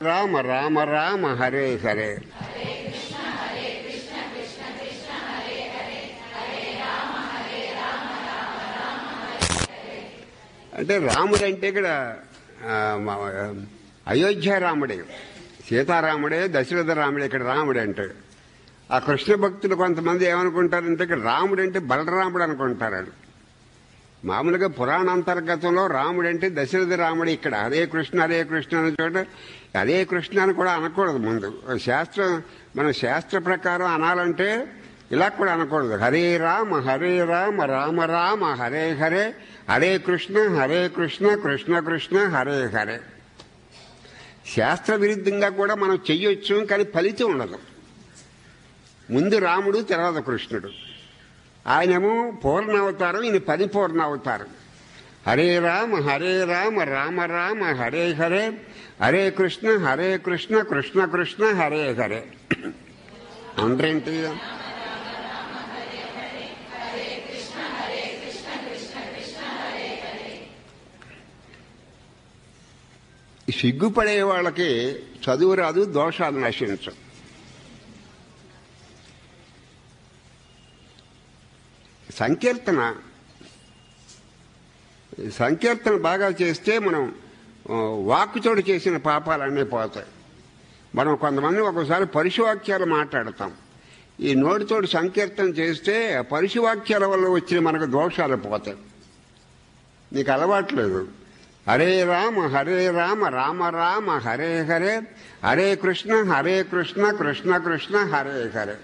రామ రామ రామ హరే హరే అంటే రాముడు అంటే ఇక్కడ ఆ, మా- అయోధ్య రాముడే సీతారాముడే దశరథ రాముడే ఇక్కడ రాముడు అంటే ఆ కృష్ణ భక్తులు కొంతమంది ఏమనుకుంటారంటే ఇక్కడ రాముడు అంటే బలరాముడు అనుకుంటారు వాళ్ళు. మామూలుగా పురాణాంతర్గతంలో రాముడు అంటే దశరథ రాముడు ఇక్కడ హరే కృష్ణ హరే కృష్ణ అనే చోట హరే కృష్ణ అని కూడా అనకూడదు ముందు శాస్త్రం మన శాస్త్ర ప్రకారం అనాలంటే ఇలా కూడా అనకూడదు హరే రామ హరే రామ రామ రామ హరే హరే హరే కృష్ణ హరే కృష్ణ కృష్ణ కృష్ణ హరే హరే శాస్త్ర విరుద్ధంగా కూడా మనం చెయ్యొచ్చు కానీ ఫలితం ఉండదు ముందు రాముడు తర్వాత కృష్ణుడు ఆయనేమో పూర్ణావతారం ఈయన పరిపూర్ణ అవతారం హరే రామ హరే రామ రామ రామ హరే హరే హరే కృష్ణ హరే కృష్ణ కృష్ణ కృష్ణ హరే హరే అందరేంటి సిగ్గుపడే వాళ్ళకి చదువు రాదు దోషాలు నశించవు సంకీర్తన సంకీర్తన బాగా చేస్తే మనం ఆ, వాక్కుతోడు చేసిన పాపాలన్నీ పోతాయి మనం కొంతమంది ఒకసారి పరుషవాక్యాలు మాట్లాడతాం ఈ నోటితోటి సంకీర్తన చేస్తే ఆ పరుషవాక్యాల వల్ల వచ్చిన మనకు దోషాలు పోతాయి నీకు అలవాట్లేదు హరే రామ హరే రామ రామ రామ హరే హరే హరే కృష్ణ హరే కృష్ణ కృష్ణ కృష్ణ హరే హరే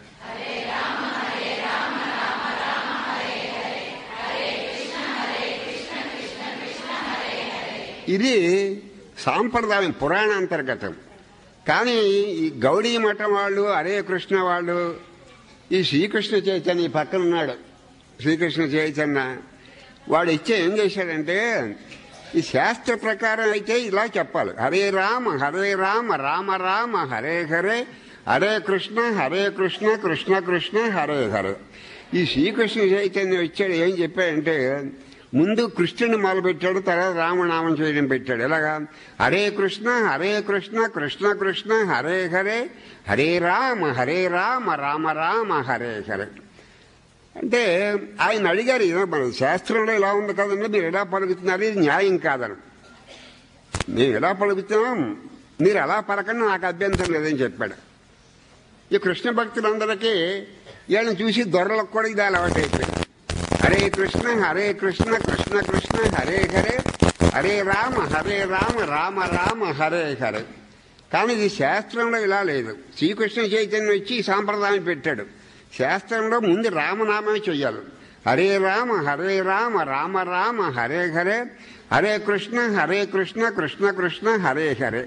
ఇది సాంప్రదాయం పురాణాంతర్గతం కానీ ఈ గౌడీ మఠం వాళ్ళు హరే కృష్ణ వాళ్ళు ఈ శ్రీకృష్ణ చైతన్య ఈ పక్కన ఉన్నాడు శ్రీకృష్ణ చైతన్య వాడు ఇచ్చే ఏం చేశాడంటే ఈ శాస్త్ర ప్రకారం అయితే ఇలా చెప్పాలి హరే రామ హరే రామ రామ రామ హరే హరే హరే కృష్ణ హరే కృష్ణ కృష్ణ కృష్ణ హరే హరే ఈ శ్రీకృష్ణ చైతన్యం ఇచ్చాడు ఏం చెప్పాడంటే ముందు కృష్ణుని మొదలుపెట్టాడు తర్వాత రామనామం చేయడం పెట్టాడు ఎలాగా హరే కృష్ణ హరే కృష్ణ కృష్ణ కృష్ణ హరే హరే హరే రామ హరే రామ రామ రామ హరే హరే అంటే ఆయన అడిగారు ఇదో మన శాస్త్రంలో ఇలా ఉంది కదండి మీరు ఎలా పలుకుతున్నారు ఇది న్యాయం కాదని మేము ఎలా పలుకుతున్నాం మీరు ఎలా పలకండి నాకు అభ్యంతరం లేదని చెప్పాడు ఈ కృష్ణ భక్తులందరికీ వీళ్ళని చూసి దొరలకు కూడా ఇది అలవాటైపోయింది హరే కృష్ణ హరే కృష్ణ కృష్ణ కృష్ణ హరే హరే హరే రామ హరే రామ రామ రామ హరే హరే కానీ ఇది శాస్త్రంలో ఇలా లేదు శ్రీకృష్ణ చైతన్యం వచ్చి ఈ సాంప్రదాయం పెట్టాడు శాస్త్రంలో ముందు రామనామమే చెయ్యాలి హరే రామ హరే రామ రామ రామ హరే హరే హరే కృష్ణ హరే కృష్ణ కృష్ణ కృష్ణ హరే హరే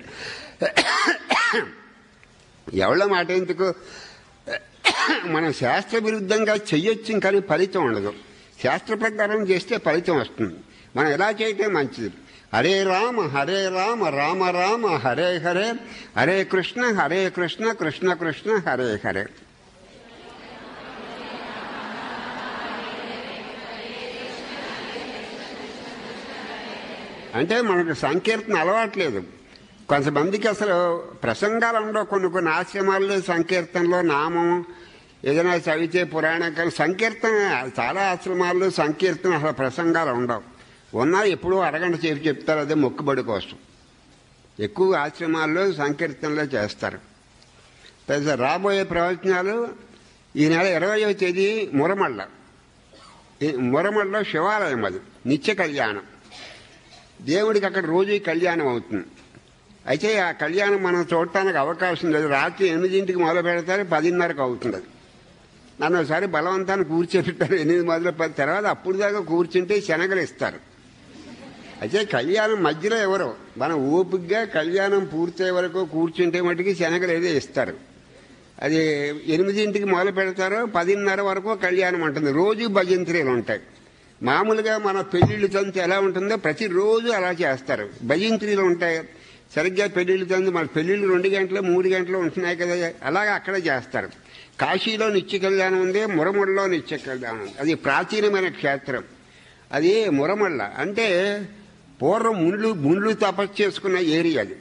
ఎవళ్ళ మాట ఎందుకు మనం శాస్త్ర విరుద్ధంగా చెయ్యొచ్చు కానీ ఫలితం ఉండదు శాస్త్ర ప్రకారం చేస్తే ఫలితం వస్తుంది మనం ఎలా చేయటం మంచిది హరే రామ హరే రామ రామ రామ హరే హరే హరే కృష్ణ హరే కృష్ణ కృష్ణ కృష్ణ హరే హరే అంటే మనకు సంకీర్తన అలవాట్లేదు కొంతమందికి అసలు ప్రసంగాలు ఉండవు కొన్ని కొన్ని ఆశ్రమాల్లో సంకీర్తనలో నామం ఏదైనా చదివితే పురాణం కానీ సంకీర్తన చాలా ఆశ్రమాల్లో సంకీర్తన అసలు ప్రసంగాలు ఉండవు ఉన్నా ఎప్పుడూ అరగంట చేసి చెప్తారు అదే మొక్కుబడి కోసం ఎక్కువ ఆశ్రమాల్లో సంకీర్తనలో చేస్తారు పెద్ద రాబోయే ప్రవచనాలు ఈ నెల ఇరవయో తేదీ మురమళ్ళ ఈ మురమళ్ళలో శివాలయం అది నిత్య కళ్యాణం దేవుడికి అక్కడ రోజు కళ్యాణం అవుతుంది అయితే ఆ కళ్యాణం మనం చూడటానికి అవకాశం లేదు రాత్రి ఎనిమిదింటికి మొదలు పెడతారు పదిన్నరకు అవుతుంది అది నన్ను ఒకసారి బలవంతాన్ని కూర్చోబెట్టారు ఎనిమిది మొదలు పది తర్వాత అప్పుడు దాకా కూర్చుంటే శనగలు ఇస్తారు అయితే కళ్యాణం మధ్యలో ఎవరో మనం ఓపిగ్గా కళ్యాణం పూర్తయ్యే వరకు కూర్చుంటే మటుకి శనగలు ఏదో ఇస్తారు అది ఎనిమిదింటికి మొదలు పెడతారో పదిన్నర వరకు కళ్యాణం ఉంటుంది రోజు భజంత్రీలు ఉంటాయి మామూలుగా మన పెళ్లిళ్ళు తంతు ఎలా ఉంటుందో ప్రతిరోజు అలా చేస్తారు భజంత్రీలు ఉంటాయి సరిగ్గా పెళ్లిళ్ళు తందు మన పెళ్లిళ్ళు రెండు గంటలు మూడు గంటలు ఉంటున్నాయి కదా అలాగే అక్కడ చేస్తారు కాశీలో నిత్య కళ్యాణం ఉంది మురమళ్ళలో నిత్య కళ్యాణం ఉంది అది ప్రాచీనమైన క్షేత్రం అది మురమళ్ళ అంటే పూర్వం ముళ్ళు ముళ్ళు తపస్సు చేసుకున్న ఏరియా అది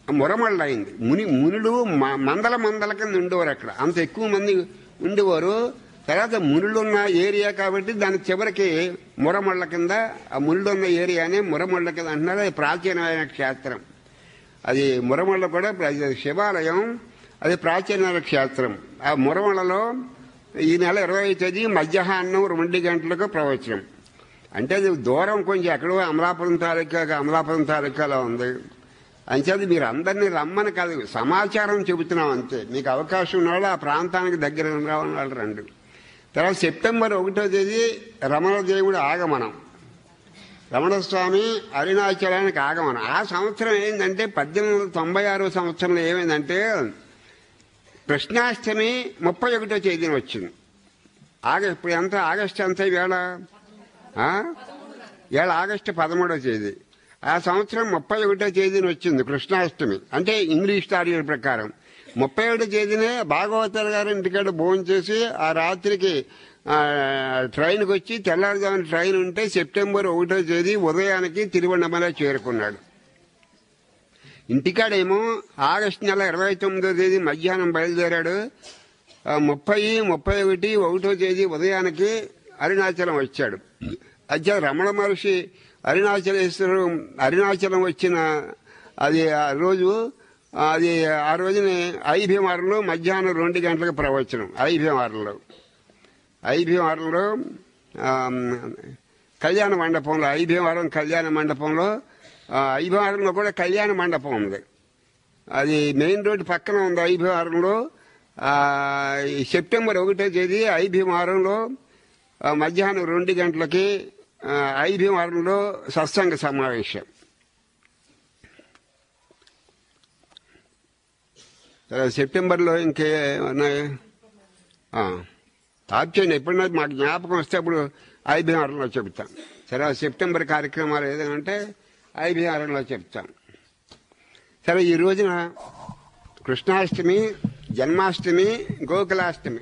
మురమళ్ళ అయింది ముని మునులు మ- మందల మందల కింద ఉండేవారు అక్కడ అంత ఎక్కువ మంది ఉండేవారు తర్వాత మునులు ఉన్న ఏరియా కాబట్టి దాని చివరికి మురమళ్ళ కింద ఆ మునులు ఉన్న ఏరియానే మురమళ్ళ కింద అంటున్నారు అది ప్రాచీనమైన క్షేత్రం అది మురమళ్ళ కూడా ప్ర- శివాలయం అది ప్రాచీనమైన క్షేత్రం ఆ మురమళ్ళలో ఈ నెల ఇరవై తేదీ మధ్యాహ్నం రెండు గంటలకు ప్రవచనం అంటే అది దూరం కొంచెం ఎక్కడో అమలాపురం తాలూకా అమలాపురం తాలూకాలో ఉంది అంచేది మీరు అందరినీ రమ్మని కాదు సమాచారం చెబుతున్నాం అంతే మీకు అవకాశం ఉన్నాడు ఆ ప్రాంతానికి దగ్గర రావడం వాళ్ళు రండి తర్వాత సెప్టెంబర్ ఒకటో తేదీ రమణదేవుడు ఆగమనం రమణస్వామి అరుణాచలానికి ఆగమనం ఆ సంవత్సరం ఏంటంటే పద్దెనిమిది వందల తొంభై ఆరో సంవత్సరంలో ఏమైందంటే కృష్ణాష్టమి ముప్పై ఒకటో తేదీన వచ్చింది ఆగ ఇప్పుడు ఎంత ఆగస్టు ఎంత వేళ ఆ? ఇవాళ ఆగస్టు పదమూడో తేదీ ఆ సంవత్సరం ముప్పై ఒకటో తేదీన వచ్చింది కృష్ణాష్టమి అంటే ఇంగ్లీష్ తారీఖు ప్రకారం ముప్పై ఒకటో తేదీనే భాగవతర్ గారి ఇంటికాడ భోజనం చేసి ఆ రాత్రికి ఆ, ట్రైన్కి వచ్చి తెల్లారుజామున ట్రైన్ ఉంటే సెప్టెంబర్ ఒకటో తేదీ ఉదయానికి తిరువണ്ണమల చేరుకున్నాడు ఇంటికాడేమో ఆగస్టు నెల ఇరవై తొమ్మిదో తేదీ మధ్యాహ్నం బయలుదేరాడు ఆ, ముప్పై ముప్పై ఒకటి ఒకటో తేదీ ఉదయానికి అరుణాచలం వచ్చాడు అచ్చా రమణ మహర్షి అరుణాచలేశ్వరం అరుణాచలం వచ్చిన అది ఆ రోజు అది ఆ రోజుని ఐభీమారంలో మధ్యాహ్నం రెండు గంటలకు ప్రవచనం ఐభీమారంలో ఐభీమారంలో ఆ, కళ్యాణ మండపంలో ఐభీమారం కళ్యాణ మండపంలో ఆ, ఐభీమారంలో కూడా కళ్యాణ మండపం ఉంది అది మెయిన్ రోడ్డు పక్కన ఉంది ఐభీమారంలో ఆ, ఈ సెప్టెంబర్ ఒకటో తేదీ ఐభీమారంలో ఆ, మధ్యాహ్నం రెండు గంటలకి ఆ, ఐభీమారంలో సత్సంగ సమావేశం తర్వాత సెప్టెంబర్లో ఇంకే ఉన్నాయి ఆ, ఆప్ చేయండి ఎప్పుడైనా మాకు జ్ఞాపకం వస్తే అప్పుడు ఐబీఆర్లో చెప్తాం సరే ఆ సెప్టెంబర్ కార్యక్రమాలు ఏదైనా ఉంటే ఐబీఆర్లో చెప్తాం సరే ఈ రోజున కృష్ణాష్టమి జన్మాష్టమి గోకులాష్టమి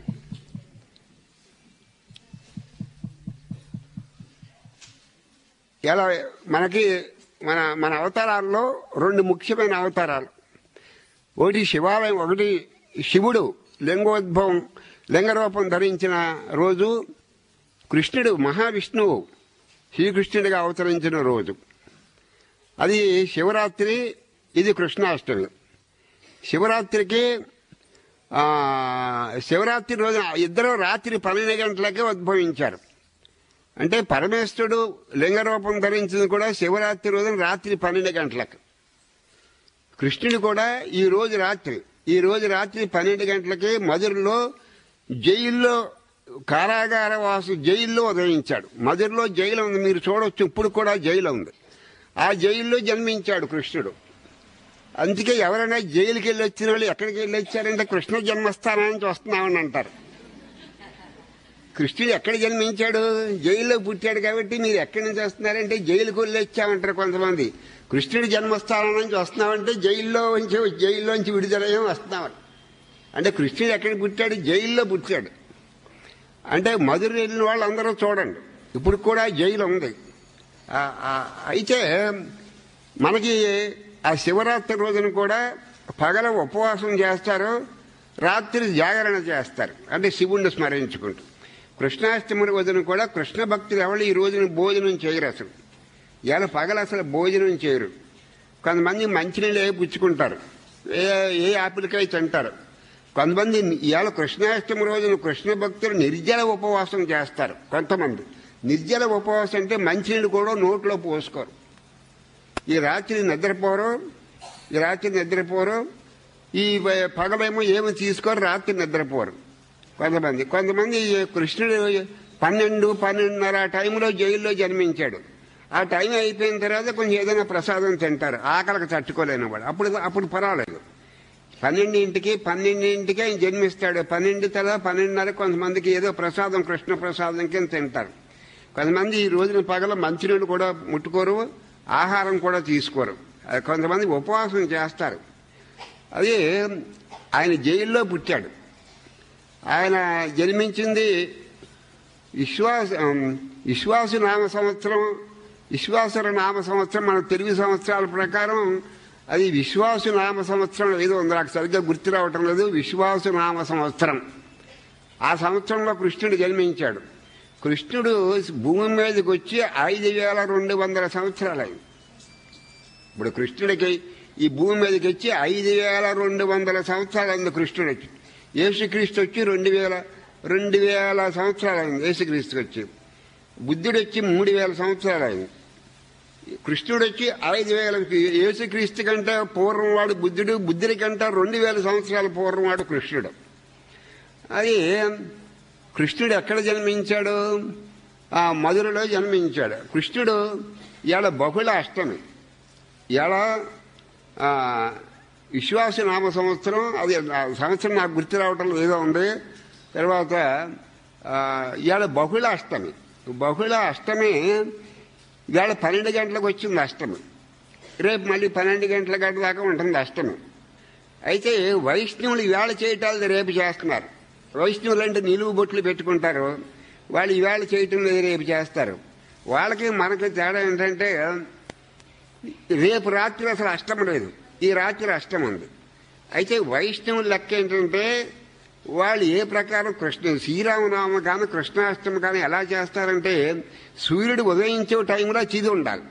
ఇలా మనకి మన మన అవతారాల్లో రెండు ముఖ్యమైన అవతారాలు ఒకటి శివాలయం ఒకటి శివుడు లింగోద్భవం లింగరూపం ధరించిన రోజు కృష్ణుడు మహావిష్ణువు శ్రీకృష్ణుడిగా అవతరించిన రోజు అది శివరాత్రి ఇది కృష్ణాష్టమి శివరాత్రికి ఆ, శివరాత్రి రోజు ఇద్దరు రాత్రి పన్నెండు గంటలకే ఉద్భవించారు అంటే పరమేశ్వరుడు లింగరూపం ధరించింది కూడా శివరాత్రి రోజున రాత్రి పన్నెండు గంటలకు కృష్ణుడు కూడా ఈ రోజు రాత్రి ఈ రోజు రాత్రి పన్నెండు గంటలకి మధురలో జైల్లో కారాగార వాసు జైల్లో ఉదయించాడు మధురలో జైలు ఉంది మీరు చూడొచ్చు ఇప్పుడు కూడా జైలు ఉంది ఆ జైల్లో జన్మించాడు కృష్ణుడు అందుకే ఎవరైనా జైలుకి వెళ్ళి వచ్చిన వాళ్ళు ఎక్కడికి వెళ్ళి వచ్చారంటే కృష్ణ జన్మస్థానానికి వస్తున్నామని అంటారు కృష్ణుడు ఎక్కడ జన్మించాడు జైల్లో పుట్టాడు కాబట్టి మీరు ఎక్కడి నుంచి వస్తున్నారంటే జైలుకు వెళ్ళి వచ్చామంటారు కొంతమంది కృష్ణుడి జన్మస్థానం నుంచి వస్తున్నామంటే జైల్లో నుంచి జైల్లోంచి విడుదలయ్యాం వస్తున్నామని అంటే కృష్ణుడు ఎక్కడ పుట్టాడు జైల్లో పుట్టాడు అంటే మధుర వెళ్ళిన వాళ్ళందరూ చూడండి ఇప్పుడు కూడా జైలు ఉంది ఆ- ఆ- అయితే మనకి ఆ శివరాత్రి రోజున కూడా పగల ఉపవాసం చేస్తారు రాత్రి జాగరణ చేస్తారు అంటే శివుణ్ణి స్మరించుకుంటూ కృష్ణాష్టమి రోజున కూడా కృష్ణ భక్తులు ఎవరు ఈ రోజున భోజనం చేయరు అసలు ఇవాళ పగల అసలు భోజనం చేయరు కొంతమంది మంచినీళ్ళే పుచ్చుకుంటారు ఏ ఏ ఆపిల్కాయ తింటారు కొంతమంది ఇవాళ కృష్ణాష్టమి రోజున కృష్ణ భక్తులు నిర్జల ఉపవాసం చేస్తారు కొంతమంది నిర్జల ఉపవాసం అంటే మంచినీళ్ళు కూడా నోట్లో పోసుకోరు ఈ రాత్రి నిద్రపోరు ఈ రాత్రి నిద్రపోరు ఈ వ- పగలేమో ఏమి తీసుకోరు రాత్రి నిద్రపోరు కొంతమంది కొంతమంది ఈ కృష్ణుడు పన్నెండు పన్నెండున్నర ఆ టైంలో జైల్లో జన్మించాడు ఆ టైం అయిపోయిన తర్వాత కొంచెం ఏదైనా ప్రసాదం తింటారు ఆకలికి తట్టుకోలేని వాడు అప్పుడు అప్పుడు పర్వాలేదు పన్నెండింటికి పన్నెండింటికి ఆయన జన్మిస్తాడు పన్నెండు తల పన్నెండున్నర కొంతమందికి ఏదో ప్రసాదం కృష్ణ ప్రసాదం కింద తింటారు కొంతమంది ఈ రోజున పగల మంచినీళ్ళు కూడా ముట్టుకోరు ఆహారం కూడా తీసుకోరు అది కొంతమంది ఉపవాసం చేస్తారు అది ఆయన జైల్లో పుట్టాడు ఆయన జన్మించింది విశ్వాస విశ్వాస నామ సంవత్సరం విశ్వాసర నామ సంవత్సరం మన తెలుగు సంవత్సరాల ప్రకారం అది విశ్వాసు నామ సంవత్సరం ఏదో ఉంది నాకు సరిగ్గా గుర్తు రావటం లేదు విశ్వాసు నామ సంవత్సరం ఆ సంవత్సరంలో కృష్ణుడు జన్మించాడు కృష్ణుడు భూమి మీదకి వచ్చి ఐదు వేల రెండు వందల సంవత్సరాలు అయింది ఇప్పుడు కృష్ణుడికి ఈ భూమి మీదకి వచ్చి ఐదు వేల రెండు వందల సంవత్సరాలు అయింది కృష్ణుడికి యేసుక్రీస్తు వచ్చి రెండు వేల రెండు వేల సంవత్సరాలు అయింది యేసుక్రీస్తుకి వచ్చి బుద్ధుడు వచ్చి మూడు వేల సంవత్సరాలు అయింది కృష్ణుడు వచ్చి ఐదు వేల యేసుక్రీస్తు కంటే పూర్వం వాడు బుద్ధుడు బుద్ధుడి కంటే రెండు వేల సంవత్సరాల పూర్వం వాడు కృష్ణుడు అది కృష్ణుడు ఎక్కడ జన్మించాడు ఆ మధురలో జన్మించాడు కృష్ణుడు ఇవాళ బహుళ అష్టమి ఇవాళ ఆ, విశ్వాస నామ సంవత్సరం అది ఆ సంవత్సరం నాకు గుర్తు రావటం ఏదో ఉంది తర్వాత ఆ, ఇవాళ బహుళ అష్టమి బహుళ అష్టమి ఇవాళ పన్నెండు గంటలకు వచ్చింది అష్టమి రేపు మళ్ళీ పన్నెండు గంటల గంట దాకా ఉంటుంది అష్టమి అయితే వైష్ణవులు ఇవాళ చేయటాలు రేపు చేస్తున్నారు వైష్ణవులు అంటే నిలువు బొట్లు పెట్టుకుంటారు వాళ్ళు ఇవాళ చేయటం లేదు రేపు చేస్తారు వాళ్ళకి మనకి తేడా ఏంటంటే రేపు రాత్రి అసలు అష్టం లేదు ఈ రాత్రి అష్టం ఉంది అయితే వైష్ణవుల లెక్క ఏంటంటే వాళ్ళు ఏ ప్రకారం కృష్ణ శ్రీరామనామ కానీ కృష్ణాష్టమి కానీ ఎలా చేస్తారంటే సూర్యుడు ఉదయించే టైంలో చిది ఉండాలి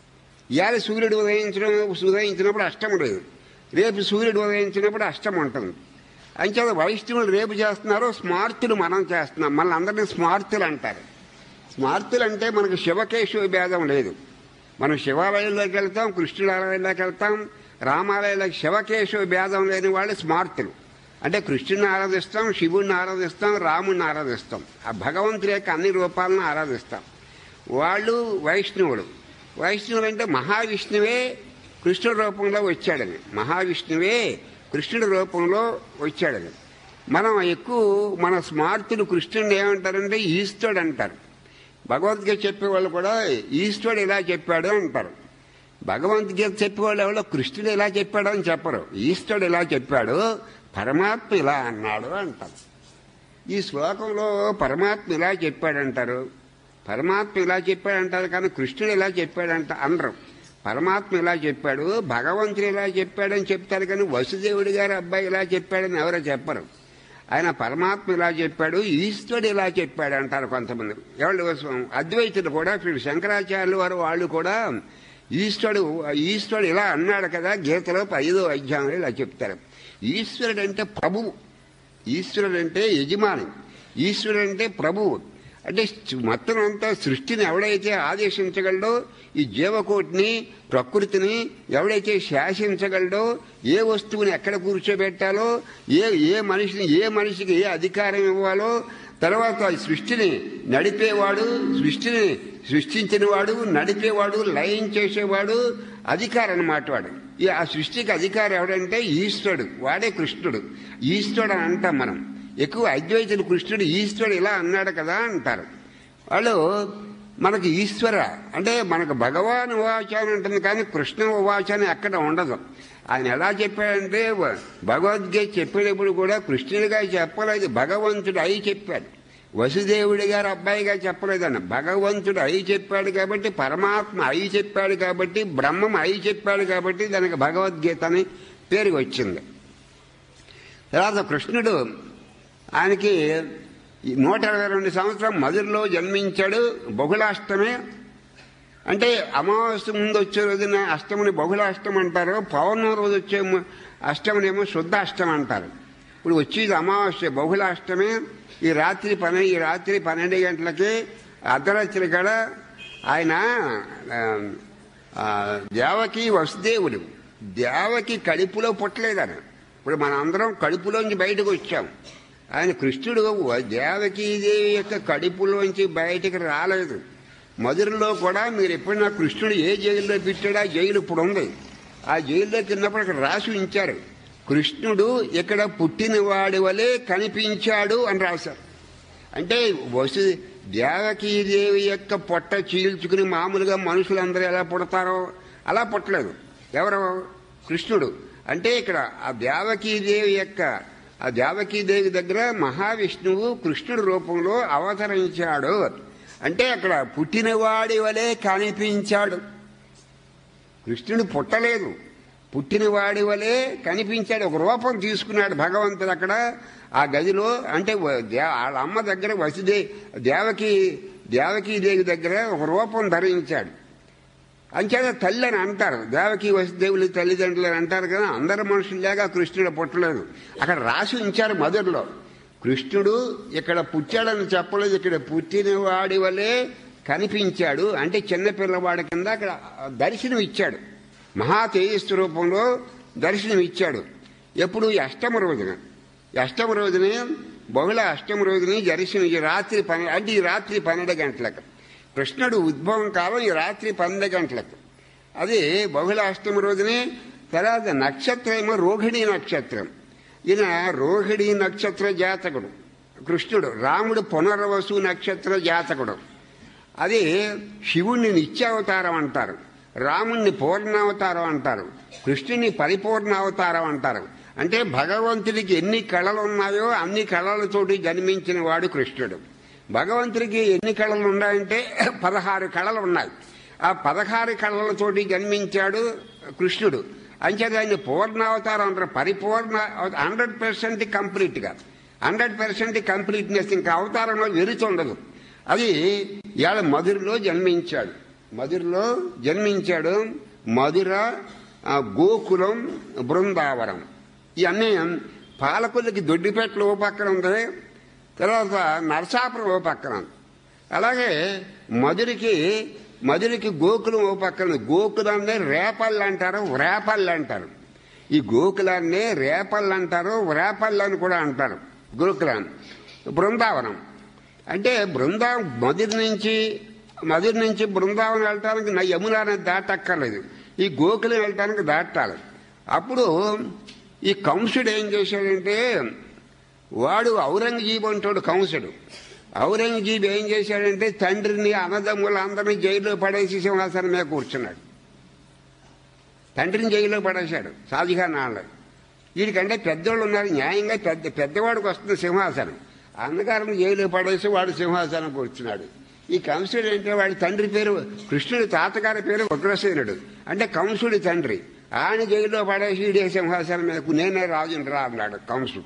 ఇవాళ సూర్యుడు ఉదయించడం ఉదయించినప్పుడు అష్టం లేదు రేపు సూర్యుడు ఉదయించినప్పుడు అష్టం ఉంటుంది అంచేత వైష్ణవులు రేపు చేస్తున్నారు స్మార్తులు మనం చేస్తున్నాం మన అందరినీ స్మార్తులు అంటారు స్మార్తులు అంటే మనకు శివకేశవ భేదం లేదు మనం శివాలయంలోకి వెళ్తాం కృష్ణుడు ఆలయంలోకి వెళ్తాం రామాలయంలోకి శివకేశవ భేదం లేని వాళ్ళు స్మార్తులు అంటే కృష్ణుని ఆరాధిస్తాం శివుణ్ణి ఆరాధిస్తాం రాముణ్ణి ఆరాధిస్తాం ఆ భగవంతుడి యొక్క అన్ని రూపాలను ఆరాధిస్తాం వాళ్ళు వైష్ణవులు వైష్ణవులు అంటే మహావిష్ణువే కృష్ణుడి రూపంలో వచ్చాడని మహావిష్ణువే కృష్ణుడి రూపంలో వచ్చాడని మనం ఎక్కువ మన స్మార్తులు కృష్ణుడిని ఏమంటారంటే ఈశ్వరుడు అంటారు భగవద్గీత చెప్పేవాళ్ళు కూడా ఈశ్వరుడు ఇలా చెప్పాడు అంటారు భగవద్గీత చెప్పేవాళ్ళు ఎవరో కృష్ణుడు ఇలా చెప్పాడు అని చెప్పరు ఈశ్వరుడు ఇలా చెప్పాడు పరమాత్మ ఇలా అన్నాడు అంటారు ఈ శ్లోకంలో పరమాత్మ ఇలా చెప్పాడంటారు పరమాత్మ ఇలా చెప్పాడంటారు కానీ కృష్ణుడు ఇలా చెప్పాడంట అనరు పరమాత్మ ఇలా చెప్పాడు భగవంతుడు ఇలా చెప్పాడని చెప్తారు కానీ వసుదేవుడి గారి అబ్బాయి ఇలా చెప్పాడని ఎవరో చెప్పరు ఆయన పరమాత్మ ఇలా చెప్పాడు ఈశ్వరుడు ఇలా చెప్పాడు అంటారు కొంతమంది ఎవరు అద్వైతులు కూడా ఇప్పుడు శంకరాచార్యులు వారు వాళ్ళు కూడా ఈశ్వరుడు ఈశ్వరుడు ఇలా అన్నాడు కదా గీతలో ఐదో అధ్యాయంలో ఇలా చెప్తారు ఈశ్వరుడు అంటే ప్రభువు ఈశ్వరుడు అంటే యజమాని ఈశ్వరుడు అంటే ప్రభువు అంటే మొత్తం అంతా సృష్టిని ఎవడైతే ఆదేశించగలడో ఈ జీవకోటిని ప్రకృతిని ఎవడైతే శాసించగలడో ఏ వస్తువుని ఎక్కడ కూర్చోబెట్టాలో ఏ ఏ మనిషిని ఏ మనిషికి ఏ అధికారం ఇవ్వాలో తర్వాత ఈ సృష్టిని నడిపేవాడు సృష్టిని సృష్టించినవాడు నడిపేవాడు లయం చేసేవాడు అధికారం అన్నమాట వాడు ఈ ఆ సృష్టికి అధికారం ఎవడంటే ఈశ్వరుడు వాడే కృష్ణుడు ఈశ్వరుడు అని అంటాం మనం ఎక్కువ అద్వైతులు కృష్ణుడు ఈశ్వరుడు ఇలా అన్నాడు కదా అంటారు వాళ్ళు మనకి ఈశ్వర అంటే మనకు భగవాన్ ఉవాచ అని ఉంటుంది కానీ కృష్ణ ఉవాచ అని ఎక్కడ ఉండదు ఆయన ఎలా చెప్పాడంటే భగవద్గీత చెప్పేటప్పుడు కూడా కృష్ణుడిగా చెప్పలేదు భగవంతుడు అయి చెప్పాడు వసుదేవుడి గారు అబ్బాయిగా చెప్పలేదన్న భగవంతుడు అయి చెప్పాడు కాబట్టి పరమాత్మ అయి చెప్పాడు కాబట్టి బ్రహ్మం అయి చెప్పాడు కాబట్టి దానికి భగవద్గీత అని పేరు వచ్చింది తర్వాత కృష్ణుడు ఆయనకి నూట ఇరవై రెండు సంవత్సరం మధురలో జన్మించాడు బహుళాష్టమి అంటే అమావాస్య ముందు వచ్చే రోజున అష్టమిని బహుళాష్టమి అంటారు పౌర్ణమి రోజు వచ్చే అష్టమినేమో శుద్ధ అష్టమి అంటారు ఇప్పుడు వచ్చేది అమావాస్య బహుళాష్టమి ఈ రాత్రి పన్నె ఈ రాత్రి పన్నెండు గంటలకి అర్ధరాత్రి గడ ఆయన దేవకి వసుదేవుడు దేవకి కడుపులో పుట్టలేదని ఇప్పుడు మన అందరం కడుపులోంచి బయటకు వచ్చాం ఆయన కృష్ణుడు దేవకీదేవి యొక్క కడుపులోంచి బయటకు రాలేదు మధురలో కూడా మీరు ఎప్పుడైనా కృష్ణుడు ఏ జైల్లో పెట్టాడో ఆ జైలు ఇప్పుడు ఉంది ఆ జైల్లో కిందప్పుడు అక్కడ రాసి ఉంచారు కృష్ణుడు ఇక్కడ పుట్టినవాడి వలె కనిపించాడు అని రాశారు అంటే వసు దేవకీదేవి యొక్క పొట్ట చీల్చుకుని మామూలుగా మనుషులందరూ ఎలా పుడతారో అలా పుట్టలేదు ఎవరు కృష్ణుడు అంటే ఇక్కడ ఆ దేవకీదేవి యొక్క ఆ దేవకీదేవి దగ్గర మహావిష్ణువు కృష్ణుడి రూపంలో అవతరించాడు అంటే అక్కడ పుట్టినవాడి వలె కనిపించాడు కృష్ణుడు పుట్టలేదు పుట్టినవాడి వలె కనిపించాడు ఒక రూపం తీసుకున్నాడు భగవంతుడు అక్కడ ఆ గదిలో అంటే వ- దే- వాళ్ళ అమ్మ దగ్గర వసుదే దేవకి దేవకీ దేవి దగ్గర ఒక రూపం ధరించాడు అంచేత తల్లి అని అంటారు దేవకి వసుదేవులు తల్లిదండ్రులు అని అంటారు కదా అందరు మనుషుల్లాగా కృష్ణుడు పుట్టలేదు అక్కడ రాసి ఉంచారు మధురలో కృష్ణుడు ఇక్కడ పుట్టాడని చెప్పలేదు ఇక్కడ పుట్టిన వాడి వలె కనిపించాడు అంటే చిన్న పిల్లవాడి కింద అక్కడ దర్శనం ఇచ్చాడు మహా తేజస్సు రూపంలో దర్శనం ఇచ్చాడు ఎప్పుడు ఈ అష్టమ రోజున ఈ అష్టమ రోజునే బహుళ అష్టమ రోజుని దర్శనం ఈ రాత్రి పన్నె అంటే ఈ రాత్రి పన్నెండు గంటలకు కృష్ణుడు ఉద్భవం కాలం ఈ రాత్రి పన్నెండు గంటలకు అది బహుళ అష్టమి రోజునే తర్వాత నక్షత్రం ఏమో రోహిణి నక్షత్రం ఈయన రోహిణి నక్షత్ర జాతకుడు కృష్ణుడు రాముడు పునర్వసు నక్షత్ర జాతకుడు అది శివుణ్ణి నిత్యావతారం అంటారు రాముణ్ణి పూర్ణావతారం అంటారు కృష్ణుని పరిపూర్ణ అవతారం అంటారు అంటే భగవంతుడికి ఎన్ని కళలు ఉన్నాయో అన్ని కళలతోటి జన్మించిన వాడు కృష్ణుడు భగవంతుడికి ఎన్ని కళలు ఉన్నాయంటే పదహారు కళలు ఉన్నాయి ఆ పదహారు కళలతోటి జన్మించాడు కృష్ణుడు అంచేది ఆయన పూర్ణావతారం అంటారు పరిపూర్ణ హండ్రెడ్ పర్సెంట్ కంప్లీట్గా హండ్రెడ్ పర్సెంట్ కంప్లీట్నెస్ ఇంకా అవతారంలో వెరుతుండదు అది ఇవాళ మధురలో జన్మించాడు మధురలో జన్మించాడు మధుర ఆ, గోకులం బృందావనం ఇవన్నీ పాలకులకి దొడ్డిపేటలో ఓ పక్కన ఉంది తర్వాత నరసాపురం ఓ పక్కన ఉంది. అలాగే మధురికి మధురికి గోకులం ఓ పక్కన ఉంది. గోకులాన్ని రేపళ్ళు అంటారు రేపళ్ళు అంటారు ఈ గోకులాన్ని రేపళ్ళు అంటారు రేపళ్ళు అని కూడా అంటారు గోకులాన్ని బృందావనం అంటే బృందావనం మధుర నుంచి మధుర నుంచి బృందావనం వెళ్ళటానికి నా యమున అనేది దాటక్కర్లేదు ఈ గోకులం వెళ్ళటానికి దాటాలి అప్పుడు ఈ కంసుడు ఏం చేశాడంటే వాడు ఔరంగజీబు అంటాడు కంసుడు ఔరంగజీబు ఏం చేశాడంటే తండ్రిని అన్నదమ్ములందరినీ జైల్లో పడేసి సింహాసనం మీద కూర్చున్నాడు తండ్రిని జైల్లో పడేశాడు షాజహాన్ నాన్న వీడికంటే పెద్దోళ్ళు ఉన్నారు న్యాయంగా పెద్ద పెద్దవాడికి వస్తుంది సింహాసనం అన్నగారిని జైలు పడేసి వాడు సింహాసనం కూర్చున్నాడు ఈ కంసుడు అంటే వాడి తండ్రి పేరు కృష్ణుడి తాతగారి పేరు ఉగ్రసేనుడు అంటే కంసుడి తండ్రి ఆయన జైల్లో పడేసి ఇదే సింహాసనం మీద కూ- నేనే రాజుని రా అన్నాడు కంసుడు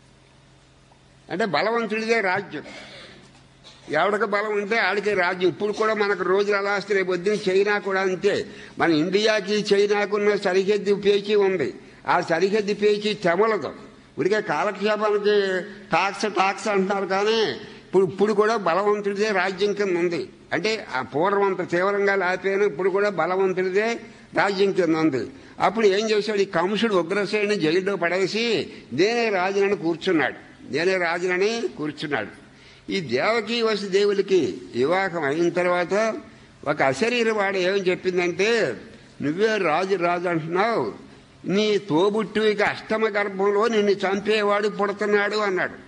అంటే బలవంతుడిదే రాజ్యం ఎవడికి బలం ఉంటే ఆడికి రాజ్యం ఇప్పుడు కూడా మనకు రోజులు అలా వస్తే రేపు పొద్దున్న చైనా కూడా అంతే మన ఇండియాకి చైనాకున్న సరిహద్దు పేచీ ఉంది ఆ సరిహద్దు పేచీ తెమలదు ఉడికే కాలక్షేపానికి టాక్స్ టాక్స్ అంటున్నారు కానీ ఇప్పుడు ఇప్పుడు కూడా బలవంతుడిదే రాజ్యం కింద ఉంది అంటే ఆ పూర్వం అంత తీవ్రంగా లేకపోయినా ఇప్పుడు కూడా బలవంతుడిదే రాజ్యం కింద ఉంది అప్పుడు ఏం చేశాడు ఈ కంసుడు ఉగ్రసేని జైల్లో పడేసి నేనే రాజునని కూర్చున్నాడు నేనే రాజునని కూర్చున్నాడు ఈ దేవకి వసుదేవులకి వివాహం అయిన తర్వాత ఒక అశరీర వాడు ఏమని చెప్పిందంటే నువ్వే రాజు రాజు అంటున్నావు నీ తోబుట్టువికి అష్టమ గర్భంలో నిన్ను చంపేవాడు పుడుతున్నాడు అన్నాడు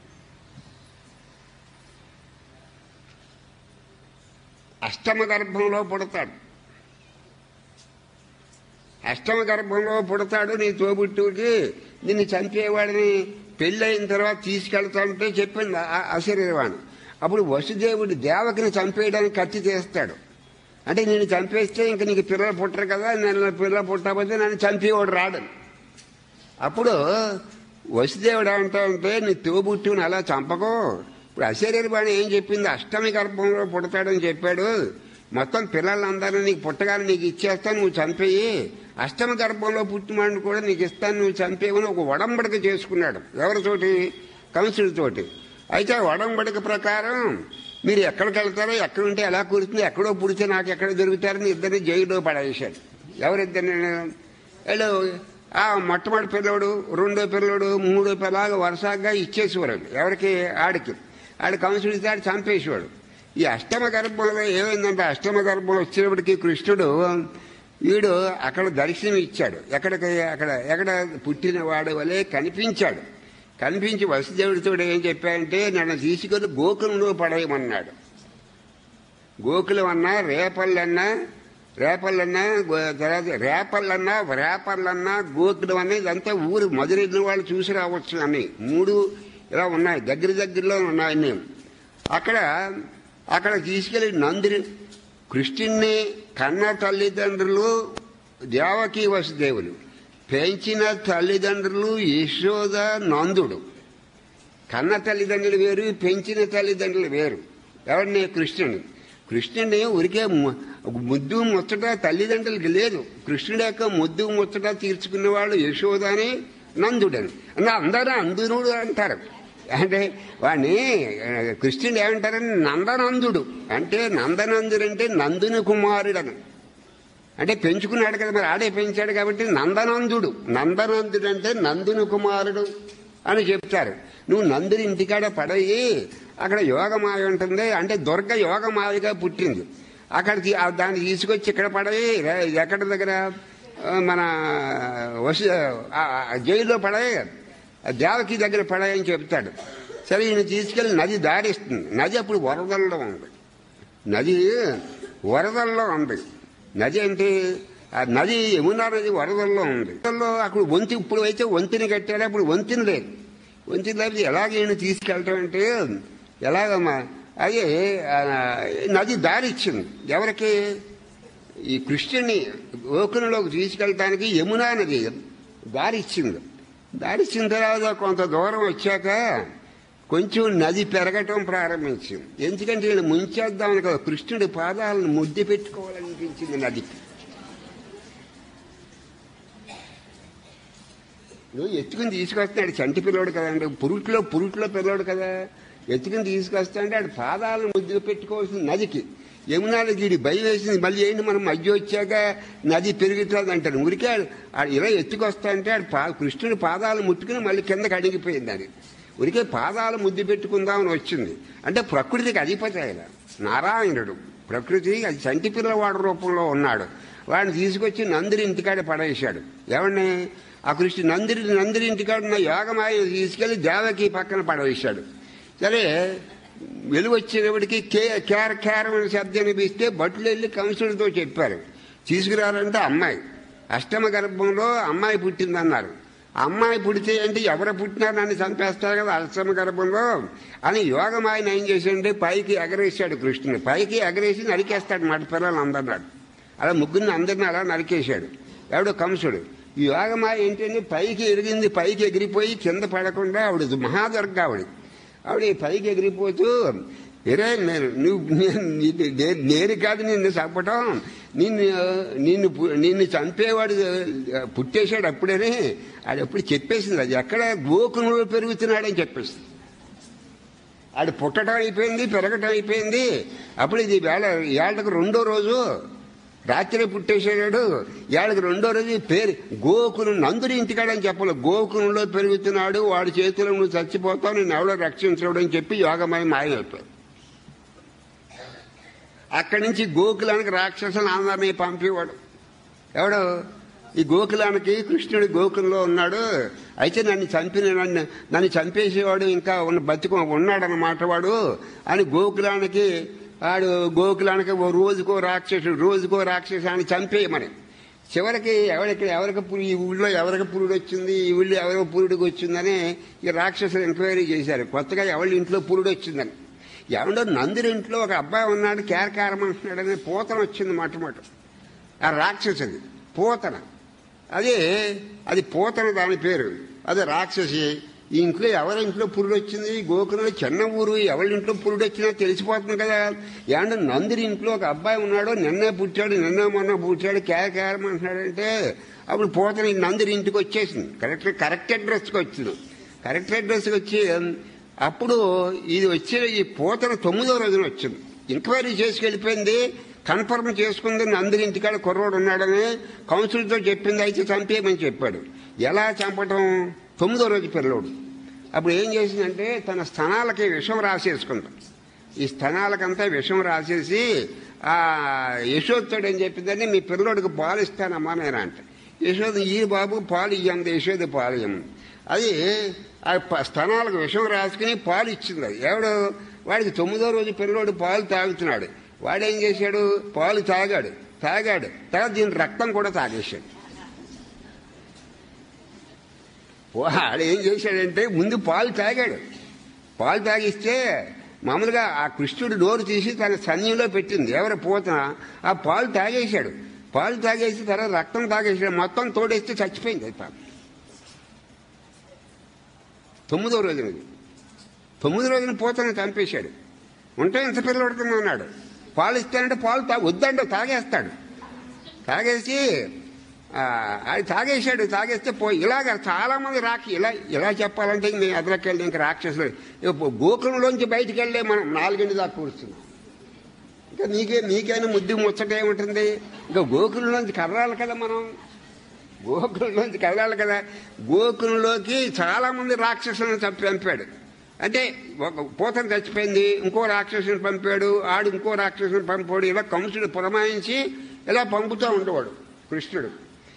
అష్టమ గర్భంలో పుడతాడు అష్టమ గర్భంలో పుడతాడు నీ తోబుట్టువుకి నిన్ను చంపేవాడిని పెళ్ళయిన తర్వాత తీసుకెళ్తానంటే చెప్పింది ఆ- అశరీరవాణి అప్పుడు వసుదేవుడు దేవకిని చంపేయడానికి కత్తి తీస్తాడు అంటే నేను చంపేస్తే ఇంక నీకు పిల్లలు పుట్టరు కదా నన్ను పిల్లలు పుట్టకపోతే నన్ను చంపేవాడు రాడు అప్పుడు వసుదేవుడు ఏమంటాడంటే నీ తోబుట్టుని అలా చంపకో ఇప్పుడు అశరీరవాణి ఏం చెప్పింది అష్టమి గర్భంలో పుడతాడని చెప్పాడు మొత్తం పిల్లలందరినీ నీకు పుట్టగానే నీకు ఇచ్చేస్తాను నువ్వు చంపేయి అష్టమ గర్భంలో పుట్టినవాడిని కూడా నీకు ఇస్తాను నువ్వు చంపేవని ఒక ఒడంబడిక చేసుకున్నాడు ఎవరితోటి కంసుడితోటి అయితే ఆ ఒడంబడిక ప్రకారం మీరు ఎక్కడికి వెళ్తారో ఎక్కడ ఉంటే ఎలా కూర్చుంది ఎక్కడో పుడితే నాకు ఎక్కడ దొరుకుతారని ఇద్దరిని జైల్లో పడేశాడు ఎవరిద్దరిని వీళ్ళు ఆ మొట్టమొదటి పిల్లోడు రెండో పిల్లోడు మూడో పిల్లగా వరుసగా ఇచ్చేసేవారు ఎవరికి ఆడికి ఆడి కంసుడితే ఆడు చంపేసేవాడు ఈ అష్టమ గర్భంలో ఏమైందంటే అష్టమ గర్భంలో వచ్చేటప్పటికి కృష్ణుడు వీడు అక్కడ దర్శనం ఇచ్చాడు ఎక్కడికి అక్కడ ఎక్కడ పుట్టిన వాడు వలె కనిపించాడు కనిపించి వసుదేవుడితో ఏం చెప్పాడంటే నన్ను తీసుకొని గోకులంలో పడేయమన్నాడు గోకులం అన్నా రేపల్లన్నా రేపల్లన్నా గో- తర్వాత రేపల్లన్నా రేపల్లన్నా గోకులం అన్నా ఇదంతా ఊరు మధురైన వాళ్ళు చూసి రావచ్చు అని మూడు ఇలా ఉన్నాయి దగ్గర దగ్గరలో ఉన్నాయి అన్ని అక్కడ అక్కడ తీసుకెళ్లి నందిని కృష్ణుణ్ణి కన్న తల్లిదండ్రులు దేవకి వసుదేవులు పెంచిన తల్లిదండ్రులు యశోద నందుడు కన్న తల్లిదండ్రులు వేరు పెంచిన తల్లిదండ్రులు వేరు ఎవరిని కృష్ణుని కృష్ణుని ఉరికే ము- ముద్దు ముచ్చట తల్లిదండ్రులకి లేదు కృష్ణుడి యొక్క ముద్దు ముచ్చట తీర్చుకునేవాళ్ళు యశోదని నందుడని అంటే అందరూ అందునుడు అంటారు అంటే వాడిని ఆ, కృష్ణుడు ఏమంటారని నందనందుడు అంటే నందనందుడు అంటే నందుని కుమారుడని అంటే పెంచుకున్నాడు కదా మరి ఆడే పెంచాడు కాబట్టి నందనందుడు నందనందుడు అంటే నందుని కుమారుడు అని చెప్తారు నువ్వు నందుని ఇంటికాడ పడయి అక్కడ యోగమాయ ఉంటుంది అంటే దుర్గ యోగమాయగా పుట్టింది అక్కడ తీ- ఆ దాన్ని తీసుకొచ్చి ఇక్కడ పడయి రే- ఎక్కడ దగ్గర ఆ, మన వసు ఆ, ఆ, జైల్లో పడయి ఆ దేవకి దగ్గర పడయని చెప్తాడు సరే ఈయన తీసుకెళ్లి నది దారిస్తుంది నది అప్పుడు వరదల్లో ఉంది నది వరదల్లో ఉంది నది అంటే ఆ నది యమునా నది వరదల్లో ఉంది వరదల్లో అక్కడ వంతి ఇప్పుడు అయితే వంతిని కట్టాడు అప్పుడు వంతిని లేదు వంతిని లేకపోతే ఎలాగ ఈయన తీసుకెళ్ళటం అంటే ఎలాగమ్మా అది ఆ, నది దారి ఇచ్చింది ఎవరికి ఈ కృష్ణుని గోకులంలోకి తీసుకెళ్ళటానికి యమునా నది దారి ఇచ్చింది దారి ఇచ్చిన తర్వాత కొంత దూరం వచ్చాక కొంచెం నది పెరగటం ప్రారంభించింది ఎందుకంటే వీళ్ళు ముంచేద్దామని కదా కృష్ణుడి పాదాలను ముద్దు పెట్టుకోవాలనిపించింది నదికి నువ్వు ఎత్తుకుని తీసుకొస్తున్నాడు చంటి పిల్లోడు కదండి పురుట్లో పురుట్లో పిల్లోడు కదా ఎత్తుకుని తీసుకొస్తాంటే ఆడు పాదాలను ముద్దు పెట్టుకోవాల్సిన నదికి యమునా నదికి భయం వేసింది మళ్ళీ ఏంటి మనం మధ్య వచ్చాక నది పెరుగుతుంది అంటాడు ఉరికే ఆడు- ఆడు ఇలా ఎత్తుకొస్తా అంటే ఆడు పా కృష్ణుడి పాదాలు ముట్టుకుని మళ్ళీ కిందకి అడిగిపోయింది అది ఉరికే పాదాలు ముద్దు పెట్టుకుందామని వచ్చింది అంటే ప్రకృతికి అధిపతి ఆయన నారాయణుడు ప్రకృతి అది చంటి పిల్లవాడు రూపంలో ఉన్నాడు వాడిని తీసుకొచ్చి నందిని ఇంటికాడ పడేశాడు ఏమన్నా ఆ కృష్ణ నందిని నందిని ఇంటికాడ ఉన్న యోగమాయ తీసుకెళ్లి దేవకి పక్కన పడవేశాడు సరే వెలుగు వచ్చేటప్పటికి కే కేర కేరం అనే శబ్దం అనిపిస్తే భటులు వెళ్ళి కంసుడితో చెప్పారు తీసుకురారంటే అమ్మాయి అష్టమ గర్భంలో అమ్మాయి పుట్టిందన్నారు అమ్మాయి పుడితే అంటే ఎవరు పుట్టినా నన్ను చంపేస్తారు కదా అష్టమ గర్భంలో అని యోగమాయన ఏం చేశాడంటే పైకి ఎగరేశాడు కృష్ణుడు పైకి ఎగరేసి నరికేస్తాడు మాట పిల్లలు అందన్నాడు అలా ముగ్గురిని అందరిని అలా నరికేశాడు ఎవడు కంసుడు ఈ యోగమాయ ఏంటంటే పైకి ఎరిగింది పైకి ఎగిరిపోయి కింద పడకుండా ఆవిడ మహాదుర్గ ఆవిడ ఆవిడ పైకి ఎగిరిపోతూ ఎరే నేను నువ్వు నేను నీ- నే- నేను కాదు నిన్ను చంపటం నిన్ను నిన్ను పు- నిన్ను చంపేవాడు ఆ, పుట్టేశాడు అప్పుడని అది అప్పుడు చెప్పేసింది అది ఎక్కడ గోకులంలో పెరుగుతున్నాడని చెప్పేసింది ఆడు పుట్టడం అయిపోయింది పెరగటం అయిపోయింది అప్పుడు ఇది వేళ ఏళ్ళకు రెండో రోజు రాత్రి పుట్టేసాడు ఏళ్ళకి రెండో రోజు ఈ పేరు గోకులు నందుని ఇంటికాడని చెప్పాలి గోకులంలో పెరుగుతున్నాడు వాడి చేతిలో నువ్వు చచ్చిపోతావు నేను ఎవడో రక్షించడు అని చెప్పి యోగమయం మాయమైపోయాడు అక్కడి నుంచి గోకులానికి రాక్షసులు అందరినీ పంపేవాడు ఎవడు ఈ గోకులానికి కృష్ణుడు గోకులంలో ఉన్నాడు అయితే నన్ను చంపిన నన్ను నన్ను చంపేసేవాడు ఇంకా ఉన్న బతికు ఉన్నాడన్నమాట వాడు అని గోకులానికి వాడు గోకులానికి ఓ రోజుకో రాక్షసుడు రోజుకో రాక్షసాన్ని చంపేయమని చివరికి ఎవరికి ఎవరికి పురు- ఈ ఊళ్ళో ఎవరికి పురుడు వచ్చింది ఈ ఊళ్ళో ఎవరో పురుడికి వచ్చిందని ఈ రాక్షసులు ఎంక్వైరీ చేశారు కొత్తగా ఎవరి ఇంట్లో పురుడు వచ్చిందని ఎవడో నందిరి ఇంట్లో ఒక అబ్బాయి ఉన్నాడు కేరకారం అంటున్నాడని పోతన వచ్చింది మొట్టమొదటి ఆ రాక్షసుది పోతన అది అది పోతన దాని పేరు అది రాక్షసి ఈ ఇంట్లో ఎవరి ఇంట్లో పురుడు వచ్చింది గోకులంలో చిన్న ఊరు ఎవరి ఇంట్లో పురుడు వచ్చినా తెలిసిపోతుంది కదా ఏమంటే నందిరి ఇంట్లో ఒక అబ్బాయి ఉన్నాడు నిన్నే పుట్టాడు నిన్నే మొన్న పుట్టాడు కేరకారం అంటున్నాడంటే అప్పుడు పోతన ఈ నందిరి ఇంటికి వచ్చేసింది కరెక్ట్ కరెక్ట్ అడ్రస్కి వచ్చింది కరెక్ట్ అడ్రస్కి వచ్చి అప్పుడు ఇది వచ్చే ఈ పోతన తొమ్మిదో రోజున వచ్చింది ఎంక్వైరీ చేసి వెళ్ళిపోయింది కన్ఫర్మ్ చేసుకుంది నందిని ఇంటికాడ కుర్రోడు ఉన్నాడని కౌన్సిల్తో చెప్పింది అయితే చంపేయమని చెప్పాడు ఎలా చంపటం తొమ్మిదో రోజు పిల్లోడు అప్పుడు ఏం చేసిందంటే తన స్థనాలకి విషం రాసేసుకుంటాం ఈ స్థనాలకంతా విషం రాసేసి ఆ యశోత్తుడు అని చెప్పిందని మీ పిల్లోడికి పాలు ఇస్తానమ్మా నేను అంటే యశోద ఈ బాబు పాలు ఇయ్యంది యశోద పాలు ఇయ్యము అది ఆ ప- స్థనాలకు విషం రాసుకుని పాలు ఇచ్చింది అది ఎవడు వాడికి తొమ్మిదో రోజు పిల్లోడు పాలు తాగుతున్నాడు వాడేం చేశాడు పాలు తాగాడు తాగాడు తర్వాత దీని రక్తం కూడా తాగేశాడు వాడు ఏం చేశాడంటే ముందు పాలు తాగాడు పాలు తాగిస్తే మామూలుగా ఆ కృష్ణుడు డోరు తీసి తన సన్యంలో పెట్టింది ఎవరు పోతున్నా ఆ పాలు తాగేశాడు పాలు తాగేసి తర్వాత రక్తం తాగేసి మొత్తం తోడేస్తే చచ్చిపోయింది అది పాపం తొమ్మిదో రోజున ఇది. తొమ్మిది రోజున పోతను చంపేశాడు ఉంటే ఇంత పిల్లడుతున్నా అన్నాడు పాలు ఇస్తానంటే పాలు తా వద్దంటే తాగేస్తాడు తాగేసి ఆ, అది తాగేశాడు తాగేస్తే పోయి ఇలాగ చాలా మంది రాకి ఇలా ఇలా చెప్పాలంటే ఇంక నేను ఎదరకెళ్ళి ఇంకా రాక్షసులు ఇక గోకులంలోంచి బయటికి వెళ్ళే మనం నాలుగింటి దాకా కూర్చున్నాం ఇంకా నీకే నీకైనా ముద్దు ముచ్చట ఏముంటుంది ఇంకా గోకులంలోంచి కదలాలి కదా మనం గోకులంలోంచి కదలాలి కదా గోకులంలోకి చాలా మంది రాక్షసులను చంపి పంపాడు అంటే ఒక పూతను చచ్చిపోయింది ఇంకో రాక్షసుని పంపాడు ఆడు ఇంకో రాక్షసుని పంపాడు ఇలా కంసుడు పురమాయించి ఇలా పంపుతూ ఉండేవాడు కృష్ణుడు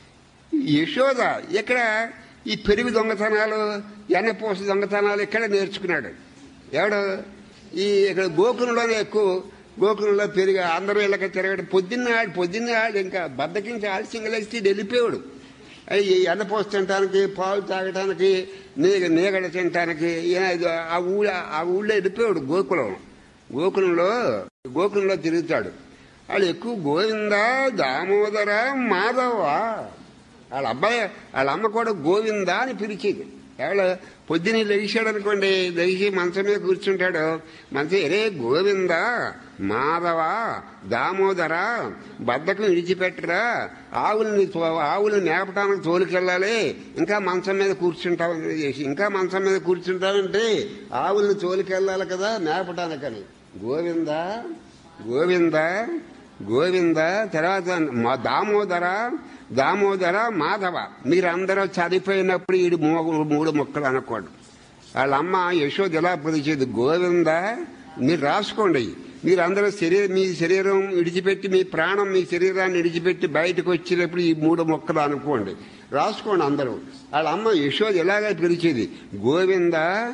యశోద ఇక్కడ ఈ పెరుగు దొంగతనాలు ఎన్నపోస దొంగతనాలు ఇక్కడ నేర్చుకున్నాడు ఎవడు ఈ ఇక్కడ గోకులంలోనే ఎక్కువ గోకులంలో పెరిగి అందరూ ఇళ్ళకి తిరగడం పొద్దున్న ఆడు పొద్దున్న ఆడు ఇంకా బద్దకించి ఆలస్యంగా లేస్తే వెళ్ళిపోయాడు అయి ఈ ఎన్నపోస తినటానికి పాలు తాగటానికి నీగ నీగడ తినటానికి ఈయన ఇది ఆ ఊళ్ళో ఆ ఊళ్ళో వెళ్ళిపోయాడు గోకులం గోకులంలో గోకులంలో తిరుగుతాడు వాళ్ళు ఎక్కువ గోవింద దామోదర మాధవ వాళ్ళ అబ్బాయి వాళ్ళ అమ్మ కూడా గోవింద అని పిలిచేది ఎవడ పొద్దున లెగిశాడు అనుకోండి లెగిసి మంచం మీద కూర్చుంటాడు మంచం ఎరే గోవింద మాధవ దామోదర బద్దకం విడిచిపెట్టరా ఆవుల్ని తో- ఆవులు నేపటానికి తోలుకెళ్ళాలి ఇంకా మంచం మీద కూర్చుంటావని చేసి ఇంకా మంచం మీద కూర్చుంటావంటే ఆవుల్ని తోలుకెళ్ళాలి కదా మేపటానికని గోవింద గోవింద గోవింద తర్వాత మా దామోదర దామోదర మాధవ మీరందరూ చనిపోయినప్పుడు ఈ మూడు మూడు మొక్కలు అనకూడదు వాళ్ళ అమ్మ యశోద ఎలా పిలిచేది గోవింద మీరు రాసుకోండి మీరందరూ శరీరం మీ శరీరం విడిచిపెట్టి మీ ప్రాణం మీ శరీరాన్ని విడిచిపెట్టి బయటకు వచ్చినప్పుడు ఈ మూడు మొక్కలు అనుకోండి రాసుకోండి అందరూ వాళ్ళ అమ్మ యశోద ఎలాగ పిలిచేది గోవింద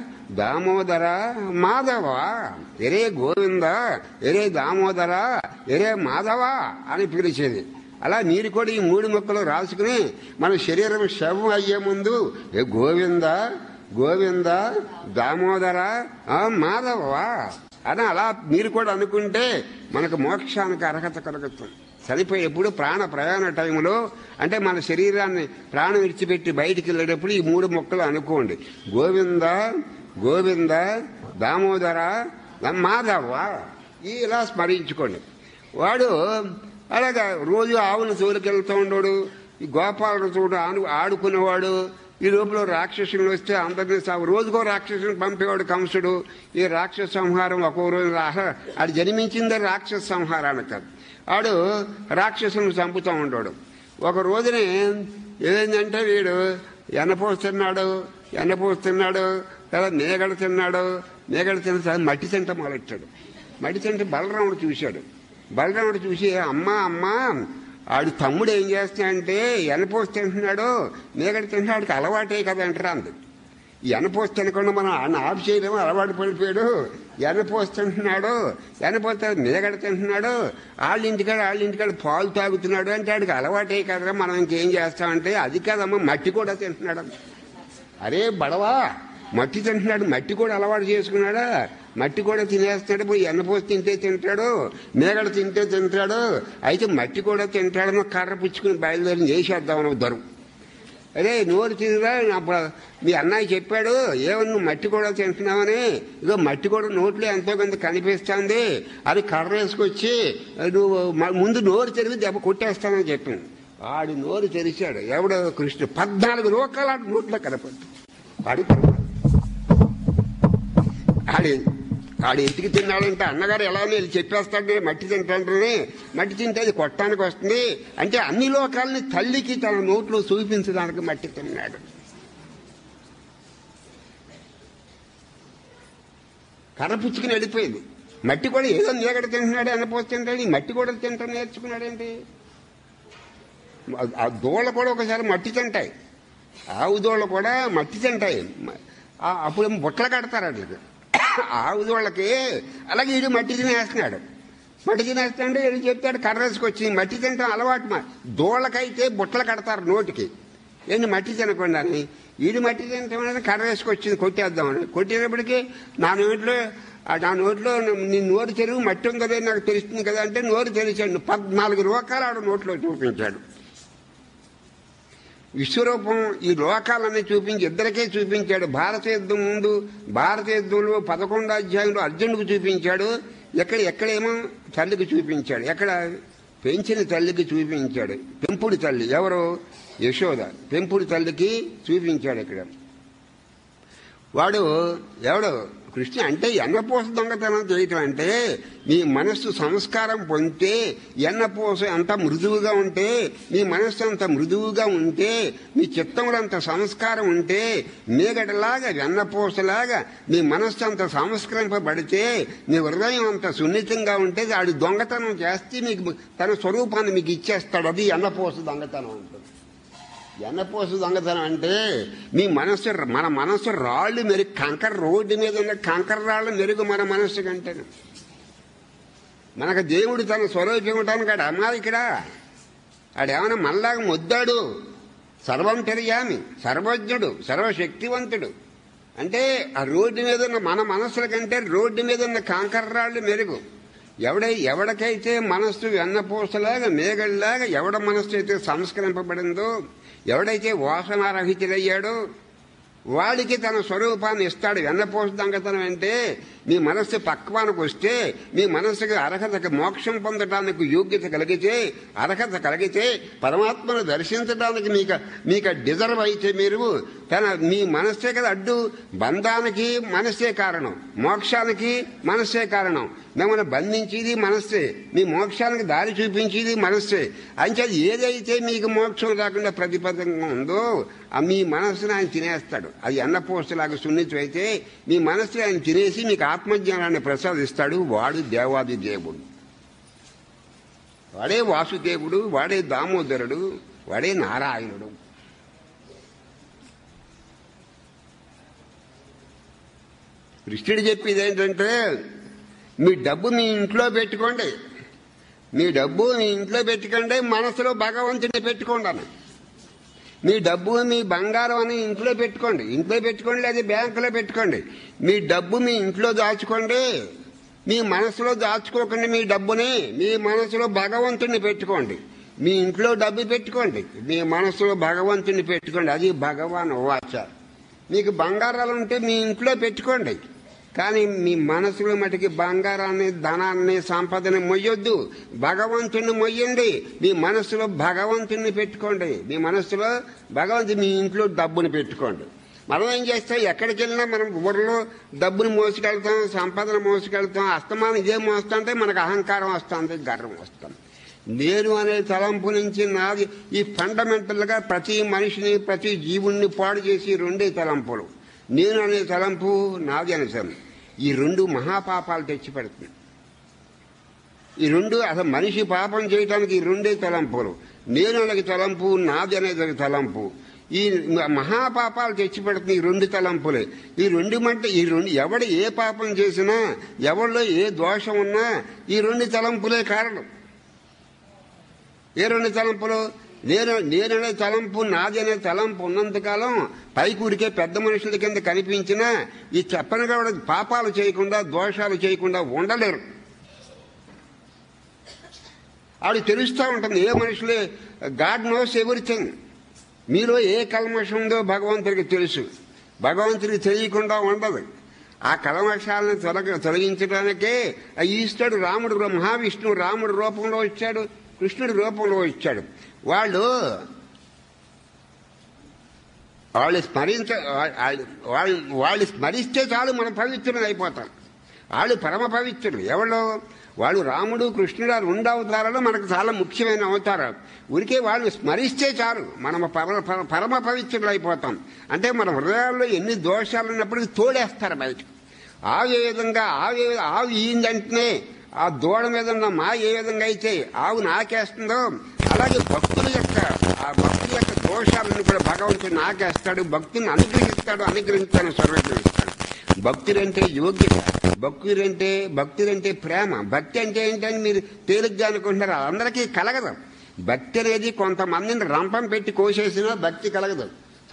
దామోదర మాధవ ఎరే గోవింద ఎరే దామోదర ఎరే మాధవ అని పిలిచేది అలా మీరు కూడా ఈ మూడు మొక్కలు రాసుకుని మన శరీరం శవం అయ్యే ముందు ఏ గోవింద గోవింద దామోదర ఆ, మాధవ అని అలా మీరు కూడా అనుకుంటే మనకు మోక్షానికి అర్హత కలుగుతుంది చనిపోయేప్పుడు ప్రాణ ప్రయాణ టైంలో అంటే మన శరీరాన్ని ప్రాణం విడిచిపెట్టి బయటికి వెళ్ళేటప్పుడు ఈ మూడు మొక్కలు అనుకోండి గోవింద గోవింద దామోదర మాధవ ఈ ఇలా స్మరించుకోండి వాడు అలాగా రోజు ఆవును తోలుకెళ్తూ ఉండడు ఈ గోపాలను చూడు ఆడు ఆడుకునేవాడు ఈ లోపల రాక్షసులు వస్తే అందరినీ సా- రోజుకో రాక్షసుని పంపేవాడు కంసుడు ఈ రాక్షస సంహారం ఒక్కో రోజు రా- ఆడు జన్మించిందే రాక్షస సంహారానికి కాదు ఆడు రాక్షసులను చంపుతూ ఉండడు ఒక రోజునే ఏమైందంటే వీడు ఎన్నపోస్తున్నాడు ఎన్నపోస్తున్నాడు తర్వాత మేగడ తిన్నాడు మేగడ తిన్న తర్వాత మట్టి తింట మొదలెట్టాడు మట్టి తింటే బలరాముడు చూశాడు బలరాముడు చూసి అమ్మా అమ్మా ఆడు తమ్ముడు ఏం చేస్తున్నాడంటే ఎనపోసి తింటున్నాడు మేగడ తింటున్నాడికి అలవాటే కదా అంటారా అంది ఎనపోసి తినకుండా మనం ఆయన ఆఫ్ చేయలేము అలవాటు పడిపోయాడు ఎనపోసి తింటున్నాడు ఎనపోతే మేగడ తింటున్నాడు వాళ్ళ ఇంటికాడ వాళ్ళ ఇంటికాడ పాలు తాగుతున్నాడు అంటే ఆడికి అలవాటే కదరా మనం ఇంకేం చేస్తామంటే అది కాదమ్మా మట్టి కూడా తింటున్నాడు అరే బడవా మట్టి తింటున్నాడు మట్టి కూడా అలవాటు చేసుకున్నాడా మట్టి కూడా తినేస్తున్నాడు పోయి ఎన్నపోసి తింటే తింటాడు మేగడ తింటే తింటాడు అయితే మట్టి కూడా తింటాడని కర్ర పుచ్చుకుని బయలుదేరి చేసేద్దామని దొరు అరే నోరు తిరిగిరా అప్పుడు మీ అన్నయ్య చెప్పాడు ఏమన్నా నువ్వు మట్టి కూడా తింటున్నావని ఇదో మట్టి కూడా నోట్లో ఎంతో కొంత కనిపిస్తుంది అది కర్ర వేసుకొచ్చి నువ్వు మ- ముందు నోరు తెరిగి దెబ్బ కొట్టేస్తానని చెప్పింది ఆడి నోరు తెరిచాడు ఎవడో కృష్ణుడు పద్నాలుగు లోకాలు ఆడి నోట్లో కనపడ్డు వాడి ఆడి ఆడు ఇంటికి తిన్నాడంటే అన్నగారు ఎలానో వెళ్ళి చెప్పేస్తాడు మట్టి తింటాడని మట్టి తింటే అది కొట్టడానికి వస్తుంది అంటే అన్ని లోకాలని తల్లికి తన నోట్లో చూపించడానికి మట్టి తిన్నాడు కర్ర పుచ్చుకుని వెళ్ళిపోయింది మట్టి కూడా ఏదో నీగడ తింటున్నాడు అన్నపోసి తింటాడు ఈ మట్టి కూడా తింటాడు నేర్చుకున్నాడేంటి ఆ దోళ్ళ కూడా ఒకసారి మట్టి తింటాయి ఆవు దోళ్ళ కూడా మట్టి తింటాయి ఆ- అప్పుడు ఏమో బుట్టలు కడతారు అట్లకి ఆవు దోళ్ళకి అలాగే వీడు మట్టి తినేస్తున్నాడు మట్టి తినేస్తాడు వీడు చెప్తాడు కర్రేసుకొచ్చి మట్టి తింటాం అలవాటు మా దోళ్ళకైతే బుట్టలు కడతారు నోటికి ఏంటి మట్టి తినకుండా అని వీడు మట్టి తింటామని కర్ర వేసుకొచ్చింది కొట్టేద్దామని కొట్టేటప్పటికి నా నోట్లో ఆ నా నోట్లో నీ నోరు తెరువు మట్టి ఉందనే నాకు తెలుస్తుంది కదా అంటే నోరు తెరిచాడు పద్నాలుగు లోకాలు ఆడ నోట్లో చూపించాడు విశ్వరూపం ఈ లోకాలన్నీ చూపించి ఇద్దరికే చూపించాడు భారత యుద్ధం ముందు భారత యుద్ధంలో పదకొండో అధ్యాయంలో అర్జునుడికి చూపించాడు ఎక్కడ ఎక్కడేమో తల్లికి చూపించాడు ఎక్కడ పెంచిన తల్లికి చూపించాడు పెంపుడు తల్లి ఎవరు యశోద పెంపుడు తల్లికి చూపించాడు ఇక్కడ వాడు ఎవడు కృష్ణ అంటే ఎన్నపోస దొంగతనం చేయటం అంటే మీ మనస్సు సంస్కారం పొందితే ఎన్నపోస అంత మృదువుగా ఉంటే మీ మనస్సు అంత మృదువుగా ఉంటే మీ చిత్తంలో అంత సంస్కారం ఉంటే మేగడలాగా వెన్నపోసలాగా మీ మనస్సు అంత సంస్కరింపబడితే మీ హృదయం అంత సున్నితంగా ఉంటే ఆడు దొంగతనం చేస్తే మీకు తన స్వరూపాన్ని మీకు ఇచ్చేస్తాడు అది ఎన్నపోస దొంగతనం ఉంటుంది ఎన్నపోసు దొంగతనం అంటే మీ మనస్సు మన మనస్సు రాళ్ళు మెరుగు కంకర రోడ్డు మీద ఉన్న కంకర రాళ్ళు మెరుగు మన మనస్సు కంటే మనకు దేవుడు తన స్వరూపం ఇవ్వటానికి ఆడు అమాయకుడా ఆడేమైనా మనలాగా ముద్దాడు సర్వం తెలియామి సర్వజ్ఞుడు సర్వశక్తివంతుడు అంటే ఆ రోడ్డు మీద ఉన్న మన మనస్సుల కంటే రోడ్డు మీద ఉన్న కాంకర రాళ్ళు మెరుగు ఎవడై ఎవడికైతే మనస్సు వెన్నపూసలాగా మేఘల్లాగా ఎవడ మనస్సు అయితే సంస్కరింపబడిందో ఎవడైతే వాసనారహితుడయ్యాడో వాడికి తన స్వరూపాన్ని ఇస్తాడు వెన్నపోస దొంగతనం అంటే మీ మనస్సు పక్వానికి వస్తే మీ మనస్సుకి అర్హతకి మోక్షం పొందడానికి యోగ్యత కలిగితే అర్హత కలిగితే పరమాత్మను దర్శించడానికి మీకు మీకు డిజర్వ్ అయితే మీరు తన మీ మనస్సే కదా అడ్డు బంధానికి మనస్సే కారణం మోక్షానికి మనస్సే కారణం మిమ్మల్ని బంధించేది మనస్సే మీ మోక్షానికి దారి చూపించేది మనస్సే అంచేది ఏదైతే మీకు మోక్షం రాకుండా ప్రతిపదంగా ఉందో ఆ మీ మనస్సును ఆయన తినేస్తాడు అది అన్నపోస్తులాగా సున్నితం అయితే మీ మనస్సు ఆయన తినేసి మీకు ఆత్మజ్ఞానాన్ని ప్రసాదిస్తాడు వాడు దేవాది దేవుడు వాడే వాసుదేవుడు వాడే దామోదరుడు వాడే నారాయణుడు కృష్ణుడు చెప్పేది ఏంటంటే మీ డబ్బు మీ ఇంట్లో పెట్టుకోండి మీ డబ్బు మీ ఇంట్లో పెట్టుకోండి మనసులో భగవంతుని పెట్టుకోండి అని మీ డబ్బు మీ బంగారం అని ఇంట్లో పెట్టుకోండి ఇంట్లో పెట్టుకోండి లేదా బ్యాంకులో పెట్టుకోండి మీ డబ్బు మీ ఇంట్లో దాచుకోండి మీ మనసులో దాచుకోకండి మీ డబ్బుని మీ మనసులో భగవంతుని పెట్టుకోండి మీ ఇంట్లో డబ్బు పెట్టుకోండి మీ మనసులో భగవంతుని పెట్టుకోండి అది భగవాన్ వాచ మీకు బంగారాలు ఉంటే మీ ఇంట్లో పెట్టుకోండి కానీ మీ మనసులో మటుకి బంగారాన్ని ధనాన్ని సంపదని మొయ్యొద్దు భగవంతుని మొయ్యండి మీ మనసులో భగవంతుని పెట్టుకోండి మీ మనసులో భగవంతు మీ ఇంట్లో డబ్బుని పెట్టుకోండి మనం ఏం చేస్తాం ఎక్కడికి వెళ్ళినా మనం ఊర్లో డబ్బుని మోసుకెళ్తాం సంపదను మోసుకెళ్తాం అస్తమానం ఇదే మోస్తుంటే మనకు అహంకారం వస్తుంది గర్వం వస్తుంది నేను అనే తలంపు నుంచి నాది ఈ ఫండమెంటల్ గా ప్రతి మనిషిని ప్రతి జీవుణ్ణి పాడు చేసి రెండే తలంపులు నేను అనే తలంపు నాది అనేసాను ఈ రెండు మహాపాపాలు తెచ్చిపెడుతుంది ఈ రెండు అసలు మనిషి పాపం చేయడానికి ఈ రెండే తలంపులు నేను అనే తలంపు నాది అనేది తలంపు ఈ మహాపాపాలు తెచ్చిపెడుతుంది ఈ రెండు తలంపులే ఈ రెండు మంటే ఈ రెండు ఎవడు ఏ పాపం చేసినా ఎవరిలో ఏ దోషం ఉన్నా ఈ రెండు తలంపులే కారణం ఏ రెండు తలంపులు నేను నేననే తలంపు నాది అనే తలంపు ఉన్నంతకాలం పైకూరికే పెద్ద మనుషుల కింద కనిపించినా ఈ చెప్పని కూడా పాపాలు చేయకుండా దోషాలు చేయకుండా ఉండలేరు ఆడు తెలుస్తూ ఉంటుంది ఏ మనుషులే గాడ్ నోస్ ఎవ్రీథింగ్ మీలో ఏ కల్మషం ఉందో భగవంతుడికి తెలుసు భగవంతుడికి తెలియకుండా ఉండదు ఆ కల్మషాలను తొలగ తొలగించడానికే ఆ ఈశ్వరుడు రాముడు మహావిష్ణువు రాముడు రూపంలో వచ్చాడు కృష్ణుడి రూపంలో వచ్చాడు వాళ్ళు వాళ్ళు స్మరించ వాళ్ళు వాళ్ళు స్మరిస్తే చాలు మనం పవిత్రులు అయిపోతాం వాళ్ళు పరమ పవిత్రులు ఎవరు వాళ్ళు రాముడు కృష్ణుడు ఆ రెండు అవతారాలు మనకు చాలా ముఖ్యమైన అవతారాలు ఉరికే వాళ్ళు స్మరిస్తే చాలు మనం పరమ పరమ పవిత్రులు అయిపోతాం అంటే మన హృదయాల్లో ఎన్ని దోషాలు ఉన్నప్పటికీ తోడేస్తారు బయట ఆవు ఏ విధంగా ఆవు ఏ ఆవు ఈందంటేనే ఆ దూడ మీద ఉన్న మా ఏ విధంగా అయితే ఆవు నాకేస్తుందో అలాగే భక్తుల యొక్క ఆ భక్తుల యొక్క దోషాలను కూడా భగవంతుడు నాకేస్తాడు భక్తుని అనుగ్రహిస్తాడు అనుగ్రహించాను సర్వగ్రహిస్తాడు భక్తులంటే యోగ్యత భక్తులంటే భక్తులంటే ప్రేమ భక్తి అంటే ఏంటని మీరు తేలిగ్గా అనుకుంటున్నారు అందరికీ కలగదు భక్తి అనేది కొంతమందిని రంపం పెట్టి కోసేసినా భక్తి కలగదు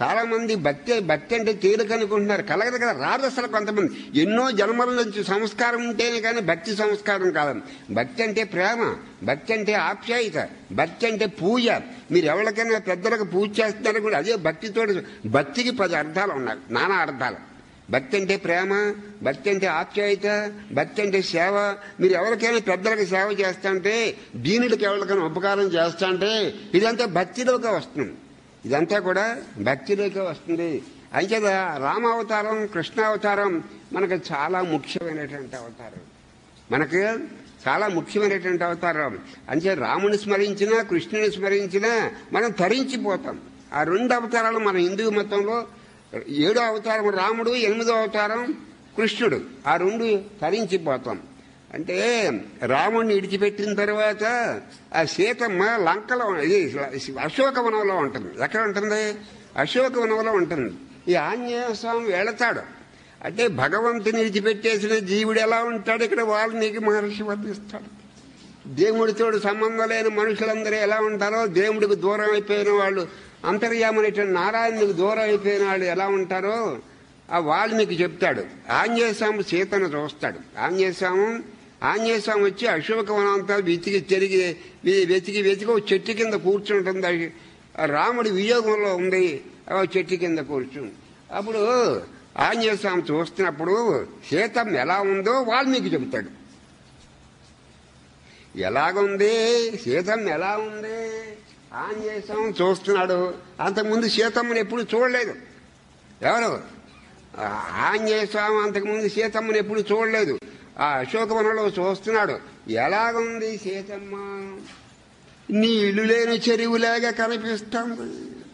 చాలా మంది భక్తి భక్తి అంటే తేలిక అనుకుంటున్నారు కలగదు కదా రాదు అసలు కొంతమంది ఎన్నో జన్మల నుంచి సంస్కారం ఉంటేనే కానీ భక్తి సంస్కారం కాదు భక్తి అంటే ప్రేమ భక్తి అంటే ఆప్యాయత భక్తి అంటే పూజ మీరు ఎవరికైనా పెద్దలకు పూజ చేస్తున్నారు కూడా అదే భక్తితో భక్తికి పది అర్థాలు ఉన్నాయి నానా అర్థాలు భక్తి అంటే ప్రేమ భక్తి అంటే ఆప్యాయత భక్తి అంటే సేవ మీరు ఎవరికైనా పెద్దలకు సేవ చేస్తాంటే దీనుడికి ఎవరికైనా ఉపకారం చేస్తాంటే ఇదంతా భక్తిలోకి వస్తుంది ఇదంతా కూడా భక్తిలోకి వస్తుంది అంచేత రామావతారం కృష్ణావతారం మనకు చాలా ముఖ్యమైనటువంటి అవతారం మనకు చాలా ముఖ్యమైనటువంటి అవతారం అంతే రాముని స్మరించినా కృష్ణుని స్మరించినా మనం తరించిపోతాం ఆ రెండు అవతారాలు మన హిందూ మతంలో ఏడో అవతారం రాముడు ఎనిమిదో అవతారం కృష్ణుడు ఆ రెండు తరించిపోతాం అంటే రాముడిని ఇడిచిపెట్టిన తర్వాత ఆ సీతమ్మ లంకలో ఇది అశోకవనంలో ఉంటుంది ఎక్కడ ఉంటుంది అశోకవనంలో ఉంటుంది ఈ ఆంజనేయ స్వామి వెళతాడు అంటే భగవంతుని విడిచిపెట్టేసిన జీవుడు ఎలా ఉంటాడు ఇక్కడ వాల్మీకి మహర్షి వర్ణిస్తాడు దేవుడితోడు సంబంధం లేని మనుషులందరూ ఎలా ఉంటారో దేవుడికి దూరం అయిపోయిన వాళ్ళు అంతర్యామనేటువంటి నారాయణుడికి దూరం అయిపోయిన వాళ్ళు ఎలా ఉంటారో ఆ వాల్మీకి చెప్తాడు ఆంజనేయస్వామి సీతను చూస్తాడు ఆంజనేయస్వామి ఆంజనేయస్వామి వచ్చి అశోకవనం అంతా వెతికి తిరిగి వె- వెతికి వెతికి ఒక చెట్టు కింద కూర్చుంటుంది అది ఆ రాముడి వియోగంలో ఉంది ఆ చెట్టు కింద కూర్చుంది అప్పుడు ఆంజనేయస్వామి చూస్తున్నప్పుడు సీతమ్మ ఎలా ఉందో వాల్మీకి చెబుతాడు ఎలాగుంది సీతమ్మ ఎలా ఉంది ఆంజనేయస్వామి చూస్తున్నాడు అంతకుముందు సీతమ్మని ఎప్పుడు చూడలేదు ఎవరు ఆ ఆంజనేయ స్వామి అంతకుముందు సీతమ్మని ఎప్పుడు చూడలేదు ఆ అశోకవనంలో చూస్తున్నాడు ఎలాగుంది సీతమ్మ నీళ్లు లేని చెరువులాగా కనిపిస్తుంది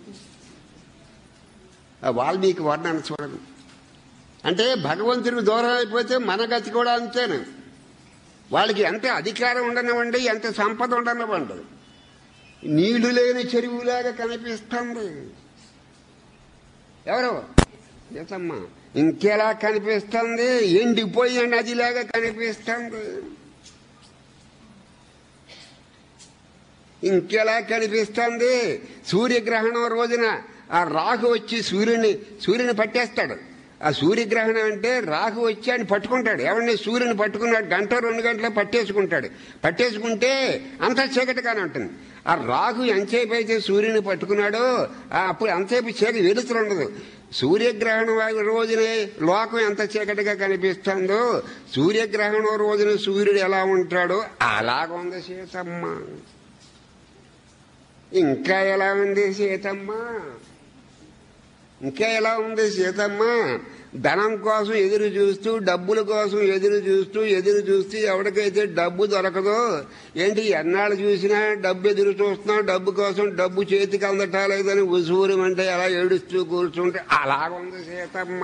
ఆ వాల్మీకి వర్ణన చూడదు అంటే భగవంతుడికి దూరం అయిపోతే మన గతి కూడా అంతేను వాళ్ళకి ఎంత అధికారం ఉండనివ్వండి ఎంత సంపద ఉండనివ్వండి నీళ్లు లేని చెరువులాగా కనిపిస్తుంది ఎవరు సీతమ్మ ఇంకెలా కనిపిస్తుంది ఎండిపోయిన నదిలాగా కనిపిస్తుంది ఇంకెలా కనిపిస్తుంది సూర్యగ్రహణం రోజున ఆ రాహు వచ్చి సూర్యుని సూర్యుని పట్టేస్తాడు ఆ సూర్యగ్రహణం అంటే రాహు వచ్చి ఆయన పట్టుకుంటాడు ఎవరిని సూర్యుని పట్టుకున్నాడు గంట రెండు గంటలు పట్టేసుకుంటాడు పట్టేసుకుంటే అంతా చీకటిగానే ఉంటుంది ఆ రాహు ఎంతసేపు అయితే సూర్యుని పట్టుకున్నాడో ఆ అప్పుడు అంతసేపు చీకటి వెలుతురు ఉండదు సూర్యగ్రహణం రోజునే లోకం ఎంత చీకటిగా కనిపిస్తుందో సూర్యగ్రహణం రోజున సూర్యుడు ఎలా ఉంటాడో అలాగ ఉంది సీతమ్మ ఇంకా ఎలా ఉంది సీతమ్మ ఇంకా ఎలా ఉంది సీతమ్మ ధనం కోసం ఎదురు చూస్తూ డబ్బుల కోసం ఎదురు చూస్తూ ఎదురు చూస్తూ ఎవరికైతే డబ్బు దొరకదో ఏంటి ఎన్నాళ్ళు చూసినా డబ్బు ఎదురు చూస్తున్నాం డబ్బు కోసం డబ్బు చేతికి అందటాలేదని ఉసూరం అంటే ఎలా ఏడుస్తూ కూర్చుంటే అలాగుంది సీతమ్మ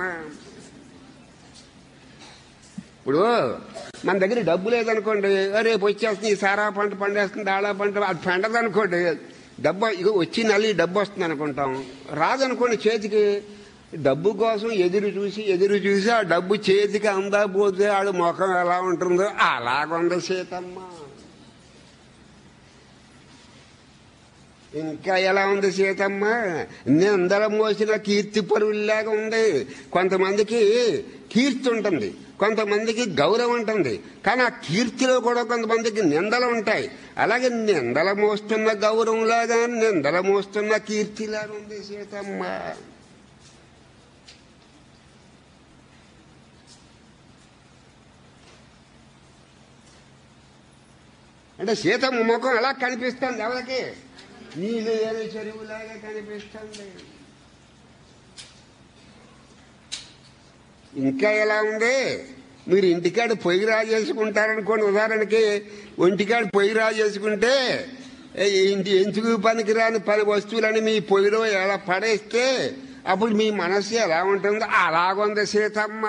ఇప్పుడు మన దగ్గర డబ్బు లేదనుకోండి రేపు వచ్చేస్తుంది ఈ సారా పంట పండేస్తుంది ఆళా పంట అది పండదనుకోండి డబ్బు ఇక వచ్చి నల్లి డబ్బు వస్తుంది అనుకుంటాం రాదనుకోండి చేతికి డబ్బు కోసం ఎదురు చూసి ఎదురు చూసి ఆ డబ్బు చేతికి అందకపోతే ఆడు ముఖం ఎలా ఉంటుందో అలాగుంది సీతమ్మ ఇంకా ఎలా ఉంది సీతమ్మ నిందల మోసిన కీర్తి పరువులాగా ఉంది కొంతమందికి కీర్తి ఉంటుంది కొంతమందికి గౌరవం ఉంటుంది కానీ ఆ కీర్తిలో కూడా కొంతమందికి నిందలు ఉంటాయి అలాగే నిందల మోస్తున్న గౌరవంలాగా నిందల మోస్తున్న కీర్తిలాగా ఉంది సీతమ్మ అంటే సీతమ్మ ముఖం ఎలా కనిపిస్తుంది ఎవరికి నీళ్ళు లేని చెరువులాగా కనిపిస్తుంది ఇంకా ఎలా ఉంది మీరు ఇంటికాడ పొయ్యి రాజేసుకుంటారనుకోండి ఉదాహరణకి ఒంటికాడ పొయ్యి రాజేసుకుంటే ఏ ఇంటి ఎందుకు పనికిరాని పని వస్తువులని మీ పొయ్యిలో ఎలా పడేస్తే అప్పుడు మీ మనస్సు ఎలా ఉంటుందో అలాగుంది సీతమ్మ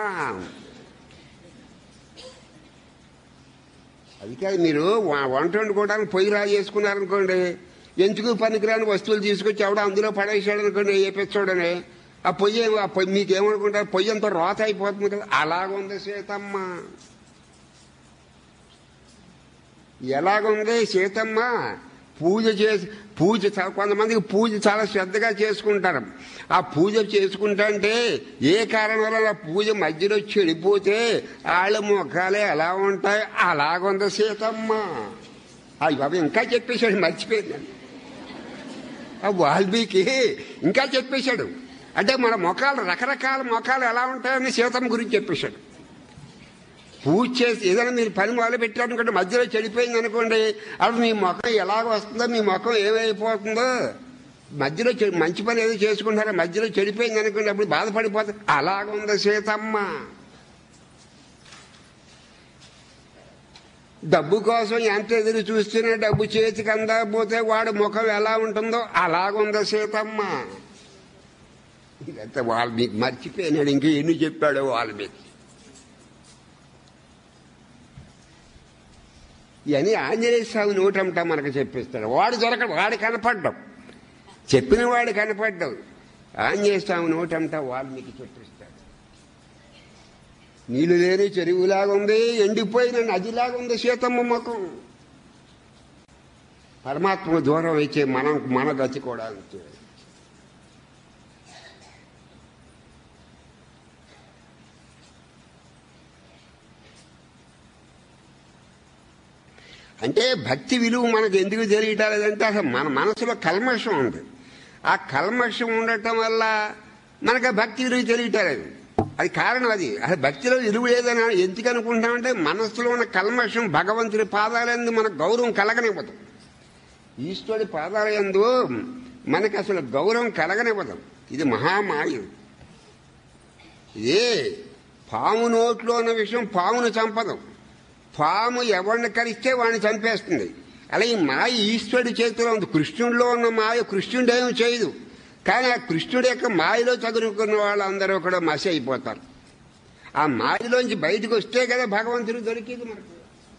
అది కాదు మీరు వ- వంట వండుకోవడానికి పొయ్యి రా చేసుకున్నారనుకోండి ఎందుకు పనికిరాని వస్తువులు తీసుకొచ్చి ఎవడో అందులో పడేసాడు అనుకోండి ఏ పెచ్చోడని ఆ పొయ్యి ఏమో- ఆ పొయ్యి మీకేమనుకుంటారు పొయ్యి అంతా రోత అయిపోతుంది కదా అలాగుంది సీతమ్మ ఎలాగుంది సీతమ్మ పూజ చేసి పూజ చా- కొంతమందికి పూజ చాలా శ్రద్ధగా చేసుకుంటారు ఆ పూజ చేసుకుంటా అంటే ఏ కారణం వల్ల ఆ పూజ మధ్యలో చెడిపోతే వాళ్ళ ముఖాలే ఎలా ఉంటాయి అలాగుంది సీతమ్మ అయ్యి బాబు ఇంకా చెప్పేశాడు మర్చిపోయింది ఆ వాల్మీకి ఇంకా చెప్పేశాడు అంటే మన ముఖాలు రకరకాల ముఖాలు ఎలా ఉంటాయని సీతమ్మ గురించి చెప్పేశాడు పూజ చేసి ఏదైనా మీరు పని మొదలు పెట్టారనుకోండి మధ్యలో చెడిపోయింది అనుకోండి అప్పుడు మీ ముఖం ఎలాగ వస్తుందో మీ ముఖం ఏమైపోతుందో మధ్యలో చె- మంచి పని ఏదో చేసుకుంటారో మధ్యలో చెడిపోయింది అనుకోండి అప్పుడు బాధపడిపోతుంది అలాగ ఉంది సీతమ్మ డబ్బు కోసం ఎంత ఎదురు చూస్తున్నా డబ్బు చేతికి అందకపోతే వాడి ముఖం ఎలా ఉంటుందో అలాగుంది సీతమ్మ ఇదంతా వాల్మీకి మర్చిపోయినాడు ఇంక ఎన్ని చెప్పాడు వాల్మీకి ఇవన్నీ ఆంజనేయ స్వామి నోటంటా మనకు చెప్పిస్తాడు వాడు దొరకడు వాడు కనపడ్డం చెప్పిన వాడు కనపడ్డం ఆంజనేయ స్వామి నోటంటా వాల్మీకి చెప్పిస్తాడు నీళ్లు లేని చెరువులాగా ఉంది ఎండిపోయిన నదిలాగా ఉంది సీతమ్మ ముఖం పరమాత్మ దూరం అయితే మనం మన గతి కూడా అంతే అంటే భక్తి విలువ మనకు ఎందుకు తెలియటం లేదంటే అసలు మన మనసులో కల్మషం ఉంది ఆ కల్మషం ఉండటం వల్ల మనకు ఆ భక్తి విలువ తెలియటం లేదు అది కారణం అది అసలు భక్తిలో విలువ లేదని ఎందుకు అనుకుంటామంటే మనసులో ఉన్న కల్మషం భగవంతుడి పాదాలందు మనకు గౌరవం కలగనివ్వదు ఈశ్వరుడి పాదాలందు మనకు అసలు గౌరవం కలగనివ్వదు ఇది మహామాయ ఇదే పాము నోట్లో ఉన్న విషయం పామును చంపదు పాము ఎవరిని కలిస్తే వాడిని చంపేస్తుంది అలా ఈ మాయ ఈశ్వరుడి చేతిలో ఉంది కృష్ణుడిలో ఉన్న మాయ కృష్ణుడేమీ చేయదు కానీ ఆ కృష్ణుడి యొక్క మాయలో చదువుకున్న వాళ్ళందరూ కూడా మసి అయిపోతారు ఆ మాయలోంచి బయటకు వస్తే కదా భగవంతుడు దొరికేది మనకు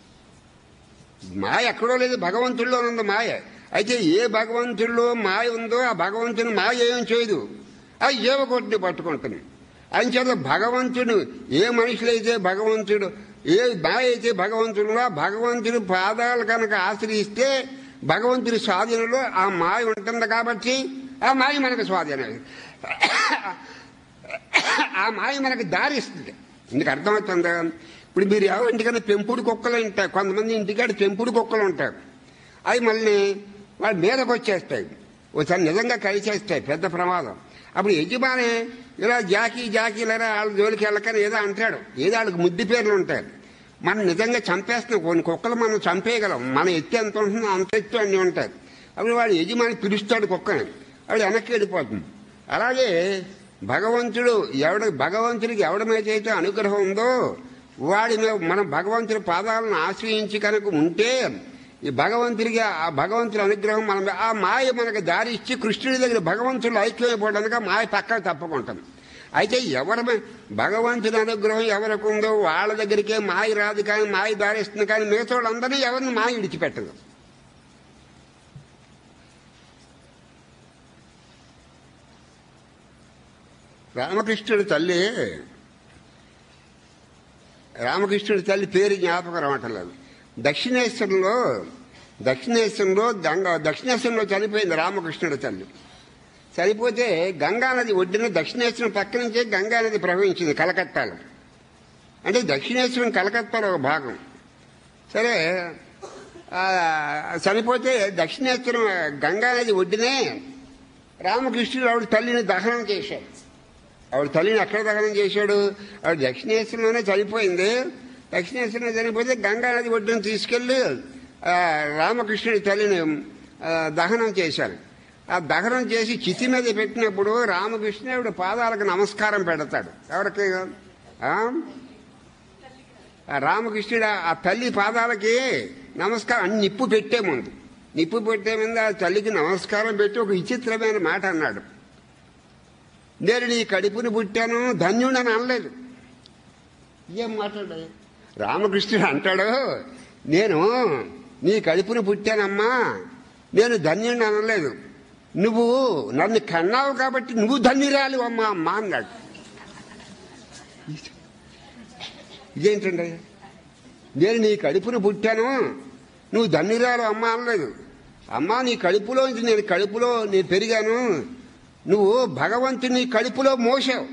మాయ ఎక్కడో లేదు భగవంతుడిలో ఉంది మాయ అయితే ఏ భగవంతుడిలో మాయ ఉందో ఆ భగవంతుని మాయ ఏం చేయదు ఆ జీవకోటిని పట్టుకుంటుంది అంచేత భగవంతుడు ఏ మనుషులైతే భగవంతుడు ఏ మాయ అయితే భగవంతుడు ఆ భగవంతుడి పాదాలు కనుక ఆశ్రయిస్తే భగవంతుడి స్వాధీనంలో ఆ మాయ ఉంటుంది కాబట్టి ఆ మాయ మనకు స్వాధీనం ఆ మాయ మనకు దారిస్తుంది ఇందుకు అర్థమవుతుందా ఇప్పుడు మీరు ఎవరి ఇంటికైనా పెంపుడు కుక్కలు ఉంటాయి కొంతమంది ఇంటికాడ పెంపుడు కుక్కలు ఉంటాయి అవి మళ్ళీ వాళ్ళ మీదకి వచ్చేస్తాయి ఒకసారి నిజంగా కలిసేస్తాయి పెద్ద ప్రమాదం అప్పుడు యజమాని ఇలా జాకీ జాకీ లేదా వాళ్ళ జోలికి వెళ్ళకని ఏదో అంటాడు ఏదో వాళ్ళకి ముద్దు పేర్లు ఉంటాయి మనం నిజంగా చంపేస్తున్నాం కొన్ని కుక్కలు మనం చంపేయగలం మన ఎత్తు ఎంత ఉంటుందో అంత ఎత్తు అన్నీ ఉంటాయి అప్పుడు వాడు యజమాని పిలుస్తాడు కుక్కని ఆవిడ వెనక్కి వెళ్ళిపోతుంది అలాగే భగవంతుడు ఎవడ భగవంతుడికి ఎవడి మీద అయితే అనుగ్రహం ఉందో వాడి మీద మనం భగవంతుడి పాదాలను ఆశ్రయించి కనుక ఉంటే ఈ భగవంతుడికి ఆ భగవంతుడి అనుగ్రహం మనం ఆ మాయ మనకు దారి ఇచ్చి కృష్ణుడి దగ్గర భగవంతుడు ఐక్యమైపోవడానికి ఆ మాయ పక్కకు తప్పకుంటుంది అయితే ఎవరి మీ- భగవంతుడి అనుగ్రహం ఎవరికి ఉందో వాళ్ళ దగ్గరికే మాయ రాదు కానీ మాయ దారిస్తుంది కానీ మిగతా వాళ్ళందరినీ ఎవరిని మాయ విడిచిపెట్టదు రామకృష్ణుడి తల్లి రామకృష్ణుడి తల్లి పేరు జ్ఞాపకం రావట్లేదు దక్షిణేశ్వరంలో దక్షిణేశ్వరంలో గంగా దక్షిణేశ్వరంలో చనిపోయింది రామకృష్ణుడి తల్లి చనిపోతే గంగానది ఒడ్డున దక్షిణేశ్వరం పక్క నుంచే గంగానది ప్రవహించింది కలకత్తాలో అంటే దక్షిణేశ్వరం కలకత్తాలో ఒక భాగం సరే ఆ, చనిపోతే దక్షిణేశ్వరం గంగానది ఒడ్డునే రామకృష్ణుడు ఆవిడ తల్లిని దహనం చేశాడు ఆవిడ తల్లిని ఎక్కడ దహనం చేశాడు ఆవిడ దక్షిణేశ్వరంలోనే చనిపోయింది దక్షిణేశ్వరంలో చనిపోతే గంగా నది ఒడ్డును తీసుకెళ్లి ఆ, రామకృష్ణుడి తల్లిని ఆ, దహనం చేశారు ఆ దహనం చేసి చితి మీద పెట్టినప్పుడు రామకృష్ణుడు పాదాలకు నమస్కారం పెడతాడు ఎవరికి ఆ? ఆ రామకృష్ణుడు ఆ తల్లి పాదాలకి నమస్కారం అన్ని నిప్పు పెట్టే ముందు నిప్పు పెట్టే ముందు ఆ తల్లికి నమస్కారం పెట్టి ఒక విచిత్రమైన మాట అన్నాడు నేను నీ కడుపుని పుట్టాను ధన్యుడని అనలేదు ఏం మాట్లాడాడు రామకృష్ణుడు అంటాడు నేను నీ కడుపుని పుట్టానమ్మా నేను ధన్యుడిని అనలేదు నువ్వు నన్ను కన్నావు కాబట్టి నువ్వు ధన్యురాలు అమ్మా అమ్మా అన్నాడు ఇదేంటండి నేను నీ కడుపును పుట్టాను నువ్వు ధన్యురాలు అమ్మ అనలేదు అమ్మా నీ కడుపులోంచి నేను కడుపులో నేను పెరిగాను నువ్వు భగవంతుని కడుపులో మోసావు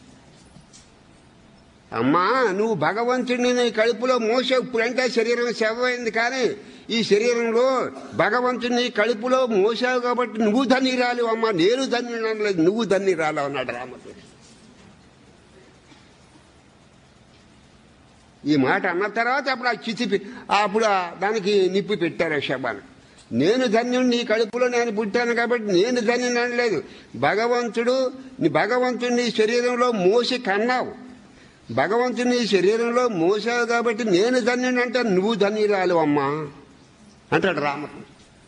అమ్మా నువ్వు భగవంతుడిని నీ కడుపులో మోసావు ఇప్పుడంటే శరీరం శవమైంది కానీ ఈ శరీరంలో భగవంతుని కడుపులో మోసావు కాబట్టి నువ్వు ధన్యురాలు అమ్మా నేను ధన్యురాలు లేదు నువ్వు ధన్యురాలు అన్నాడు రామకృష్ణ ఈ మాట అన్న తర్వాత అప్పుడు ఆ చితి పె- అప్పుడు ఆ దానికి నిప్పి పెట్టారు ఆ శవాన్ని నేను ధన్యుడు నీ కడుపులో నేను పుట్టాను కాబట్టి నేను ధన్యుని అనలేదు భగవంతుడు నీ భగవంతుడు నీ శరీరంలో మోసి కన్నావు భగవంతుడు నీ శరీరంలో మోసావు కాబట్టి నేను ధన్యుని అంటే నువ్వు ధన్యురాలు అమ్మా అంటాడు రామకృష్ణ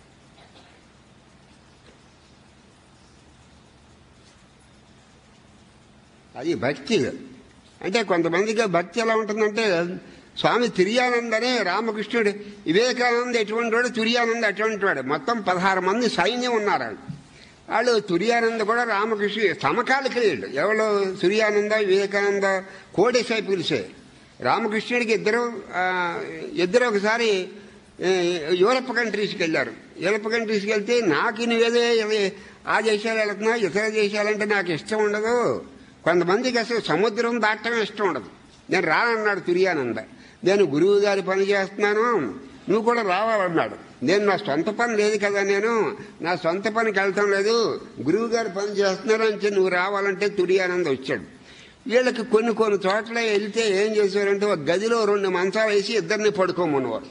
అది భక్తి అంటే కొంతమందికి భక్తి ఎలా ఉంటుందంటే స్వామి తిరియానందనే రామకృష్ణుడు వివేకానంద ఎటువంటి వాడు తురియానంద అటువంటి వాడు మొత్తం పదహారు మంది సైన్యం ఉన్నారు వాళ్ళు. వాళ్ళు తురియానంద కూడా రామకృష్ణ సమకాలికులు ఎవరు తురియానంద వివేకానంద కోడేసాయి పిలిచే రామకృష్ణుడికి ఇద్దరు ఆ, ఇద్దరు ఒకసారి ఏ, యూరప్ కంట్రీస్కి వెళ్ళారు యూరప్ కంట్రీస్కి వెళ్తే నాకు నువ్వేదో ఇది ఆ దేశాలు వెళ్తున్నా ఇతర దేశాలంటే నాకు ఇష్టం ఉండదు కొంతమందికి అసలు సముద్రం దాటడం ఇష్టం ఉండదు నేను రానన్నాడు తురియానంద నేను గురువు గారి పని చేస్తున్నాను నువ్వు కూడా రావాలన్నాడు నేను నా సొంత పని లేదు కదా నేను నా సొంత పనికి వెళ్తాం లేదు గురువు గారి పని చేస్తున్నాను అంటే నువ్వు రావాలంటే తురియానంద వచ్చాడు వీళ్ళకి కొన్ని కొన్ని చోట్ల వెళ్తే ఏం చేసేవారంటే ఒక గదిలో రెండు మంచాలు వేసి ఇద్దరిని పడుకోమన్నవారు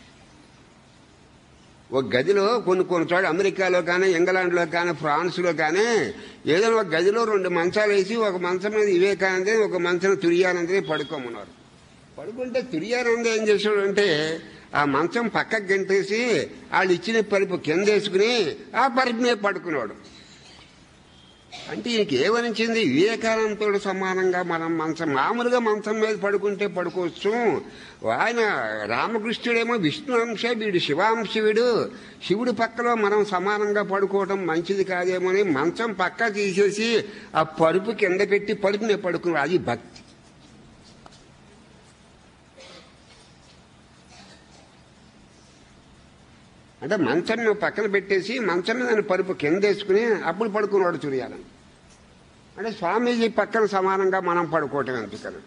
ఒక గదిలో కొన్ని కొన్ని చోట్ల అమెరికాలో కానీ ఇంగ్లాండ్లో కానీ ఫ్రాన్స్లో కానీ ఏదైనా ఒక గదిలో రెండు మంచాలు వేసి ఒక మంచం మీద వివేకానందే ఒక మంచం తురియానందే పడుకోమన్నారు పడుకుంటే తురియానంద ఏం చేశాడు అంటే ఆ మంచం పక్కకు గంటేసి వాళ్ళు ఇచ్చిన పరుపు కింద వేసుకుని ఆ పరుపు మీద పడుకున్నాడు అంటే ఈయనకి ఏమనించింది వివేకానందుడు సమానంగా మనం మంచం మామూలుగా మంచం మీద పడుకుంటే పడుకోవచ్చు ఆయన రామకృష్ణుడేమో విష్ణు అంశ వీడు శివాంశ వీడు శివుడి పక్కలో మనం సమానంగా పడుకోవడం మంచిది కాదేమో అని మంచం పక్క తీసేసి ఆ పరుపు కింద పెట్టి పరుపు మీద పడుకున్నాడు అది భక్తి అంటే మంచం పక్కన పెట్టేసి మంచం మీద ఆయన పరుపు కింద వేసుకుని అప్పుడు పడుకున్నాడు చురియాలని అంటే స్వామీజీ పక్కన సమానంగా మనం పడుకోవటం ఎందుకని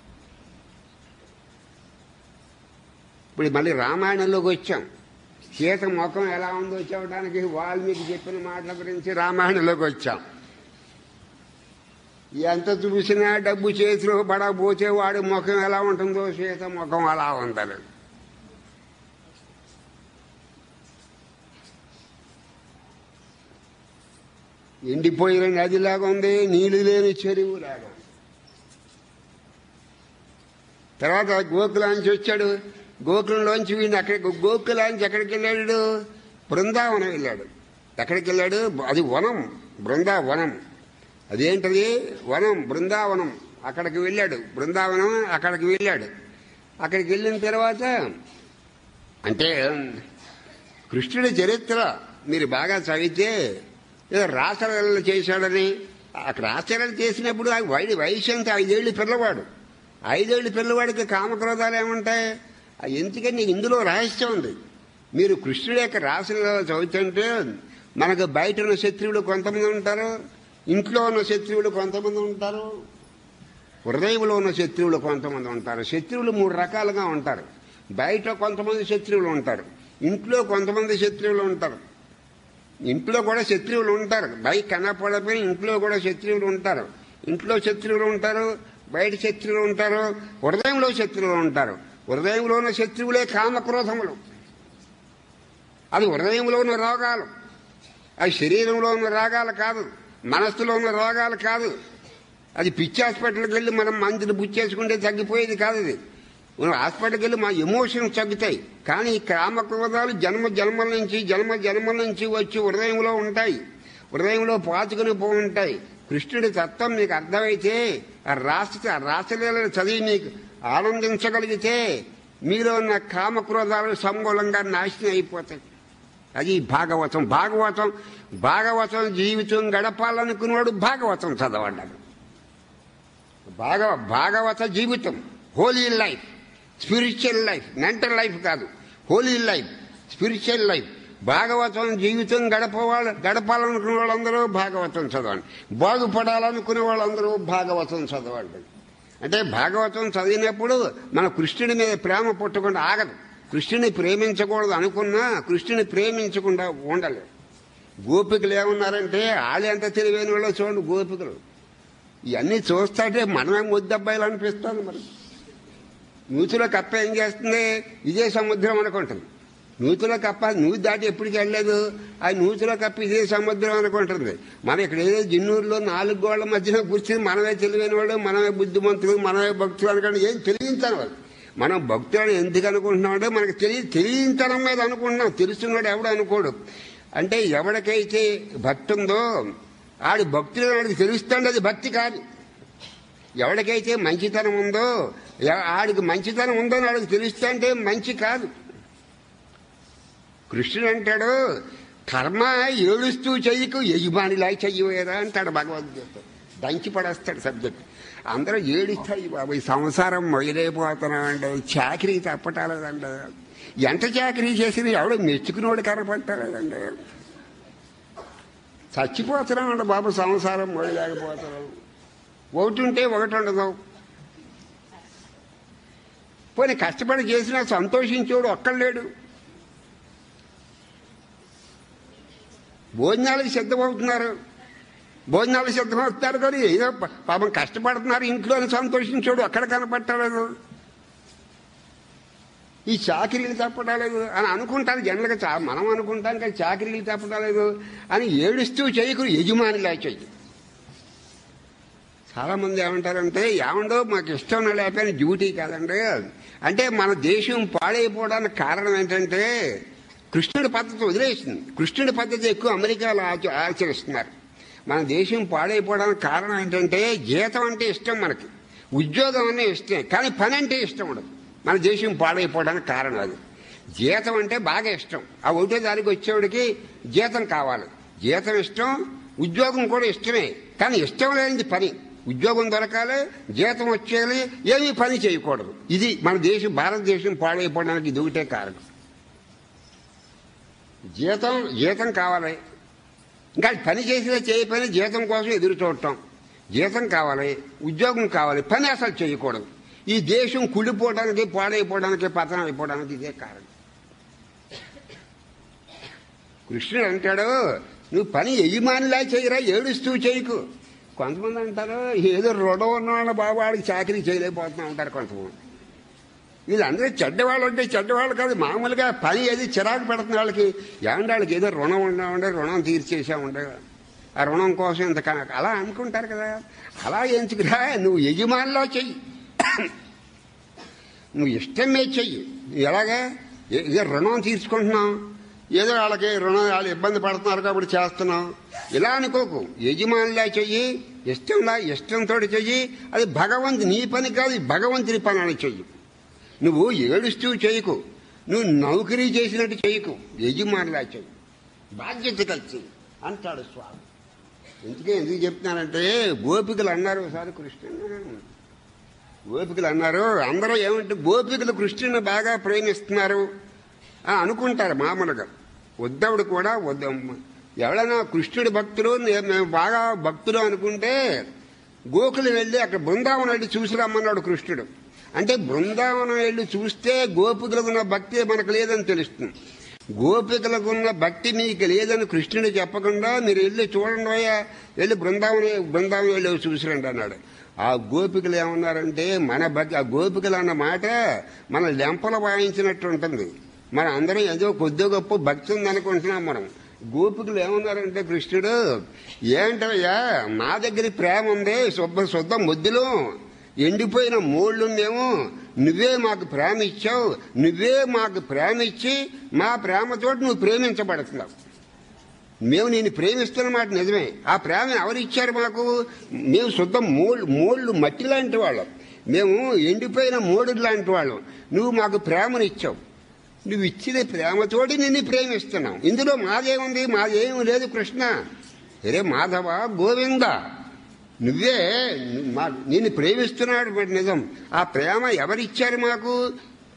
ఇప్పుడు మళ్ళీ రామాయణంలోకి వచ్చాం సీత ముఖం ఎలా ఉందో చెప్పడానికి వాల్మీకి చెప్పిన మాటల గురించి రామాయణంలోకి వచ్చాం ఎంత చూసినా డబ్బు చేతిలో పడకపోతే వాడి ముఖం ఎలా ఉంటుందో సీత ముఖం అలా ఉందని ఎండిపోయిన నదిలాగా ఉంది నీళ్లు లేని చెరువు లాగా తర్వాత గోకులాంచి వచ్చాడు గోకులంలోంచి వీడిని అక్కడికి గోకులాంచి ఎక్కడికి వెళ్ళాడు బృందావనం వెళ్ళాడు ఎక్కడికి వెళ్ళాడు అది వనం బృందావనం అదేంటది వనం బృందావనం అక్కడికి వెళ్ళాడు బృందావనం అక్కడికి వెళ్ళాడు అక్కడికి వెళ్ళిన తర్వాత అంటే కృష్ణుడి చరిత్ర మీరు బాగా చదివితే ఏదో రాసలీలలు చేశాడని అక్కడ రాసలీలలు చేసినప్పుడు ఆ వైడి వయసు అంత ఐదేళ్ళు పిల్లవాడు ఐదేళ్ళు పిల్లవాడికి కామక్రోధాలు ఏముంటాయి ఆ ఎందుకని ఇందులో రహస్యం ఉంది మీరు కృష్ణుడి యొక్క రాసలీలలో చదువుతుంటే మనకు బయట ఉన్న శత్రువులు కొంతమంది ఉంటారు ఇంట్లో ఉన్న శత్రువులు కొంతమంది ఉంటారు హృదయంలో ఉన్న శత్రువులు కొంతమంది ఉంటారు శత్రువులు మూడు రకాలుగా ఉంటారు బయట కొంతమంది శత్రువులు ఉంటారు ఇంట్లో కొంతమంది శత్రువులు ఉంటారు ఇంట్లో కూడా శత్రువులు ఉంటారు బయట కనపడపోయిన ఇంట్లో కూడా శత్రువులు ఉంటారు ఇంట్లో శత్రువులు ఉంటారు బయట శత్రువులు ఉంటారు హృదయంలో శత్రువులు ఉంటారు హృదయంలో ఉన్న శత్రువులే కామక్రోధములు అది హృదయంలో ఉన్న రోగాలు అది శరీరంలో ఉన్న రోగాలు కాదు మనస్సులో ఉన్న రోగాలు కాదు అది పిచ్చి హాస్పిటల్కి వెళ్ళి మనం మందులు బుచ్చేసుకుంటే తగ్గిపోయేది కాదు అది మనం హాస్పిటల్కి వెళ్ళి మా ఎమోషన్స్ తగ్గుతాయి కానీ ఈ కామక్రోధాలు జన్మ జన్మల నుంచి జన్మ జన్మల నుంచి వచ్చి హృదయంలో ఉంటాయి హృదయంలో పాతుకుని పోఉంటాయి కృష్ణుడి తత్వం మీకు అర్థమైతే ఆ రాసి ఆ రాసలీలను చదివి మీకు ఆనందించగలిగితే మీలో ఉన్న కామక్రోధాలు సమూలంగా నాశనం అయిపోతాయి అది భాగవతం భాగవతం భాగవతం జీవితం గడపాలనుకున్నవాడు భాగవతం చదవడ్డాడు భాగ భాగవత జీవితం holy life spiritual life mental life కాదు హోలీ లైఫ్ స్పిరిచువల్ లైఫ్ భాగవతం జీవితం గడపవాళ్ళు గడపాలనుకునే వాళ్ళందరూ భాగవతం చదవండి బాగుపడాలనుకునే వాళ్ళందరూ భాగవతం చదవండి అంటే భాగవతం చదివినప్పుడు మన కృష్ణుడి మీద ప్రేమ పుట్టకుండా ఆగదు కృష్ణుని ప్రేమించకూడదు అనుకున్నా కృష్ణుని ప్రేమించకుండా ఉండలేదు గోపికలు ఏమన్నారంటే వాళ్ళు ఎంత తెలివైన వాళ్ళో చూడండి గోపికలు ఇవన్నీ చూస్తుంటే మనమే ముద్దబ్బాయిలు అనిపిస్తుంది మరి నూతిలో కప్ప ఏం చేస్తుంది ఇదే సముద్రం అనుకుంటుంది నూతిలో కప్ప నూతి దాటి ఎప్పటికి వెళ్ళలేదు ఆ నూతిలో కప్ప ఇదే సముద్రం అనుకుంటుంది మనం ఇక్కడ ఏదో జిన్నూరులో నాలుగు గోళ్ల మధ్యన కూర్చుని మనమే తెలివైన వాడు మనమే బుద్ధిమంతులు మనమే భక్తులు అనుకోండి ఏం తెలియించాలి వాళ్ళు మనం భక్తులను ఎందుకు అనుకుంటున్నామంటే మనకు తెలియ తెలియించడం మీద అనుకుంటున్నాం తెలుసున్నాడు ఎవడు అనుకోడు అంటే ఎవరికైతే భక్తి ఉందో ఆడి భక్తులు ఆడికి తెలుస్తాడు అది భక్తి కాదు ఎవరికైతే మంచితనం ఉందో ఎ- ఆడికి మంచితనం ఉందో అని ఆడికి తెలుస్తుంటే మంచి కాదు కృష్ణుడు అంటాడు కర్మ ఏడుస్తూ చెయ్యకు యజమానిలా చెయ్యవేరా అంటాడు భగవద్గీత దంచి పడేస్తాడు సబ్జెక్ట్ అందరూ ఏడుస్తాయి బాబు ఈ సంసారం మొయిలైపోతున్నామండి చాకరీ తప్పటాలేదండి ఎంత చాకరీ చేసినా ఎవడో మెచ్చుకునేవాడు కనపట్టలేదండి చచ్చిపోతున్నామండి బాబు సంసారం మొయలేకపోతున్నాం ఒకటి ఉంటే ఒకటి ఉండదు పోనీ కష్టపడి చేసినా సంతోషించేవాడు ఒక్కడు భోజనాలకు సిద్ధమవుతున్నారు భోజనాలకు సిద్ధమవుతున్నారు కానీ ఏదో ప- పాపం కష్టపడుతున్నారు ఇంట్లోనే సంతోషించాడు అక్కడ కనపట్టలేదు ఈ చాకరీలు తప్పటలేదు అని అనుకుంటాను జనరల్గా చా మనం అనుకుంటాం కానీ చాకరీలు తప్పటలేదు అని ఏడుస్తూ చేయకు యజమానిలా చెయ్యి చాలా మంది ఏమంటారంటే ఏమండో మాకు ఇష్టం లేకపోయినా డ్యూటీ కాదండి అంటే మన దేశం పాడైపోవడానికి కారణం ఏంటంటే కృష్ణుడి పద్ధతి వదిలేసింది కృష్ణుడి పద్ధతి ఎక్కువ అమెరికాలో ఆచ- ఆచరిస్తున్నారు మన దేశం పాడైపోవడానికి కారణం ఏంటంటే జీతం అంటే ఇష్టం మనకి ఉద్యోగం అనే ఇష్టం కానీ పని అంటే ఇష్టం ఉండదు మన దేశం పాడైపోవడానికి కారణం అది జీతం అంటే బాగా ఇష్టం ఆ ఒకటో తారీఖు వచ్చేవాడికి జీతం కావాలి జీతం ఇష్టం ఉద్యోగం కూడా ఇష్టమే కానీ ఇష్టం లేనిది పని ఉద్యోగం దొరకాలి జీతం వచ్చేయాలి ఏమీ పని చేయకూడదు ఇది మన దేశం భారతదేశం పాడైపోవడానికి ఇది ఒకటే కారణం జీతం జీతం కావాలి ఇంకా పని చేసినా చేయ పని జీతం కోసం ఎదురు చూడటం జీతం కావాలి ఉద్యోగం కావాలి పని అసలు చేయకూడదు ఈ దేశం కుళ్ళిపోవడానికి పాడైపోవడానికి పతనం అయిపోవడానికి ఇదే కారణం కృష్ణుడు అంటాడు నువ్వు పని యజమానిలా చేయరా ఏడుస్తూ చేయకు కొంతమంది అంటారు ఏదో రుణం ఉన్నాడు బాబు వాడికి చాకరీ చేయలేకపోతున్నా ఉంటారు కొంతమంది వీళ్ళందరూ చెడ్డవాళ్ళు అంటే చెడ్డవాళ్ళు కాదు మామూలుగా పని ఏది చిరాకు పెడుతున్న వాళ్ళకి ఏమంటే వాళ్ళకి ఏదో రుణం ఉండే రుణం తీర్చేసాముండే ఆ రుణం కోసం ఇంత కా- అలా అనుకుంటారు కదా అలా ఎంచుకురా నువ్వు యజమానిలో చెయ్యి నువ్వు ఇష్టమే చెయ్యి ఎలాగా ఏ- ఏదో రుణం తీర్చుకుంటున్నావు ఏదో వాళ్ళకి రుణం వాళ్ళు ఇబ్బంది పడుతున్నారు కాబట్టి చేస్తున్నాం ఇలా అనుకోకు యజమానిలా చెయ్యి ఇష్టంలా ఇష్టంతో చెయ్యి అది భగవంతు నీ పని కాదు ఇది భగవంతుని పని అని చెయ్యి నువ్వు ఏడుస్తూ చేయకు నువ్వు నౌకరీ చేసినట్టు చేయకు యజమానిలా చెయ్యి బాధ్యత కలిసి అంటాడు స్వామి ఎందుకే ఎందుకు చెప్తున్నానంటే గోపికలు అన్నారు ఒకసారి కృష్ణుడు గోపికలు అన్నారు అందరూ ఏమంటే గోపికలు కృష్ణుని బాగా ప్రేమిస్తున్నారు అని అనుకుంటారు మామూలుగా ఉద్ధవుడు కూడా ఉద్ధవ్ ఎవరైనా కృష్ణుడి భక్తులు నే- మేము బాగా భక్తులు అనుకుంటే గోకులు వెళ్ళి అక్కడ బృందావనం వెళ్ళి చూసి రమ్మన్నాడు కృష్ణుడు అంటే బృందావనం వెళ్ళి చూస్తే గోపికలకు ఉన్న భక్తి మనకు లేదని తెలుస్తుంది గోపికలకు ఉన్న భక్తి మీకు లేదని కృష్ణుడు చెప్పకుండా మీరు వెళ్ళి చూడండి అయ్యా వెళ్ళి బృందావనం బృందావనం వెళ్ళి చూసిరండి అన్నాడు ఆ గోపికలు ఏమన్నారంటే మన భక్తి ఆ గోపికలు అన్న మాట మన లెంపలు వాయించినట్టు ఉంటుంది మన అందరం ఏదో కొద్ది గొప్ప భక్తి ఉందనుకుంటున్నాం మనం గోపికలు ఏమన్నారంటే కృష్ణుడు ఏంటయ్యా మా దగ్గర ప్రేమ ఉంది శుద్ధ శుద్ధ ముద్దులు ఎండిపోయిన మూళ్ళుందేమో నువ్వే మాకు ప్రేమ ఇచ్చావు నువ్వే మాకు ప్రేమ ఇచ్చి మా ప్రేమతోటి నువ్వు ప్రేమించబడుతున్నావు మేము నేను ప్రేమిస్తున్న మాట నిజమే ఆ ప్రేమ ఎవరిచ్చారు మాకు మేము శుద్ధ మోళ్ళు మోళ్ళు మట్టి లాంటి వాళ్ళం మేము ఎండిపోయిన మోడు లాంటి వాళ్ళం నువ్వు మాకు ప్రేమను ఇచ్చావు నువ్వు ఇచ్చిన ప్రేమతోటి నిన్ను ప్రేమిస్తున్నావు ఇందులో మాదేముంది మాదేం లేదు కృష్ణ అరే మాధవ గోవింద నువ్వే మా నిన్ను ప్రేమిస్తున్నాడు మరి నిజం ఆ ప్రేమ ఎవరిచ్చారు మాకు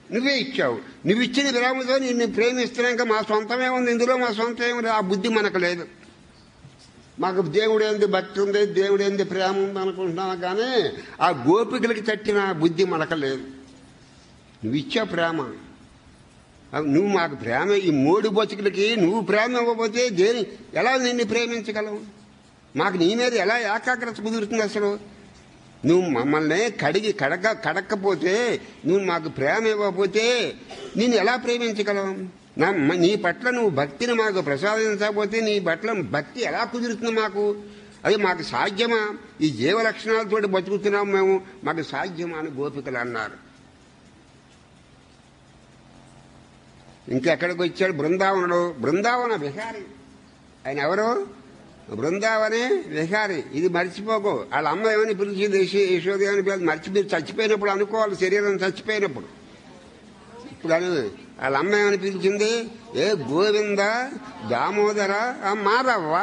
నువ్వే ఇచ్చావు నువ్వు ఇచ్చిన విరామతో నిన్ను ప్రేమిస్తున్నాక మా సొంతమే ఉంది ఇందులో మా సొంతం ఏమి లేదు. ఆ బుద్ధి మనకు లేదు మాకు దేవుడు ఏంది భక్తి ఉంది దేవుడు ఏంది ప్రేమ ఉంది అనుకుంటున్నాం కానీ ఆ గోపికలకి తట్టిన బుద్ధి మనకు లేదు నువ్వు ఇచ్చావు ప్రేమ అవి నువ్వు మాకు ప్రేమ ఈ మూడు బతుకులకి నువ్వు ప్రేమ ఇవ్వకపోతే దేని ఎలా నిన్ను ప్రేమించగలవు మాకు నీ మీద ఎలా ఏకాగ్రత కుదురుతుంది అసలు నువ్వు మమ్మల్ని కడిగి కడక కడక్కపోతే నువ్వు మాకు ప్రేమ ఇవ్వకపోతే నేను ఎలా ప్రేమించగలవు నా మ- నీ పట్ల నువ్వు భక్తిని మాకు ప్రసాదించకపోతే నీ పట్ల భక్తి ఎలా కుదురుతుంది మాకు అది మాకు సాధ్యమా ఈ జీవ లక్షణాలతో బతుకుతున్నాం మేము మాకు సాధ్యమా అని గోపికలు అన్నారు ఇంకెక్కడికి వచ్చాడు బృందావనుడు బృందావన విహారి ఆయన ఎవరు బృందావనే విహారి ఇది మర్చిపోకు వాళ్ళ అమ్మ ఏమని పిలిచింది యశో- యశోద ఏమని పిలిచి మర్చి మీరు చచ్చిపోయినప్పుడు అనుకోవాలి శరీరం చచ్చిపోయినప్పుడు ఇప్పుడు అని వాళ్ళ అమ్మ ఏమని పిలిచింది ఏ గోవింద దామోదర ఆ మాధవ్వా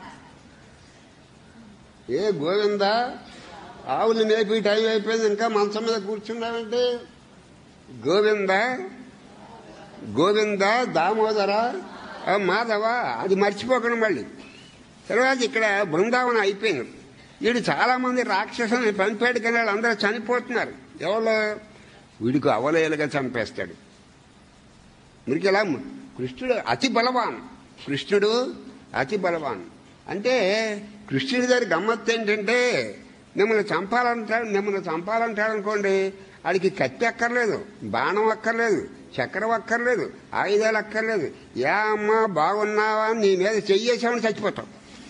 ఏ గోవింద ఆవులు మేపి టైం అయిపోయింది ఇంకా మంచం మీద కూర్చున్నావంటే గోవింద గోవింద దామోదర ఆ మాధవ అది మర్చిపోకండి మళ్ళీ తర్వాత ఇక్కడ బృందావనం అయిపోయింది వీడు చాలా మంది రాక్షసుని పంపాడు కానీ వాళ్ళందరూ చనిపోతున్నారు ఎవరు వీడికి అవలేలుగా చంపేస్తాడు మీకు ఎలా కృష్ణుడు అతి బలవాన్ కృష్ణుడు అతి బలవాన్ అంటే కృష్ణుడి గారి గమ్మత్తు ఏంటంటే మిమ్మల్ని చంపాలంటాడు మిమ్మల్ని చంపాలంటాడు అనుకోండి ఆడికి కత్తి అక్కర్లేదు బాణం అక్కర్లేదు చక్రం అక్కర్లేదు ఆయుధాలు అక్కర్లేదు ఏ అమ్మ బాగున్నావా అని నీ మీద చెయ్యేసామని చచ్చిపోతాం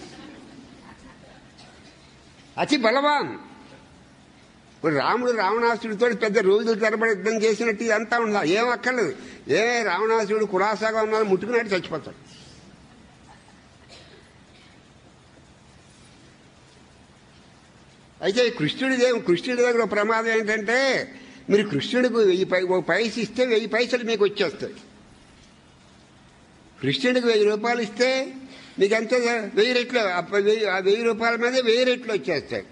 అతి బలవాన్ ఇప్పుడు రాముడు రావణాసుడితో పెద్ద రోజులు తరబడి యుద్ధం చేసినట్టు ఇదంతా ఉందా ఏం అక్కర్లేదు ఏ రావణాసుడు కులాసాగా ఉన్నాడు ముట్టుకున్నట్టు చచ్చిపోతాడు అయితే కృష్ణుడి దేవు కృష్ణుడి దగ్గర ఒక ప్రమాదం ఏంటంటే మీరు కృష్ణుడికి వెయ్యి పై ఒక పైస ఇస్తే వెయ్యి పైసలు మీకు వచ్చేస్తాయి కృష్ణుడికి వెయ్యి రూపాయలు ఇస్తే మీకు ఎంత వెయ్యి రెట్లు ఆ వెయ్యి ఆ వెయ్యి రూపాయల మీద వెయ్యి రెట్లు వచ్చేస్తాయి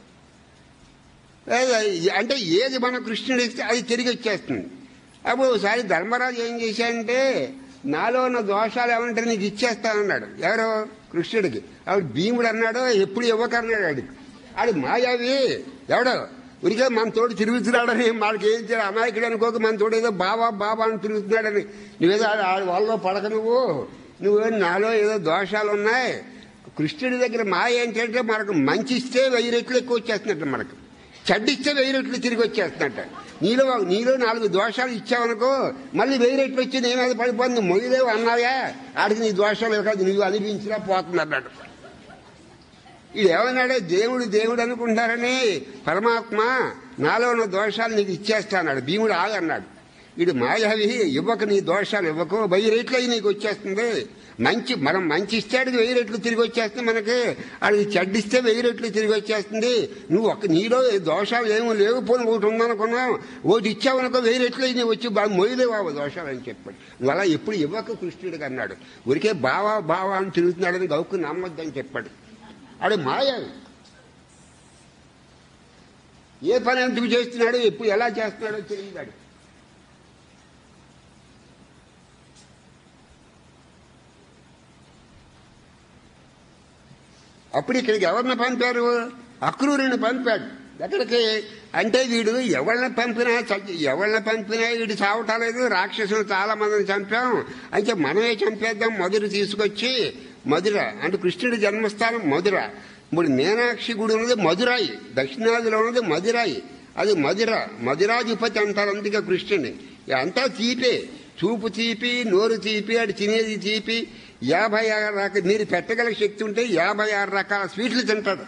ఏ- అంటే ఏది మనం కృష్ణుడు ఇస్తే అది తిరిగి వచ్చేస్తుంది అప్పుడు ఒకసారి ధర్మరాజు ఏం చేశాడంటే నాలో ఉన్న దోషాలు ఏమంటే నీకు ఇచ్చేస్తానన్నాడు ఎవరు కృష్ణుడికి ఆవిడ భీముడు అన్నాడు ఎప్పుడు ఇవ్వకన్నాడు ఆడికి ఆడి మాయావి ఎవడో ఉరికే మన తోడు తిరుగుతున్నాడని మనకి ఏం చేయాలి అమాయకుడు అనుకోక మన తోడు ఏదో బాబా బాబా అని తిరుగుతున్నాడని నువ్వేదో ఆడి- ఆడి వాళ్ళలో పడక నువ్వు నువ్వు నాలో ఏదో దోషాలు ఉన్నాయి కృష్ణుడి దగ్గర మాయ ఏంటంటే మనకు మంచి ఇస్తే వెయ్యి రెట్లు ఎక్కువ వచ్చేస్తున్నట్టు మనకు చెడ్డిస్తే వెయ్యి రెట్లు తిరిగి వచ్చేస్తున్నట్ట నీలో నీలో నాలుగు దోషాలు ఇచ్చావనుకో మళ్ళీ వెయ్యి రెట్లు వచ్చి నీ మీద పడిపోతుంది మొయ్యలేవు అన్నావా ఆడికి నీ దోషాలు కాదు నువ్వు అనిపించినా పోతుంది అన్నాడు ఇది ఏమన్నాడే దేవుడు దేవుడు అనుకుంటారని పరమాత్మ నాలో ఉన్న దోషాలు నీకు ఇచ్చేస్తాన్నాడు భీముడు ఆగన్నాడు ఇది మాయావి ఇవ్వక నీ దోషాలు ఇవ్వకు వెయ్యి రెట్లు అయి నీకు వచ్చేస్తుంది మంచి మనం మంచి ఇస్తాడు వెయ్యి రెట్లు తిరిగి వచ్చేస్తుంది మనకి అది చెడ్డిస్తే వెయ్యి రెట్లు తిరిగి వచ్చేస్తుంది నువ్వు ఒక నీలో దోషాలు ఏమీ లేవు పోని ఒకటి ఉందనుకున్నావు ఒకటి ఇచ్చావనుకో వెయ్యి రెట్లు అయి నీవు వచ్చి బాగా మొయ్యలేవు ఆ దోషాలు అని చెప్పాడు నువ్వు అలా ఎప్పుడు ఇవ్వక కృష్ణుడికి అన్నాడు ఊరికే బావా బావా అని తిరుగుతున్నాడని గౌకు నమ్మొద్దని చెప్పాడు ఆడు మాయ ఏ పని ఎందుకు చేస్తున్నాడు ఎప్పుడు ఎలా చేస్తున్నాడో తెలియదాడు అప్పుడు ఇక్కడికి ఎవరిని పంపారు అక్రూరుని పంపాడు ఎక్కడికి అంటే వీడు ఎవరిని పంపినా చ- ఎవరిని పంపినా వీడు చావటాలేదు రాక్షసులు చాలా మందిని చంపాం అయితే మనమే చంపేద్దాం మధుర తీసుకొచ్చి మధుర అంటే కృష్ణుడి జన్మస్థానం మధుర ఇప్పుడు మీనాక్షి గుడి ఉన్నది మధురాయి దక్షిణాదిలో ఉన్నది మధురాయి అది మధుర మధురాధిపతి అంటారు అందుకే కృష్ణుడిని అంతా తీపే చూపు తీపి నోరు తీపి అది తినేది తీపి యాభై ఆరు రకాల మీరు పెట్టగల శక్తి ఉంటే యాభై ఆరు రకాల స్వీట్లు తింటాడు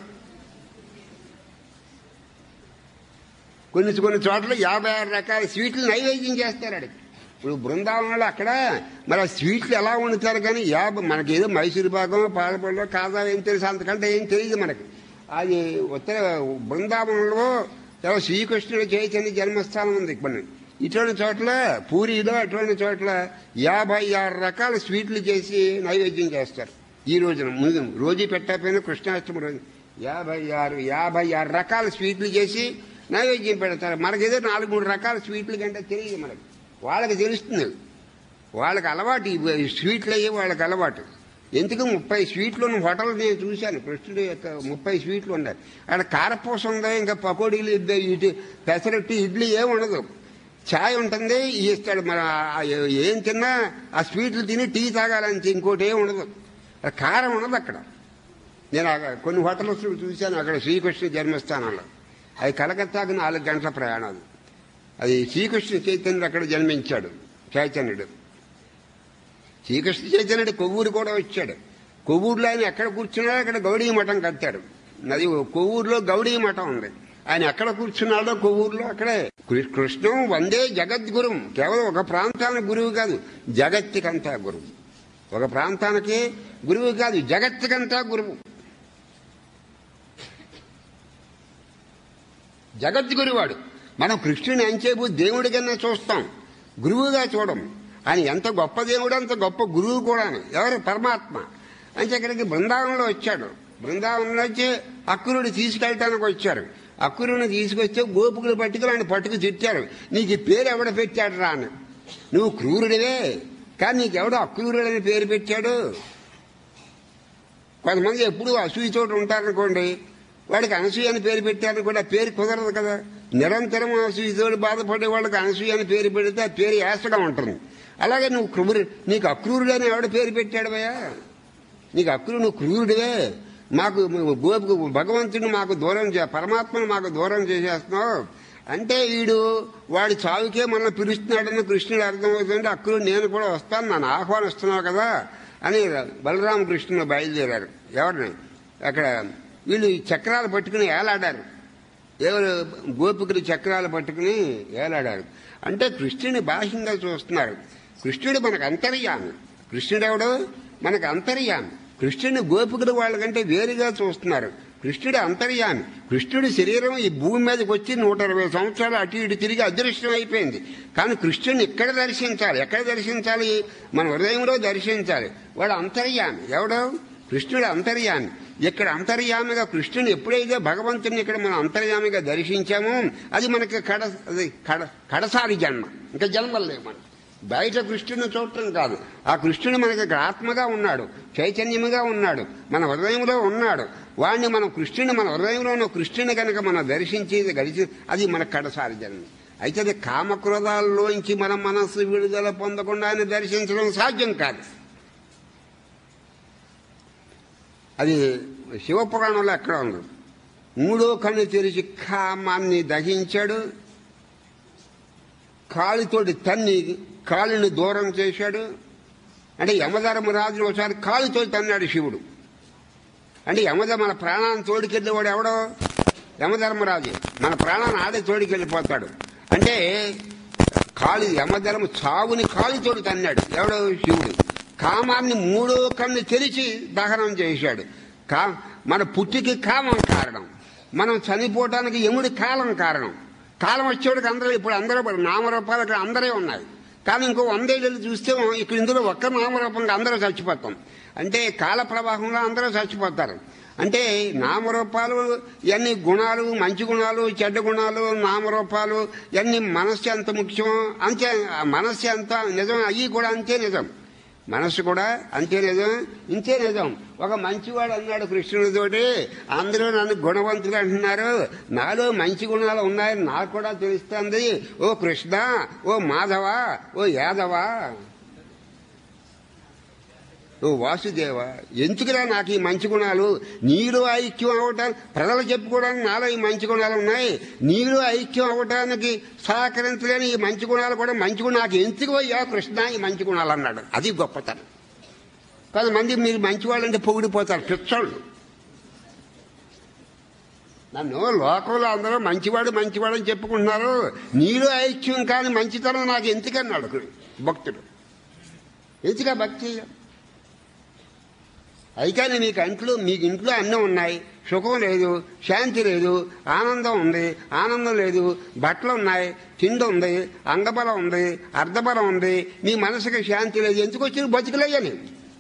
కొన్ని కొన్ని చోట్ల యాభై ఆరు రకాల స్వీట్లు నైవేద్యం చేస్తారు ఆడికి ఇప్పుడు బృందావనంలో అక్కడ మరి ఆ స్వీట్లు ఎలా వండుతారు కానీ యాభై మనకి ఏదో మైసూరు పాకం పాలపొడిలో కాదా ఏం తెలుసు అంతకంటే ఏం తెలియదు మనకి అది ఉత్తర బృందావనంలో ఏవో శ్రీకృష్ణుడు చైతన్య జన్మస్థానం ఉంది ఇప్పుడు ఇటువంటి చోట్ల పూరిలో అటువంటి చోట్ల యాభై ఆరు రకాల స్వీట్లు చేసి నైవేద్యం చేస్తారు ఈ రోజున ముందు రోజు పెట్టకపోయినా కృష్ణాష్టమి రోజు యాభై ఆరు యాభై ఆరు రకాల స్వీట్లు చేసి నైవేద్యం పెడతారు మనకేదో నాలుగు మూడు రకాల స్వీట్లు కంటే తెలియదు మనకి వాళ్ళకి తెలుస్తుంది వాళ్ళకి అలవాటు ఈ స్వీట్లు అయ్యి వాళ్ళకి అలవాటు ఎందుకు ముప్పై స్వీట్లు ఉన్న హోటల్ నేను చూశాను కృష్ణుడి యొక్క ముప్పై స్వీట్లు ఉన్నాయి అక్కడ కారపూస ఉందా ఇంకా పకోడీలు ఇద్ద- ఇటు పెసరట్టు ఇడ్లీ ఏం ఉండదు ఛాయ్ ఉంటుంది ఇస్తాడు మన ఆ ఏం తిన్నా ఆ స్వీట్లు తిని టీ తాగాలంటే ఇంకోటి ఏం ఉండదు ఆ కారం ఉండదు అక్కడ నేను ఆ కొన్ని హోటల్స్ చూశాను అక్కడ శ్రీకృష్ణ జన్మస్థానంలో అది కలకత్తాకు నాలుగు గంటల ప్రయాణాలు అది శ్రీకృష్ణ చైతన్యుడు అక్కడ జన్మించాడు చైతన్యుడు శ్రీకృష్ణ చైతన్యుడు కొవ్వూరు కూడా వచ్చాడు కొవ్వూరులో ఆయన ఎక్కడ కూర్చున్నాడో అక్కడ గౌడీ మఠం కట్టాడు అది కొవ్వూరులో గౌడీ మఠం ఉంది ఆయన ఎక్కడ కూర్చున్నాడో కొవ్వూరులో అక్కడే కృ- కృష్ణం వందే జగద్గురుం కేవలం ఒక ప్రాంతానికి గురువు కాదు జగత్తుకంతా గురువు ఒక ప్రాంతానికి గురువు కాదు జగత్తుకంతా గురువు జగద్గురువాడు మనం కృష్ణుని అంచేపు దేవుడి కన్నా చూస్తాం గురువుగా చూడం ఆయన ఎంత గొప్ప దేవుడు అంత గొప్ప గురువు కూడా ఎవరు పరమాత్మ అంటే ఇక్కడికి బృందావనంలో వచ్చాడు బృందావనంలో వచ్చి అక్కురుడు తీసుకెళ్ళటానికి వచ్చారు అక్కురుని తీసుకొస్తే గోపుకులు పట్టుకుని ఆయన పట్టుకు తిట్టారు నీకు ఈ పేరు ఎవడ పెట్టాడు రా అని నువ్వు క్రూరుడివే కానీ నీకెవడో అక్రూరుడని పేరు పెట్టాడు కొంతమంది ఎప్పుడు అసూయతోటి ఉంటారనుకోండి వాడికి అనసూయ అని పేరు పెట్టారని కూడా పేరు కుదరదు కదా నిరంతరం అసూయతోటి బాధపడే వాళ్ళకి అనసూయ అని పేరు పెడితే ఆ పేరు యాసగా ఉంటుంది అలాగే నువ్వు క్రూరు నీకు అక్రూరుడు అని ఎవడ పేరు పెట్టాడు భయ్యా నీకు అక్రూ నువ్వు క్రూరుడివే మాకు గోపు భగవంతుడిని మాకు దూరం చే పరమాత్మను మాకు దూరం చేసేస్తున్నావు అంటే వీడు వాడి చావుకే మన పిలుస్తున్నాడని కృష్ణుడు అర్థమవుతుంటే అక్రూరు నేను కూడా వస్తాను నన్ను ఆహ్వానిస్తున్నావు కదా అని బలరామకృష్ణుడు బయలుదేరారు ఎవరిని అక్కడ వీళ్ళు ఈ చక్రాలు పట్టుకుని ఏలాడారు ఎవరు గోపికలు చక్రాలు పట్టుకుని ఏలాడారు అంటే కృష్ణుని బాహ్యంగా చూస్తున్నారు కృష్ణుడు మనకు అంతర్యామి కృష్ణుడు ఎవడు మనకు అంతర్యామి కృష్ణుని గోపికలు వాళ్ళకంటే వేరుగా చూస్తున్నారు కృష్ణుడు అంతర్యామి కృష్ణుడి శరీరం ఈ భూమి మీదకి వచ్చి నూట ఇరవై సంవత్సరాలు అటు ఇటు తిరిగి అదృష్టం అయిపోయింది కానీ కృష్ణుని ఎక్కడ దర్శించాలి ఎక్కడ దర్శించాలి మన హృదయంలో దర్శించాలి వాడు అంతర్యామి ఎవడు కృష్ణుడు అంతర్యామి ఇక్కడ అంతర్యామిగా కృష్ణుని ఎప్పుడైతే భగవంతుని ఇక్కడ మనం అంతర్యామిగా దర్శించామో అది మనకి కడ అది కడ కడసారి జన్మ ఇంకా జన్మలు లేవు మనకి బయట కృష్ణుని చూడటం కాదు ఆ కృష్ణుడు మనకి ఇక్కడ ఆత్మగా ఉన్నాడు చైతన్యముగా ఉన్నాడు మన హృదయంలో ఉన్నాడు వాడిని మనం కృష్ణుని మన హృదయంలో ఉన్న కృష్ణుని కనుక మనం దర్శించి గడిచి అది మన కడసారి జన్మ అయితే అది కామక్రోధాల్లోంచి మన మనస్సు విడుదల పొందకుండా ఆయన దర్శించడం సాధ్యం కాదు అది శివపురాణంలో ఎక్కడ ఉంది మూడో కన్ను తెరిచి కామాన్ని దహించాడు కాలితోటి తన్ని కాలిని దూరం చేశాడు అంటే యమధర్మరాజుని ఒకసారి కాలుతో తన్నాడు శివుడు అంటే యమధ మన ప్రాణాన్ని తోడుకెళ్ళేవాడు ఎవడో యమధర్మరాజు మన ప్రాణాన్ని ఆడే తోడుకెళ్ళిపోతాడు అంటే కాళి యమధర్మ చావుని కాలితోడు తన్నాడు ఎవడో శివుడు కామాన్ని మూడో కన్ను తెరిచి దహనం చేశాడు కా మన పుట్టికి కామం కారణం మనం చనిపోవటానికి యముడి కాలం కారణం కాలం వచ్చేవాడికి అందరూ ఇప్పుడు అందరూ నామరూపాలు ఇక్కడ అందరే ఉన్నాయి కానీ ఇంకో వందేళ్ళు చూస్తే ఇక్కడ ఇందులో ఒక్క నామరూపంగా అందరూ చచ్చిపోతాం అంటే కాల ప్రవాహంలో అందరూ చచ్చిపోతారు అంటే నామరూపాలు ఇవన్నీ గుణాలు మంచి గుణాలు చెడ్డ గుణాలు నామరూపాలు ఇవన్నీ మనస్సు ఎంత ముఖ్యం అంతే ఆ మనస్సు ఎంత నిజం అవి కూడా అంతే నిజం మనస్సు కూడా అంతే నిజం ఇంతే నిజం ఒక మంచివాడు అన్నాడు కృష్ణుడితోటి అందరూ నన్ను గుణవంతుడు అంటున్నారు నాలో మంచి గుణాలు ఉన్నాయని నాకు కూడా తెలుస్తుంది ఓ కృష్ణ ఓ మాధవ ఓ యాదవ ఓ వాసుదేవ ఎందుకురా నాకు ఈ మంచి గుణాలు నీలో ఐక్యం అవ్వటానికి ప్రజలు చెప్పుకోవడానికి నాలో ఈ మంచి గుణాలు ఉన్నాయి నీలో ఐక్యం అవ్వటానికి సహకరించలేని ఈ మంచి గుణాలు కూడా మంచి గుణం నాకు ఎందుకు అయ్యా కృష్ణ ఈ మంచి గుణాలు అన్నాడు అది గొప్పతనం కొంతమంది మీరు మంచివాళ్ళంటే పొగిడిపోతారు పిచ్చోళ్ళు నన్ను లోకంలో అందరూ మంచివాడు మంచివాడు అని చెప్పుకుంటున్నారు నీలో ఐక్యం కాని మంచితనం నాకు ఎందుకన్నాడు భక్తుడు ఎందుక భక్తి అయితే మీకు అంట్లో మీకు ఇంట్లో అన్నీ ఉన్నాయి సుఖం లేదు శాంతి లేదు ఆనందం ఉంది ఆనందం లేదు బట్టలు ఉన్నాయి తిండి ఉంది అంగబలం ఉంది అర్ధబలం ఉంది మీ మనసుకి శాంతి లేదు ఎందుకు వచ్చిన బతుకులయ్యని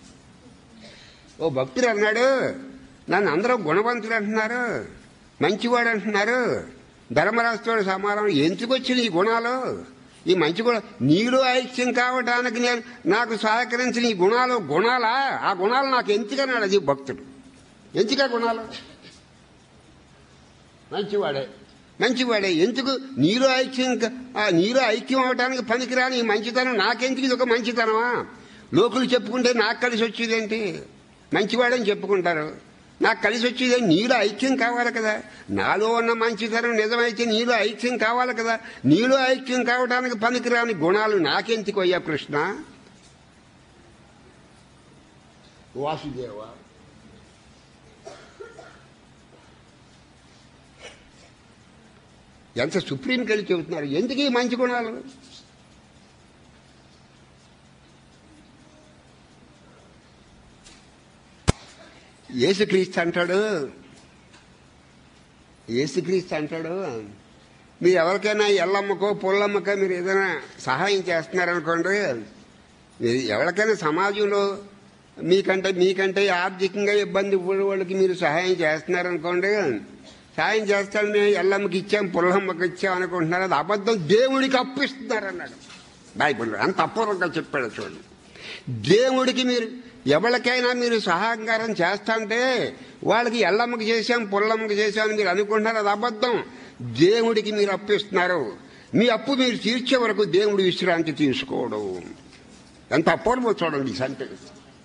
ఓ భక్తుడు అన్నాడు నన్ను అందరూ గుణవంతుడు అంటున్నారు మంచివాడు అంటున్నారు ధర్మరాజుతో సమానం ఎందుకు వచ్చిన ఈ గుణాలు ఈ మంచి గుణ నీలో ఐక్యం కావటానికి నేను నాకు సహకరించిన ఈ గుణాలు గుణాలా ఆ గుణాలు నాకు ఎంచుకన్నాడు అది భక్తుడు ఎంచుక గుణాలు మంచివాడే మంచివాడే ఎందుకు నీలో ఐక్యం క- ఆ నీలో ఐక్యం అవడానికి పనికిరాని ఈ మంచితనం నాకెందుకు ఇది ఒక మంచితనమా లోకులు చెప్పుకుంటే నాకు కలిసి వచ్చేదేంటి మంచివాడని చెప్పుకుంటారు నాకు కలిసి వచ్చేది నీలో ఐక్యం కావాలి కదా నాలో ఉన్న మంచితనం నిజమైతే నీలో ఐక్యం కావాలి కదా నీలో ఐక్యం కావడానికి పనికిరాని గుణాలు నాకెందుకు అయ్యా కృష్ణ వాసుదేవా ఎంత సుప్రీంకి వెళ్ళి చెబుతున్నారు ఎందుకు ఈ మంచి గుణాలు యేసుక్రీస్తు అంటాడు యేసుక్రీస్తు అంటాడు మీరు ఎవరికైనా ఎల్లమ్మకో పుల్లమ్మకో మీరు ఏదైనా సహాయం చేస్తున్నారనుకోండి మీరు ఎవరికైనా సమాజంలో మీకంటే మీకంటే ఆర్థికంగా ఇబ్బంది పడే వాళ్ళకి మీరు సహాయం చేస్తున్నారనుకోండి సహాయం చేస్తాడని ఎల్లమ్మకి ఇచ్చాం పుల్లమ్మకి ఇచ్చాం అనుకుంటున్నారు అది అబద్ధం దేవుడికి అప్పిస్తున్నారు అన్నాడు బైబిల్లో అంత అపూర్వంగా చెప్పాడు చూడండి దేవుడికి మీరు ఎవరికైనా మీరు సహకారం చేస్తాంటే వాళ్ళకి ఎల్లమ్మకి చేశాం పుల్లమ్మకి చేశామని మీరు అనుకుంటున్నారు అది అబద్ధం దేవుడికి మీరు అప్పిస్తున్నారు మీ అప్పు మీరు తీర్చే వరకు దేవుడు విశ్రాంతి తీసుకోవడం ఎంత అపూర్వం చూడండి ఈ సెంటెన్స్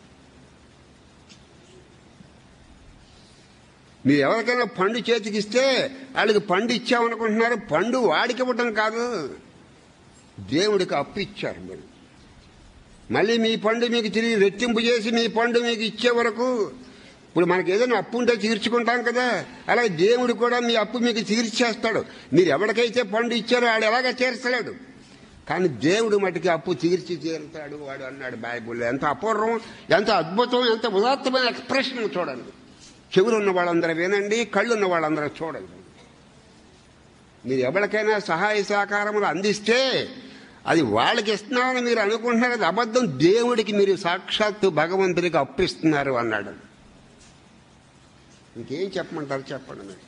మీరు ఎవరికైనా పండు చేతికి ఇస్తే వాళ్ళకి పండు ఇచ్చామనుకుంటున్నారు పండు వాడికి ఇవ్వటం కాదు దేవుడికి అప్పు ఇచ్చారు మీరు మళ్ళీ మీ పండు మీకు తిరిగి రెట్టింపు చేసి మీ పండు మీకు ఇచ్చే వరకు ఇప్పుడు మనకి ఏదైనా అప్పు ఉంటే తీర్చుకుంటాం కదా అలాగే దేవుడు కూడా మీ అప్పు మీకు తీర్చేస్తాడు మీరు ఎవరికైతే పండు ఇచ్చారో వాడు ఎలాగ తీర్చలేడు కానీ దేవుడు మటుకి అప్పు తీర్చి తీరుతాడు వాడు అన్నాడు బైబుల్ ఎంత అపూర్వం ఎంత అద్భుతం ఎంత ఉదాత్తమైన ఎక్స్ప్రెషన్ చూడండి చెవులున్న వాళ్ళందరూ వినండి కళ్ళున్న వాళ్ళందరూ చూడండి మీరు ఎవరికైనా సహాయ సహకారములు అందిస్తే అది వాళ్ళకి ఇస్తున్నామని మీరు అనుకుంటున్నారు అది అబద్ధం దేవుడికి మీరు సాక్షాత్తు భగవంతుడికి అప్పిస్తున్నారు అన్నాడు ఇంకేం చెప్పమంటారు చెప్పండి మీరు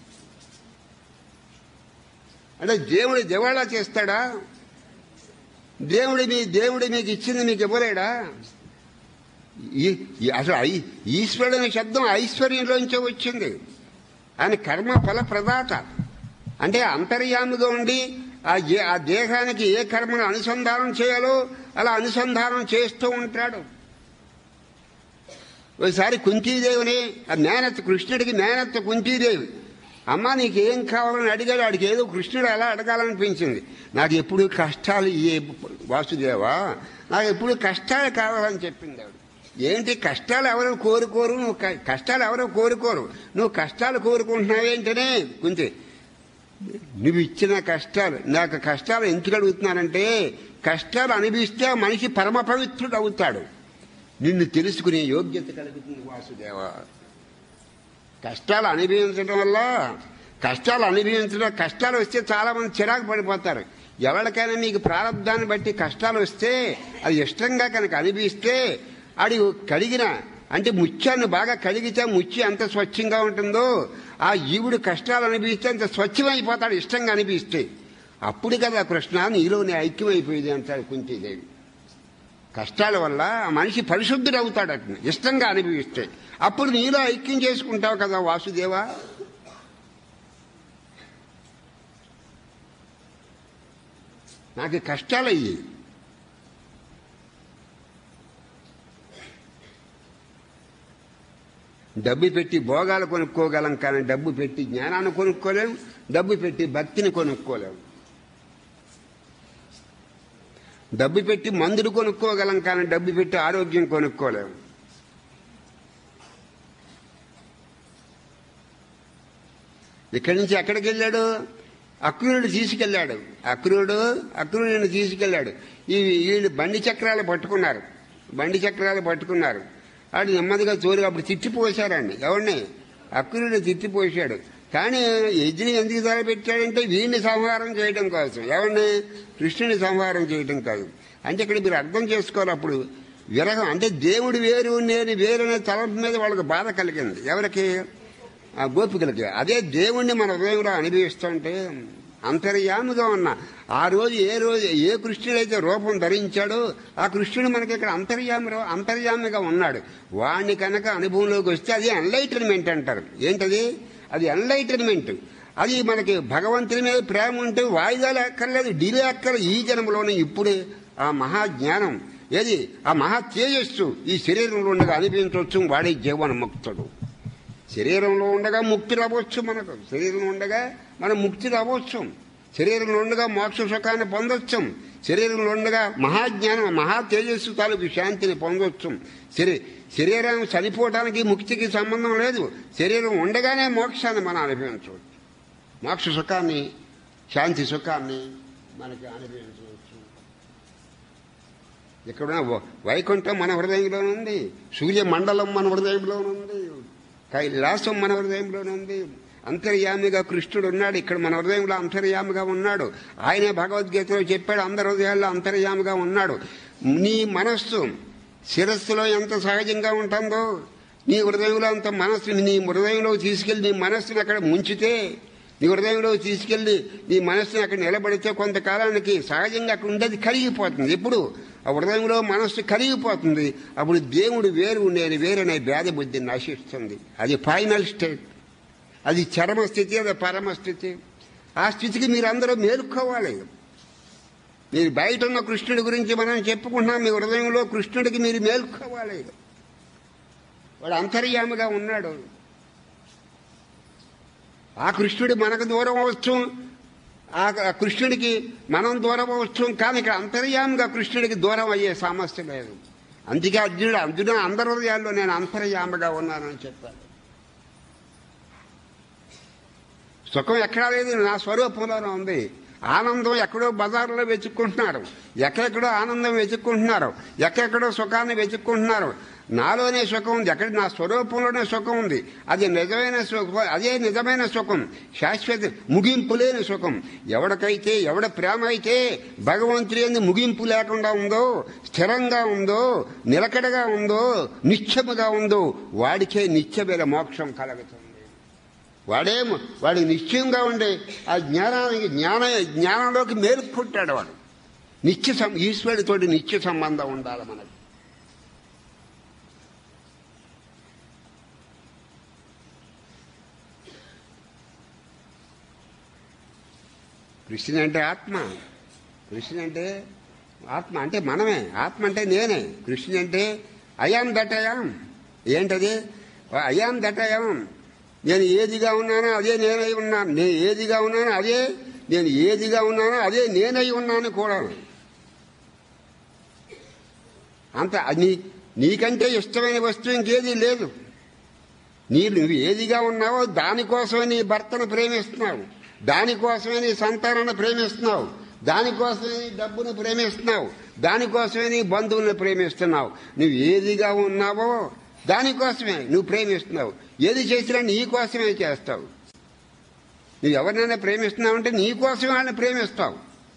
అంటే దేవుడు దివాళా చేస్తాడా దేవుడి మీ దేవుడి మీకు ఇచ్చింది మీకు ఇవ్వలేడా ఈ- ఈ- అసలు ఐ- ఈశ్వరుడు అనే శబ్దం ఐశ్వర్యంలోంచే వచ్చింది ఆయన కర్మ ఫల ప్రదాత అంటే అంతర్యామిగా ఉండి ఆ ఏ- ఆ దేహానికి ఏ కర్మను అనుసంధానం చేయాలో అలా అనుసంధానం చేస్తూ ఉంటాడు ఒకసారి కుంతీదేవిని ఆ మేనత్ కృష్ణుడికి మేనత్ కుంతీదేవి అమ్మ నీకేం కావాలని అడిగాడు వాడికి ఏదో కృష్ణుడు అలా అడగాలనిపించింది నాకు ఎప్పుడు కష్టాలు ఏ వాసుదేవా నాకు ఎప్పుడు కష్టాలు కావాలని చెప్పింది ఆవిడ ఏంటి కష్టాలు ఎవరు కోరుకోరు నువ్వు క- కష్టాలు ఎవరు కోరుకోరు నువ్వు కష్టాలు కోరుకుంటున్నావేంటనే కుంతి నువ్వు ఇచ్చిన కష్టాలు నాకు కష్టాలు ఎందుకు అడుగుతున్నానంటే కష్టాలు అనిపిస్తే ఆ మనిషి పరమ పవిత్రుడు అవుతాడు నిన్ను తెలుసుకునే యోగ్యత కలుగుతుంది వాసుదేవ కష్టాలు అనుభవించడం వల్ల కష్టాలు అనుభవించడం కష్టాలు వస్తే చాలా మంది చిరాకు పడిపోతారు ఎవరికైనా మీకు ప్రారంధాన్ని బట్టి కష్టాలు వస్తే అది ఇష్టంగా కనుక అనిపిస్తే అది కడిగిన అంటే ముత్యాన్ని బాగా కడిగితే ముత్యం ఎంత స్వచ్ఛంగా ఉంటుందో ఆ జీవుడు కష్టాలు అనిపిస్తే అంత స్వచ్ఛమైపోతాడు ఇష్టంగా అనిపిస్తే అప్పుడు కదా కృష్ణ నీలోనే ఐక్యమైపోయింది అంటాడు కుంతీదేవి కష్టాల వల్ల ఆ మనిషి పరిశుద్ధుడు అవుతాడు అట్లా ఇష్టంగా అనుభవిస్తే అప్పుడు నీలో ఐక్యం చేసుకుంటావు కదా వాసుదేవా నాకు కష్టాలు అయ్యి డబ్బు పెట్టి భోగాలు కొనుక్కోగలం కానీ డబ్బు పెట్టి జ్ఞానాన్ని కొనుక్కోలేం డబ్బు పెట్టి భక్తిని కొనుక్కోలేం డబ్బు పెట్టి మందులు కొనుక్కోగలం కానీ డబ్బు పెట్టి ఆరోగ్యం కొనుక్కోలేం ఇక్కడి నుంచి ఎక్కడికి వెళ్ళాడు అక్రూరుడు తీసుకెళ్ళాడు అక్రూరుడు అక్రూరుడిని తీసుకెళ్ళాడు ఈ వీళ్ళు బండి చక్రాలు పట్టుకున్నారు బండి చక్రాలు పట్టుకున్నారు ఆడు నెమ్మదిగా తోలు అప్పుడు తిట్టిపోశారండి ఎవరిని అక్రూరుడు తిట్టిపోశాడు కానీ యజ్ఞి ఎందుకు తలపెట్టాడంటే వీడిని సంహారం చేయడం కోసం ఎవరిని కృష్ణుని సంహారం చేయడం కాదు అంటే ఇక్కడ మీరు అర్థం చేసుకోవాలి అప్పుడు విరహం అంటే దేవుడు వేరు నేను వేరనే తలంపు మీద వాళ్ళకి బాధ కలిగింది ఎవరికి ఆ గోపికలకి అదే దేవుణ్ణి మన హృదయంలో అనుభవిస్తుంటే అంతర్యామిగా ఉన్న ఆ రోజు ఏ రోజు ఏ కృష్ణుడైతే రూపం ధరించాడో ఆ కృష్ణుడు మనకి ఇక్కడ అంతర్యామి అంతర్యామిగా ఉన్నాడు వాడిని కనుక అనుభవంలోకి వస్తే అది ఎన్లైటన్మెంట్ అంటారు ఏంటది అది ఎన్లైటన్మెంట్ అది మనకి భగవంతుని మీద ప్రేమ ఉంటే వాయిదాలు అక్కర్లేదు డిలే అక్కర్లేదు ఈ జన్మలోనే ఇప్పుడే ఆ మహాజ్ఞానం ఏది ఆ మహా తేజస్సు ఈ శరీరంలో ఉండగా అనిపించవచ్చు వాడే జీవన ముక్తుడు శరీరంలో ఉండగా ముక్తి రావచ్చు మనకు శరీరంలో ఉండగా మనం ముక్తి రావచ్చు శరీరంలో ఉండగా మోక్ష సుఖాన్ని పొందొచ్చు శరీరంలో ఉండగా మహాజ్ఞానం మహా తేజస్సు తాలూకు శాంతిని పొందొచ్చు శరీ శరీరం చనిపోవడానికి ముక్తికి సంబంధం లేదు శరీరం ఉండగానే మోక్షాన్ని మనం అనుభవించవచ్చు మోక్ష సుఖాన్ని శాంతి సుఖాన్ని మనకి అనుభవించవచ్చు ఇక్కడ వైకుంఠం మన హృదయంలో ఉంది సూర్య మండలం మన హృదయంలో ఉంది కైలాసం మన హృదయంలో ఉంది అంతర్యామిగా కృష్ణుడు ఉన్నాడు ఇక్కడ మన హృదయంలో అంతర్యామిగా ఉన్నాడు ఆయనే భగవద్గీతలో చెప్పాడు అందరి హృదయాల్లో అంతర్యామిగా ఉన్నాడు నీ మనస్సు శిరస్సులో ఎంత సహజంగా ఉంటుందో నీ హృదయంలో అంత మనస్సు నీ హృదయంలో తీసుకెళ్లి నీ మనస్సుని అక్కడ ముంచితే నీ హృదయంలో తీసుకెళ్లి నీ మనస్సుని అక్కడ నిలబడితే కొంతకాలానికి సహజంగా అక్కడ ఉండేది కరిగిపోతుంది ఎప్పుడు ఆ హృదయంలో మనస్సు కరిగిపోతుంది అప్పుడు దేవుడు వేరు నేను వేరనే భేద బుద్ధి నశిస్తుంది అది ఫైనల్ స్టేట్ అది చరమ స్థితి అది పరమ స్థితి ఆ స్థితికి మీరందరూ మేలుకోవాలి మీరు బయట ఉన్న కృష్ణుడి గురించి మనం చెప్పుకుంటున్నాం మీ హృదయంలో కృష్ణుడికి మీరు మేలుకోవాలి వాడు అంతర్యామిగా ఉన్నాడు ఆ కృష్ణుడు మనకు దూరం అవచ్చు ఆ కృష్ణుడికి మనం దూరం అవచ్చు కానీ ఇక్కడ అంతర్యామిగా కృష్ణుడికి దూరం అయ్యే సమస్య లేదు అందుకే అర్జునుడు అర్జున అందరి హృదయాల్లో నేను అంతర్యామిగా ఉన్నానని చెప్పాను సుఖం ఎక్కడా లేదు నా స్వరూపంలోనే ఉంది ఆనందం ఎక్కడో బజార్లో వెతుక్కుంటున్నారు ఎక్కడెక్కడో ఆనందం వెతుక్కుంటున్నారు ఎక్కడెక్కడో సుఖాన్ని వెతుక్కుంటున్నారు నాలోనే సుఖం ఉంది ఎక్కడ నా స్వరూపంలోనే సుఖం ఉంది అది నిజమైన సుఖం అదే నిజమైన సుఖం శాశ్వత ముగింపు లేని సుఖం ఎవడికైతే ఎవడ ప్రేమ అయితే భగవంతుడి ముగింపు లేకుండా ఉందో స్థిరంగా ఉందో నిలకడగా ఉందో నిత్యముగా ఉందో వాడికే నిత్యమైన మోక్షం కలుగుతుంది వాడేమో వాడికి నిశ్చయంగా ఉండే ఆ జ్ఞానానికి జ్ఞాన జ్ఞానంలోకి మేలుకుంటాడు వాడు నిత్య సం ఈశ్వరుడితోటి నిత్య సంబంధం ఉండాలి మనకి కృష్ణుని అంటే ఆత్మ కృష్ణుని అంటే ఆత్మ అంటే మనమే ఆత్మ అంటే నేనే కృష్ణుని అంటే అయాం దటయాం ఏంటది అయాం దటయాం నేను ఏదిగా ఉన్నానో అదే నేనై ఉన్నాను నేను ఏదిగా ఉన్నానో అదే నేను ఏదిగా ఉన్నానో అదే నేనై ఉన్నాను కూడా అంత నీ నీకంటే ఇష్టమైన వస్తువు ఇంకేది లేదు నీ నువ్వు ఏదిగా ఉన్నావో దానికోసమే నీ భర్తను ప్రేమిస్తున్నావు దానికోసమే నీ సంతానాన్ని ప్రేమిస్తున్నావు దానికోసమే నీ డబ్బును ప్రేమిస్తున్నావు దానికోసమే నీ బంధువులను ప్రేమిస్తున్నావు నువ్వు ఏదిగా ఉన్నావో దానికోసమే నువ్వు ప్రేమిస్తున్నావు ఏది చేసినా నీ కోసమే చేస్తావు నువ్వు ఎవరినైనా ప్రేమిస్తున్నావు అంటే నీ కోసమే వాళ్ళని ప్రేమిస్తావు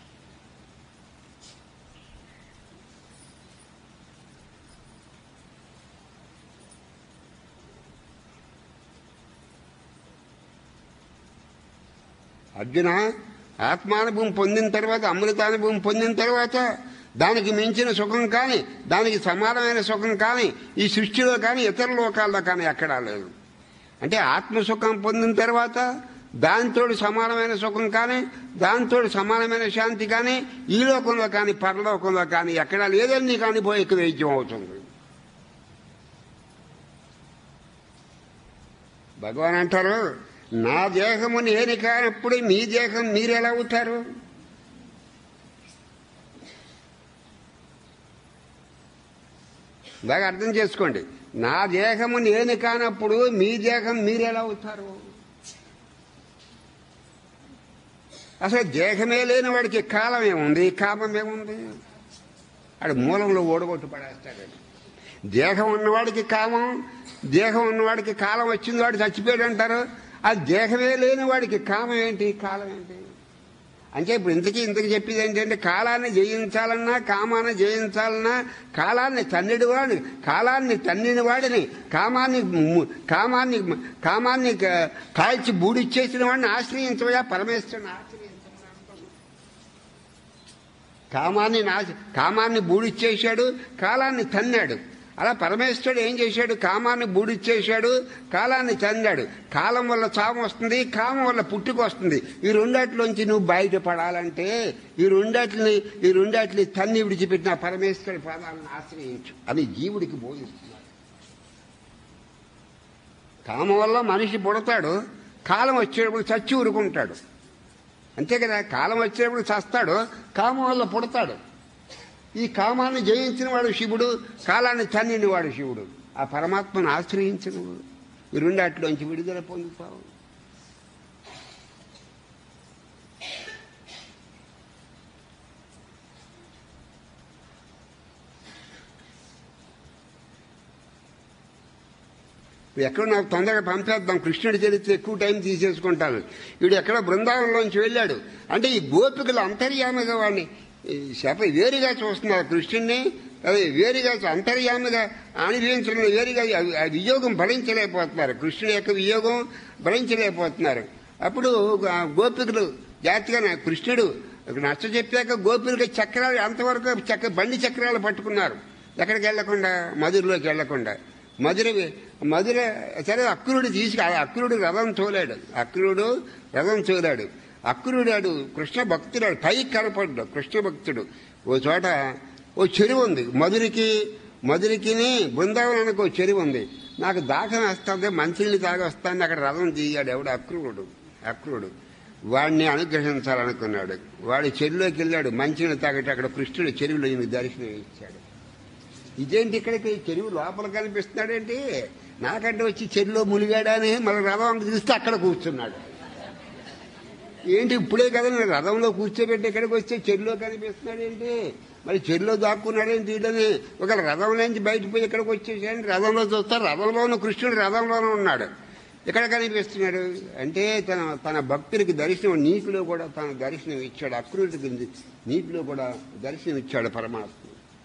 అర్జున ఆత్మానుభవం పొందిన తర్వాత అమృతానుభవం పొందిన తర్వాత దానికి మించిన సుఖం కానీ దానికి సమానమైన సుఖం కానీ ఈ సృష్టిలో కానీ ఇతర లోకాల్లో కానీ ఎక్కడా లేదు అంటే ఆత్మసుఖం పొందిన తర్వాత దాంతో సమానమైన సుఖం కానీ దాంతో సమానమైన శాంతి కానీ ఈ లోకంలో కానీ పరలోకంలో కానీ ఎక్కడా లేదని నీకు అనుభవం వైద్యం అవుతుంది భగవాన్ అంటారు నా దేహము నేను కానప్పుడు మీ దేహం మీరెలా అవుతారు బాగా అర్థం చేసుకోండి నా దేహము నేను కానప్పుడు మీ దేహం మీరెలా అవుతారు అసలు దేహమే లేని వాడికి కాలం ఏముంది కామం ఏముంది ఆడు మూలంలో ఓడగొట్టు పడేస్తాడు దేహం ఉన్నవాడికి కామం దేహం ఉన్నవాడికి కాలం వచ్చింది వాడు చచ్చిపోయాడు అంటారు ఆ దేహమే లేని వాడికి కామం ఏంటి కాలం ఏంటి అంటే ఇప్పుడు ఇంతకీ ఇంతకు చెప్పేది ఏంటంటే కాలాన్ని జయించాలన్నా కామాన్ని జయించాలన్నా కాలాన్ని తన్నిడి వాడిని కాలాన్ని తన్నిన వాడిని కామాన్ని ము- కామాన్ని కామాన్ని క- కాల్చి బూడిచ్చేసిన వాడిని ఆశ్రయించవయా పరమేశ్వరుని ఆశ్రయించవా కామాన్ని నాశ కామాన్ని బూడిచ్చేశాడు కాలాన్ని తన్నాడు అలా పరమేశ్వరుడు ఏం చేశాడు కామాన్ని బూడిచ్చేశాడు కాలాన్ని తన్నాడు కాలం వల్ల చావం వస్తుంది కామం వల్ల పుట్టుక వస్తుంది ఈ రెండాట్లోంచి నువ్వు బయటపడాలంటే ఈ రెండాటిని ఈ రెండాటిని తన్ని విడిచిపెట్టిన పరమేశ్వరుడి పాదాలను ఆశ్రయించు అని జీవుడికి బోధిస్తున్నాడు కామం వల్ల మనిషి పుడతాడు కాలం వచ్చేటప్పుడు చచ్చి ఊరుకుంటాడు అంతే కదా కాలం వచ్చేటప్పుడు చస్తాడు కామం వల్ల పుడతాడు ఈ కామాన్ని జయించిన వాడు శివుడు కాలాన్ని తన్నిన వాడు శివుడు ఆ పరమాత్మను ఆశ్రయించిన వాడు. ఈ రెండాటిలోంచి విడుదల పొందుతావు ఇప్పుడు ఎక్కడ నాకు తొందరగా పంపేద్దాం కృష్ణుడి చరిత్ర ఎక్కువ టైం తీసేసుకుంటాను వీడు ఎక్కడ బృందావనంలోంచి వెళ్ళాడు అంటే ఈ గోపికలు అంతర్యామిగా వాడిని ఈ శప వేరుగా చూస్తున్నారు కృష్ణుడిని అదే వేరుగా అంతర్యామిగా అనుభవించడం వేరుగా ఆ- ఆ వియోగం భరించలేకపోతున్నారు కృష్ణుడి యొక్క వియోగం భరించలేకపోతున్నారు అప్పుడు ఆ గోపికలు జాగ్రత్తగా నా కృష్ణుడు నచ్చ చెప్పాక గోపికలకి చక్రాలు అంతవరకు చక్ర బండి చక్రాలు పట్టుకున్నారు ఎక్కడికి వెళ్లకుండా మధురలోకి వెళ్లకుండా మధుర మధుర సరే అక్రూరుడు తీసుకు అక్రూరుడు రథం తోలాడు అక్రూరుడు రథం తోలాడు అక్రూరుడాడు కృష్ణ భక్తుడాడు పైకి కనపడ్డు కృష్ణ భక్తుడు ఓ చోట ఓ చెరువు ఉంది మధురికి మధురికిని బృందావనానికి ఓ చెరువు ఉంది నాకు దాహం వేస్తుంది మంచినీళ్ళు తాగి వస్తాను అక్కడ రథం తీయాడు ఎవడు అక్రూరుడు అక్రూరుడు వాడిని అనుగ్రహించాలనుకున్నాడు వాడి చెరువులోకి వెళ్ళాడు మంచినీళ్ళు తాగటి అక్కడ కృష్ణుడు చెరువులో ఈయనకు దర్శనం ఇచ్చాడు ఇదేంటి ఇక్కడికి చెరువు లోపల కనిపిస్తున్నాడేంటి నాకంటే వచ్చి చెరువులో మునిగాడా అని మళ్ళీ రథం తీస్తే అక్కడ కూర్చున్నాడు ఏంటి ఇప్పుడే కదా నేను రథంలో కూర్చోబెట్టి ఇక్కడికి వస్తే చెరువులో కనిపిస్తున్నాడేంటి మరి చెరువులో దాక్కున్నాడేంటి వీడని ఒక రథం నుంచి బయటపోయి ఇక్కడికి వచ్చేసాడు రథంలో చూస్తారు రథంలోనూ కృష్ణుడు రథంలోనూ ఉన్నాడు ఇక్కడ కనిపిస్తున్నాడు అంటే తన తన భక్తుడికి దర్శనం నీటిలో కూడా తన దర్శనం ఇచ్చాడు అక్రూరుడికి నీటిలో కూడా దర్శనం ఇచ్చాడు పరమాత్మ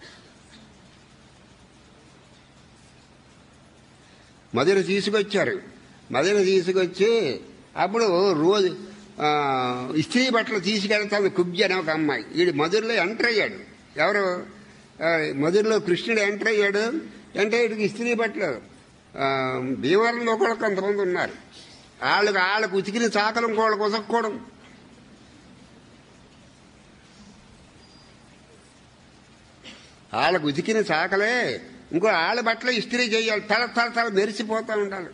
మదిర తీసుకొచ్చారు మదిర తీసుకొచ్చి అప్పుడు రోజు ఆ, ఇస్త్రీ బట్టలు తీసుకెళ్తాను కుబ్జి అనే ఒక అమ్మాయి వీడు మధురలో ఎంటర్ అయ్యాడు ఎవరు ఆ, మధురలో కృష్ణుడు ఎంటర్ అయ్యాడు ఎంటర్ అయ్యాడికి ఇస్త్రీ బట్టలు ఆ, భీమవరంలో కూడా కొంతమంది ఉన్నారు వాళ్ళకి వాళ్ళకు ఉతికిన చాకలం కోళ్ళ కొసక్కోవడం వాళ్ళకు ఉతికిన చాకలే ఇంకో వాళ్ళ బట్టలు ఇస్త్రీ చేయాలి తల తల తల మెరిసిపోతూ ఉండాలి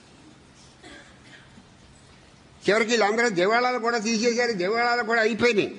చివరికి వీళ్ళందరూ దివాళాలు కూడా తీసేశారు దివాళాలు కూడా అయిపోయినాయి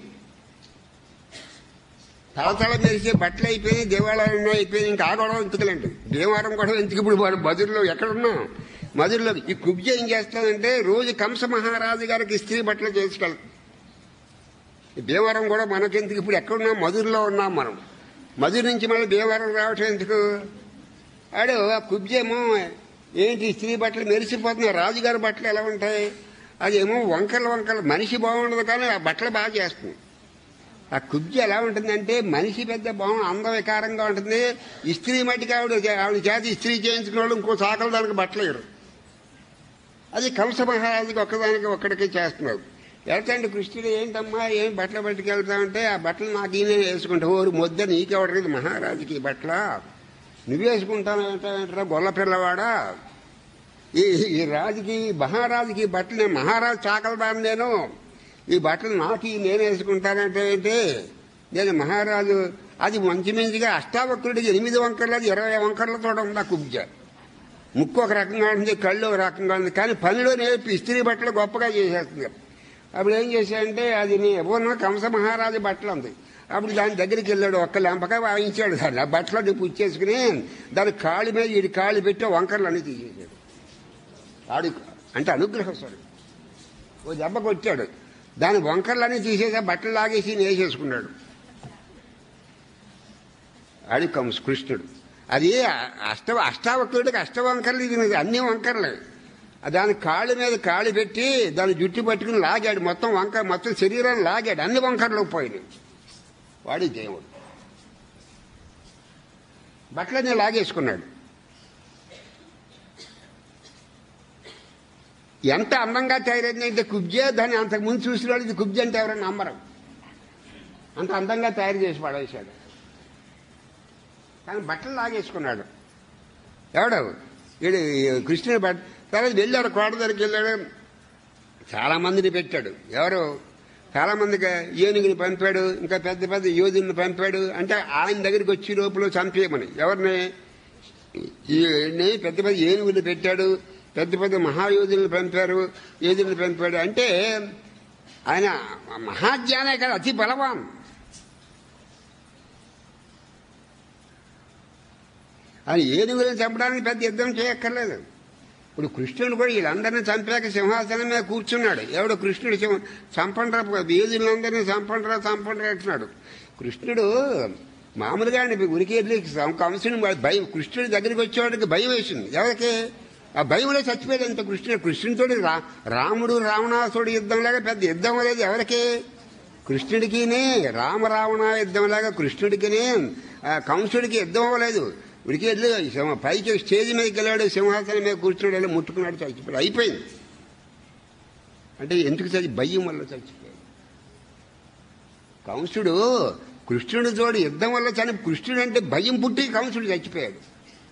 తల తల మెరిసే బట్టలు అయిపోయినాయి దివాళాలు ఉన్నాయి అయిపోయినాయి ఇంకా ఆ గొడవ ఎందుకులేండి భీమవరం కూడా ఎందుకు ఇప్పుడు వాడు మధురలో ఎక్కడున్నాం మధురలో ఈ కుబ్జ ఏం చేస్తానంటే రోజు కంస మహారాజు గారికి ఇస్త్రీ బట్టలు చేసుకెళ్తాం ఈ భీమవరం కూడా మనకెందుకు ఇప్పుడు ఎక్కడున్నాం మధురలో ఉన్నాం మనం మధుర నుంచి మళ్ళీ భీమవరం రావటం ఎందుకు ఆడు ఆ కుబ్జేమో ఏంటి స్త్రీ బట్టలు మెరిసిపోతున్నాయి రాజుగారి బట్టలు ఎలా ఉంటాయి అదేమో వంకలు వంకలు మనిషి బాగుండదు కానీ ఆ బట్టలు బాగా చేస్తుంది ఆ కుబ్జ ఎలా ఉంటుందంటే మనిషి పెద్ద బాగుంది అందం వికారంగా ఉంటుంది ఇస్త్రీ మట్టికి ఆవిడ ఆవిడ చేతి ఇస్త్రీ చేయించుకున్న వాళ్ళు ఇంకో చాకలు దానికి బట్టలు ఇరు అది కంస మహారాజుకి ఒక్కదానికి ఒక్కడికే చేస్తున్నారు వెళ్తాండి కృష్ణుడు ఏంటమ్మా ఏం బట్టలు పట్టుకెళ్తామంటే ఆ బట్టలు నాకు ఈయన వేసుకుంటావు ఓరు మొద్ద నీకెవడలేదు మహారాజుకి ఈ బట్టల నువ్వు వేసుకుంటాను ఏంటంటారా గొల్ల పిల్లవాడా ఈ ఈ రాజుకి మహారాజుకి ఈ బట్టలు నేను మహారాజు చాకలదాన్ని నేను ఈ బట్టలు నాకు ఈ నేను వేసుకుంటానంటే ఏంటి నేను మహారాజు అది మంచి మంచిగా అష్టావక్రుడికి ఎనిమిది వంకర్లు అది ఇరవై వంకర్లతో ఉంది ఆ కుబ్జ ముక్కు ఒక రకంగా ఉంది కళ్ళు ఒక రకంగా ఉంది కానీ పనిలో నేర్పి ఇస్త్రీ బట్టలు గొప్పగా చేసేస్తుంది అప్పుడు ఏం చేశాడంటే అది నీ ఎవరినో కంస మహారాజు బట్టలు ఉంది అప్పుడు దాని దగ్గరికి వెళ్ళాడు ఒక్క లెంపక వాయించాడు దాన్ని ఆ బట్టలు పుచ్చేసుకుని దాని కాళ్ళు మీద వీడి కాళ్ళు పెట్టి వంకర్లు అన్ని తీసేసాడు ఆడు అంటే అనుగ్రహస్తుడు ఓ దెబ్బ కొట్టాడు దాని వంకర్లన్నీ తీసేసి ఆ బట్టలు లాగేసి వేసేసుకున్నాడు ఆడి కంస కృష్ణుడు అది అష్ట అష్టావక్రుడికి అష్టవంకర్లు ఇది అన్ని వంకర్లే దాని కాళ్ళ మీద కాళ్ళు పెట్టి దాని జుట్టు పట్టుకుని లాగాడు మొత్తం వంక మొత్తం శరీరాన్ని లాగాడు అన్ని వంకర్లు పోయినాయి వాడి దేవుడు బట్టలన్నీ లాగేసుకున్నాడు ఎంత అందంగా తయారైందంటే కుబ్జే దాన్ని అంతకు ముందు చూసిన వాళ్ళు ఇది కుబ్జ అంటే ఎవరైనా నమ్మరు అంత అందంగా తయారు చేసి పడేశాడు కానీ బట్టలు లాగేసుకున్నాడు ఎవడు వీడు కృష్ణుడు బట్ తర్వాత వెళ్ళాడు కోట దగ్గరికి వెళ్ళాడు చాలా మందిని పెట్టాడు ఎవరు చాలా మందికి ఏనుగుని పంపాడు ఇంకా పెద్ద పెద్ద యోధుల్ని పంపాడు అంటే ఆయన దగ్గరికి వచ్చి లోపల చంపేయమని ఎవరిని ఈయన్ని పెద్ద పెద్ద ఏనుగులు పెట్టాడు పెద్ద పెద్ద మహాయోధులను పంపారు యోధులను పంపాడు అంటే ఆయన మహాజ్ఞానే కదా అతి బలవాన్ ఆయన ఏనుగులను చంపడానికి పెద్ద యుద్ధం చేయక్కర్లేదు ఇప్పుడు కృష్ణుడు కూడా వీళ్ళందరినీ చంపాక సింహాసనం మీద కూర్చున్నాడు ఎవడు కృష్ణుడు సింహ- చంపండ్రా వీధులందరినీ చంపండ్రా చంపండ్రా అంటున్నాడు కృష్ణుడు మామూలుగా ఆయన ఉరికి వెళ్ళి సం- కంసుని భయం కృష్ణుడి దగ్గరికి వచ్చేవాడికి భయం వేసింది ఎవరికి ఆ భయంలో చచ్చిపోయాడు అంత కృష్ణుడు కృష్ణుడితోటి రా రాముడు రావణాసుడు యుద్ధంలాగా పెద్ద యుద్ధం లేదు ఎవరికి కృష్ణుడికినే రామ రావణ యుద్ధంలాగా కృష్ణుడికినే ఆ, కంసుడికి యుద్ధం అవ్వలేదు ఉడికి వెళ్ళి సింహ- పైకి స్టేజ్ మీదకి వెళ్ళాడు సింహాసనం మీద కూర్చున్నాడు వెళ్ళి ముట్టుకున్నాడు చచ్చిపోయాడు అయిపోయింది అంటే ఎందుకు చచ్చి భయం వల్ల చచ్చిపోయాడు కంసుడు కృష్ణుడి తోడు యుద్ధం వల్ల చని కృష్ణుడు అంటే భయం పుట్టి కంసుడు చచ్చిపోయాడు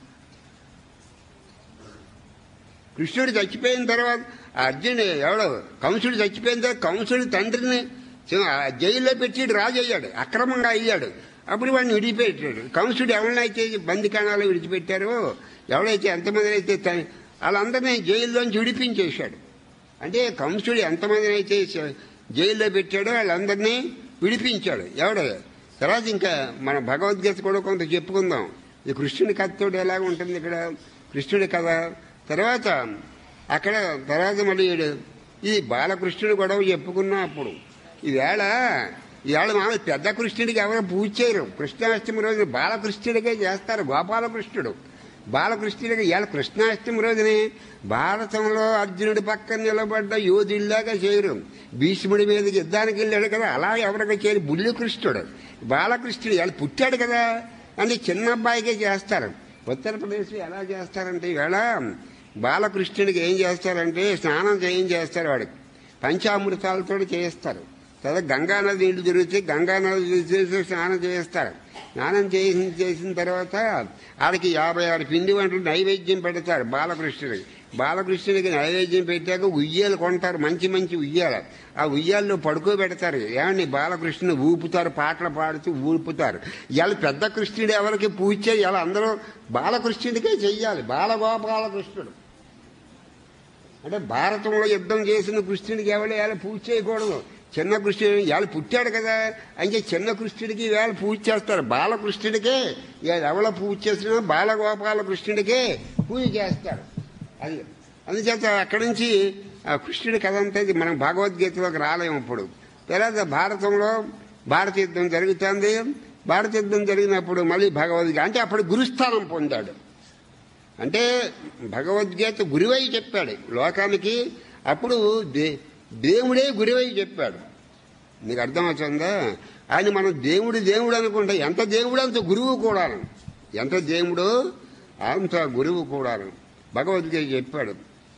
కృష్ణుడు చచ్చిపోయిన తర్వాత ఆ అర్జునుడు ఎవడో కంసుడు చచ్చిపోయిన తర్వాత కంసుడి తండ్రిని సి- ఆ జైల్లో పెట్టి రాజు అయ్యాడు అక్రమంగా అయ్యాడు అప్పుడు వాడిని విడిచిపెట్టాడు కంసుడు ఎవరినైతే బందికాణాలు విడిచిపెట్టారో ఎవడైతే ఎంతమంది అయితే త- వాళ్ళందరినీ జైల్లోంచి విడిపించేశాడు అంటే కంసుడు ఎంతమందిని అయితే స- జైల్లో పెట్టాడో వాళ్ళందరినీ విడిపించాడు ఎవడు తర్వాత ఇంకా మన భగవద్గీత కూడా కొంత చెప్పుకుందాం ఈ కృష్ణుడి కథతో ఎలాగ ఉంటుంది ఇక్కడ కృష్ణుడి కథ తర్వాత అక్కడ తర్వాత మళ్ళీ ఈడు ఈ బాలకృష్ణుడు గొడవ చెప్పుకున్నా అప్పుడు ఈవేళ ఈవేళ మామూలు పెద్ద కృష్ణుడికి ఎవరు పూజ చేయరు కృష్ణాష్టమి రోజు బాలకృష్ణుడికే చేస్తారు గోపాలకృష్ణుడు బాలకృష్ణుడికి ఇవాళ కృష్ణాష్టమి రోజుని భారతంలో అర్జునుడి పక్కన నిలబడ్డ యోధుల్లాగా చేయరు భీష్ముడి మీదకి యుద్ధానికి వెళ్ళాడు కదా అలా ఎవరికి చేయరు బుల్లి కృష్ణుడు బాలకృష్ణుడు ఇవాళ పుట్టాడు కదా అని చిన్న అబ్బాయికే చేస్తారు ఉత్తరప్రదేశ్ ఎలా చేస్తారంటే ఈవేళ బాలకృష్ణుడికి ఏం చేస్తారంటే స్నానం చేయం చేస్తారు వాడికి పంచామృతాలతో చేస్తారు తర్వాత గంగానది నీళ్లు తిరిగితే గంగానది చేసి స్నానం చేస్తారు స్నానం చేసి చేసిన తర్వాత ఆడికి యాభై ఆరు పిండి వంటలు నైవేద్యం పెడతారు బాలకృష్ణుడికి బాలకృష్ణుడికి నైవేద్యం పెట్టాక ఉయ్యాలు కొంటారు మంచి మంచి ఉయ్యాల ఆ ఉయ్యాల్లో పడుకోబెడతారు ఏమండి బాలకృష్ణుని ఊపుతారు పాటలు పాడుతూ ఊపుతారు ఇవాళ పెద్ద కృష్ణుడు ఎవరికి పూజ చేయాలి ఇలా అందరూ బాలకృష్ణుడికే చెయ్యాలి బాలగోపాలకృష్ణుడు అంటే భారతంలో యుద్ధం చేసిన కృష్ణుడికి ఎవరు వేళ పూజ చేయకూడదు చిన్న కృష్ణుడు ఇవాళ పుట్టాడు కదా అంటే చిన్న కృష్ణుడికి వేళ పూజ చేస్తారు బాలకృష్ణుడికే ఇవాళ ఎవడ పూజ చేసినా బాలగోపాల కృష్ణుడికే పూజ చేస్తారు అది అందుచేత అక్కడి నుంచి ఆ కృష్ణుడి కథ అంతా ఇది మనం భగవద్గీతలోకి రాలేము ఇప్పుడు తర్వాత భారతంలో భారత యుద్ధం జరుగుతుంది భారత యుద్ధం జరిగినప్పుడు మళ్ళీ భగవద్గీత అంటే అప్పుడు గురుస్థానం పొందాడు అంటే భగవద్గీత గురువై చెప్పాడు లోకానికి అప్పుడు దే దేవుడే గురువై చెప్పాడు నీకు అర్థమవుతుందా ఆయన మనం దేవుడు దేవుడు అనుకుంటే ఎంత దేవుడు అంత గురువు కూడా ఎంత దేవుడు అంత గురువు కూడా భగవద్గీత చెప్పాడు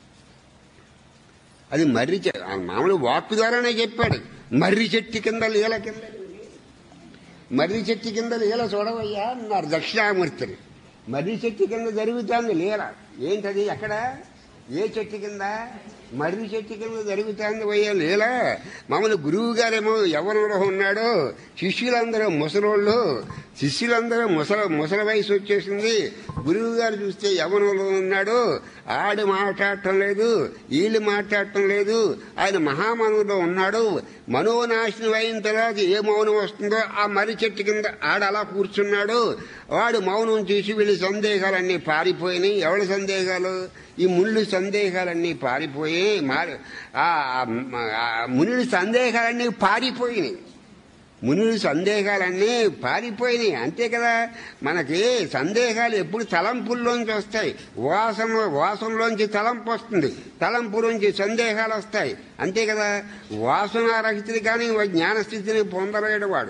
అది మర్రి చె- ఆ మామూలు వాక్కు ద్వారానే చెప్పాడు మర్రి చెట్టు కింద లీల కింద మర్రి చెట్టు కింద లీల చూడవయ్యా అన్నారు దక్షిణామూర్తిని మర్రి చెట్టు కింద జరుగుతుంది లీల ఏంటది ఎక్కడ ఏ చెట్టు కింద మర్రి చెట్టు కింద జరుగుతుంది పోయే లీల మామూలు గురువు గారేమో ఎవరిలో ఉన్నాడో శిష్యులందరూ ముసలోళ్ళు శిష్యులందరూ ముసల ముసల వయసు వచ్చేసింది గురువు గారు చూస్తే యవనంలో ఉన్నాడు ఆడు మాట్లాడటం లేదు వీళ్ళు మాట్లాడటం లేదు ఆయన మహామనువులో ఉన్నాడు మనోనాశనం అయిన తర్వాత ఏ మౌనం వస్తుందో ఆ మర్రి చెట్టు కింద ఆడ అలా కూర్చున్నాడు వాడు మౌనం చూసి వీళ్ళ సందేహాలన్నీ పారిపోయినాయి ఎవరి సందేహాలు ఈ ముళ్ళు సందేహాలన్నీ పారిపోయి మారి ఆ ఆ మునుడి సందేహాలన్నీ పారిపోయినాయి మునుడి సందేహాలన్నీ పారిపోయినాయి అంతే కదా మనకి సందేహాలు ఎప్పుడు తలంపుల్లోంచి వస్తాయి వాసన వాసనలోంచి తలంపు వస్తుంది తలంపులోంచి సందేహాలు వస్తాయి అంతే కదా వాసనారహితుడు కానీ జ్ఞానస్థితిని పొందలేడు వాడు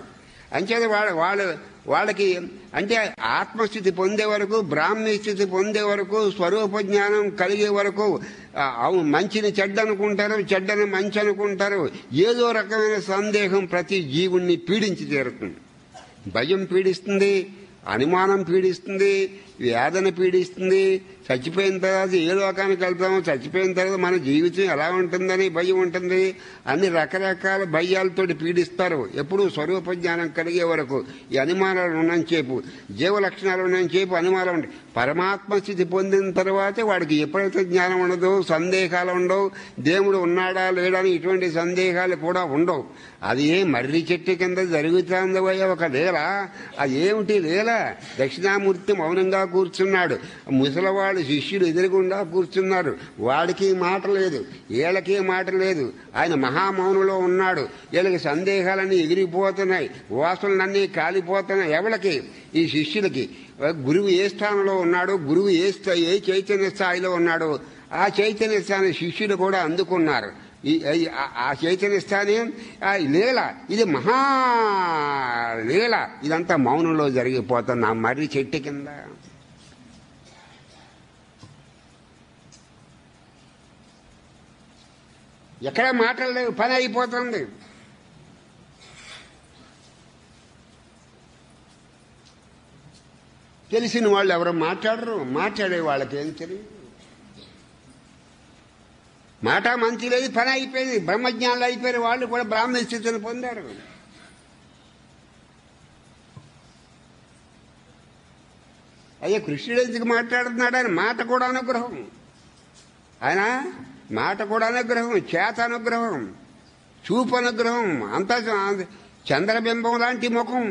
అంచేది వాళ్ళ వాళ్ళు వాళ్ళకి అంటే ఆత్మస్థితి పొందే వరకు బ్రాహ్మీ స్థితి పొందే వరకు స్వరూప జ్ఞానం కలిగే వరకు ఆ, అవును మంచిని చెడ్డ అనుకుంటారు చెడ్డని మంచి అనుకుంటారు ఏదో రకమైన సందేహం ప్రతి జీవుణ్ణి పీడించి తీరుతుంది భయం పీడిస్తుంది అనుమానం పీడిస్తుంది వేదన పీడిస్తుంది చచ్చిపోయిన తర్వాత ఏ లోకానికి వెళ్తామో చచ్చిపోయిన తర్వాత మన జీవితం ఎలా ఉంటుందని భయం ఉంటుంది అన్ని రకరకాల భయాలతో పీడిస్తారు ఎప్పుడు స్వరూప జ్ఞానం కలిగే వరకు ఈ అనుమానాలు ఉన్నంతసేపు జీవ లక్షణాలు ఉన్నంతసేపు అనుమానం ఉంటాయి పరమాత్మ స్థితి పొందిన తర్వాతే వాడికి ఎప్పుడైతే జ్ఞానం ఉండదో సందేహాలు ఉండవు దేవుడు ఉన్నాడా లేడా అని ఇటువంటి సందేహాలు కూడా ఉండవు అది ఏ మర్రి చెట్టు కింద జరుగుతుందవయ్య ఒక లీల అది ఏమిటి లీల దక్షిణామూర్తి మౌనంగా కూర్చున్నాడు ముసలవాడు శిష్యుడు ఎదురుగుండా కూర్చున్నారు వాడికి మాట లేదు వీళ్ళకి మాట లేదు ఆయన మహామౌనంలో ఉన్నాడు వీళ్ళకి సందేహాలన్నీ ఎగిరిపోతున్నాయి వాసనలన్నీ కాలిపోతున్నాయి ఎవరికి ఈ శిష్యులకి గురువు ఏ స్థానంలో ఉన్నాడు గురువు ఏ స్థా ఏ చైతన్య స్థాయిలో ఉన్నాడు ఆ చైతన్య స్థాయి శిష్యులు కూడా అందుకున్నారు ఈ ఈ- ఆ- ఆ చైతన్య స్థానం ఆ లీల ఇది మహా లీల ఇదంతా మౌనంలో జరిగిపోతుంది ఆ మర్రి చెట్టు కింద ఎక్కడ మాట్లాడలేదు పని అయిపోతుంది తెలిసిన వాళ్ళు ఎవరు మాట్లాడరు మాట్లాడే వాళ్ళకేం తెలియదు మాట మంచి లేదు పని అయిపోయింది బ్రహ్మజ్ఞానులు అయిపోయారు వాళ్ళు కూడా బ్రాహ్మణ స్థితిని పొందారు అయ్యే కృష్ణుడు ఎందుకు మాట్లాడుతున్నాడు ఆయన మాట కూడా అనుగ్రహం ఆయన మాట కూడా అనుగ్రహం చేత అనుగ్రహం చూపు అనుగ్రహం అంతా చంద్రబింబం లాంటి ముఖం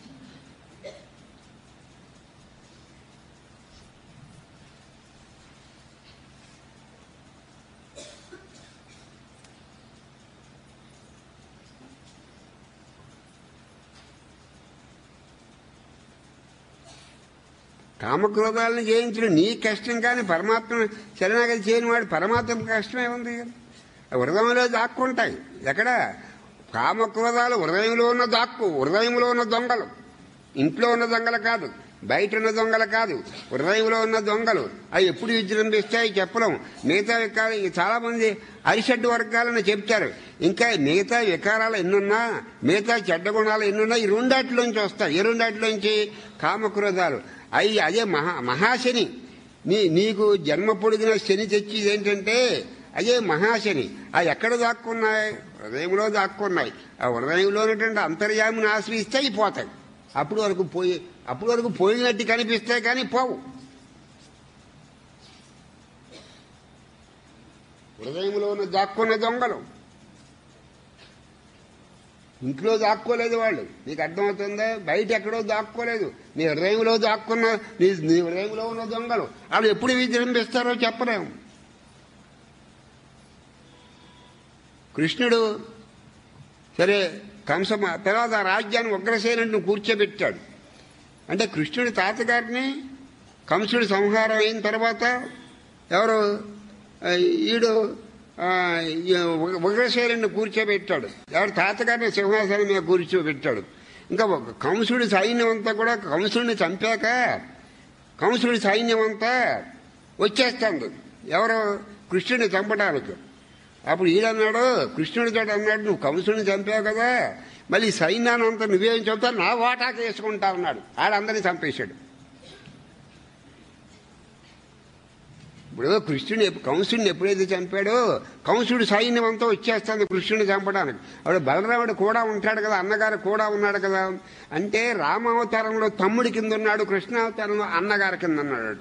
కామక్రోధాలను జయించడం నీ కష్టం కానీ పరమాత్మ శరణాగతి చేయని వాడు పరమాత్మ కష్టమే ఉంది హృదయంలో దాక్కుంటాయి ఎక్కడ కామక్రోధాలు హృదయంలో ఉన్న దాక్కు హృదయంలో ఉన్న దొంగలు ఇంట్లో ఉన్న దొంగలు కాదు బయట ఉన్న దొంగలు కాదు హృదయంలో ఉన్న దొంగలు అవి ఎప్పుడు విజృంభిస్తాయి చెప్పలేం మిగతా వికారాలు చాలా మంది అరిషడ్డు వర్గాలని చెప్తారు ఇంకా మిగతా వికారాలు ఎన్నున్నా మిగతా చెడ్డ గుణాలు ఎన్నున్నా ఈ రెండాటిలోంచి వస్తాయి ఈ రెండాటిలోంచి కామక్రోధాలు అవి అదే మహా మహాశని నీ నీకు జన్మ పొడిగిన శని తెచ్చి ఏంటంటే అదే మహాశని అవి ఎక్కడ దాక్కున్నాయి హృదయంలో దాక్కున్నాయి ఆ హృదయంలో ఉన్నటువంటి అంతర్యామిని ఆశ్రయిస్తే అయిపోతాయి అప్పుడు వరకు పోయి అప్పుడు వరకు పోయినట్టు కనిపిస్తాయి కానీ పోవు హృదయంలో ఉన్న దాక్కున్న దొంగలు ఇంట్లో దాక్కోలేదు వాళ్ళు నీకు అర్థమవుతుందా బయట ఎక్కడో దాక్కోలేదు నీ హృదయంలో దాక్కున్న నీ నీ హృదయంలో ఉన్న దొంగలు వాళ్ళు ఎప్పుడు విజృంభిస్తారో చెప్పలేము కృష్ణుడు సరే కంస తర్వాత ఆ రాజ్యాన్ని ఉగ్రసేనుడిని కూర్చోబెట్టాడు అంటే కృష్ణుడి తాతగారిని కంసుడి సంహారం అయిన తర్వాత ఎవరు ఆ, ఈడు ఆ, ఈ ఉగ- ఉగ్రసేనుడిని కూర్చోబెట్టాడు ఎవరు తాతగారిని సింహాసనం మీద కూర్చోబెట్టాడు ఇంకా ఒక కంసుడి సైన్యం అంతా కూడా కంసుడిని చంపాక కంసుడి సైన్యం అంతా వచ్చేస్తుంది ఎవరు కృష్ణుడిని చంపడానికి అప్పుడు ఈడన్నాడు కృష్ణుడితో అన్నాడు నువ్వు కంసుడిని చంపావు కదా మళ్ళీ ఈ సైన్యాన్ని అంతా నువ్వేం చెప్తావు నా వాటాకి వేసుకుంటా అన్నాడు ఆడందరినీ చంపేశాడు ఇప్పుడు కృష్ణుని ఎప్పు- కంసుడిని ఎప్పుడైతే చంపాడో కంసుడు సైన్యం అంతా వచ్చేస్తుంది కృష్ణుని చంపడానికి అప్పుడు బలరాముడు కూడా ఉంటాడు కదా అన్నగారు కూడా ఉన్నాడు కదా అంటే రామావతారంలో తమ్ముడి కింద ఉన్నాడు కృష్ణావతారంలో అన్నగారి కింద ఉన్నాడు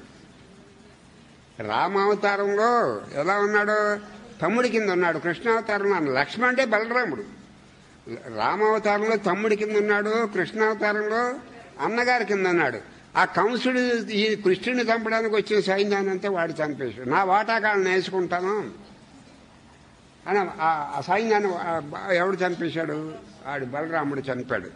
రామావతారంలో ఎలా ఉన్నాడు తమ్ముడి కింద ఉన్నాడు కృష్ణావతారంలో అన్న లక్ష్మణ్ అంటే బలరాముడు రామావతారంలో తమ్ముడి కింద ఉన్నాడు కృష్ణావతారంలో అన్నగారి కింద ఉన్నాడు ఆ కంసుడు ఈ కృష్ణుని చంపడానికి వచ్చిన సైన్యాన్ని అంతా వాడు చంపేశాడు నా వాటాకాలను వేసుకుంటాను అని ఆ- ఆ సైన్యాన్ని ఆ- ఎవడు చంపేశాడు ఆడు బలరాముడు చంపాడు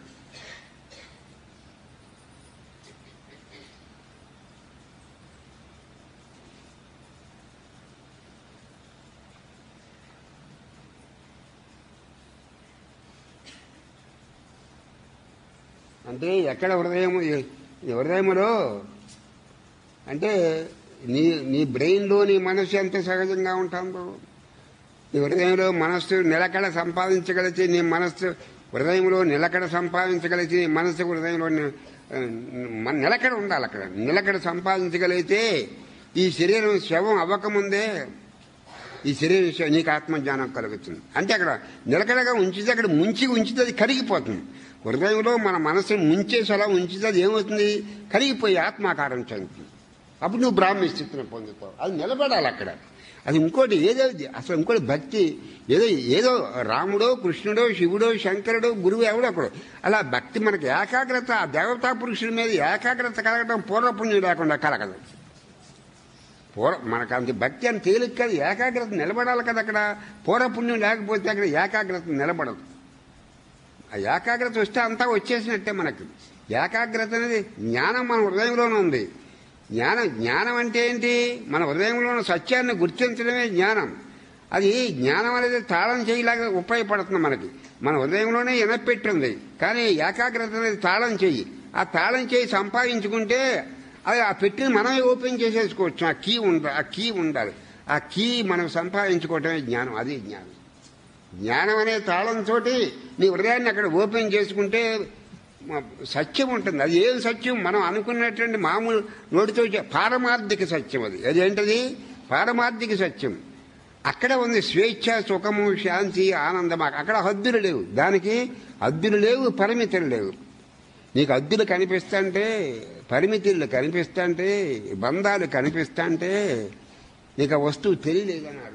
అంటే ఎక్కడ హృదయం ఈ హృదయములో అంటే నీ నీ బ్రెయిన్లో నీ మనస్సు ఎంత సహజంగా ఉంటుందో నీ హృదయంలో మనస్సు నిలకడ సంపాదించగలిగితే నీ మనస్సు హృదయంలో నిలకడ సంపాదించగలిగితే నీ మనస్సు హృదయంలో ని- ఆ, మన నిలకడ ఉండాలి అక్కడ నిలకడ సంపాదించగలిగితే ఈ శరీరం శవం అవ్వకముందే ఈ శరీరం శ- నీకు ఆత్మజ్ఞానం కలుగుతుంది అంటే అక్కడ నిలకడగా ఉంచితే అక్కడ ముంచి ఉంచితే అది కరిగిపోతుంది హృదయంలో మన మనసును ముంచేసి అలా ఉంచితే అది ఏమవుతుంది కరిగిపోయి ఆత్మాకారం చెందుతుంది అప్పుడు నువ్వు బ్రాహ్మణ స్థితిని పొందుతావు అది నిలబడాలి అక్కడ అది ఇంకోటి ఏదో అసలు ఇంకోటి భక్తి ఏదో ఏదో రాముడో కృష్ణుడో శివుడో శంకరుడో గురువు ఎవడో ఒకడు అలా భక్తి మనకి ఏకాగ్రత ఆ దేవతా పురుషుడి మీద ఏకాగ్రత కలగడం పూర్వపుణ్యం లేకుండా కలగదు పూర్వ మనకు అంత భక్తి అని తేలిక కాదు ఏకాగ్రత నిలబడాలి కదా అక్కడ పూర్వపుణ్యం లేకపోతే అక్కడ ఏకాగ్రత నిలబడదు ఆ ఏకాగ్రత వస్తే అంతా వచ్చేసినట్టే మనకి ఏకాగ్రత అనేది జ్ఞానం మన హృదయంలోనే ఉంది జ్ఞానం జ్ఞానం అంటే ఏంటి మన హృదయంలో ఉన్న సత్యాన్ని గుర్తించడమే జ్ఞానం అది జ్ఞానం అనేది తాళం చేయలాగా ఉపయోగపడుతుంది మనకి మన హృదయంలోనే ఎనపెట్టుంది కానీ ఏకాగ్రత అనేది తాళం చెయ్యి ఆ తాళం చేయి సంపాదించుకుంటే అది ఆ పెట్టిన మనమే ఓపెన్ చేసేసుకోవచ్చు ఆ కీ ఉండాలి ఆ కీ ఉండాలి ఆ కీ మనం సంపాదించుకోవటమే జ్ఞానం అది జ్ఞానం జ్ఞానం అనే తాళంతో నీ హృదయాన్ని అక్కడ ఓపెన్ చేసుకుంటే మ- సత్యం ఉంటుంది అది ఏం సత్యం మనం అనుకున్నటువంటి మామూలు నోటితో చె- పారమార్థిక సత్యం అది అదేంటది పారమార్థిక సత్యం అక్కడ ఉంది స్వేచ్ఛ సుఖము శాంతి ఆనందం అక్కడ హద్దులు లేవు దానికి హద్దులు లేవు పరిమితులు లేవు నీకు హద్దులు కనిపిస్తాంటే పరిమితులు కనిపిస్తాంటే బంధాలు కనిపిస్తాంటే నీకు ఆ వస్తువు తెలియలేదని అర్థం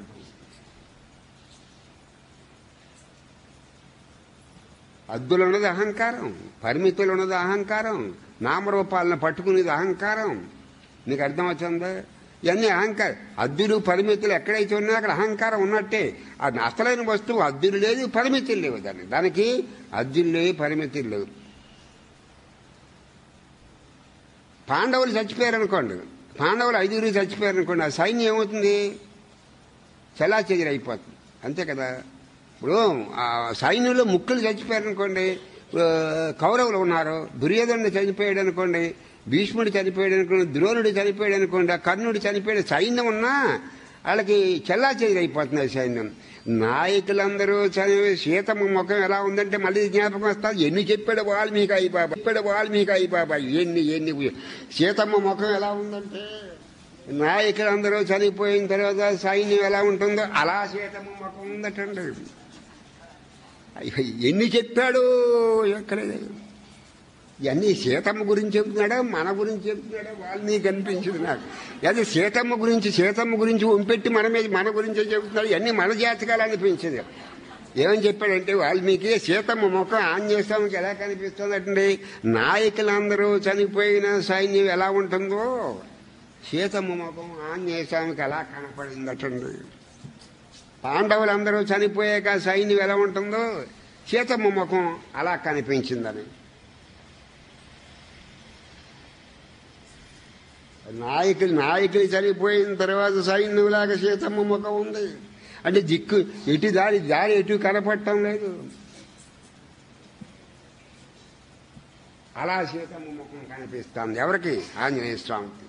అద్దులు ఉన్నది అహంకారం పరిమితులు ఉన్నది అహంకారం నామరూపాలను పట్టుకునేది అహంకారం నీకు అర్థం వచ్చిందా ఇవన్నీ అహంకారం అద్దులు పరిమితులు ఎక్కడైతే ఉన్నాయో అక్కడ అహంకారం ఉన్నట్టే అది అసలైన వస్తువు అద్దులు లేదు పరిమితులు లేవు దానికి దానికి అద్దులు లేవు పరిమితులు లేవు పాండవులు చచ్చిపోయారు అనుకోండి పాండవులు ఐదుగురు చచ్చిపోయారు అనుకోండి ఆ సైన్యం ఏమవుతుంది చలా అయిపోతుంది అంతే కదా ఇప్పుడు ఆ సైన్యంలో ముక్కులు చచ్చిపోయారు అనుకోండి ఇప్పుడు కౌరవులు ఉన్నారు దుర్యోధనుడు చనిపోయాడు అనుకోండి భీష్ముడు చనిపోయాడు అనుకోండి ద్రోణుడు చనిపోయాడు అనుకోండి ఆ కర్ణుడు చనిపోయాడు సైన్యం ఉన్నా వాళ్ళకి చెల్లా అయిపోతుంది ఆ సైన్యం నాయకులందరూ చదివి సీతమ్మ ముఖం ఎలా ఉందంటే మళ్ళీ జ్ఞాపకం వస్తుంది ఎన్ని చెప్పాడు వాల్మీకి అయి బాబా చెప్పాడు వాల్మీకి అయి బాబా ఎన్ని ఎన్ని సీతమ్మ ముఖం ఎలా ఉందంటే నాయకులందరూ చనిపోయిన తర్వాత సైన్యం ఎలా ఉంటుందో అలా సీతమ్మ ముఖం ఉందటండి అయ్యో, ఎన్ని చెప్పాడు ఎక్కడ ఇవన్నీ సీతమ్మ గురించి చెప్తున్నాడా మన గురించి చెప్తున్నాడా వాల్మీకి అనిపించింది నాకు అదే సీతమ్మ గురించి సీతమ్మ గురించి ఉంపెట్టి మన మీద మన గురించే చెబుతున్నాడు ఇవన్నీ మన జాతకాలు అనిపించింది ఏమని చెప్పాడంటే వాల్మీకి సీతమ్మ ముఖం ఆంజనేయస్వామికి ఎలా కనిపిస్తుందండి నాయకులందరూ చనిపోయిన సైన్యం ఎలా ఉంటుందో సీతమ్మ ముఖం ఆంజనేయస్వామికి ఎలా కనపడిందటండి పాండవులందరూ చనిపోయాక సైన్యం ఎలా ఉంటుందో సీతమ్మ ముఖం అలా కనిపించిందని నాయకులు నాయకులు చనిపోయిన తర్వాత సైన్యంలాగా సీతమ్మ ముఖం ఉంది అంటే దిక్కు ఎటు దారి దారి ఎటు కనపడటం లేదు అలా సీతమ్మ ముఖం కనిపిస్తుంది ఎవరికి ఆంజనేయ స్వామికి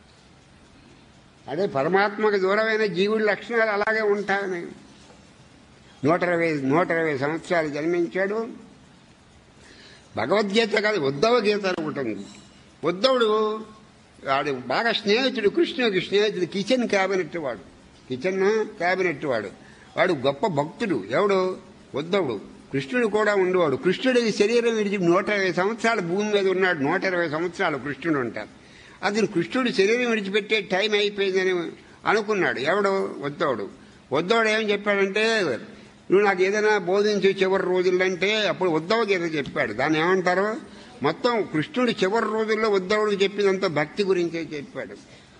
అదే పరమాత్మకు దూరమైన జీవుడి లక్షణాలు అలాగే ఉంటాయని నూట ఇరవై నూట ఇరవై సంవత్సరాలు జన్మించాడు భగవద్గీత కాదు ఉద్ధవ గీత అని ఉంటుంది ఉద్ధవుడు వాడు బాగా స్నేహితుడు కృష్ణుడికి స్నేహితుడు కిచెన్ క్యాబినెట్ వాడు కిచెన్ క్యాబినెట్ వాడు వాడు గొప్ప భక్తుడు ఎవడు ఉద్ధవుడు కృష్ణుడు కూడా ఉండేవాడు కృష్ణుడి శరీరం విడిచి నూట ఇరవై సంవత్సరాలు భూమి మీద ఉన్నాడు నూట ఇరవై సంవత్సరాలు కృష్ణుడు ఉంటాడు అతను కృష్ణుడు శరీరం విడిచిపెట్టే టైం అయిపోయిందని అనుకున్నాడు ఎవడు ఉద్ధవుడు ఉద్ధవుడు ఏం చెప్పాడంటే నువ్వు నాకు ఏదైనా బోధించు చివరి రోజులంటే అప్పుడు ఉద్ధవ గీత చెప్పాడు దాన్ని ఏమంటారు మొత్తం కృష్ణుడు చివరి రోజుల్లో ఉద్ధవుడికి చెప్పినంత భక్తి గురించే చెప్పాడు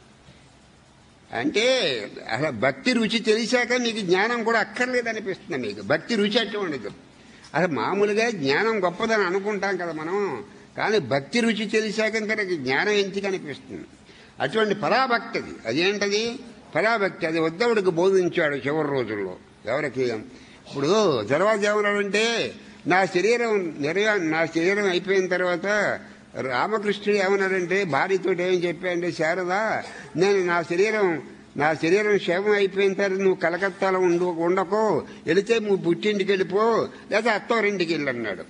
అంటే అసలు భక్తి రుచి తెలిసాక నీకు జ్ఞానం కూడా అక్కర్లేదనిపిస్తుంది మీకు భక్తి రుచి అటువంటిది అసలు మామూలుగా జ్ఞానం గొప్పదని అనుకుంటాం కదా మనం కానీ భక్తి రుచి తెలిసాక ఇంకా నీకు జ్ఞానం ఎందుకు అనిపిస్తుంది అటువంటి పరాభక్తి అది అదేంటది పరాభక్తి అది ఉద్ధవుడికి బోధించాడు చివరి రోజుల్లో ఎవరికి ఇప్పుడు తర్వాత ఏమన్నాడంటే నా శరీరం నిర్వా నా శరీరం అయిపోయిన తర్వాత రామకృష్ణుడు ఏమన్నాడంటే భార్యతో ఏం చెప్పాడంటే శారదా నేను నా శరీరం నా శరీరం క్షేమం అయిపోయిన తర్వాత నువ్వు కలకత్తాలో ఉండు ఉండకో వెళితే నువ్వు పుట్టింటికి వెళ్ళిపో లేదా అత్తవారింటికి వెళ్ళి అన్నాడు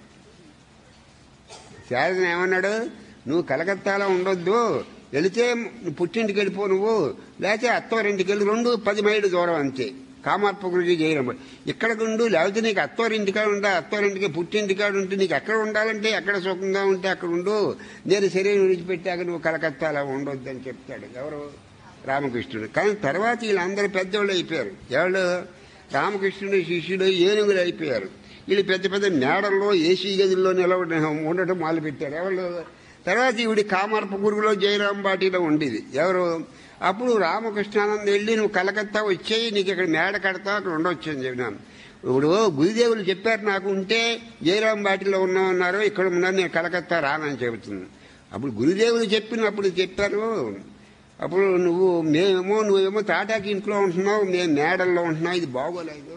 శారదను ఏమన్నాడు నువ్వు కలకత్తాలో ఉండొద్దు వెళితే నువ్వు పుట్టింటికి వెళ్ళిపో నువ్వు లేకపోతే అత్తవారింటికి వెళ్ళి రెండు పది మైళ్ళు దూరం అంతే కామార్ప గురించి చేయడం ఇక్కడ ఉండు లేకపోతే నీకు అత్తవారింటికాడ ఉంటా అత్తవారింటికి పుట్టింటికాడ ఉంటే నీకు ఎక్కడ ఉండాలంటే ఎక్కడ సుఖంగా ఉంటే అక్కడ ఉండు నేను శరీరం విడిచిపెట్టాక నువ్వు కలకత్తాలో ఉండొద్దు అని చెప్తాడు ఎవరు రామకృష్ణుడు కానీ తర్వాత వీళ్ళందరూ పెద్దోళ్ళు అయిపోయారు ఎవరు రామకృష్ణుడు శిష్యుడు ఏనుగులు అయిపోయారు వీళ్ళు పెద్ద పెద్ద మేడల్లో ఏసీ గదుల్లో నిలబడి ఉండటం మొదలుపెట్టారు ఎవరు తర్వాత ఈవిడి కామర్ప గురుగులో జయరాం బాటిలో ఉండేది ఎవరు అప్పుడు రామకృష్ణానంద వెళ్ళి నువ్వు కలకత్తా వచ్చేయి నీకు ఇక్కడ మేడ కడతావు అక్కడ ఉండొచ్చు అని చెప్పినాను ఇప్పుడు గురుదేవులు చెప్పారు నాకు ఉంటే జయరాం బాటిలో ఉన్నామన్నారు ఇక్కడ ఉన్నారు నేను కలకత్తా రానని చెబుతుంది అప్పుడు గురుదేవులు చెప్పినప్పుడు చెప్పారు అప్పుడు నువ్వు మేమేమో నువ్వేమో తాటాకి ఇంట్లో ఉంటున్నావు మేము మేడల్లో ఉంటున్నావు ఇది బాగోలేదు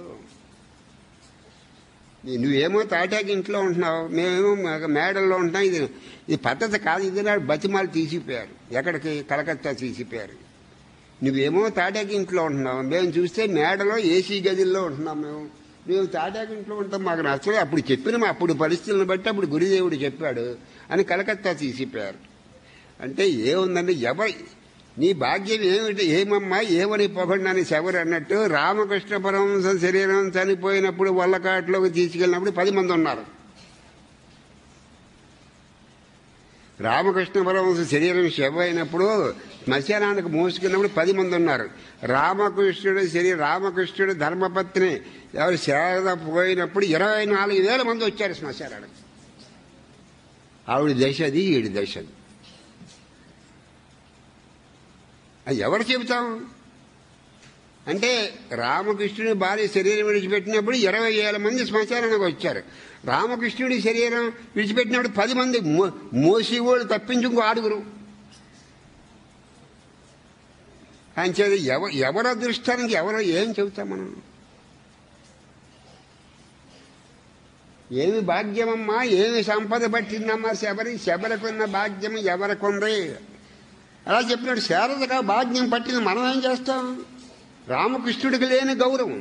నీ- నువ్వేమో తాటాకి ఇంట్లో ఉంటున్నావు మేమేమో మ- మేడల్లో ఉంటున్నాం ఇది ఇది పద్ధతి కాదు ఇది నాడు బతిమాలు తీసిపోయారు ఎక్కడికి కలకత్తా తీసిపోయారు నువ్వేమో తాటాకి ఇంట్లో ఉంటున్నావు మేము చూస్తే మేడలో ఏసీ గదిల్లో ఉంటున్నాం మేము మేము తాటాకి ఇంట్లో ఉంటాం మాకు నచ్చలేదు అప్పుడు చెప్పిన అప్పుడు పరిస్థితులను బట్టి అప్పుడు గురుదేవుడు చెప్పాడు అని కలకత్తా తీసిపోయారు అంటే ఏముందండి ఎవరి నీ భాగ్యం ఏమిటి ఏమమ్మా ఏమని పొగడినని శబరి అన్నట్టు రామకృష్ణ పరమహంస శరీరం చనిపోయినప్పుడు వల్లకాట్లోకి తీసుకెళ్ళినప్పుడు పది మంది ఉన్నారు రామకృష్ణ పరమహంస శరీరం శవ అయినప్పుడు శ్మశానానికి మోసుకున్నప్పుడు పది మంది ఉన్నారు రామకృష్ణుడు శరీరం రామకృష్ణుడు ధర్మపత్ని ఎవరు శారద పోయినప్పుడు ఇరవై నాలుగు వేల మంది వచ్చారు శ్మశానానికి ఆవిడ దశది ఈడి దశది అది ఎవరు చెబుతాం అంటే రామకృష్ణుడి భార్య శరీరం విడిచిపెట్టినప్పుడు ఇరవై వేల మంది శ్మశానానికి వచ్చారు రామకృష్ణుడి శరీరం విడిచిపెట్టినప్పుడు పది మంది మో- మోసి వాళ్ళు తప్పించి ఇంకో ఆరుగురు అంచేది ఎవ ఎవరి అదృష్టానికి ఎవరు ఏం చెబుతాం మనం ఏమి భాగ్యమమ్మా ఏమి సంపద పట్టిందమ్మా శబరి శబరికున్న భాగ్యం ఎవరికుంది అలా చెప్పినాడు శారదగా భాగ్యం పట్టింది మనం ఏం చేస్తాం రామకృష్ణుడికి లేని గౌరవం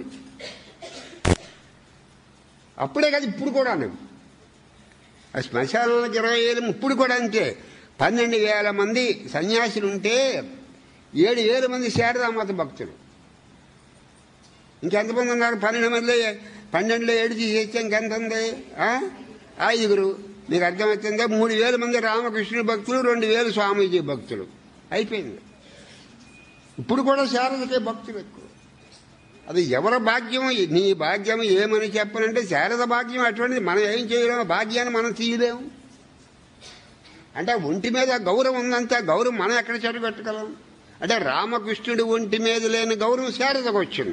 అప్పుడే కాదు ఇప్పుడు కూడా నువ్వు ఆ శ్మశానాలకు ఇరవై వేలు ఇప్పుడు కూడా అంతే పన్నెండు వేల మంది సన్యాసులు ఉంటే ఏడు వేల మంది శారదామాత భక్తులు ఇంకెంతమంది ఉన్నారు పన్నెండు మంది పన్నెండులో ఏడు తీసేస్తే ఇంకెంత ఉంది ఆ? ఐదుగురు మీకు అర్థమవుతుందా మూడు వేల మంది రామకృష్ణుడి భక్తులు రెండు వేలు స్వామీజీ భక్తులు అయిపోయింది ఇప్పుడు కూడా శారదకే భక్తులు ఎక్కువ అది ఎవరి భాగ్యం నీ భాగ్యం ఏమని చెప్పనంటే శారద భాగ్యం అటువంటిది మనం ఏం చేయలేము భాగ్యాన్ని మనం తీయలేము అంటే ఒంటి మీద గౌరవం ఉందంటే ఆ గౌరవం మనం ఎక్కడ చెడగొట్టగలం అంటే రామకృష్ణుడి ఒంటి మీద లేని గౌరవం శారదకు వచ్చింది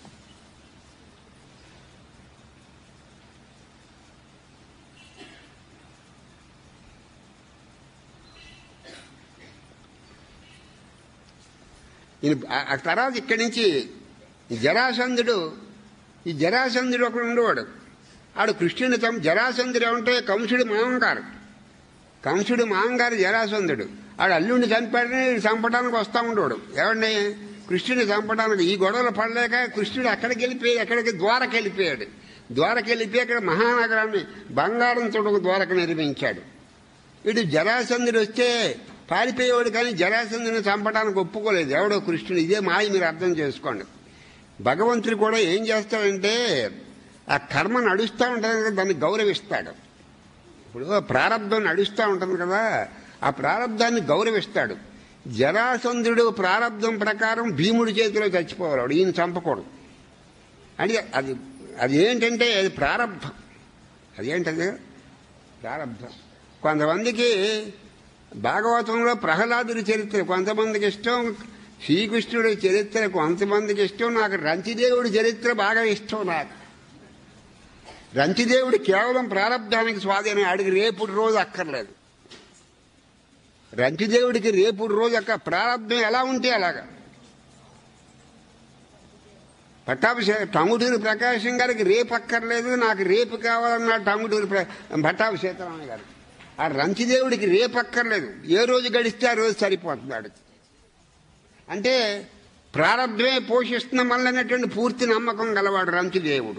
ఈయన ఆ- ఆ తర్వాత ఇక్కడి నుంచి ఈ జరాసంధుడు ఈ జరాసంధుడు ఒకడు ఉండేవాడు ఆడు కృష్ణుని తమ జరాసంధుడు ఏమంటే కంసుడి మామంగారు కంసుడి మామంగారు జరాసంధుడు ఆడు అల్లుడిని చంపాడని వీడు చంపడానికి వస్తా ఉండేవాడు ఏమండి కృష్ణుని చంపడానికి ఈ గొడవలు పడలేక కృష్ణుడు అక్కడికి వెళ్ళిపోయి ఎక్కడికి ద్వారకి వెళ్ళిపోయాడు ద్వారకి వెళ్ళిపోయి అక్కడ మహానగరాన్ని బంగారంతో ఒక ద్వారక నిర్మించాడు వీడు జరాసంధుడు వస్తే పారిపోయేవాడు కానీ జరాసంధుని చంపడానికి ఒప్పుకోలేదు ఎవడో కృష్ణుడు ఇదే మాయ మీరు అర్థం చేసుకోండి భగవంతుడు కూడా ఏం చేస్తాడంటే ఆ కర్మ నడుస్తూ ఉంటుంది కదా దాన్ని గౌరవిస్తాడు ఇప్పుడు ప్రారంధం నడుస్తూ ఉంటుంది కదా ఆ ప్రారంధాన్ని గౌరవిస్తాడు జరాసంధుడు ప్రారంధం ప్రకారం భీముడి చేతిలో చచ్చిపోవాలి వాడు ఈయన చంపకూడదు అంటే అది అది ఏంటంటే అది ప్రారంధం అదేంటది ప్రారంధం కొంతమందికి భాగవతంలో ప్రహ్లాదుడి చరిత్ర కొంతమందికి ఇష్టం శ్రీకృష్ణుడి చరిత్ర కొంతమందికి ఇష్టం నాకు రంతిదేవుడి చరిత్ర బాగా ఇష్టం నాకు రంతిదేవుడు కేవలం ప్రారంధానికి స్వాధీనం ఆడికి రేపుడు రోజు అక్కర్లేదు రంతిదేవుడికి రేపుడు రోజు అక్క ప్రారంధం ఎలా ఉంటే అలాగా పట్టాభిషేకం టంగుటూరి ప్రకాశం గారికి రేపు అక్కర్లేదు నాకు రేపు కావాలన్నాడు టంగుటూరి ప్ర- పట్టాభిషేకరామయ్య గారు ఆ రంచిదేవుడికి రేపు అక్కర్లేదు ఏ రోజు గడిస్తే ఆ రోజు సరిపోతున్నాడు అంటే ప్రారంభమే పోషిస్తున్న మళ్ళనేటువంటి పూర్తి నమ్మకం గలవాడు రంచిదేవుడు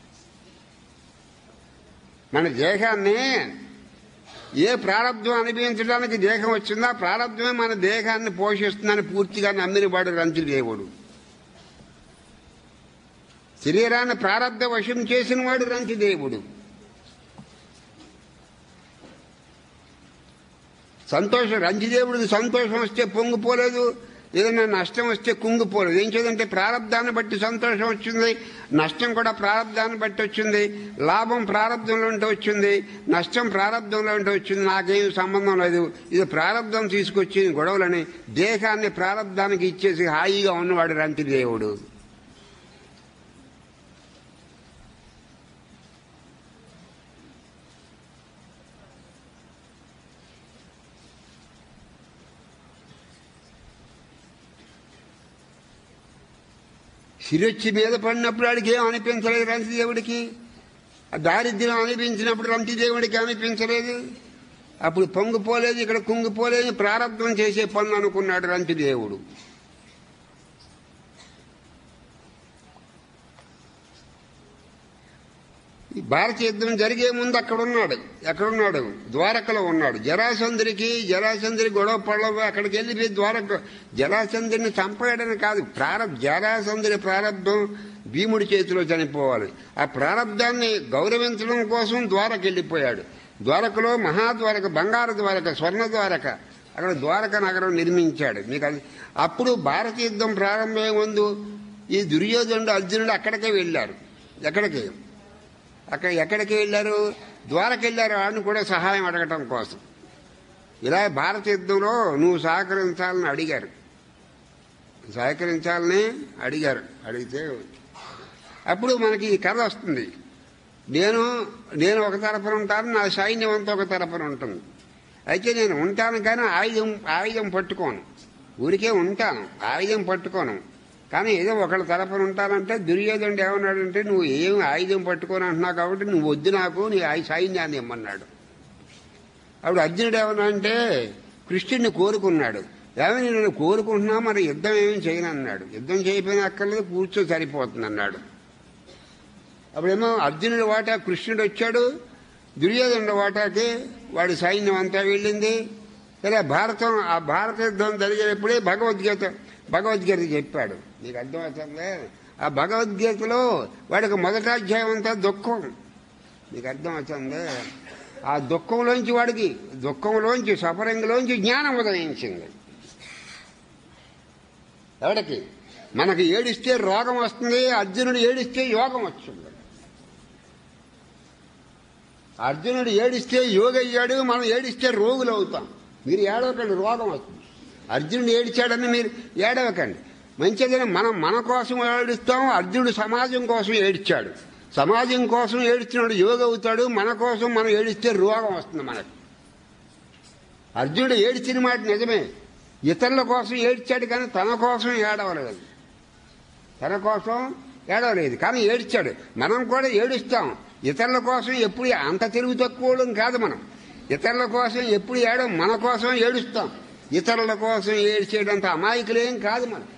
మన దేహాన్ని ఏ ప్రారంభం అనుభవించడానికి దేహం వచ్చిందో ఆ ప్రారంభమే మన దేహాన్ని పోషిస్తుందని పూర్తిగా నమ్మిన వాడు రంచిదేవుడు శరీరాన్ని ప్రారంభ వశం చేసిన వాడు రంచిదేవుడు సంతోషం రంజిదేవుడికి సంతోషం వస్తే పొంగిపోలేదు ఏదైనా నష్టం వస్తే కుంగిపోలేదు ఏం చేదంటే ప్రారంధాన్ని బట్టి సంతోషం వచ్చింది నష్టం కూడా ప్రారంధాన్ని బట్టి వచ్చింది లాభం ప్రారంధంలో ఉంటే వచ్చింది నష్టం ప్రారంధంలో ఉంటే వచ్చింది నాకేం సంబంధం లేదు ఇది ప్రారంధం తీసుకొచ్చి గొడవలని దేహాన్ని ప్రారంధానికి ఇచ్చేసి హాయిగా ఉన్నవాడు రంతిదేవుడు శిరొచ్చి మీద పడినప్పుడు వాడికి ఏం అనిపించలేదు రంతిదేవుడికి ఆ దారిద్ర్యం అనిపించినప్పుడు రంతిదేవుడికి అనిపించలేదు అప్పుడు పొంగిపోలేదు ఇక్కడ కుంగిపోలేదు ప్రారంభం చేసే పనులు అనుకున్నాడు రంతిదేవుడు ఈ భారత యుద్ధం జరిగే ముందు అక్కడ ఉన్నాడు ఎక్కడున్నాడు ద్వారకలో ఉన్నాడు జరాసంధుడికి జరాసంధుడి గొడవ పడవ అక్కడికి వెళ్ళిపోయి ద్వారక జరాసంధుడిని చంపేయడని కాదు ప్రారంభ జరాసంధుడి ప్రారంభం భీముడి చేతిలో చనిపోవాలి ఆ ప్రారంధాన్ని గౌరవించడం కోసం ద్వారక వెళ్ళిపోయాడు ద్వారకలో మహాద్వారక బంగారు ద్వారక స్వర్ణ ద్వారక అక్కడ ద్వారక నగరం నిర్మించాడు మీకు అది అప్పుడు భారత యుద్ధం ప్రారంభమయ్యే ముందు ఈ దుర్యోధనుడు అర్జునుడు అక్కడికే వెళ్ళారు ఎక్కడికి అక్కడ ఎక్కడికి వెళ్ళారు ద్వారకి వెళ్ళారు వాడిని కూడా సహాయం అడగటం కోసం ఇలా భారత యుద్ధంలో నువ్వు సహకరించాలని అడిగారు సహకరించాలని అడిగారు అడిగితే అప్పుడు మనకి ఈ కథ వస్తుంది నేను నేను ఒక తరపున ఉంటాను నా సైన్యం అంతా ఒక తరపున ఉంటుంది అయితే నేను ఉంటాను కానీ ఆయుధం ఆయుధం పట్టుకోను ఊరికే ఉంటాను ఆయుధం పట్టుకోను కానీ ఏదో ఒకళ్ళ తరపున ఉంటానంటే దుర్యోధనుడు ఏమన్నాడంటే నువ్వు ఏం ఆయుధం పట్టుకొని అంటున్నావు కాబట్టి నువ్వు వద్దు నాకు నీ ఆయ సైన్యాన్ని ఇమ్మన్నాడు అప్పుడు అర్జునుడు ఏమన్నా అంటే కృష్ణుడిని కోరుకున్నాడు ఏమని నేను కోరుకుంటున్నా మరి యుద్ధం ఏమీ చేయను అన్నాడు యుద్ధం చేయకపోయినా అక్కర్లేదు కూర్చో సరిపోతుంది అన్నాడు అప్పుడేమో అర్జునుడి వాటా కృష్ణుడు వచ్చాడు దుర్యోధనుడి వాటాకి వాడి సైన్యం అంతా వెళ్ళింది ఇలా భారతం ఆ భారత యుద్ధం జరిగేటప్పుడే భగవద్గీత భగవద్గీత చెప్పాడు నీకు అర్థమవుతుందే ఆ భగవద్గీతలో వాడికి మొదటి అధ్యాయం అంతా దుఃఖం నీకు అర్థమవుతుంది ఆ దుఃఖంలోంచి వాడికి దుఃఖంలోంచి సఫరింగ్లోంచి జ్ఞానం ఉదయించింది ఎవడికి మనకి ఏడిస్తే రోగం వస్తుంది అర్జునుడు ఏడిస్తే యోగం వచ్చింది అర్జునుడు ఏడిస్తే యోగ అయ్యాడు మనం ఏడిస్తే రోగులు అవుతాం మీరు ఏడవకండి రోగం వస్తుంది అర్జునుడు ఏడిచాడని మీరు ఏడవకండి మంచిదని మనం మన కోసం ఏడుస్తాం అర్జునుడు సమాజం కోసం ఏడిచాడు సమాజం కోసం ఏడుస్తున్నాడు యోగ అవుతాడు మన కోసం మనం ఏడిస్తే రోగం వస్తుంది మనకు అర్జునుడు ఏడిచిన మాట నిజమే ఇతరుల కోసం ఏడ్చాడు కానీ తన కోసం ఏడవలేదు తన కోసం ఏడవలేదు కానీ ఏడ్చాడు మనం కూడా ఏడుస్తాం ఇతరుల కోసం ఎప్పుడు అంత తెలుగు తక్కువడం కాదు మనం ఇతరుల కోసం ఎప్పుడు ఏడం మన కోసం ఏడుస్తాం ఇతరుల కోసం ఏడ్చేటంత అమాయకులేం కాదు మనం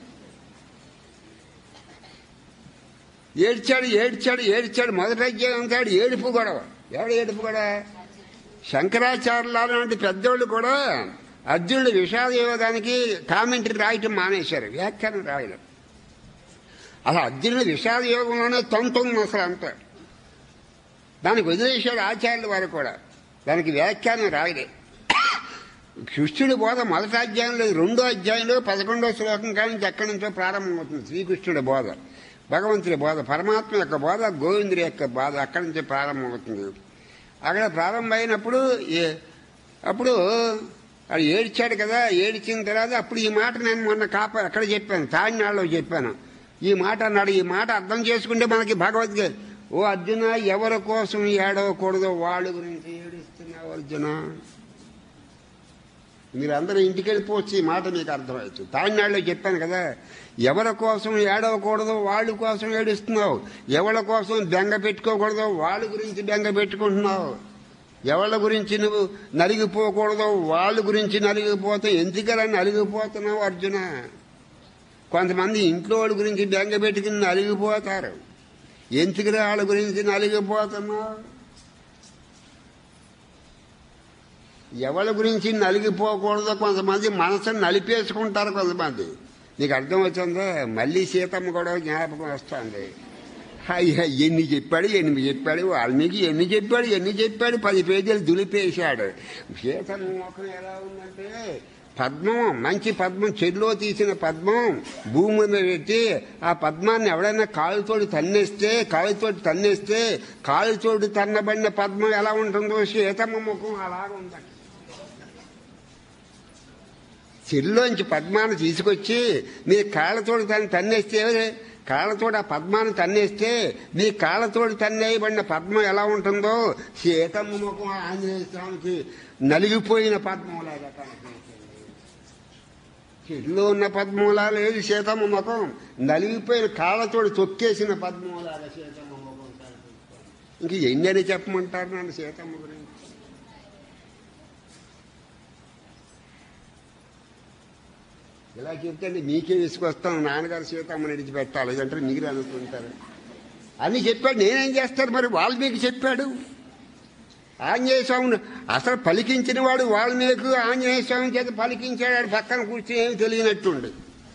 ఏడ్చాడు ఏడ్చాడు ఏడ్చాడు మొదటి అధ్యాయం అంతాడు ఏడుపు గొడవ ఎవడు ఏడుపు గొడవ శంకరాచార్యుల లాంటి పెద్దోళ్ళు కూడా అర్జునుడి విషాద యోగానికి కామెంటరీ రాయటం మానేశారు వ్యాఖ్యానం రాయడం అసలు అర్జునుడి విషాద యోగంలోనే తొంతుంది అసలు అంతా దానికి వదిలేశాడు ఆచార్యుల వారు కూడా దానికి వ్యాఖ్యానం రాయలే కృష్ణుడి బోధ మొదటి అధ్యాయంలో రెండో అధ్యాయంలో పదకొండో శ్లోకం కానీ ఎక్కడి నుంచో ప్రారంభమవుతుంది శ్రీకృష్ణుడి బోధ భగవంతుడి బోధ పరమాత్మ యొక్క బోధ గోవిందుడి యొక్క బోధ అక్కడి నుంచే ప్రారంభమవుతుంది అక్కడ ప్రారంభమైనప్పుడు ఏ- అప్పుడు అది ఏడ్చాడు కదా ఏడ్చిన తర్వాత అప్పుడు ఈ మాట నేను మొన్న కాప ఎక్కడ చెప్పాను తాజ్నాడులో చెప్పాను ఈ మాట అన్నాడు ఈ మాట అర్థం చేసుకుంటే మనకి భగవద్గీత ఓ అర్జున ఎవరి కోసం ఏడవకూడదో వాళ్ళ గురించి ఏడుస్తున్నావు అర్జున మీరు అందరూ ఇంటికి వెళ్ళిపోవచ్చు ఈ మాట మీకు అర్థమవుతుంది తామినాడులో చెప్పాను కదా ఎవరి కోసం ఏడవకూడదో వాళ్ళ కోసం ఏడుస్తున్నావు ఎవరి కోసం బెంగ పెట్టుకోకూడదో వాళ్ళ గురించి బెంగ పెట్టుకుంటున్నావు ఎవరి గురించి నువ్వు నలిగిపోకూడదో వాళ్ళ గురించి నలిగిపోతే ఎందుకలా నలిగిపోతున్నావు అర్జున కొంతమంది ఇంట్లో వాళ్ళ గురించి బెంగ పెట్టుకుని నలిగిపోతారు ఎందుకురా వాళ్ళ గురించి నలిగిపోతున్నావు ఎవరి గురించి నలిగిపోకూడదో కొంతమంది మనసును నలిపేసుకుంటారు కొంతమంది నీకు అర్థం వచ్చిందా మళ్ళీ సీతమ్మ కూడా జ్ఞాపకం వస్తుంది అయ్యా ఎన్ని చెప్పాడు ఎన్ని చెప్పాడు వాల్మీకి ఎన్ని చెప్పాడు ఎన్ని చెప్పాడు పది పేజీలు దులిపేశాడు సీతమ్మ ముఖం ఎలా ఉందంటే పద్మం మంచి పద్మం చెల్లో తీసిన పద్మం భూమి మీద పెట్టి ఆ పద్మాన్ని ఎవడైనా కాలుతోటి తన్నేస్తే కాలుతోటి తన్నేస్తే కాలుతోటి తన్నబడిన పద్మం ఎలా ఉంటుందో సీతమ్మ ముఖం అలాగ ఉందండి చెల్లోంచి పద్మాన్ని తీసుకొచ్చి మీ కాళ్ళతోటి తను తన్నేస్తే కాళ్ళతోటి ఆ పద్మాన్ని తన్నేస్తే మీ కాళ్ళతోటి తన్నేయబడిన పద్మం ఎలా ఉంటుందో సీతమ్మ ముఖం ఆంజనేయ స్వామికి నలిగిపోయిన పద్మంలాగా కనిపించింది చెల్లో ఉన్న పద్మంలా లేదు సీతమ్మ ముఖం నలిగిపోయిన కాళ్ళతోటి తొక్కేసిన పద్మంలాగా సీతమ్మ ముఖం కనిపిస్తుంది ఇంక ఎన్నని చెప్పమంటారు నన్ను సీతమ్మ గురించి ఇలా చెప్తే మీకే విసుకొస్తాను నాన్నగారు సీతమ్మని విడిచిపెట్టాలి ఇదంటే మీరు అనుకుంటారు అని చెప్పాడు నేనేం చేస్తాను మరి వాల్మీకి చెప్పాడు ఆంజనేయ స్వామిని అసలు పలికించిన వాడు వాల్మీకి ఆంజనేయ స్వామి చేత పలికించాడు ఆడు పక్కన కూర్చొని ఏమి తెలియనట్టుండి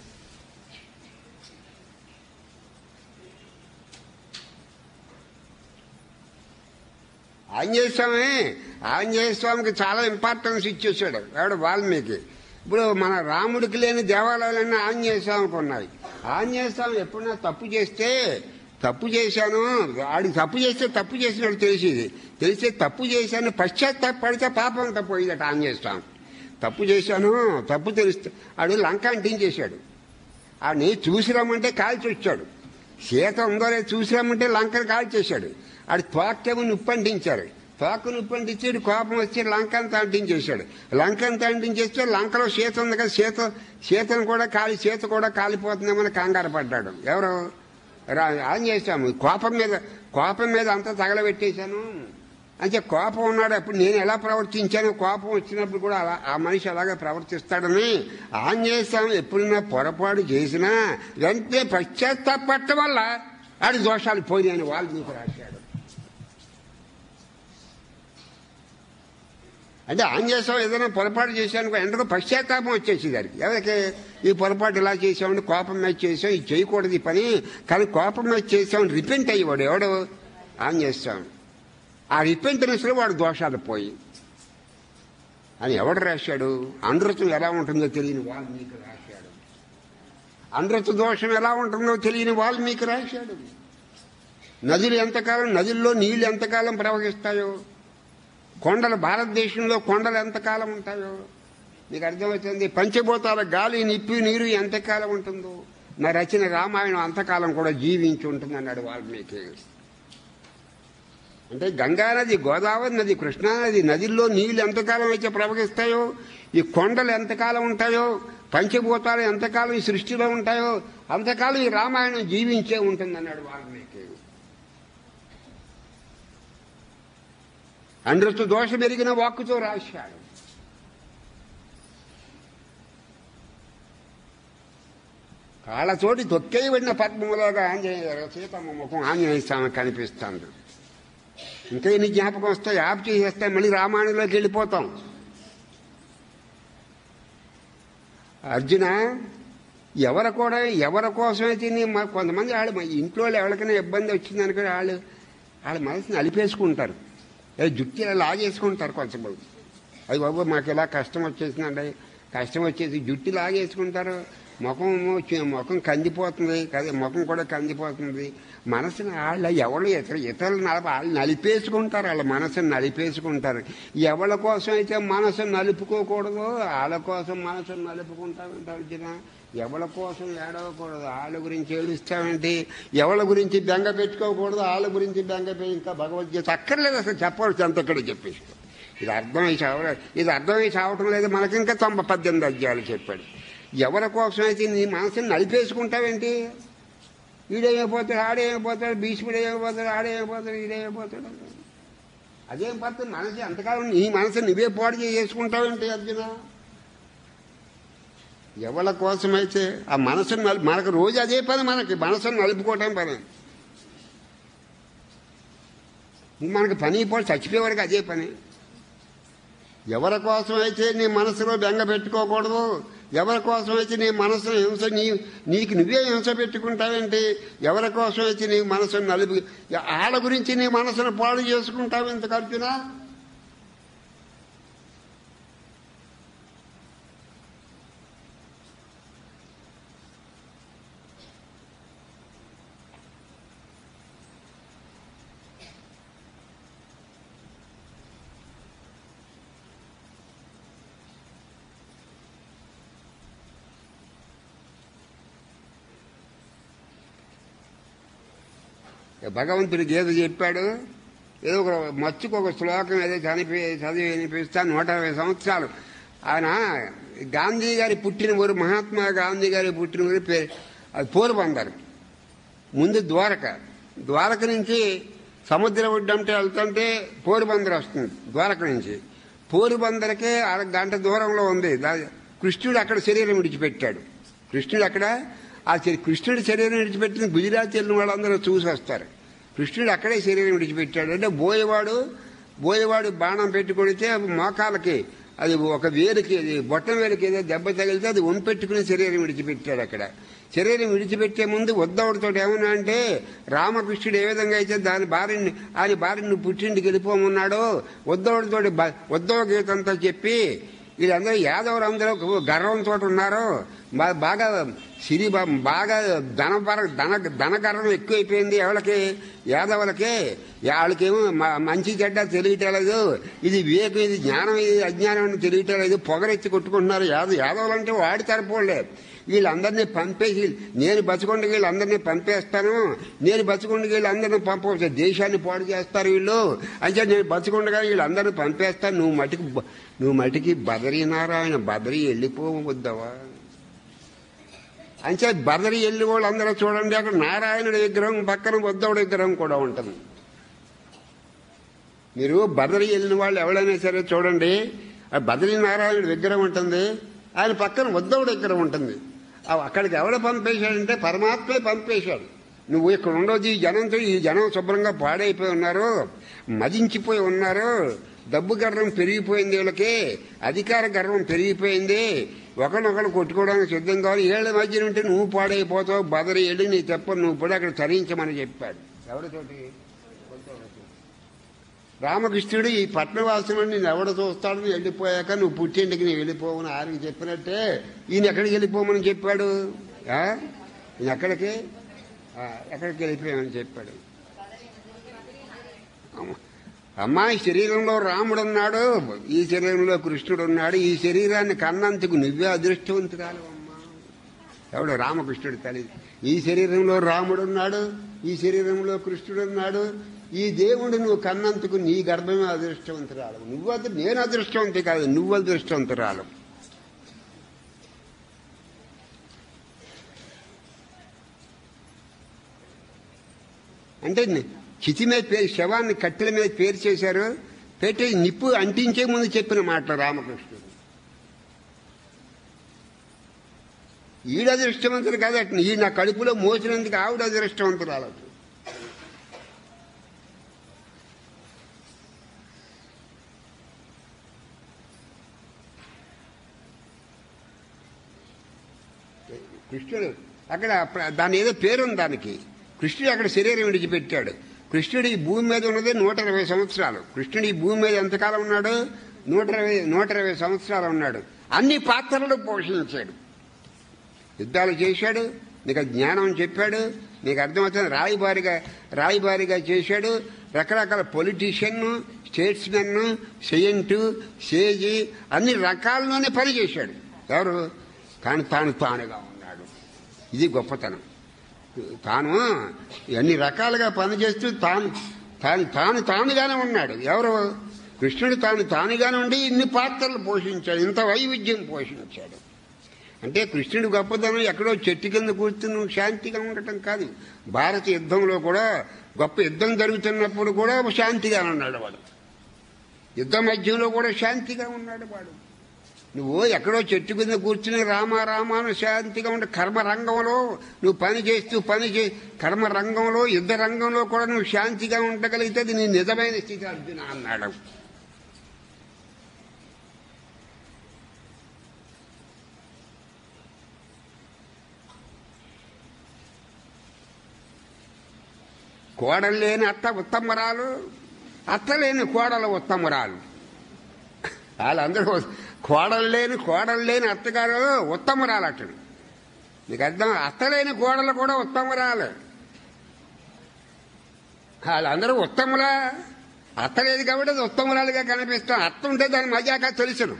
ఆంజనేయ స్వామి ఆంజనేయ స్వామికి చాలా ఇంపార్టెన్స్ ఇచ్చేసాడు ఆవిడ వాల్మీకి ఇప్పుడు మన రాముడికి లేని దేవాలయాలన్నీ ఆంజనేయ స్వామికి ఉన్నాయి ఆంజనేయ స్వామి ఎప్పుడైనా తప్పు చేస్తే తప్పు చేశాను ఆడికి తప్పు చేస్తే తప్పు చేసినట్టు తెలిసేది తెలిస్తే తప్పు చేశాను పశ్చాత్తాపడితే పాపం అంతా పోయిందట ఆంజనేయ స్వామి తప్పు చేశాను తప్పు తెలిస్తే ఆడు లంక అంటించేశాడు ఆడిని చూసి రమ్మంటే కాల్చి వచ్చాడు సీత ఉందో లేదో చూసి రమ్మంటే లంకను కాల్చేశాడు ఆడు తోకేమో నిప్పు అంటించారు తోక నిప్పు అంటించాడు కోపం వచ్చి లంక అంతా అంటించేశాడు లంక అంతా అంటించేస్తే లంకలో సీత ఉంది కదా సీత సీతను కూడా కాలి సీత కూడా కాలిపోతుందేమని కంగారు పడ్డాడు ఎవరు రా ఆన్ చేశాము కోపం మీద కోపం మీద అంతా తగలబెట్టేశాను అంటే కోపం ఉన్నాడు అప్పుడు నేను ఎలా ప్రవర్తించాను కోపం వచ్చినప్పుడు కూడా అలా ఆ మనిషి అలాగే ప్రవర్తిస్తాడని ఆంజనేయ స్వామి ఎప్పుడైనా పొరపాటు చేసినా వెంటనే పశ్చాత్తాపట్టడం వల్ల ఆడి దోషాలు పోయినాయని వాళ్ళు మీకు రాశాడు అంటే ఆంజనేయ స్వామి ఏదైనా పొరపాటు చేశాను వెంటనే పశ్చాత్తాపం వచ్చేసి దానికి ఎవరికి ఈ పొరపాటు ఇలా చేసామని కోపం మీద చేసాం ఇది చేయకూడదు ఈ పని కానీ కోపం మీద చేసామని రిపెంట్ అయ్యేవాడు ఎవడు ఆంజనేయ స్వామి ఆ రిపెంటెన్స్ లో వాడు దోషాలు పోయి అని ఎవడు రాశాడు అనృతం ఎలా ఉంటుందో తెలియని వాల్మీకి రాశాడు అనృత దోషం ఎలా ఉంటుందో తెలియని వాల్మీకి రాశాడు నదులు ఎంతకాలం నదుల్లో నీళ్లు ఎంతకాలం ప్రవహిస్తాయో కొండలు భారతదేశంలో కొండలు ఎంతకాలం ఉంటాయో మీకు అర్థమవుతుంది పంచభూతాల గాలి నిప్పి నీరు ఎంతకాలం ఉంటుందో నా రచన రామాయణం అంతకాలం కూడా జీవించి ఉంటుంది అన్నాడు వాల్మీకి అంటే గంగా నది గోదావరి నది కృష్ణానది నదిల్లో నీళ్లు ఎంతకాలం అయితే ప్రవహిస్తాయో ఈ కొండలు ఎంతకాలం ఉంటాయో పంచభూతాలు ఎంతకాలం ఈ సృష్టిలో ఉంటాయో అంతకాలం ఈ రామాయణం జీవించే ఉంటుందన్నాడు వాల్మీకి అందరితో దోషం ఎరిగిన వాక్కుతో రాశాడు కాళ్ళతోటి తొక్కేయబడిన పద్మములాగా ఆంజనేయ సీతమ్మ ముఖం ఆంజనేయ స్వామి కనిపిస్తుంది ఇంకా ఎన్ని జ్ఞాపకం వస్తాయి ఆప్ చేసేస్తే మళ్ళీ రామాయణంలోకి వెళ్ళిపోతాం అర్జున ఎవరు కూడా ఎవరి కోసమైతే నీ మ- కొంతమంది వాళ్ళు మా ఇంట్లో వాళ్ళు ఎవరికైనా ఇబ్బంది వచ్చిందనుకో వాళ్ళు వాళ్ళ మనసుని అలిపేసుకుంటారు ఏ జుట్టు ఇలా లాగేసుకుంటారు కొంతమంది అది బాబు మాకు ఇలా కష్టం వచ్చేసిందండి కష్టం వచ్చేసి జుట్టు లాగేసుకుంటారు ముఖం వచ్చి- ముఖం కందిపోతుంది కదా ముఖం కూడా కందిపోతుంది మనసుని వాళ్ళు ఎవరు ఇతర ఇతరులు నలప వాళ్ళు నలిపేసుకుంటారు వాళ్ళ మనసుని నలిపేసుకుంటారు ఎవరి కోసం అయితే మనసు నలుపుకోకూడదో వాళ్ళ కోసం మనసును నలుపుకుంటామంటే అర్జున ఎవరి కోసం ఏడవకూడదు వాళ్ళ గురించి ఏడుస్తామేంటి ఎవరి గురించి బెంగ పెట్టుకోకూడదు వాళ్ళ గురించి బెంగ పె- ఇంకా భగవద్గీత అక్కర్లేదు అసలు చెప్పవచ్చు అంత ఇక్కడ చెప్పేసి ఇది అర్థమై చావలేదు ఇది అర్థమై చావటం లేదు మనకి ఇంకా తొంభై పద్దెనిమిది అధ్యాయులు చెప్పాడు ఎవరి కోసమైతే నీ మనసుని నలిపేసుకుంటావేంటి ఈడేమైపోతాడు ఆడేమైపోతాడు భీష్ముడు ఏమైపోతాడు ఆడేమైపోతాడు ఈడేమైపోతాడు అదేం పడుతుంది మనసు ఎంతకాలం నీ మనసు నువ్వే పాడు చేసుకుంటావేంటి అర్జున ఎవరి కోసమైతే ఆ మనసును నలుపు మనకు రోజు అదే పని మనకి మనసును నలుపుకోవటం పని మనకి పని ఇప్పుడు చచ్చిపోయే వరకు అదే పని ఎవరి కోసమైతే నీ మనసులో బెంగ పెట్టుకోకూడదు ఎవరి కోసమైతే నీ మనసును హింస నీ నీకు నువ్వే హింస పెట్టుకుంటావేంటి ఎవరి కోసమైతే నీ మనసును నలుపు ఆడ గురించి నీ మనసును పాడు చేసుకుంటావు ఇంత ఖర్చునా భగవంతుడికి ఏదో చెప్పాడు ఏదో ఒక మచ్చుకు ఒక శ్లోకం ఏదో చనిపి చదివి వినిపిస్తా నూట ఇరవై సంవత్సరాలు ఆయన గాంధీ గారి పుట్టిన ఊరు మహాత్మా గాంధీ గారి పుట్టిన ఊరు పేరు అది పోరుబందరు ముందు ద్వారక ద్వారక నుంచి సముద్ర ఒడ్డంటే వెళ్తుంటే పోరుబందర్ వస్తుంది ద్వారక నుంచి పోరుబందరకే అర గంట దూరంలో ఉంది దా- కృష్ణుడు అక్కడ శరీరం విడిచిపెట్టాడు కృష్ణుడు అక్కడ ఆ శరీ- కృష్ణుడి శరీరం విడిచిపెట్టిన గుజరాత్ వెళ్ళిన వాళ్ళందరూ చూసి వస్తారు కృష్ణుడు అక్కడే శరీరం విడిచిపెట్టాడు అంటే బోయేవాడు బోయేవాడు బాణం పెట్టి కొడితే మోకాలకి అది ఒక వేలుకి అది బొట్టం వేలుకి ఏదో దెబ్బ తగిలితే అది వంపెట్టుకుని శరీరం విడిచిపెట్టాడు అక్కడ శరీరం విడిచిపెట్టే ముందు ఉద్దవుడితో ఏమన్నా అంటే రామకృష్ణుడు ఏ విధంగా అయితే దాని భార్యని ఆయన భార్యను పుట్టింటికి వెళ్ళిపోమన్నాడో ఉద్దవుడితో ఉద్దవ గీతంతో చెప్పి వీళ్ళందరూ యాదవులు అందరూ గర్వంతో ఉన్నారు బా- బాగా సిరి బా- బాగా ధనపర ధన ధనగర్వం ఎక్కువైపోయింది ఎవరికి యాదవులకి వాళ్ళకేమో మ- మంచి చెడ్డ తెలియటలేదు ఇది వివేకం ఇది జ్ఞానం ఇది అజ్ఞానం అని తెలియటలేదు పొగరెత్తి కొట్టుకుంటున్నారు యాదవ్ యాదవులు అంటే వాడి తరపోలే వీళ్ళందరినీ పంపేసి నేను బతుకుండగా వీళ్ళందరినీ పంపేస్తాను నేను బతుకుండగా వీళ్ళందరినీ పంపవచ్చు దేశాన్ని పాడు చేస్తారు వీళ్ళు అంటే నేను బతుకుండగా వీళ్ళందరినీ పంపేస్తాను నువ్వు మటుకు బ- నువ్వు మటుకి బదరీ నారాయణ బదరీ వెళ్ళిపోవద్దవా అంటే బదరి వెళ్ళి వాళ్ళందరూ చూడండి అక్కడ నారాయణుడి విగ్రహం పక్కన బుద్ధవుడి విగ్రహం కూడా ఉంటుంది మీరు బదరి వెళ్ళిన వాళ్ళు ఎవరైనా సరే చూడండి ఆ బదరి నారాయణుడి విగ్రహం ఉంటుంది ఆయన పక్కన ఉద్ధవుడి విగ్రహం ఉంటుంది ఆ అక్కడికి ఎవడ పంపేశాడంటే పరమాత్మే పంపేశాడు నువ్వు ఇక్కడ ఉండొచ్చు ఈ జనంతో ఈ జనం శుభ్రంగా పాడైపోయి ఉన్నారు మదించిపోయి ఉన్నారు డబ్బు గర్వం పెరిగిపోయింది వీళ్ళకి అధికార గర్వం పెరిగిపోయింది ఒకరినొకరు కొట్టుకోవడానికి సిద్ధం కావాలి ఏళ్ళ మధ్య ఉంటే నువ్వు పాడైపోతావు బదరి వెళ్ళి నీ తప్ప నువ్వు కూడా అక్కడ తరించమని చెప్పాడు ఎవరితోటి రామకృష్ణుడు ఈ పట్నవాసులు నేను ఎవడ చూస్తాడు నువ్వు వెళ్ళిపోయాక నువ్వు పుట్టింటికి నువ్వు వెళ్ళిపోవని ఆయనకి చెప్పినట్టే ఈయన ఎక్కడికి వెళ్ళిపోమని చెప్పాడు ఆ? ఈయన ఎక్కడికి ఆ, ఎక్కడికి వెళ్ళిపోయామని చెప్పాడు అమ్మ. అమ్మాయి శరీరంలో రాముడు ఉన్నాడు ఈ శరీరంలో కృష్ణుడు ఉన్నాడు ఈ శరీరాన్ని కన్నందుకు నువ్వే అదృష్టవంతురాలు అమ్మా ఎవడు రామకృష్ణుడు తల్లి ఈ శరీరంలో రాముడు ఉన్నాడు ఈ శరీరంలో కృష్ణుడు ఉన్నాడు ఈ దేవుడు నువ్వు కన్నందుకు నీ గర్భమే అదృష్టవంతురాలు నువ్వు అది నేను అదృష్టవంతి కాదు నువ్వు అదృష్టవంతురాలు అంటే ని- చితి మీద పేరు శవాన్ని కట్టెల మీద పేరు చేశారు పెట్టి నిప్పు అంటించే ముందు చెప్పిన మాటలు రామకృష్ణుడు ఈడ అదృష్టవంతుడు కాదట ఈ నా కడుపులో మోసినందుకు ఆవిడ అదృష్టవంతురాలు కృష్ణుడు అక్కడ ప్ర- దాని ఏదో పేరుంది దానికి కృష్ణుడు అక్కడ శరీరం విడిచిపెట్టాడు కృష్ణుడు ఈ భూమి మీద ఉన్నది నూట ఇరవై సంవత్సరాలు కృష్ణుడు ఈ భూమి మీద ఎంతకాలం ఉన్నాడు నూట ఇరవై నూట ఇరవై సంవత్సరాలు ఉన్నాడు అన్ని పాత్రలు పోషించాడు యుద్ధాలు చేశాడు నీకు జ్ఞానం చెప్పాడు నీకు అర్థమవుతుంది రాయబారిగా రాయబారిగా చేశాడు రకరకాల పొలిటీషియన్ స్టేట్స్మెన్ సెయింటు సేజి అన్ని రకాల్లోనే పని చేశాడు ఎవరు కానీ తాను తానుగా ఉన్నాడు ఇది గొప్పతనం తాను అన్ని రకాలుగా పనిచేస్తూ తాను తాను తాను తానుగానే ఉన్నాడు ఎవరు కృష్ణుడు తాను తానుగా నుండి ఇన్ని పాత్రలు పోషించాడు ఇంత వైవిధ్యం పోషించాడు అంటే కృష్ణుడి గొప్పదనం ఎక్కడో చెట్టు కింద కూర్చుని నువ్వు శాంతిగా ఉండటం కాదు భారత యుద్ధంలో కూడా గొప్ప యుద్ధం జరుగుతున్నప్పుడు కూడా శాంతిగా ఉన్నాడు వాడు యుద్ధ మధ్యంలో కూడా శాంతిగా ఉన్నాడు వాడు నువ్వు ఎక్కడో చెట్టు కింద కూర్చుని రామ రామాను శాంతిగా ఉండే కర్మ రంగంలో నువ్వు పని చేస్తూ పని చే కర్మ రంగంలో యుద్ధ రంగంలో కూడా నువ్వు శాంతిగా ఉండగలిగితే అది నీ నిజమైన స్థితి అర్జున అన్నాడు కోడలు లేని అత్త ఉత్తమరాలు అత్త లేని కోడలు ఉత్తమరాలు వాళ్ళందరూ కోడలు లేని కోడలు లేని అత్తగారు ఉత్తమరాలు అట్టడు నీకు అర్థం అత్త లేని కోడలు కూడా ఉత్తమరాలు వాళ్ళందరూ ఉత్తములా అత్త లేదు కాబట్టి అది ఉత్తమురాలుగా కనిపిస్తాం అత్త ఉంటే దాని మజాక తెలుసును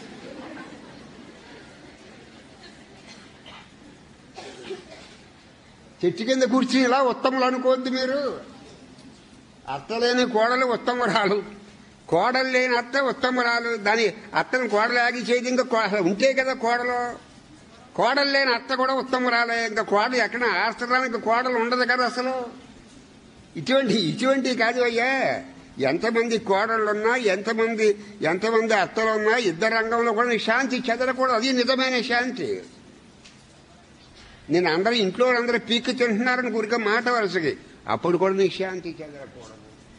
చెట్టు కింద కూర్చుని ఇలా ఉత్తములు అనుకోవద్దు మీరు అత్త లేని కోడలు ఉత్తమురాలు కోడలు లేని అత్త ఉత్తమురాలు దాని అత్తను కోడలు ఆగి చేయదు ఇంకా కో- ఉంటే కదా కోడలు కోడలు లేని అత్త కూడా ఉత్తమురాలే ఇంకా కోడలు ఎక్కడ ఆస్తడానికి కోడలు ఉండదు కదా అసలు ఇటువంటి ఇటువంటి కాదు అయ్యా ఎంతమంది కోడళ్ళున్నా ఎంతమంది ఎంతమంది అత్తలున్నా ఇద్దరు రంగంలో కూడా నీకు శాంతి చెదరకూడదు అది నిజమైన శాంతి నేను అందరూ ఇంట్లో అందరూ పీక్కు తింటున్నారని గురిక మాట వరుసకి అప్పుడు కూడా నీకు శాంతి చెదరకూడదు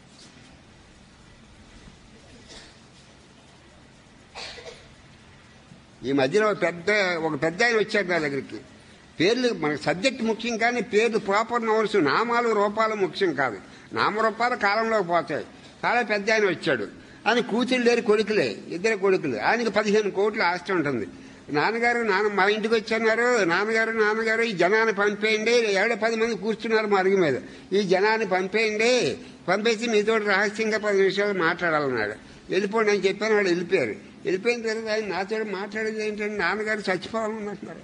ఈ మధ్యలో ఒక పెద్ద ఒక పెద్ద ఆయన వచ్చాడు నా దగ్గరికి పేర్లు మన సబ్జెక్ట్ ముఖ్యం కానీ పేర్లు ప్రాపర్ నవర్స్ నామాలు రూపాలు ముఖ్యం కాదు నామరూపాలు కాలంలోకి పోతాయి చాలా పెద్ద ఆయన వచ్చాడు ఆయన కూతురు లేరు కొడుకులే ఇద్దరు కొడుకులు ఆయనకి పదిహేను కోట్ల ఆస్తి ఉంటుంది నాన్నగారు నాన్న మా ఇంటికి వచ్చన్నారు నాన్నగారు నాన్నగారు ఈ జనాన్ని పంపేయండి ఏడు పది మంది కూర్చున్నారు మా అరుగు మీద ఈ జనాన్ని పంపేయండి పంపేసి మీతో రహస్యంగా పది నిమిషాలు మాట్లాడాలన్నాడు వెళ్ళిపోండి అని చెప్పాను వాడు వెళ్ళిపోయారు వెళ్ళిపోయిన తర్వాత ఆయన నాతో మాట్లాడేది ఏంటంటే నాన్నగారు చచ్చిపోవాలన్నట్టున్నారు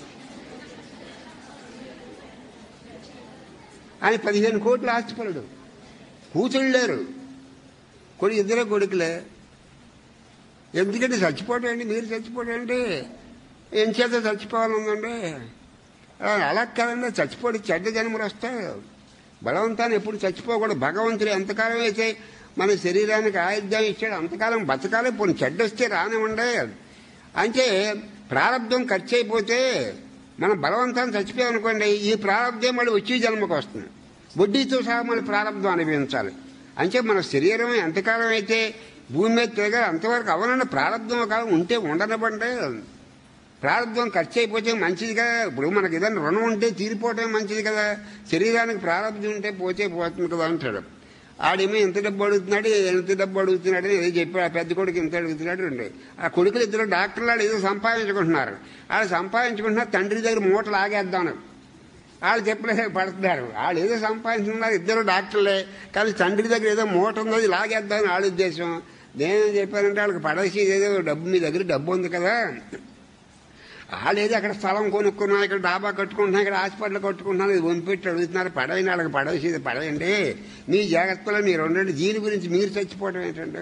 ఆయన పదిహేను కోట్లు ఆస్తిపరుడు కూతుళ్ళు లేరు కొడు ఇద్దరే కొడుకులే ఎందుకంటే చచ్చిపోవటం అండి మీరు చచ్చిపోవటం అండి ఏం చేత చచ్చిపోవాలందండి ఆ, అలా కాదండి చచ్చిపోయి చెడ్డ జన్మలు వస్తాయి బలవంతాన్ని ఎప్పుడు చచ్చిపోకూడదు భగవంతుడు ఎంతకాలం అయితే మన శరీరానికి ఆయుధ్యం ఇచ్చాడు అంతకాలం బతకాలి పోనీ చెడ్డ వస్తే రానివ్వండి అంటే ప్రారంధం ఖర్చు అయిపోతే మనం బలవంతాన్ని చచ్చిపోయామనుకోండి ఈ ప్రారంధం మళ్ళీ వచ్చే జన్మకు వస్తుంది వడ్డీతో సహా మళ్ళీ ప్రారంధం అనుభవించాలి అంటే మన శరీరం ఎంతకాలం అయితే భూమి మీద తిరగాలి అంతవరకు అవనండి ప్రారంధం కాలం ఉంటే ఉండనివ్వండి ప్రారంధం ఖర్చు అయిపోతే మంచిది కదా ఇప్పుడు మనకి ఏదైనా రుణం ఉంటే తీరిపోవటం మంచిది కదా శరీరానికి ప్రారంధం ఉంటే పోతే పోతుంది కదా అంటాడు ఆడేమో ఎంత డబ్బు అడుగుతున్నాడు ఎంత డబ్బు అడుగుతున్నాడు అని ఏదో చెప్పాడు ఆ పెద్ద కొడుకు ఎంత అడుగుతున్నాడు ఉండే ఆ కొడుకులు ఇద్దరు డాక్టర్లు వాళ్ళు ఏదో సంపాదించుకుంటున్నారు వాళ్ళు సంపాదించుకుంటున్నారు తండ్రి దగ్గర మూటలు ఆగేద్దాం వాళ్ళు చెప్పలే పడుతున్నారు వాళ్ళు ఏదో సంపాదించుకున్నారు ఇద్దరు డాక్టర్లే కానీ తండ్రి దగ్గర ఏదో మూట ఉంది అది లాగేద్దామని వాళ్ళ ఉద్దేశం నేనేం చెప్పానంటే వాళ్ళకి పడేసి ఏదో డబ్బు మీ దగ్గర డబ్బు ఉంది కదా వాళ్ళు ఏదో అక్కడ స్థలం కొనుక్కున్నా ఇక్కడ డాబా కట్టుకుంటున్నా ఇక్కడ హాస్పిటల్ కట్టుకుంటున్నా ఇది వంపెట్టి అడుగుతున్నారు పడవని వాళ్ళకి పడవేసేది పడవండి మీ జాగ్రత్తలో మీరు ఉండండి దీని గురించి మీరు చచ్చిపోవడం ఏంటంటే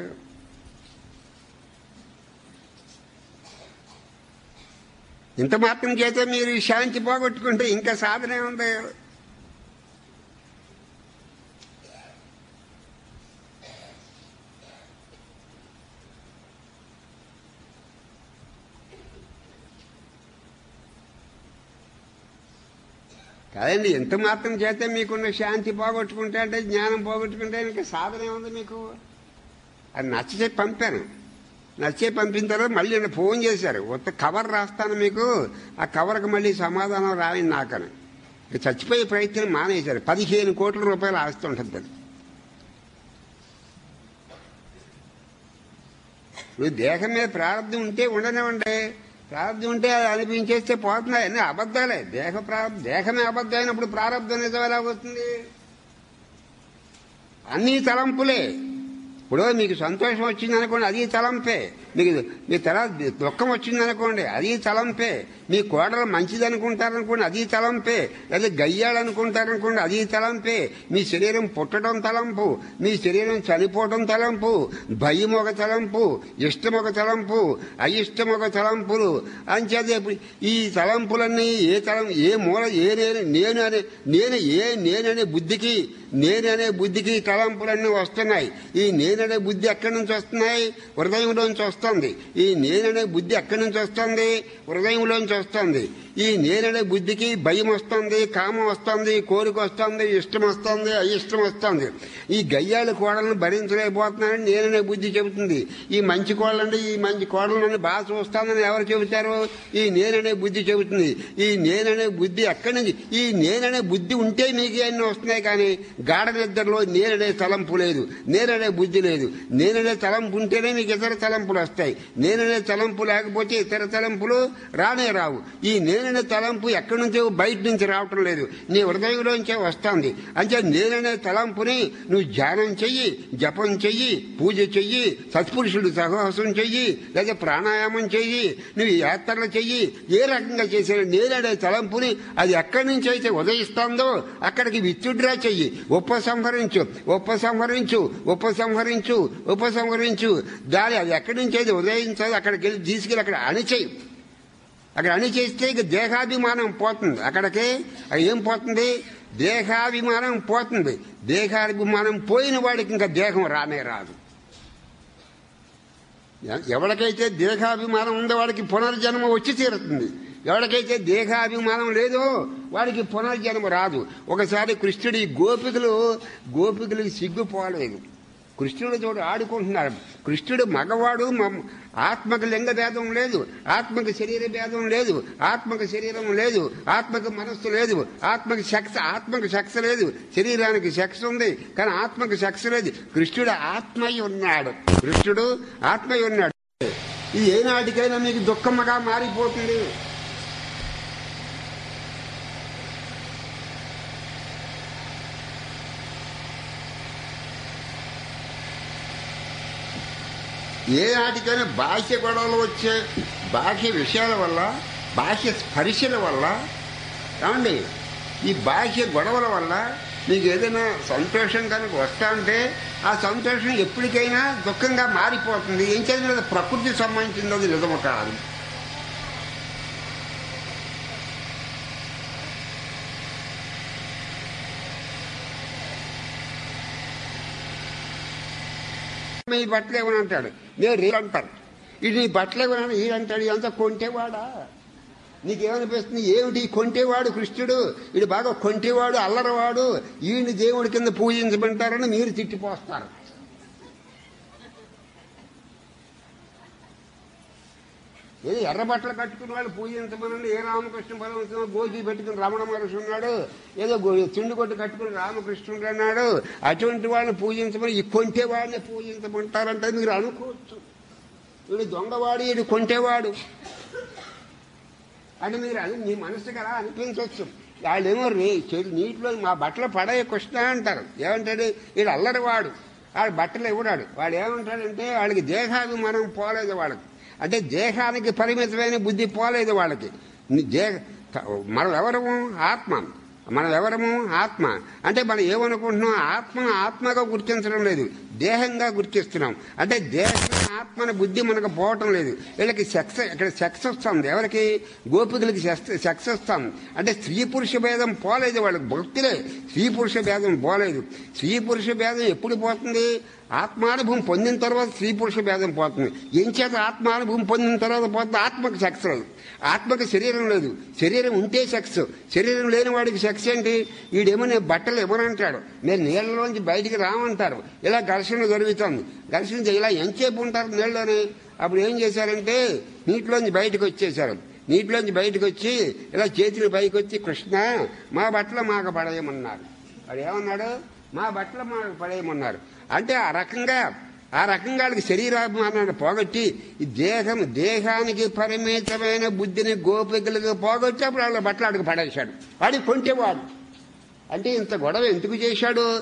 ఇంత మాత్రం చేత మీరు ఈ శాంతి పోగొట్టుకుంటే ఇంకా సాధనే ఉంది కాదండి ఎంత మాత్రం చేత మీకున్న శాంతి పోగొట్టుకుంటే అంటే జ్ఞానం పోగొట్టుకుంటే ఇంకా సాధనే ఉంది మీకు అది నచ్చే పంపాను నచ్చే పంపిన తర్వాత మళ్ళీ నేను ఫోన్ చేశారు కొత్త కవర్ రాస్తాను మీకు ఆ కవర్కి మళ్ళీ సమాధానం రాయండి నాకని ఇక చచ్చిపోయే ప్రయత్నం మానేశారు పదిహేను కోట్ల రూపాయలు ఆస్తి ఉంటుంది అది ఇప్పుడు దేహం మీద ప్రారంభం ఉంటే ఉండనివ్వండి ప్రారంభం ఉంటే అది అనిపించేస్తే పోతున్నాయి అన్ని అబద్ధాలే దేహ ప్రారంభం దేహమే అబద్ధం అయినప్పుడు ప్రారంభం నిజం ఎలా అవుతుంది అన్నీ తలంపులే ఇప్పుడు మీకు సంతోషం వచ్చింది అనుకోండి అది తలంపే మీకు మీ తర్వాత దుఃఖం వచ్చిందనుకోండి అది తలంపే మీ కోడలు మంచిది అనుకుంటారనుకోండి అది తలంపే లేదా గయ్యాలనుకుంటారనుకోండి అది తలంపే మీ శరీరం పుట్టడం తలంపు మీ శరీరం చనిపోవడం తలంపు భయం ఒక తలంపు ఇష్టం ఒక తలంపు అయిష్టం ఒక తలంపులు అంచేత ఇప్పుడు ఈ తలంపులన్నీ ఏ తలం ఏ మూల ఏ నేను నేను అనే నేను ఏ నేననే బుద్ధికి నేననే బుద్ధికి తలంపులన్నీ వస్తున్నాయి ఈ నేననే బుద్ధి ఎక్కడి నుంచి వస్తున్నాయి హృదయంలోంచి వస్తుంది ఈ నేననే బుద్ధి ఎక్కడి నుంచి వస్తుంది హృదయంలోంచి వస్తుంది ఈ నేననే బుద్ధికి భయం వస్తుంది కామం వస్తుంది కోరిక వస్తుంది ఇష్టం వస్తుంది అయిష్టం వస్తుంది ఈ గయ్యాల కోడలను భరించలేకపోతున్నానని నేననే బుద్ధి చెబుతుంది ఈ మంచి కోడలంటే ఈ మంచి కోడలను బాగా చూస్తానని ఎవరు చెబుతారు ఈ నేననే బుద్ధి చెబుతుంది ఈ నేననే బుద్ధి ఎక్కడి నుంచి ఈ నేననే బుద్ధి ఉంటే మీకు అన్ని వస్తున్నాయి కానీ గాఢ నిద్రలో నేననే తలంపు లేదు నేననే బుద్ధి లేదు నేననే తలంపు ఉంటేనే మీకు ఇతర తలంపులు వస్తాయి నేననే తలంపు లేకపోతే ఇతర తలంపులు రానే రావు ఈ నేననే తలంపు ఎక్కడి నుంచో బయట నుంచి రావటం లేదు నీ హృదయంలోంచే వస్తుంది అంటే నేననే తలంపుని నువ్వు ధ్యానం చెయ్యి జపం చెయ్యి పూజ చెయ్యి సత్పురుషుడు సహవాసం చెయ్యి లేదా ప్రాణాయామం చెయ్యి నువ్వు యాత్రలు చెయ్యి ఏ రకంగా చేసిన నేననే తలంపుని అది ఎక్కడి నుంచి అయితే ఉదయిస్తుందో అక్కడికి విత్డ్రా చెయ్యి ఉపసంహరించు ఉపసంహరించు ఉపసంహరించు ఉపసంహరించు దాని అది ఎక్కడి నుంచి అయితే ఉదయించాలో అక్కడికి వెళ్ళి తీసుకెళ్ళి అక్కడ అణిచేయి అక్కడ అణిచేస్తే ఇక దేహాభిమానం పోతుంది అక్కడికి అది ఏం పోతుంది దేహాభిమానం పోతుంది దేహాభిమానం పోయిన వాడికి ఇంకా దేహం రానే రాదు ఎ- ఎవరికైతే దేహాభిమానం ఉందో వాడికి పునర్జన్మ వచ్చి తీరుతుంది ఎవరికైతే దేహాభిమానం లేదో వాడికి పునర్జన్మ రాదు ఒకసారి కృష్ణుడి గోపికలు గోపికలకి సిగ్గుపోలేదు కృష్ణుడు తోడు ఆడుకుంటున్నారు కృష్ణుడు మగవాడు మ- ఆత్మకు లింగ భేదం లేదు ఆత్మకు శరీర భేదం లేదు ఆత్మకు శరీరం లేదు ఆత్మకు మనస్సు లేదు ఆత్మకు శక్తి ఆత్మకు శక్తి లేదు శరీరానికి శక్తి ఉంది కానీ ఆత్మకు శక్తి లేదు కృష్ణుడు ఆత్మయ్య ఉన్నాడు కృష్ణుడు ఆత్మయ్య ఉన్నాడు ఇది ఏనాటికైనా మీకు దుఃఖముగా మారిపోతుంది ఏ నాటికైనా బాహ్య గొడవలు వచ్చే బాహ్య విషయాల వల్ల బాహ్య స్పర్శల వల్ల ఏమండి ఈ బాహ్య గొడవల వల్ల మీకు ఏదైనా సంతోషం కనుక వస్తా ఉంటే ఆ సంతోషం ఎప్పటికైనా దుఃఖంగా మారిపోతుంది ఏం చేయాలి ప్రకృతి సంబంధించింది అది నిజము కాదు మీ బట్టలు ఏమని అంటాడు నేను రీ అంటారు ఇది నీ బట్టలు ఏమన్నా ఈ అంటాడు ఇదంతా కొంటేవాడా నీకేమనిపిస్తుంది ఏమిటి ఈ కొంటేవాడు కృష్ణుడు ఇది బాగా కొంటేవాడు అల్లరవాడు ఈయన దేవుడి కింద పూజించమంటారని మీరు తిట్టిపోస్తారు ఏదో ఎర్ర బట్టలు కట్టుకున్న వాళ్ళు పూజించమనండి ఏ రామకృష్ణ పరమశివ గోజీ పెట్టుకుని రమణ మహర్షి ఉన్నాడు ఏదో గో- చిండు కొట్టు కట్టుకుని రామకృష్ణుడు అన్నాడు అటువంటి వాళ్ళని పూజించమని ఈ కొంటే వాళ్ళని పూజించమంటారంటే మీరు అనుకోవచ్చు వీడు దొంగవాడు వీడు కొంటేవాడు అని మీరు అని మీ మనసుకి అలా అనిపించవచ్చు వాళ్ళేమో రే చెడు నీటిలో మా బట్టలు పడే కృష్ణ అంటారు ఏమంటాడు వీడు అల్లరివాడు వాడు బట్టలు ఇవ్వడాడు వాడు ఏమంటాడంటే వాళ్ళకి దేహాభిమానం పోలేదు వాళ్ళకి అంటే దేహానికి పరిమితమైన బుద్ధి పోలేదు వాళ్ళకి ని- దేహ మనం ఎవరము ఆత్మ మనం ఎవరము ఆత్మ అంటే మనం ఏమనుకుంటున్నాం ఆత్మ ఆత్మగా గుర్తించడం లేదు దేహంగా గుర్తిస్తున్నాం అంటే దేహం ఆత్మన బుద్ధి మనకు పోవటం లేదు వీళ్ళకి సెక్స్ ఇక్కడ సెక్స్ వస్తుంది ఎవరికి గోపికలకి సెక్స్ వస్తుంది అంటే స్త్రీ పురుష భేదం పోలేదు వాళ్ళకి భక్తులే స్త్రీ పురుష భేదం పోలేదు స్త్రీ పురుష భేదం ఎప్పుడు పోతుంది ఆత్మానుభవం పొందిన తర్వాత స్త్రీ పురుష భేదం పోతుంది ఏం చేత ఆత్మానుభవం పొందిన తర్వాత పోతుంది ఆత్మకు సెక్స్ లేదు ఆత్మకు శరీరం లేదు శరీరం ఉంటే సెక్స్ శరీరం లేని వాడికి సెక్స్ ఏంటి వీడేమో నేను బట్టలు ఇవ్వనంటాడు నేను నీళ్ళలోంచి బయటికి రామంటారు ఇలా ఘర్షణ జరుగుతుంది ఘర్షణ జరి- ఇలా ఎంతసేపు ఉంటారు నీళ్ళలోనే అప్పుడు ఏం చేశారంటే నీటిలోంచి బయటకు వచ్చేసారు నీటిలోంచి బయటకు వచ్చి ఇలా చేతులు పైకి వచ్చి కృష్ణ మా బట్టలు మాకు పడేయమన్నారు వాడు ఏమన్నాడు మా బట్టలు మాకు పడేయమన్నారు అంటే ఆ రకంగా ఆ రకంగా వాళ్ళకి శరీరాభిమానాన్ని పోగొట్టి ఈ దేహం దేహానికి పరిమితమైన బుద్ధిని గోపికలకు పోగొట్టి అప్పుడు వాళ్ళ బట్టలు ఆడికి పడేశాడు వాడికి కొంటేవాడు అంటే ఇంత గొడవ ఎందుకు చేశాడు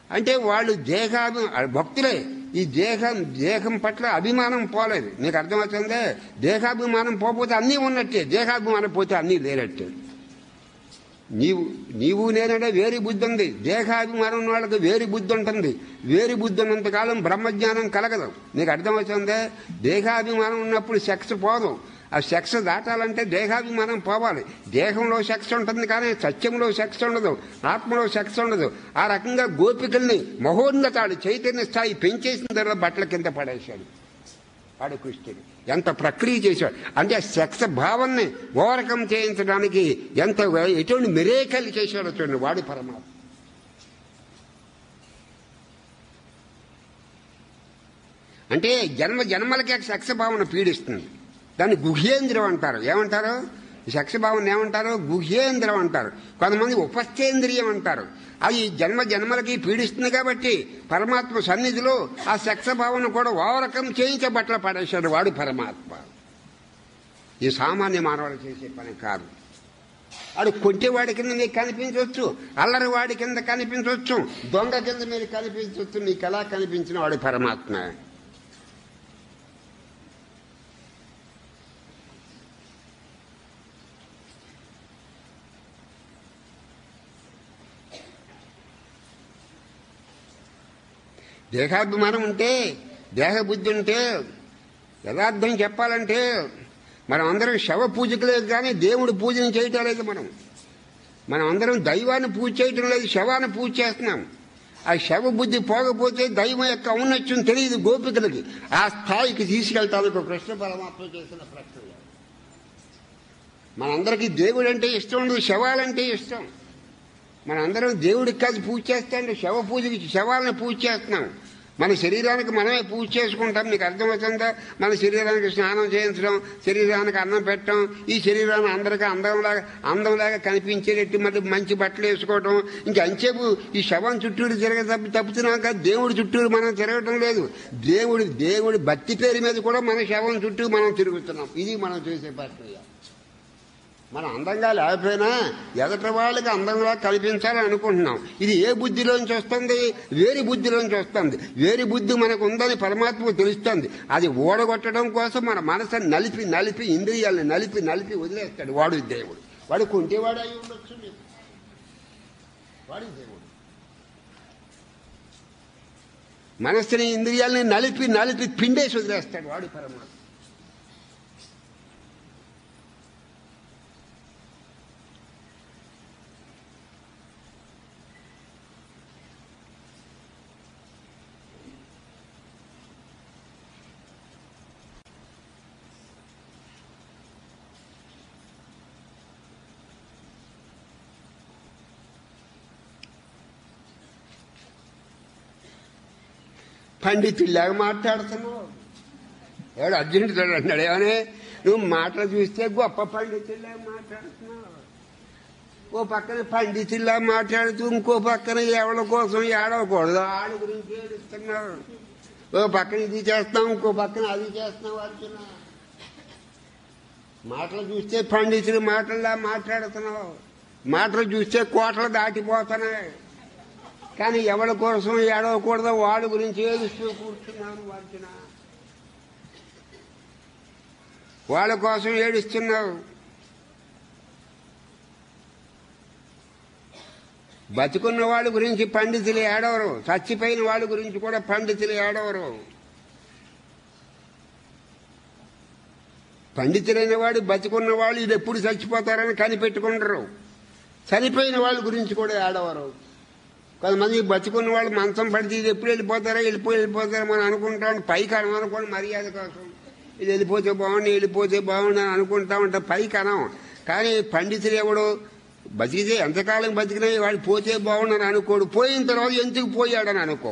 అంటే వాళ్ళు దేహాభి భక్తులే ఈ దేహం దేహం పట్ల అభిమానం పోలేదు నీకు అర్థమవుతుందే దేహాభిమానం పోకపోతే అన్నీ ఉన్నట్టే దేహాభిమానం పోతే అన్నీ లేనట్టే నీవు నీవు నేనంటే వేరి బుద్ధి ఉంది దేహాభిమానం ఉన్న వాళ్ళకి వేరి బుద్ధి ఉంటుంది వేరి బుద్ధి ఉన్నంతకాలం బ్రహ్మజ్ఞానం కలగదు నీకు అర్థమవుతుందే దేహాభిమానం ఉన్నప్పుడు సెక్స్ పోదు ఆ సెక్స్ దాటాలంటే దేహాభిమానం పోవాలి దేహంలో సెక్స్ ఉంటుంది కానీ సత్యంలో సెక్స్ ఉండదు ఆత్మలో సెక్స్ ఉండదు ఆ రకంగా గోపికల్ని మహోన్నతాడు చైతన్య స్థాయి పెంచేసిన తర్వాత బట్టల కింద పడేశాడు వాడు కృష్ణుడు ఎంత ప్రక్రియ చేశాడు అంటే సెక్స్ భావాన్ని ఓవర్కమ్ చేయించడానికి ఎంత ఎటువంటి మిరేకల్ చేశాడో చూడండి వాడి పరమాత్మ అంటే జన్మ జన్మలకే సెక్స్ భావన పీడిస్తుంది దాన్ని గుహ్యేంద్రం అంటారు ఏమంటారు సెక్స్ భావన ఏమంటారు గుహ్యేంద్రం అంటారు కొంతమంది ఉపస్థేంద్రియం అంటారు అది జన్మ జన్మలకి పీడిస్తుంది కాబట్టి పరమాత్మ సన్నిధిలో ఆ సెక్స్ భావన కూడా ఓవరకం చేయించబట్ల పడేశాడు వాడు పరమాత్మ ఈ సామాన్య మానవులు చేసే పని కాదు వాడు కొట్టేవాడి కింద నీకు కనిపించవచ్చు అల్లరి వాడి కింద కనిపించవచ్చు దొంగ కింద మీరు కనిపించవచ్చు నీకు ఎలా కనిపించిన వాడు పరమాత్మ దేహాభిమానం ఉంటే దేహ బుద్ధి ఉంటే యథార్థం చెప్పాలంటే మనం అందరం శవ పూజకులే కానీ దేవుడి పూజను చేయటం లేదు మనం మనం అందరం దైవాన్ని పూజ చేయటం లేదు శవాన్ని పూజ చేస్తున్నాం ఆ శవ బుద్ధి పోకపోతే దైవం యొక్క ఔన్నత్యం తెలియదు గోపికలకి ఆ స్థాయికి తీసుకెళ్తానికి కృష్ణ పరమాత్మ చేసిన ప్రక్రియ మనందరికీ దేవుడు అంటే ఇష్టం ఉండదు శవాలంటే ఇష్టం మనందరం దేవుడికి కాదు పూజ చేస్తాంటే శవ పూజకి శవాలను పూజ చేస్తున్నాం మన శరీరానికి మనమే పూజ చేసుకుంటాం నీకు అర్థమవుతుందా మన శరీరానికి స్నానం చేయించడం శరీరానికి అన్నం పెట్టడం ఈ శరీరాన్ని అందరికీ అందంలాగా అందంలాగా కనిపించేటట్టు మళ్ళీ మంచి బట్టలు వేసుకోవడం ఇంకా అంచేపు ఈ శవం చుట్టూరు తిరగ తప్పి తప్పుతున్నాక దేవుడి చుట్టూరు మనం తిరగటం లేదు దేవుడి దేవుడి భక్తి పేరు మీద కూడా మన శవం చుట్టూ మనం తిరుగుతున్నాం ఇది మనం చేసే ప్రక్రియ మనం అందంగా లేకపోయినా ఎదటి వాళ్ళకి అందంగా కనిపించాలని అనుకుంటున్నాం ఇది ఏ బుద్ధిలోంచి వస్తుంది వేరి బుద్ధిలోంచి వస్తుంది వేరి బుద్ధి మనకు ఉందని పరమాత్మకు తెలుస్తుంది అది ఓడగొట్టడం కోసం మన మనసుని నలిపి నలిపి ఇంద్రియాలను నలిపి నలిపి వదిలేస్తాడు వాడు దేవుడు వాడు కుంటేవాడు అయి ఉండొచ్చు మీకు. వాడు దేవుడు మనస్సుని ఇంద్రియాలని నలిపి నలిపి పిండేసి వదిలేస్తాడు వాడు పరమాత్మ పండితుల్లాగా మాట్లాడుతున్నావు ఎవడు అర్జునుడు అన్నాడు ఏమని నువ్వు మాటలు చూస్తే గొప్ప పండితుల్లాగా మాట్లాడుతున్నావు ఓ పక్కన పండితుల్లా మాట్లాడుతూ ఇంకో పక్కన ఎవరి కోసం ఏడవకూడదు ఆడి గురించి ఏడుస్తున్నావు ఓ పక్కన ఇది చేస్తాం ఇంకో పక్కన అది చేస్తున్నావు అర్జున మాటలు చూస్తే పండితులు మాటల్లా మాట్లాడుతున్నావు మాటలు చూస్తే కోటలు దాటిపోతున్నాయి కానీ ఎవరి కోసం ఏడవకూడదో వాడి గురించి ఏడుస్తూ కూర్చున్నాను అర్జున వాళ్ళ కోసం ఏడుస్తున్నావు బతుకున్న వాళ్ళ గురించి పండితులు ఏడవరు చచ్చిపోయిన వాళ్ళ గురించి కూడా పండితులు ఏడవరు పండితులైన వాడు బతుకున్న వాళ్ళు ఇది ఎప్పుడు చచ్చిపోతారని కనిపెట్టుకుంటారు చనిపోయిన వాళ్ళ గురించి కూడా ఏడవరు కొంతమంది బతుకున్న వాళ్ళు మంచం పడితే ఇది ఎప్పుడు వెళ్ళిపోతారో వెళ్ళిపోయి వెళ్ళిపోతారో మనం అనుకుంటాం పైకి అనం అనుకోండి మర్యాద కోసం ఇది వెళ్ళిపోతే బాగుండి వెళ్ళిపోతే బాగుండి అని అనుకుంటా ఉంటాం పైకి అనం కానీ పండితులు ఎవడు బతికితే ఎంతకాలం బతికినా వాడు పోతే బాగుండని అనుకోడు పోయిన తర్వాత ఎందుకు పోయాడని అనుకో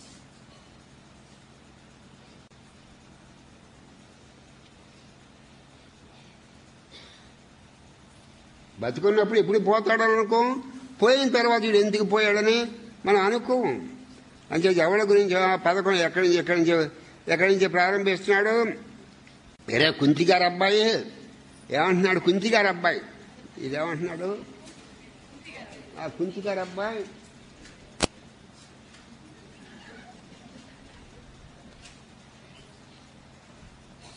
బతుకున్నప్పుడు ఎప్పుడు పోతాడని అనుకో పోయిన తర్వాత వీడు ఎందుకు పోయాడని మనం అనుకోం అంటే ఎవరి గురించి ఆ పథకం ఎక్కడి నుంచి ఎక్కడి నుంచి ఎక్కడి నుంచి ప్రారంభిస్తున్నాడు వేరే కుంతి గారు అబ్బాయి ఏమంటున్నాడు కుంతి గారు అబ్బాయి ఇదేమంటున్నాడు ఆ కుంతి గారు అబ్బాయి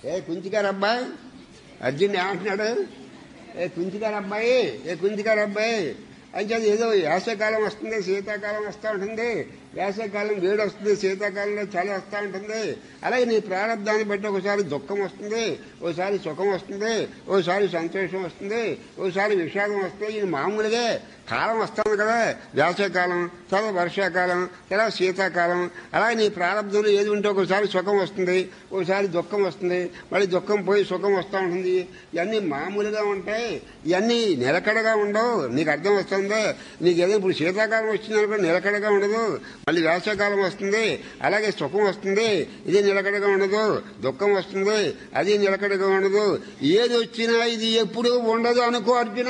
ఏ కుంచిగారు అబ్బాయి అర్జున్ ఏమంటున్నాడు ఏ కుంచిగారు అబ్బాయి ఏ కుంచిగారు అబ్బాయి అంటే ఏదో వేసవికాలం వస్తుంది శీతాకాలం వస్తూ ఉంటుంది వేసవికాలం వేడి వస్తుంది శీతాకాలంలో చలి వస్తూ ఉంటుంది అలాగే నీ ప్రారంధాన్ని బట్టి ఒకసారి దుఃఖం వస్తుంది ఓసారి సుఖం వస్తుంది ఓసారి సంతోషం వస్తుంది ఓసారి విషాదం వస్తుంది ఇది మామూలుగా కాలం వస్తుంది కదా వేసవికాలం తర్వాత వర్షాకాలం తర్వాత శీతాకాలం అలాగే నీ ప్రారంభంలో ఏది ఉంటే ఒకసారి సుఖం వస్తుంది ఒకసారి దుఃఖం వస్తుంది మళ్ళీ దుఃఖం పోయి సుఖం వస్తూ ఉంటుంది ఇవన్నీ మామూలుగా ఉంటాయి ఇవన్నీ నిలకడగా ఉండవు నీకు అర్థం వస్తుందా నీకు ఏదో ఇప్పుడు శీతాకాలం వచ్చిందనుకో నిలకడగా ఉండదు మళ్ళీ వేసవికాలం వస్తుంది అలాగే సుఖం వస్తుంది ఇది నిలకడగా ఉండదు దుఃఖం వస్తుంది అది నిలకడగా ఉండదు ఏది వచ్చినా ఇది ఎప్పుడు ఉండదు అనుకో అర్జున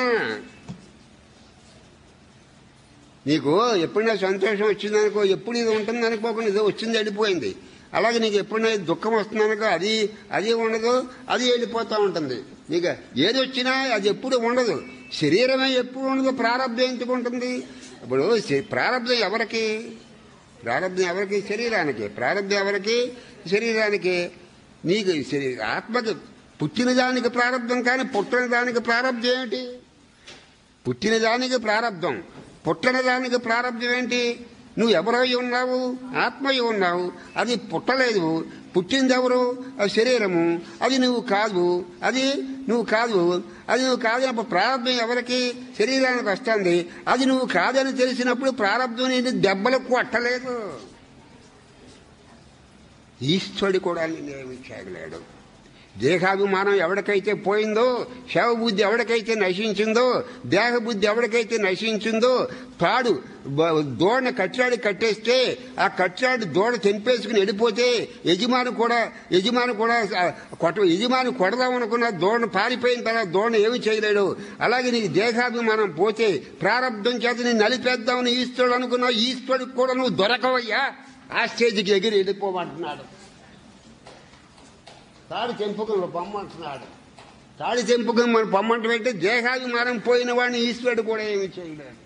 నీకు ఎప్పుడైనా సంతోషం వచ్చిందనుకో ఎప్పుడు ఇది ఉంటుంది అనుకోకుండా ఇది వచ్చింది వెళ్ళిపోయింది అలాగే నీకు ఎప్పుడైనా దుఃఖం వస్తుందనుకో అది అది ఉండదు అది వెళ్ళిపోతూ ఉంటుంది నీకు ఏది వచ్చినా అది ఎప్పుడు ఉండదు శరీరమే ఎప్పుడు ఉండదు ప్రారంభం ఎందుకు ఉంటుంది ఇప్పుడు శ- ప్రారంభం ఎవరికి ప్రారంభం ఎవరికి శరీరానికి ప్రారంభం ఎవరికి శరీరానికి నీకు శరీ- ఆత్మకి పుట్టిన దానికి ప్రారంభం కానీ పుట్టిన దానికి ప్రారంభం ఏమిటి పుట్టిన దానికి ప్రారంధం పుట్టిన దానికి ప్రారంధం ఏంటి నువ్వు ఎవరై ఉన్నావు ఆత్మయ్య ఉన్నావు అది పుట్టలేదు పుట్టింది ఎవరు అది శరీరము అది నువ్వు కాదు అది నువ్వు కాదు అది నువ్వు కాదన్నప్పుడు ప్రారంభం ఎవరికి శరీరానికి వస్తుంది అది నువ్వు కాదని తెలిసినప్పుడు ప్రారంభం నేను దెబ్బలు కొట్టలేదు ఈశ్వరుడు కూడా నిన్నేమి చేయలేడు దేహాభిమానం ఎవరికైతే పోయిందో శవ బుద్ధి ఎవరికైతే నశించిందో దేహ బుద్ధి ఎవరికైతే నశించిందో తాడు బ- దోడని కట్టాడి కట్టేస్తే ఆ కట్టాడి దోడ తెంపేసుకుని వెళ్ళిపోతే యజమాని కూడా యజమాని కూడా ఆ కొట్ట యజమాని కొడదామనుకున్న దోడను పారిపోయిన తర్వాత దోడను ఏమి చేయలేడు అలాగే నీకు దేహాభిమానం పోతే ప్రారంభం చేత నేను నలిపేద్దామని ఈశ్వరుడు అనుకున్నావు ఈశ్వరుడికి కూడా నువ్వు దొరకవయ్యా ఆ స్టేజ్కి ఎగిరి వెళ్ళిపోమంటున్నాడు తాడి తెంపుకుని పొమ్మంటున్నాడు తాడి తెంపుకుని మనం పొమ్మంటం అంటే దేహాభిమానం పోయిన వాడిని ఈశ్వరుడు కూడా ఏమి చేయలేడు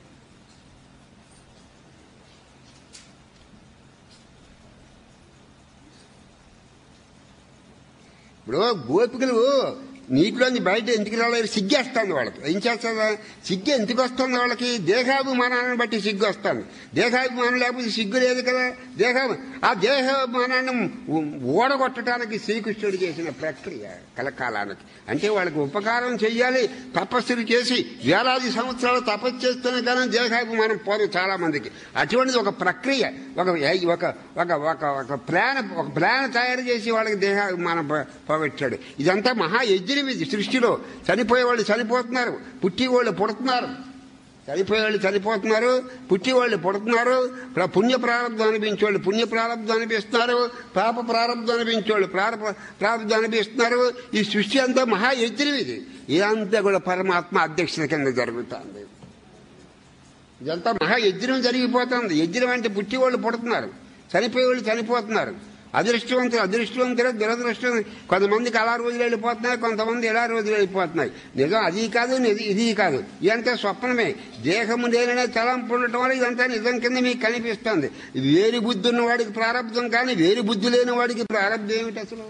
ఇప్పుడు గోపికలు నీటిలోంచి బయట ఎందుకు రాలేదు సిగ్గేస్తుంది వాళ్ళకి ఏం చేస్తుందా సిగ్గు ఎందుకు వస్తుంది వాళ్ళకి దేహాభిమానాన్ని బట్టి సిగ్గు వస్తుంది దేహాభిమానం లేకపోతే సిగ్గు లేదు కదా దేహ ఆ దేహాభిమానాన్ని ఓడగొట్టడానికి శ్రీకృష్ణుడు చేసిన ప్రక్రియ కలకాలానికి అంటే వాళ్ళకి ఉపకారం చెయ్యాలి తపస్సులు చేసి వేలాది సంవత్సరాలు తపస్సు చేస్తేనే కానీ దేహాభిమానం పోదు చాలా మందికి అటువంటిది ఒక ప్రక్రియ ఒక ఒక ఒక ఒక ఒక ప్లాన్ ఒక ప్లాన్ తయారు చేసి వాళ్ళకి దేహాభిమానం పో- పోగొట్టాడు ఇదంతా మహా యజ్ఞం ఇది సృష్టిలో చనిపోయే వాళ్ళు చనిపోతున్నారు పుట్టి వాళ్ళు పుడుతున్నారు చనిపోయే వాళ్ళు చనిపోతున్నారు పుట్టి వాళ్ళు పుడుతున్నారు ప్ర- పుణ్య ప్రారంభం అనిపించేవాళ్ళు పుణ్య ప్రారంభం అనిపిస్తున్నారు పాప ప్రారంభం అనిపించేవాళ్ళు ప్రారంభ ప్రారంభం అనిపిస్తున్నారు ఈ సృష్టి అంతా మహా యజ్ఞం ఇది ఇదంతా కూడా పరమాత్మ అధ్యక్షత కింద జరుగుతుంది ఇదంతా మహా యజ్ఞం జరిగిపోతుంది యజ్ఞం అంటే పుట్టి వాళ్ళు పుడుతున్నారు చనిపోయే వాళ్ళు చనిపోతున్నారు అదృష్టవంతులు అదృష్టవంతులు దురదృష్టం కొంతమందికి అలా రోజులు వెళ్ళిపోతున్నాయి కొంతమంది ఎలా రోజులు వెళ్ళిపోతున్నాయి నిజం అది కాదు ఇది ఇది కాదు ఇదంతా స్వప్నమే దేహము లేననే తలంపు ఉండటం వల్ల ఇదంతా నిజం కింద మీకు కనిపిస్తుంది వేరు బుద్ధి ఉన్న వాడికి ప్రారంభం కానీ వేరు బుద్ధి లేని వాడికి ప్రారంభం ఏమిటి అసలు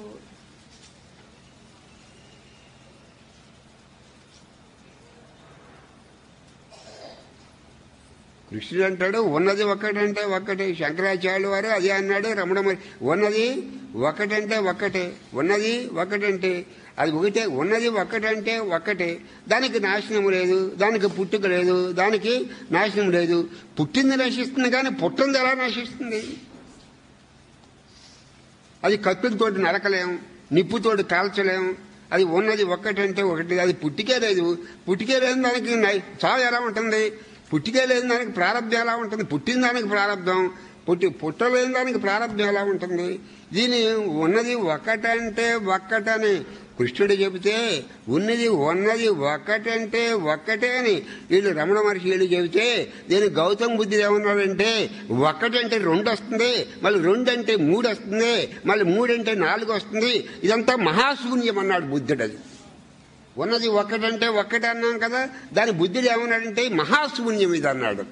కృష్ణుడు అంటాడు ఉన్నది ఒక్కటంటే ఒక్కటే శంకరాచార్యుల వారు అదే అన్నాడు రమణ మరి ఉన్నది ఒకటంటే ఒక్కటే ఉన్నది ఒకటంటే అది ఒకటే ఉన్నది ఒక్కటంటే ఒక్కటే దానికి నాశనం లేదు దానికి పుట్టుక లేదు దానికి నాశనం లేదు పుట్టింది నశిస్తుంది కానీ పుట్టింది ఎలా నశిస్తుంది అది కత్తులతోటి నరకలేం నిప్పుతోటి కాల్చలేం అది ఉన్నది ఒక్కటంటే ఒకటి అది పుట్టికే లేదు పుట్టికే లేని దానికి నై- చావు ఎలా ఉంటుంది పుట్టికే లేని దానికి ప్రారంభం ఎలా ఉంటుంది పుట్టిన దానికి ప్రారంభం పుట్టి పుట్టలేని దానికి ప్రారంభం ఎలా ఉంటుంది దీని ఉన్నది ఒక్కటంటే ఒక్కటని కృష్ణుడు చెబితే ఉన్నది ఉన్నది ఒక్కటంటే ఒక్కటే అని వీళ్ళు రమణ మహర్షి వీళ్ళు చెబితే దీని గౌతమ బుద్ధి ఏమన్నాడంటే ఒక్కటంటే రెండు వస్తుంది మళ్ళీ రెండు అంటే మూడు వస్తుంది మళ్ళీ మూడు అంటే నాలుగు వస్తుంది ఇదంతా మహాశూన్యం అన్నాడు బుద్ధుడు అది ఉన్నది ఒక్కటంటే ఒక్కటే అన్నాం కదా దాని బుద్ధుడు ఏమన్నాడంటే మహాశూన్యం ఇది అన్నాడు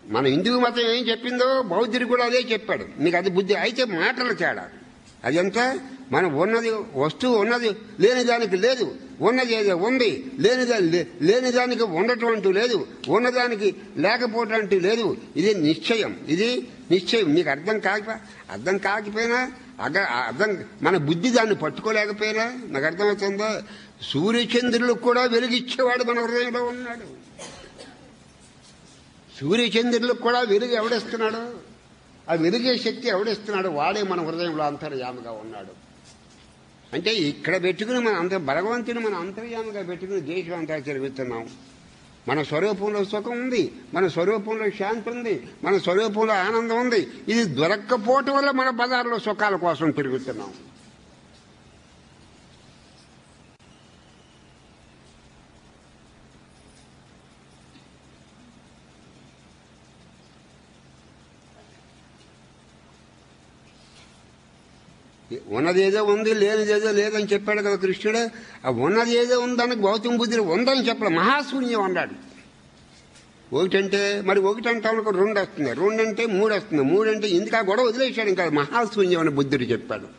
మన హిందూ మతం ఏం చెప్పిందో బౌద్ధుడు కూడా అదే చెప్పాడు మీకు అది బుద్ధి అయితే మాటలు తేడా అదంతా మనం ఉన్నది వస్తువు ఉన్నది లేని దానికి లేదు ఉన్నది ఏదో ఉంది లేని దా- లేని దానికి ఉండటం అంటూ లేదు ఉన్నదానికి లేకపోవటం అంటూ లేదు ఇది నిశ్చయం ఇది నిశ్చయం మీకు అర్థం కాక అర్థం కాకపోయినా అగ అర్థం మన బుద్ధి దాన్ని పట్టుకోలేకపోయినా నాకు అర్థమవుతుందా సూర్యచంద్రులకు కూడా వెలుగిచ్చేవాడు మన హృదయంలో ఉన్నాడు సూర్యచంద్రులకు కూడా వెలుగు ఎవడిస్తున్నాడు ఆ వెలుగే శక్తి ఎవడిస్తున్నాడు వాడే మన హృదయంలో అంతర్యామిగా ఉన్నాడు అంటే ఇక్కడ పెట్టుకుని మన అంత భగవంతుని మన అంతర్యామిగా పెట్టుకుని దేశం అంతా తిరుగుతున్నాం మన స్వరూపంలో సుఖం ఉంది మన స్వరూపంలో శాంతి ఉంది మన స్వరూపంలో ఆనందం ఉంది ఇది దొరక్కపోవటం వల్ల మన బజార్లో సుఖాల కోసం తిరుగుతున్నాం ఉన్నది ఏదో ఉంది లేనిది ఏదో లేదని చెప్పాడు కదా కృష్ణుడు ఆ ఉన్నది ఏదో ఉందని గౌతమ బుద్ధుడు ఉందని చెప్పలే మహాశూన్యం అన్నాడు ఒకటంటే మరి ఒకటి అంటే అనుకో రెండు వస్తుంది రెండు అంటే మూడు వస్తుంది మూడు అంటే ఇందుకు ఆ గొడవ వదిలేశాడు ఇంకా మహాశూన్యం అని బుద్ధుడు చెప్పాడు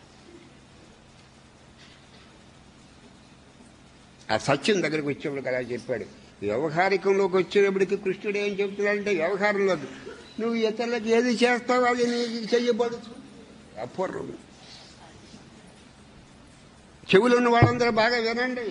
ఆ సత్యం దగ్గరికి వచ్చేప్పుడు కదా చెప్పాడు వ్యవహారికంలోకి వచ్చేటప్పటికి కృష్ణుడు ఏం చెప్తున్నాడంటే వ్యవహారంలో నువ్వు ఇతరులకు ఏది చేస్తావో అది నీకు చెయ్యబడుతు అపూర్వం చెవులు ఉన్న వాళ్ళందరూ బాగా వినండి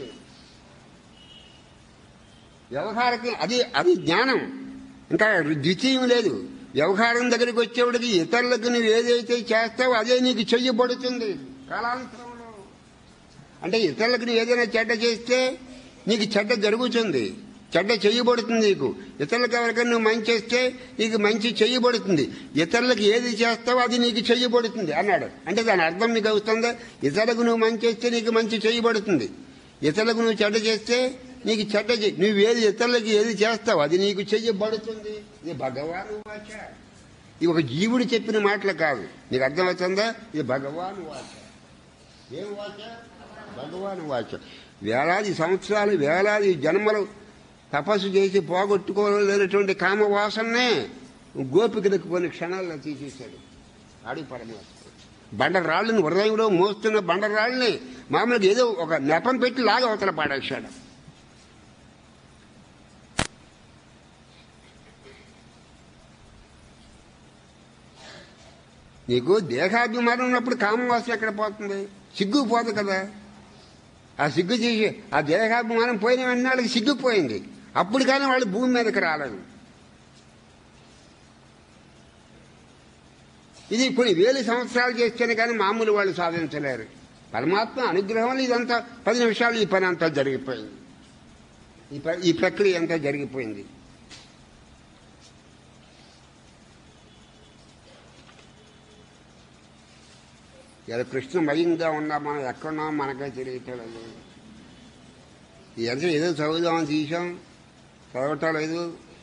వ్యవహారకి అది అది జ్ఞానం ఇంకా ద్వితీయం లేదు వ్యవహారం దగ్గరికి వచ్చేవాడికి ఇతరులకు నువ్వు ఏదైతే చేస్తావో అదే నీకు చెయ్యబడుతుంది కాలాంతరంలో అంటే ఇతరులకు నువ్వు ఏదైనా చెడ్డ చేస్తే నీకు చెడ్డ జరుగుతుంది చెడ్డ చెయ్యబడుతుంది నీకు ఇతరులకు ఎవరికైనా నువ్వు మంచి చేస్తే నీకు మంచి చెయ్యబడుతుంది ఇతరులకు ఏది చేస్తావో అది నీకు చెయ్యబడుతుంది అన్నాడు అంటే దాని అర్థం నీకు అవుతుందా ఇతరులకు నువ్వు మంచి చేస్తే నీకు మంచి చెయ్యబడుతుంది ఇతరులకు నువ్వు చెడ్డ చేస్తే నీకు చెడ్డ చెయ్యి నువ్వు ఏది ఇతరులకు ఏది చేస్తావు అది నీకు చెయ్యబడుతుంది ఇది భగవాను వాచ ఇది ఒక జీవుడు చెప్పిన మాటలు కాదు నీకు అర్థమవుతుందా ఇది భగవాను వాచ ఏం వాచ భగవాను వాచ వేలాది సంవత్సరాలు వేలాది జన్మలు తపస్సు చేసి పోగొట్టుకోలేనటువంటి కామవాసన్నే గోపికలకు కొన్ని క్షణాల్లో తీసేశాడు ఆడి పరమాత్మ బండరాళ్ళని హృదయంలో మోస్తున్న బండరాళ్ళని మామూలుగా ఏదో ఒక నెపం పెట్టి లాగా అవతల పాడేశాడు నీకు దేహాభిమానం ఉన్నప్పుడు కామవాసన ఎక్కడ పోతుంది సిగ్గు పోదు కదా ఆ సిగ్గు చేసి ఆ దేహాభిమానం పోయిన వెంటనే వాళ్ళకి సిగ్గుపోయింది అప్పుడు కానీ వాళ్ళు భూమి మీదకి రాలేదు ఇది కొన్ని వేల సంవత్సరాలు చేస్తేనే కానీ మామూలు వాళ్ళు సాధించలేరు పరమాత్మ అనుగ్రహం వల్ల ఇదంతా పది నిమిషాలు ఈ పని అంతా జరిగిపోయింది ఈ ప్ర- ఈ ప్రక్రియ అంతా జరిగిపోయింది ఇలా కృష్ణమయంగా ఉన్నా మనం ఎక్కడున్నాం మనకే తెలియట్లేదు ఎంత ఏదో చదువుదామని తీసాం చదవటం లేదు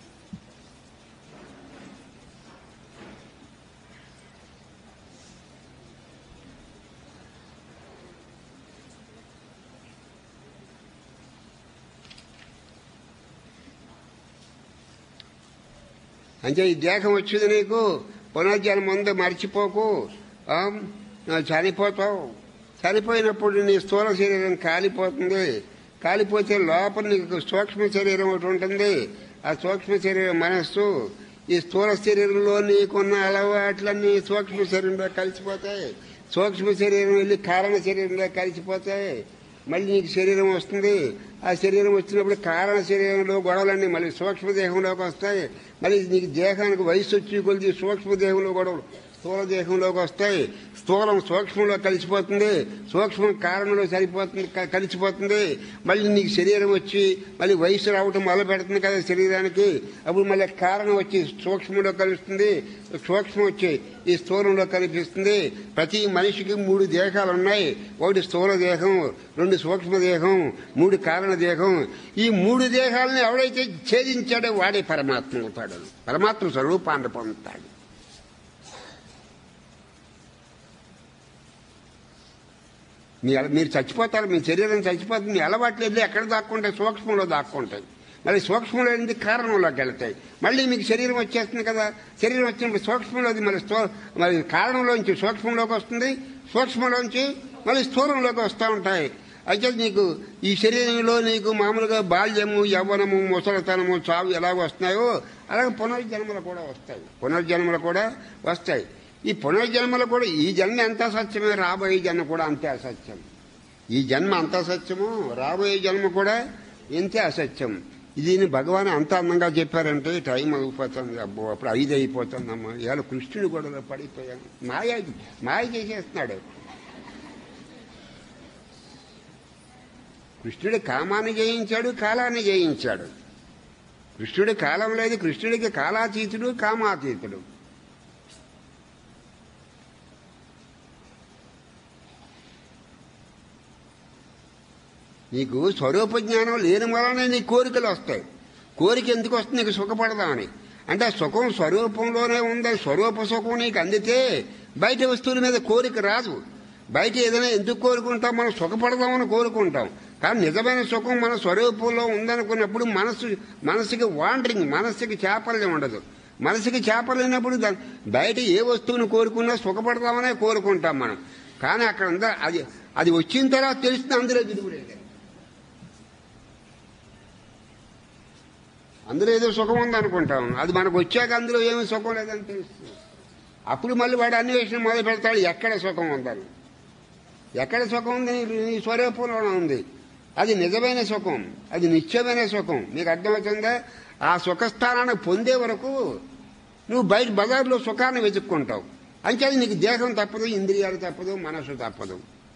అంటే ఈ దేహం వచ్చింది నీకు పునర్జన్మ ముందు మర్చిపోకు ఆ, చనిపోతావు చనిపోయినప్పుడు నీ స్థూల శరీరం కాలిపోతుంది కాలిపోతే లోపల నీకు సూక్ష్మ శరీరం ఒకటి ఉంటుంది ఆ సూక్ష్మ శరీరం మనస్సు ఈ స్థూల శరీరంలో నీకున్న అలవాట్లన్నీ సూక్ష్మ శరీరంలో కలిసిపోతాయి సూక్ష్మ శరీరం వెళ్ళి కారణ శరీరంలో కలిసిపోతాయి మళ్ళీ నీకు శరీరం వస్తుంది ఆ శరీరం వచ్చినప్పుడు కారణ శరీరంలో గొడవలన్నీ మళ్ళీ సూక్ష్మదేహంలోకి వస్తాయి మళ్ళీ నీకు దేహానికి వయసు వచ్చి కొలిది సూక్ష్మదేహంలో గొడవలు స్థూల దేహంలోకి వస్తాయి స్థూలం సూక్ష్మంలో కలిసిపోతుంది సూక్ష్మం కారణంలో సరిపోతుంది క- కలిసిపోతుంది మళ్ళీ నీకు శరీరం వచ్చి మళ్ళీ వయసు రావటం మొదలు పెడుతుంది కదా శరీరానికి అప్పుడు మళ్ళీ కారణం వచ్చి సూక్ష్మంలో కలుస్తుంది సూక్ష్మం వచ్చి ఈ స్థూలంలో కనిపిస్తుంది ప్రతి మనిషికి మూడు దేహాలు ఉన్నాయి ఒకటి స్థూల దేహం రెండు సూక్ష్మ దేహం మూడు కారణ దేహం ఈ మూడు దేహాలని ఎవడైతే ఛేదించాడో వాడే పరమాత్మ అవుతాడు పరమాత్మ స్వరూపాన్ని పొందుతాడు మీ అల- మీరు చచ్చిపోతారు మీ శరీరం చచ్చిపోతుంది మీ అలవాట్లు వెళ్ళి ఎక్కడ దాక్కుంటాయి సూక్ష్మంలో దాక్కుంటాయి మళ్ళీ సూక్ష్మంలో నుంచి కారణంలోకి వెళ్తాయి మళ్ళీ మీకు శరీరం వచ్చేస్తుంది కదా శరీరం వచ్చినప్పుడు సూక్ష్మంలోది మళ్ళీ స్థూ మరి కారణంలోంచి సూక్ష్మంలోకి వస్తుంది సూక్ష్మంలోంచి మళ్ళీ స్థూలంలోకి వస్తూ ఉంటాయి అయితే నీకు ఈ శరీరంలో నీకు మామూలుగా బాల్యము యవ్వనము ముసలితనము చావు ఎలాగ వస్తున్నాయో అలాగే పునర్జన్మలు కూడా వస్తాయి పునర్జన్మలు కూడా వస్తాయి ఈ పునర్జన్మలు కూడా ఈ జన్మ ఎంత సత్యమే రాబోయే జన్మ కూడా అంతే అసత్యం ఈ జన్మ అంత సత్యము రాబోయే జన్మ కూడా ఇంతే అసత్యం దీన్ని భగవాన్ అంత అందంగా చెప్పారంటే టైం అయిపోతుంది అబ్బో అప్పుడు ఐదు అయిపోతుందమ్మా ఇవాళ కృష్ణుడు కూడా పడిపోయాను మాయ మాయ చేసేస్తున్నాడు కృష్ణుడు కామాన్ని జయించాడు కాలాన్ని జయించాడు కృష్ణుడి కాలం లేదు కృష్ణుడికి కాలాతీతుడు కామాతీతుడు నీకు స్వరూప జ్ఞానం లేని వలనే నీ కోరికలు వస్తాయి కోరిక ఎందుకు వస్తుంది నీకు సుఖపడదామని అంటే ఆ సుఖం స్వరూపంలోనే ఉంది స్వరూప సుఖం నీకు అందితే బయట వస్తువుల మీద కోరిక రాదు బయట ఏదైనా ఎందుకు కోరుకుంటాం మనం సుఖపడదామని కోరుకుంటాం కానీ నిజమైన సుఖం మన స్వరూపంలో ఉందనుకున్నప్పుడు మనసు మనసుకి వాండరింగ్ మనసుకి చాపల్యం ఉండదు మనసుకి చేపలేనప్పుడు దా- బయట ఏ వస్తువుని కోరుకున్నా సుఖపడదామనే కోరుకుంటాం మనం కానీ అక్కడ ఉందా అది అది వచ్చిన తర్వాత తెలిసిన అందులో విలువ లేదు అందులో ఏదో సుఖం ఉందనుకుంటాం అది మనకు వచ్చాక అందులో ఏమీ సుఖం లేదని తెలుస్తుంది అప్పుడు మళ్ళీ వాడు అన్వేషణ మొదలు పెడతాడు ఎక్కడ సుఖం ఉందని ఎక్కడ సుఖం ఉంది నీ- నీ స్వరూపంలోనే ఉంది అది నిజమైన సుఖం అది నిత్యమైన సుఖం మీకు అర్థమవుతుందా ఆ సుఖస్థానాన్ని పొందే వరకు నువ్వు బయట బజార్లో సుఖాన్ని వెతుక్కుంటావు అంచేది నీకు దేహం తప్పదు ఇంద్రియాలు తప్పదు మనసు తప్పదు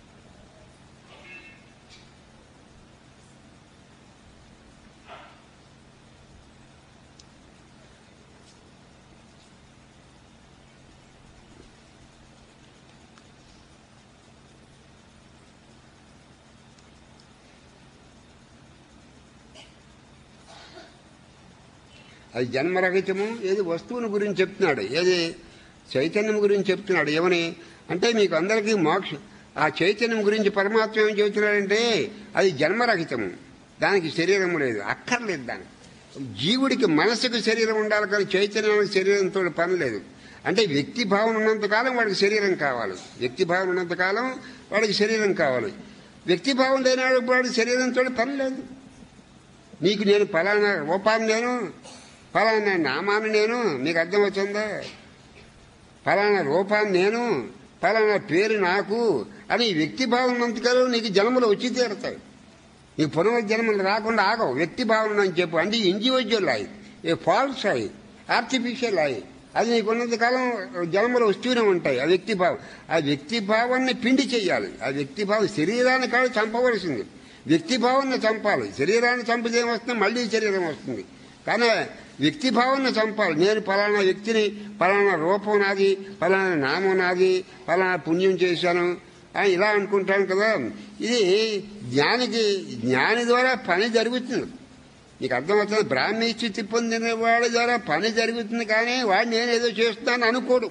అది జన్మరహితము ఏది వస్తువుని గురించి చెప్తున్నాడు ఏది చైతన్యం గురించి చెప్తున్నాడు ఏమని అంటే మీకు అందరికీ మోక్ష ఆ చైతన్యం గురించి పరమాత్మ ఏం చెబుతున్నాడంటే అది జన్మరహితము దానికి శరీరం లేదు అక్కర్లేదు దానికి జీవుడికి మనసుకు శరీరం ఉండాలి కానీ చైతన్యానికి శరీరంతో పని లేదు అంటే వ్యక్తి భావన ఉన్నంతకాలం వాడికి శరీరం కావాలి వ్యక్తి భావన ఉన్నంతకాలం వాడికి శరీరం కావాలి వ్యక్తి భావం లేనాడు వాడికి శరీరంతో పని లేదు నీకు నేను ఫలానా రూపాన్ని నేను ఫలానా నామాన్ని నేను మీకు అర్థమవుతుందా ఫలానా రూపాన్ని నేను ఫలానా పేరు నాకు అని వ్యక్తి భావన అంతకాలం నీకు జన్మలు వచ్చి తీరుతాయి నీకు పునర్జన్మలు రాకుండా ఆగవు వ్యక్తి భావన అని చెప్పు అంటే ఇండివిజువల్ అయి ఏ ఫాల్స్ అయి ఆర్టిఫిషియల్ అయి అది నీకు ఉన్నంత కాలం జన్మలు వస్తూనే ఉంటాయి ఆ వ్యక్తి భావం ఆ వ్యక్తి భావాన్ని పిండి చెయ్యాలి ఆ వ్యక్తి భావం శరీరాన్ని కాదు చంపవలసింది వ్యక్తి భావాన్ని చంపాలి శరీరాన్ని చంపితే ఏమొస్తుంది మళ్ళీ శరీరం వస్తుంది కానీ వ్యక్తి భావాన్ని చంపాలి నేను పలానా వ్యక్తిని పలానా రూపం నాది పలానా నామం నాది పలానా పుణ్యం చేశాను అని ఇలా అనుకుంటాను కదా ఇది జ్ఞానికి జ్ఞాని ద్వారా పని జరుగుతుంది నీకు అర్థమవుతుంది బ్రాహ్మీ స్థితి పొందిన వాడి ద్వారా పని జరుగుతుంది కానీ వాడు నేను ఏదో చేస్తున్నాను అనుకోడు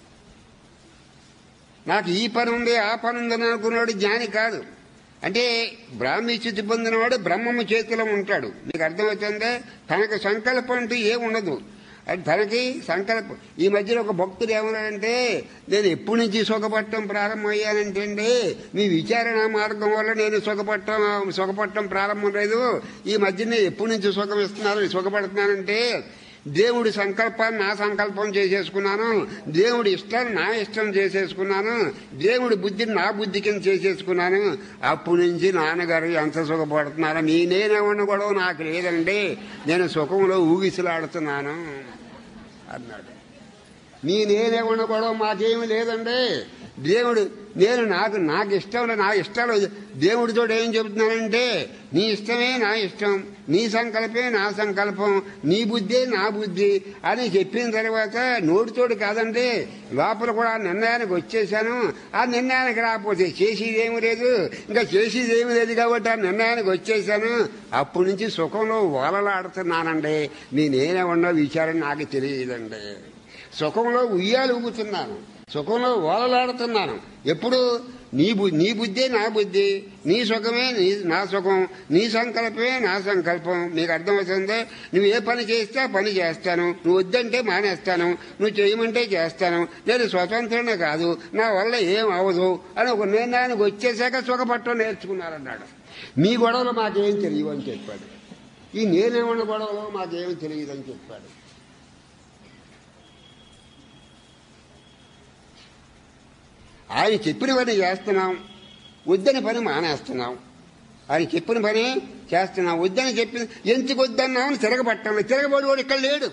నాకు ఈ పని ఉంది ఆ పని ఉందని అనుకున్నాడు జ్ఞాని కాదు అంటే బ్రాహ్మీ స్థితి పొందినవాడు బ్రహ్మము చేతిలో ఉంటాడు మీకు అర్థమవుతుందే తనకు సంకల్పం అంటూ ఏముండదు అది తనకి సంకల్పం ఈ మధ్యలో ఒక భక్తుడు ఏమన్నాడంటే నేను ఎప్పటి నుంచి సుఖపట్టడం ప్రారంభమయ్యానంటే అండి మీ విచారణ మార్గం వల్ల నేను సుఖపట్టడం సుఖపట్టడం ప్రారంభం లేదు ఈ మధ్య నేను ఎప్పటి నుంచి సుఖం ఇస్తున్నాను సుఖపడుతున్నానంటే దేవుడి సంకల్పాన్ని నా సంకల్పం చేసేసుకున్నాను దేవుడి ఇష్టాన్ని నా ఇష్టం చేసేసుకున్నాను దేవుడి బుద్ధిని నా బుద్ధి కింద చేసేసుకున్నాను అప్పటి నుంచి నాన్నగారు ఎంత సుఖపడుతున్నారో మీ నేనేమన్నా కూడా నాకు లేదండి నేను సుఖంలో ఊగిసలాడుతున్నాను అన్నాడు నీ నేనేమన్నా కూడా మాకేమీ లేదండి దేవుడు నేను నాకు నాకు ఇష్టం నా ఇష్టాలు దేవుడితో ఏం చెబుతున్నానంటే నీ ఇష్టమే నా ఇష్టం నీ సంకల్పమే నా సంకల్పం నీ బుద్ధే నా బుద్ధి అని చెప్పిన తర్వాత నోటితోటి కాదండి లోపల కూడా నిర్ణయానికి వచ్చేసాను ఆ నిర్ణయానికి రాకపోతే చేసేది ఏమీ లేదు ఇంకా చేసేది ఏమీ లేదు కాబట్టి ఆ నిర్ణయానికి వచ్చేసాను అప్పటి నుంచి సుఖంలో ఓలలాడుతున్నానండి నేనేమన్నా విచారం నాకు తెలియదండి సుఖంలో ఉయ్యాలు ఊగుతున్నాను సుఖంలో ఓలలాడుతున్నాను ఎప్పుడు నీ బు నీ బుద్ధే నా బుద్ధి నీ సుఖమే నీ నా సుఖం నీ సంకల్పమే నా సంకల్పం నీకు అర్థమవుతుందే నువ్వు ఏ పని చేస్తే ఆ పని చేస్తాను నువ్వు వద్దంటే మానేస్తాను నువ్వు చేయమంటే చేస్తాను నేను స్వతంత్రనే కాదు నా వల్ల ఏం అవదు అని ఒక నిర్ణయానికి వచ్చేసాక సుఖపట్టం నేర్చుకున్నారన్నాడు మీ గొడవలు మాకేం తెలియవు అని చెప్పాడు ఈ నేనేమన్న గొడవలు మాకేమీ తెలియదని చెప్పాడు ఆయన చెప్పిన పని చేస్తున్నాం వద్దని పని మానేస్తున్నాం ఆయన చెప్పిన పని చేస్తున్నాం వద్దని చెప్పిన ఎందుకు వద్దన్నామని తిరగబట్టాం తిరగబడి వాడు ఇక్కడ లేడు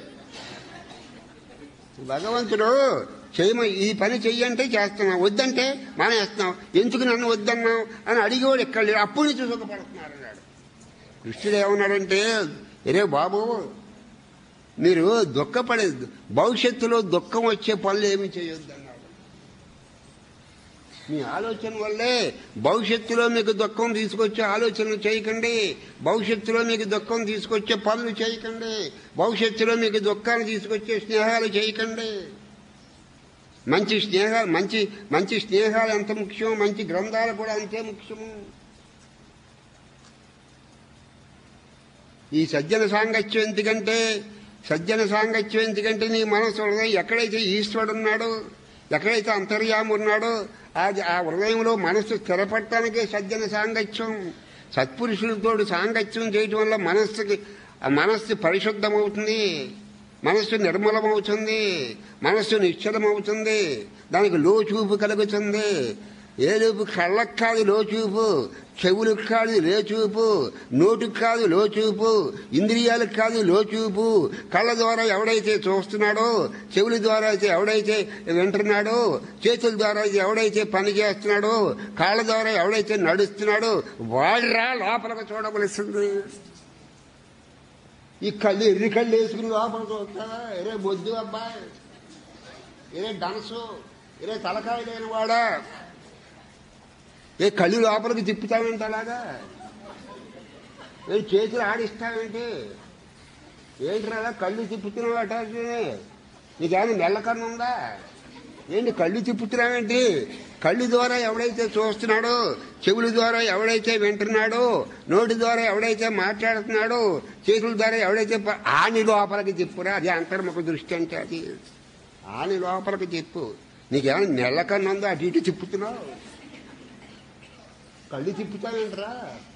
భగవంతుడు చేయమ ఈ పని చెయ్యంటే చేస్తున్నాం వద్దంటే మానేస్తున్నాం ఎందుకు నన్ను వద్దన్నావు అని అడిగేవాడు ఇక్కడ లేడు అప్పుడు నుంచి సుఖపడుతున్నారు అన్నాడు కృష్ణుడు ఏమన్నాడంటే ఎరే బాబు మీరు దుఃఖపడే భవిష్యత్తులో దుఃఖం వచ్చే పనులు ఏమి చేయొద్దు అన్నాడు మీ ఆలోచన వల్లే భవిష్యత్తులో మీకు దుఃఖం తీసుకొచ్చే ఆలోచనలు చేయకండి భవిష్యత్తులో మీకు దుఃఖం తీసుకొచ్చే పనులు చేయకండి భవిష్యత్తులో మీకు దుఃఖాన్ని తీసుకొచ్చే స్నేహాలు చేయకండి మంచి స్నేహాలు మంచి మంచి స్నేహాలు ఎంత ముఖ్యం మంచి గ్రంథాలు కూడా అంతే ముఖ్యము ఈ సజ్జన సాంగత్యం ఎందుకంటే సజ్జన సాంగత్యం ఎందుకంటే నీ మనసు హృదయం ఎక్కడైతే ఈశ్వరుడు ఉన్నాడో ఎక్కడైతే అంతర్యాము ఉన్నాడో అది ఆ హృదయంలో మనస్సు స్థిరపడటానికే సజ్జన సాంగత్యం సత్పురుషులతో సాంగత్యం చేయటం వల్ల మనస్సుకి ఆ మనస్సు పరిశుద్ధమవుతుంది మనస్సు నిర్మలమవుతుంది మనస్సు నిశ్చలమవుతుంది దానికి లోచూపు కలుగుతుంది ఏ లోపు కళ్ళకు కాదు లోచూపు చెవులకు కాదు లోచూపు నోటుకు కాదు లోచూపు ఇంద్రియాలకు కాదు లోచూపు కళ్ళ ద్వారా ఎవడైతే చూస్తున్నాడో చెవుల ద్వారా అయితే ఎవడైతే వింటున్నాడో చేతుల ద్వారా అయితే ఎవడైతే పని చేస్తున్నాడో కాళ్ళ ద్వారా ఎవడైతే నడుస్తున్నాడో వాడిరా లోపలికి చూడవలసింది ఈ కళ్ళు ఎర్రి కళ్ళు వేసుకుని లోపల చూస్తావా ఎరే బొద్దు అబ్బాయి ఎరే డనసు ఎరే తలకాయ లేని వాడా ఏ కళ్ళు లోపలికి తిప్పుతావేంటి అలాగా ఏ చేతులు ఆడిస్తావేంటి ఏంటి అలా కళ్ళు తిప్పుతున్నావు అట నీకేమైనా నెల్లకన్ను ఉందా ఏంటి కళ్ళు తిప్పుతున్నావేంటి కళ్ళు ద్వారా ఎవడైతే చూస్తున్నాడో చెవుల ద్వారా ఎవడైతే వింటున్నాడో నోటి ద్వారా ఎవడైతే మాట్లాడుతున్నాడో చేతుల ద్వారా ఎవడైతే ప- ఆని లోపలికి తిప్పురా అది అంతర్ముఖ దృష్టి అంటే అది ఆని లోపలికి తిప్పు నీకేమైనా నెల్లకన్ను ఉందా అటు ఇటు తిప్పుతున్నావు కళ్ళు తిప్పుతావేంట్రా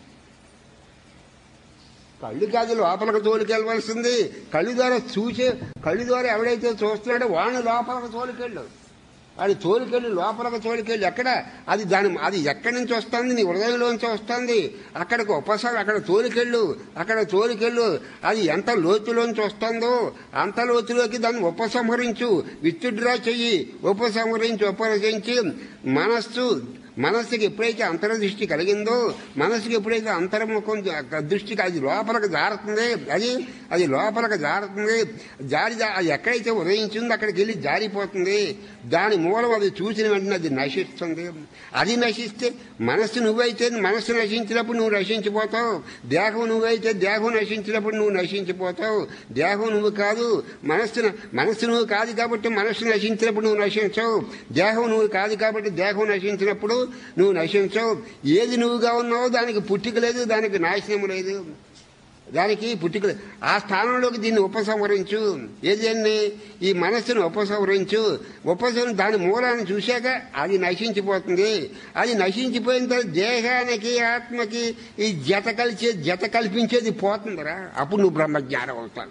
కళ్ళు కాదు లోపలికి తోలుకెళ్ళవలసింది కళ్ళు ద్వారా చూసే కళ్ళు ద్వారా ఎవడైతే చూస్తున్నాడో వాడిని లోపలికి తోలుకెళ్ళు వాడి తోలుకెళ్ళి లోపలికి తోలుకెళ్ళి ఎక్కడ అది దాని అది ఎక్కడి నుంచి వస్తుంది నీ హృదయంలోంచి వస్తుంది అక్కడికి ఉపసరి అక్కడ తోలుకెళ్ళు అక్కడ తోలుకెళ్ళు అది ఎంత లోతులోంచి వస్తుందో అంత లోతులోకి దాన్ని ఉపసంహరించు విత్డ్రా చెయ్యి ఉపసంహరించి ఉపరసించి మనస్సు మనస్సుకి ఎప్పుడైతే అంతర్దృష్టి కలిగిందో మనస్సుకి ఎప్పుడైతే అంతర్ముఖం దృష్టికి అది లోపలికి జారుతుంది అది అది లోపలికి జారుతుంది జారి జా- అది ఎక్కడైతే ఉదయించిందో అక్కడికి వెళ్ళి జారిపోతుంది దాని మూలం అది చూసిన వెంటనే అది నశిస్తుంది అది నశిస్తే మనస్సు నువ్వైతే మనస్సు నశించినప్పుడు నువ్వు నశించిపోతావు దేహం నువ్వైతే దేహం నశించినప్పుడు నువ్వు నశించిపోతావు దేహం నువ్వు కాదు మనస్సు న- మనస్సు నువ్వు కాదు కాబట్టి మనస్సు నశించినప్పుడు నువ్వు నశించవు దేహం నువ్వు కాదు కాబట్టి దేహం నశించినప్పుడు నువ్వు నశించవు ఏది నువ్వుగా ఉన్నావో దానికి పుట్టిక లేదు దానికి నాశనం లేదు దానికి పుట్టిక లేదు. ఆ స్థానంలోకి దీన్ని ఉపసంహరించు ఏదన్నీ ఈ మనస్సును ఉపసంహరించు ఉపసంహరణ దాని మూలాన్ని చూశాక అది నశించిపోతుంది అది నశించిపోయిన తర్వాత దేహానికి ఆత్మకి ఈ జత కలిసే జత కల్పించేది పోతుందిరా అప్పుడు నువ్వు బ్రహ్మజ్ఞానం అవుతావు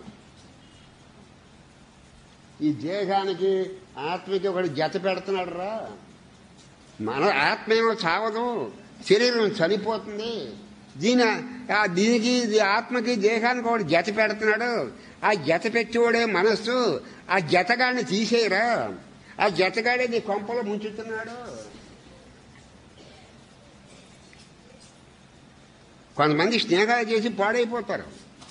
ఈ దేహానికి ఆత్మకి ఒకటి జత పెడుతున్నాడు రా మన ఆత్మ ఏమో చావదు శరీరం చనిపోతుంది దీని ఆ దీనికి ఇది ఆత్మకి దేహానికి ఒకటి జత పెడుతున్నాడు ఆ జత పెట్టేవాడే మనస్సు ఆ జతగాడిని తీసేయరా ఆ జతగాడే నీ కొంపలో ముంచుతున్నాడు కొంతమంది స్నేహాలు చేసి పాడైపోతారు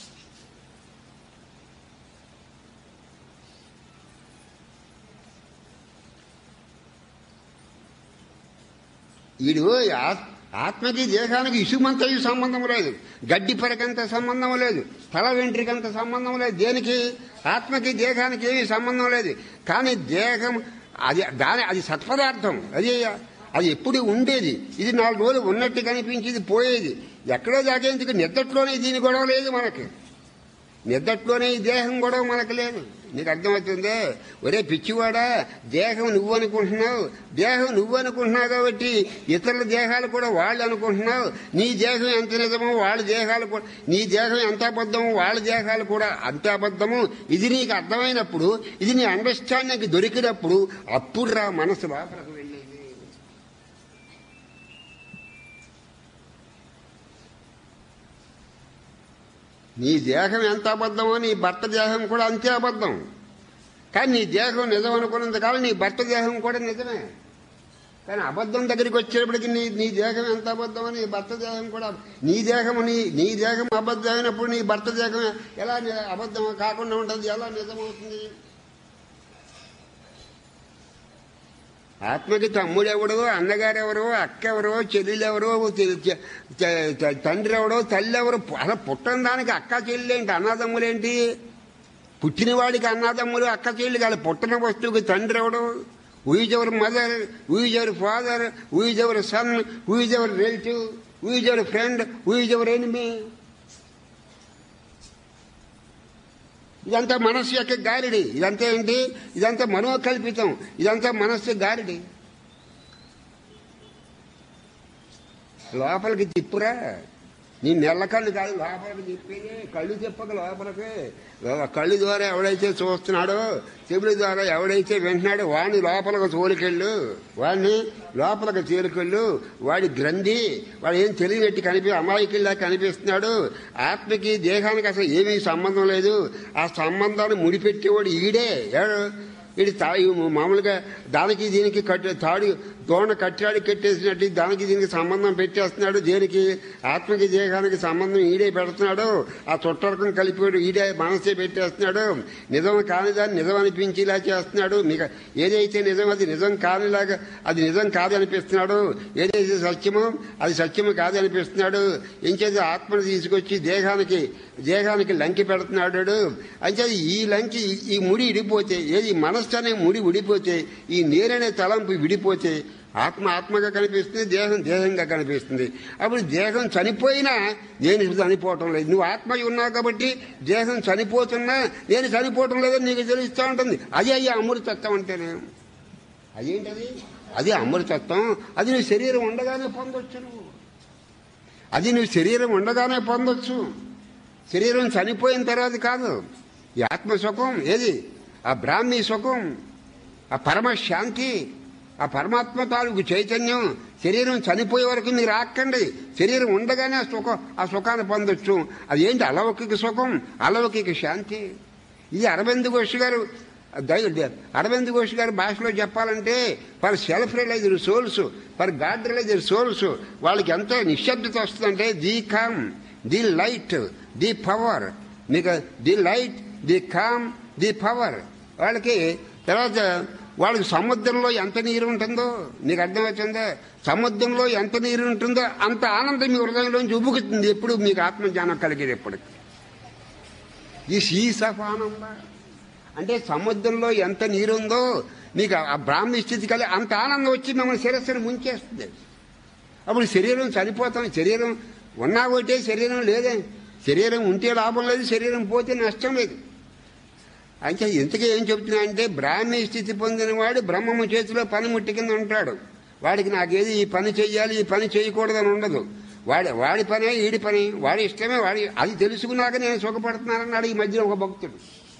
వీడు ఆ- ఆత్మకి దేహానికి ఇసుమంతయు సంబంధం లేదు గడ్డి పరకంత సంబంధం లేదు తల వెంట్రికంత సంబంధం లేదు దేనికి ఆత్మకి దేహానికి ఏమీ సంబంధం లేదు కానీ దేహం అది దాని అది సత్పదార్థం అది అది ఎప్పుడు ఉండేది ఇది నాలుగు రోజులు ఉన్నట్టు కనిపించేది పోయేది ఎక్కడో దాకేందుకు నిద్దట్లోనే దీని గొడవ లేదు మనకి నిద్దట్లోనే ఈ దేహం గొడవ మనకు లేదు నీకు అర్థమవుతుందే ఒరే పిచ్చివాడా దేహం నువ్వు అనుకుంటున్నావు దేహం నువ్వు అనుకుంటున్నావు కాబట్టి ఇతరుల దేహాలు కూడా వాళ్ళు అనుకుంటున్నావు నీ దేహం ఎంత నిజమో వాళ్ళ దేహాలు కూడా నీ దేహం ఎంత అబద్ధమో వాళ్ళ దేహాలు కూడా అంతే అబద్ధము ఇది నీకు అర్థమైనప్పుడు ఇది నీ అండర్స్టాండింగ్ దొరికినప్పుడు అప్పుడు రా మనసు లోపలికి వెళ్ళేది నీ దేహం ఎంత అబద్ధమో నీ భర్త దేహం కూడా అంతే అబద్ధం కానీ నీ దేహం నిజం అనుకున్నంత కాలం నీ భర్త దేహం కూడా నిజమే కానీ అబద్ధం దగ్గరికి వచ్చేటప్పటికి నీ నీ దేహం ఎంత అబద్ధమో నీ భర్త దేహం కూడా నీ దేహం నీ నీ దేహం అబద్ధం అయినప్పుడు నీ భర్త దేహం ఎలా ని- అబద్ధం కాకుండా ఉంటుంది ఎలా నిజమవుతుంది ఆత్మకి తమ్ముడు ఎవడో అన్నగారు ఎవరో అక్క ఎవరో చెల్లెలు ఎవరో తె- తె- తె- తె- తండ్రి ఎవడో తల్లి ఎవరో అలా పుట్టని దానికి అక్క చెల్లెలేంటి అన్నదమ్ములేంటి పుట్టినవాడికి అన్నదమ్ములు అక్క చెల్లి కాదు పుట్టిన వస్తువుకి తండ్రి ఎవడు whose ever mother whose ever father whose ever son whose ever relative whose ever friend whose ever enemy ఇదంతా మనస్సు యొక్క గారిడి ఇదంతా ఏంటి ఇదంతా మనోకల్పితం ఇదంతా మనస్సు గారిడి లోపలికి తిప్పురా నీ నెల్ల కళ్ళు కాదు లోపలికి తిప్పేది కళ్ళు తిప్పక లోపలికి లో- కళ్ళు ద్వారా ఎవడైతే చూస్తున్నాడో చెవుల ద్వారా ఎవడైతే వింటున్నాడో వాడిని లోపలికి తోలికెళ్ళు వాడిని లోపలికి తేలికెళ్ళు వాడి గ్రంథి వాడు ఏం తెలియనట్టు కనిపి అమాయకుల్లా కనిపిస్తున్నాడు ఆత్మకి దేహానికి అసలు ఏమీ సంబంధం లేదు ఆ సంబంధాన్ని ముడిపెట్టేవాడు ఈడే ఎవడు? వీడి తాయి మామూలుగా దానికి దీనికి కట్టి తాడు దోణ కట్టాడు కట్టేసినట్టు దానికి దీనికి సంబంధం పెట్టేస్తున్నాడు దేనికి ఆత్మకి దేహానికి సంబంధం ఈడే పెడుతున్నాడు ఆ చుట్టరకం కలిపాడు ఈడే మనసే పెట్టేస్తున్నాడు నిజం కానిదాన్ని నిజం అనిపించేలా చేస్తున్నాడు మీకు ఏదైతే నిజం అది నిజం కానిలాగా అది నిజం కాదనిపిస్తున్నాడు ఏదైతే సత్యమో అది సత్యము కాదనిపిస్తున్నాడు ఇంచేది ఆత్మను తీసుకొచ్చి దేహానికి దేహానికి లంకి పెడుతున్నాడు అంటే ఈ లంకి ఈ- ఈ ముడి ఇడిపోతే ఏది మనస్సు అనే ముడి విడిపోతే ఈ నీరనే తలంపు విడిపోతే ఆత్మ ఆత్మగా కనిపిస్తుంది దేహం దేహంగా కనిపిస్తుంది అప్పుడు దేహం చనిపోయినా నేను చనిపోవటం లేదు నువ్వు ఆత్మ ఉన్నావు కాబట్టి దేహం చనిపోతున్నా నేను చనిపోవటం లేదని నీకు తెలుస్తూ ఉంటుంది అదే అయ్యా అమృతత్వం అంటేనే అదేంటది అది అమృతత్వం అది నీ శరీరం ఉండగానే పొందొచ్చు నువ్వు అది నీ శరీరం ఉండగానే పొందొచ్చు శరీరం చనిపోయిన తర్వాత కాదు ఈ ఆత్మ సుఖం ఏది ఆ బ్రాహ్మీ సుఖం ఆ పరమ శాంతి ఆ పరమాత్మ తాలూకు చైతన్యం శరీరం చనిపోయే వరకు మీరు ఆక్కండి శరీరం ఉండగానే ఆ సుఖం ఆ సుఖాన్ని పొందొచ్చు అదేంటి అలౌకిక సుఖం అలౌకిక శాంతి ఇది అరవింద్ ఘోష్ గారు దై- అరవింద్ ఘోష్ గారి భాషలో చెప్పాలంటే for self realised souls for God realised souls వాళ్ళకి ఎంతో నిశ్శబ్దత వస్తుందంటే the calm the light the power మీకు the light the calm the power వాళ్ళకి తర్వాత వాళ్ళకి సముద్రంలో ఎంత నీరు ఉంటుందో నీకు అర్థమవుతుందా సముద్రంలో ఎంత నీరు ఉంటుందో అంత ఆనందం మీ హృదయంలోంచి ఉబుకుతుంది ఎప్పుడు మీకు ఆత్మజ్ఞానం కలిగేది ఎప్పటికి ఈ సీస్ ఆఫ్ ఆనంద అంటే సముద్రంలో ఎంత నీరుందో మీకు ఆ బ్రాహ్మీ స్థితి కలిగి అంత ఆనందం వచ్చి మిమ్మల్ని శిరస్సును ముంచేస్తుంది అప్పుడు శరీరం చనిపోతాం శరీరం ఉన్నా ఒకటే శరీరం లేదే శరీరం ఉంటే లాభం లేదు శరీరం పోతే నష్టం లేదు అంటే ఇంతకీ ఏం చెప్తున్నా అంటే బ్రాహ్మీ స్థితి పొందినవాడు బ్రహ్మము చేతిలో పనిముట్టి కింద ఉంటాడు వాడికి నాకేది ఈ పని చెయ్యాలి ఈ పని చేయకూడదని ఉండదు వాడి వాడి పనే ఈడి పని వాడి ఇష్టమే వాడి అది తెలుసుకున్నాక నేను సుఖపడుతున్నానన్నాడు ఈ మధ్యలో ఒక భక్తుడు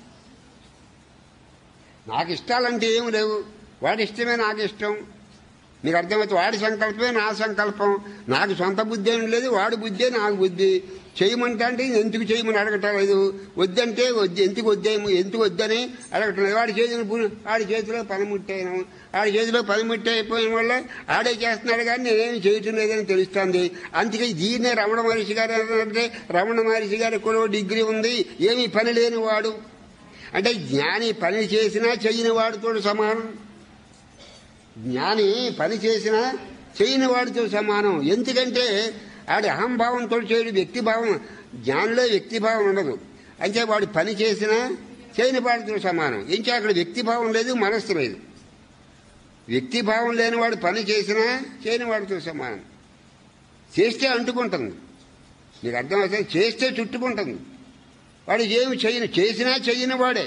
నాకు ఇష్టాలంటే ఏమి లేవు వాడి ఇష్టమే నాకు ఇష్టం నీకు అర్థమైతే వాడి సంకల్పమే నా సంకల్పం నాకు సొంత బుద్ధి ఏం లేదు వాడి బుద్ధే నాకు బుద్ధి చేయమంటే అంటే ఇది ఎందుకు చేయమని అడగటం లేదు వద్దంటే వద్దు ఎందుకు వద్దేమో ఎందుకు వద్దని అడగటం లేదు వాడి చేతిలో పు- వాడి చేతిలో పనిముట్టాను వాడి చేతిలో పనిముట్టి అయిపోయిన వల్ల ఆడే చేస్తున్నాడు కానీ నేనేమి చేయటం లేదని తెలుస్తుంది అందుకే దీన్నే రమణ మహర్షి గారు అంటే రమణ మహర్షి గారి కూడా డిగ్రీ ఉంది ఏమీ పని లేని వాడు అంటే జ్ఞాని పని చేసినా చెయ్యని వాడితో సమానం జ్ఞాని పని చేసినా చేయని వాడితో సమానం ఎందుకంటే ఆడి అహంభావంతో చేయడు వ్యక్తిభావం జ్ఞానిలో వ్యక్తిభావం ఉండదు అంటే వాడు పని చేసినా చేయని వాడితో సమానం ఇంకా అక్కడ వ్యక్తిభావం లేదు మనస్సు లేదు వ్యక్తి భావం లేనివాడు పని చేసినా చేయని వాడితో సమానం చేస్తే అంటుకుంటుంది నీకు అర్థమవుతుంది చేస్తే చుట్టుకుంటుంది వాడు ఏమి చేయను చేసినా చెయ్యని వాడే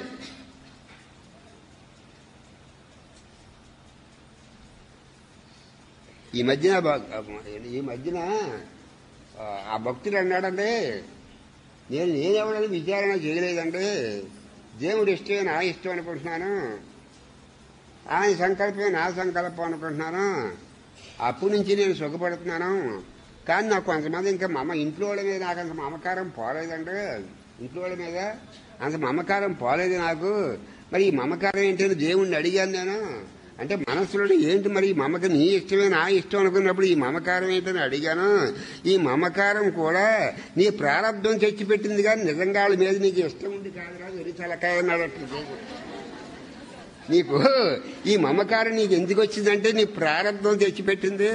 ఈ మధ్యన బ- ఈ మధ్యన ఆ, ఆ భక్తుడు అన్నాడంటే నేను నేనెవడని విచారణ చేయలేదండి దేవుడు ఇష్టమే నా ఇష్టం అనుకుంటున్నాను ఆయన సంకల్పమే నా సంకల్పం అనుకుంటున్నాను అప్పటి నుంచి నేను సుఖపడుతున్నాను కానీ నాకు కొంతమంది ఇంకా మమ ఇంట్లో వాళ్ళ మీద నాకు అంత మమకారం పోలేదండి ఇంట్లో వాళ్ళ మీద అంత మమకారం పోలేదు నాకు మరి ఈ మమకారం ఏంటని దేవుణ్ణి అడిగాను నేను అంటే మనసులో ఏంటి మరి ఈ మమక నీ ఇష్టమే నా ఇష్టం అనుకున్నప్పుడు ఈ మమకారం ఏంటని అడిగాను ఈ మమకారం కూడా నీ ప్రారంభం తెచ్చిపెట్టింది కానీ నిజంగా వాళ్ళ మీద నీకు ఇష్టం ఉంది కాదురా వెరి తలకాయ అన్నాడట్టు నీకు ఈ మమకారం నీకు ఎందుకు వచ్చిందంటే నీ ప్రారంభం తెచ్చిపెట్టింది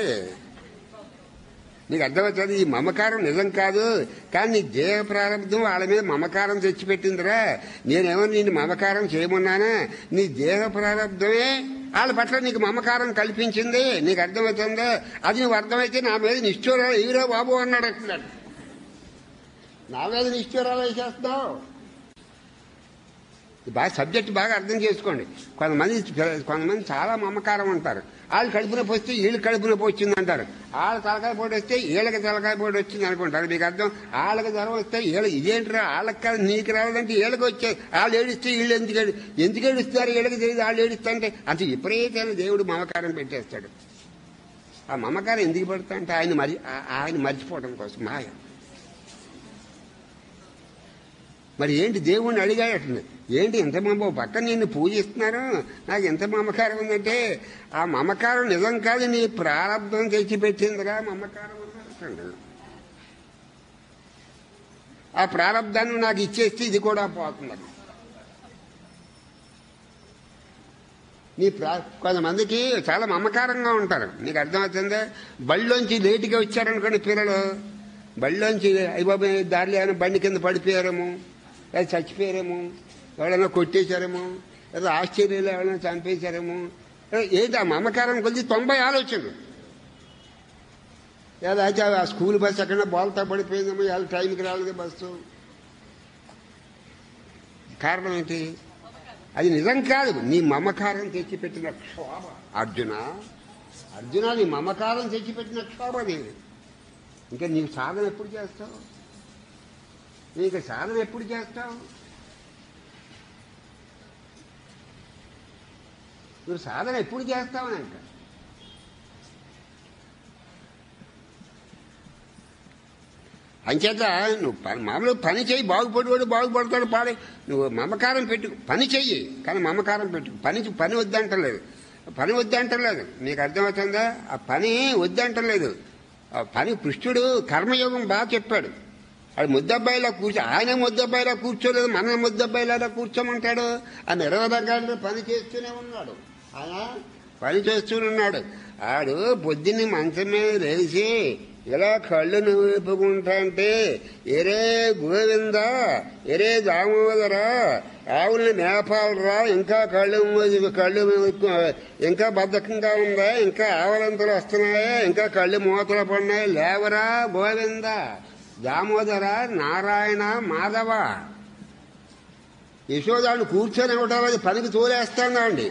నీకు అర్థమవుతుంది ఈ మమకారం నిజం కాదు కానీ నీ దేహ ప్రారంభం వాళ్ళ మీద మమకారం తెచ్చిపెట్టిందిరా నేనేమో నేను మమకారం చేయమన్నానా నీ దేహ ప్రారంభమే వాళ్ళ పట్ల నీకు మమకారం కల్పించింది నీకు అర్థమవుతుందా అది నువ్వు అర్థమైతే నా మీద నిష్ఠూరాలు ఈరో బాబు అన్నాడు అంటున్నాడు నా మీద నిష్ఠూరాలు వేసేస్తున్నావు ఇది బాగా సబ్జెక్ట్ బాగా అర్థం చేసుకోండి కొంతమంది కొంతమంది చాలా మమకారం ఉంటారు వాళ్ళు కడుపున పోస్తే వీళ్ళు కడుపున వచ్చింది అంటారు వాళ్ళ తలకాయ పోటీ వస్తే వీళ్ళకి తలకాయ పోటీ వచ్చింది అనుకుంటారు మీకు అర్థం వాళ్ళకి జ్వరం వస్తే వీళ్ళ ఇదేంటిరా వాళ్ళకి కాదు నీకు రావాలంటే వీళ్ళకి వచ్చే వాళ్ళు ఏడిస్తే వీళ్ళు ఎందుకు ఏడు- ఎందుకు ఏడుస్తారు వీళ్ళకి తెలియదు వాళ్ళు ఏడుస్తుంటే అంత విపరీతమైన దేవుడు మమకారం పెట్టేస్తాడు ఆ మమకారం ఎందుకు పడుతా అంటే ఆయన మరి ఆ- ఆయన మర్చిపోవడం కోసం మాయ మరి ఏంటి దేవుణ్ణి అడిగాడు ఏంటి ఎంత మమ్మ పక్కన నిన్ను పూజిస్తున్నారు నాకు ఎంత మమకారం ఉందంటే ఆ మమకారం నిజం కాదు నీ ప్రారంభం తెచ్చిపెట్టిందిగా మమకారం అన్నాడు ఆ ప్రారంధాన్ని నాకు ఇచ్చేస్తే ఇది కూడా పోతున్నది నీ ప్రా కొంతమందికి చాలా మమకారంగా ఉంటారు నీకు అర్థమవుతుందా బళ్ళలోంచి లేటుగా వచ్చారనుకోండి పిల్లలు బళ్ళలోంచి అయ్యబాబు దారిలో ఏమైనా బండి కింద పడిపోయారేమో లేదా చచ్చిపోయారేమో ఎవరైనా కొట్టేశారేమో లేదా ఆశ్చర్యాలు ఎవరైనా చంపేశారేమో ఏంటి ఆ మమకారం కొద్ది తొంభై ఆలోచనలు లేదా అయితే ఆ స్కూల్ బస్సు ఎక్కడ బాల్తా పడిపోయిందేమో ఇవాళ టైంకి రాలేదు బస్సు కారణం ఏంటి అది నిజం కాదు నీ మమకారం తెచ్చిపెట్టిన క్షోభ అర్జున అర్జున నీ మమకారం తెచ్చిపెట్టిన క్షోభ అది ఇంకా నీకు సాధన ఎప్పుడు చేస్తావు నీకు సాధన ఎప్పుడు చేస్తావు నువ్వు సాధన ఎప్పుడు చేస్తావని అంట అంచేత నువ్వు పని మామూలు పని చేయి బాగుపడేవాడు బాగుపడతాడు పాడే నువ్వు మమకారం పెట్టు పని చెయ్యి కానీ మమకారం పెట్టు పని పని వద్దంటలేదు పని వద్దంటలేదు నీకు అర్థమవుతుందా ఆ పని వద్దంటలేదు ఆ పని కృష్ణుడు కర్మయోగం బాగా చెప్పాడు అది ముద్దబ్బాయిలా కూర్చో ఆయన ముద్దబ్బాయిలా కూర్చోలేదు మన ముద్దబ్బాయిలా కూర్చోమంటాడు ఆ నిర్వధకాలు పని చేస్తూనే ఉన్నాడు ఆయన పని చేస్తూనే ఉన్నాడు ఆడు పొద్దున్నే మంచం మీద లేచి ఇలా కళ్ళు నవ్వుకుంటా అంటే ఎరే గోవింద ఎరే దామోదర ఆవుల్ని మేపాలరా ఇంకా కళ్ళు మూసి- కళ్ళు మూసుకు- ఇంకా బద్ధకంగా ఉందా ఇంకా ఆవలంతలు వస్తున్నాయా ఇంకా కళ్ళు మూతలు పడినాయి లేవరా గోవింద దామోదర నారాయణ మాధవ యశోదాన్ని కూర్చొని ఇవ్వడం అది పనికి తోలేస్తానండి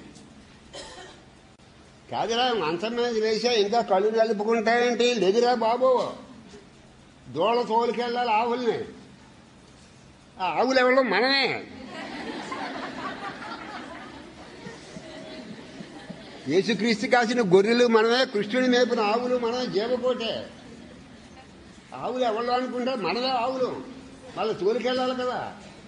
కాదురా మంచం మీద వేసా ఇంకా కళ్ళు నలుపుకుంటాయంటే లెదిరా బాబు దూడ తోలుకెళ్ళాలి ఆవుల్ని ఆ ఆవులు ఎవరు మనమే యేసుక్రీస్తు కాసిన గొర్రెలు మనమే కృష్ణుని మేపిన ఆవులు మనమే జీవకోటే ఆవులు ఎవరు అనుకుంటారు మనమే ఆవులు మళ్ళీ తోలుకెళ్ళాలి కదా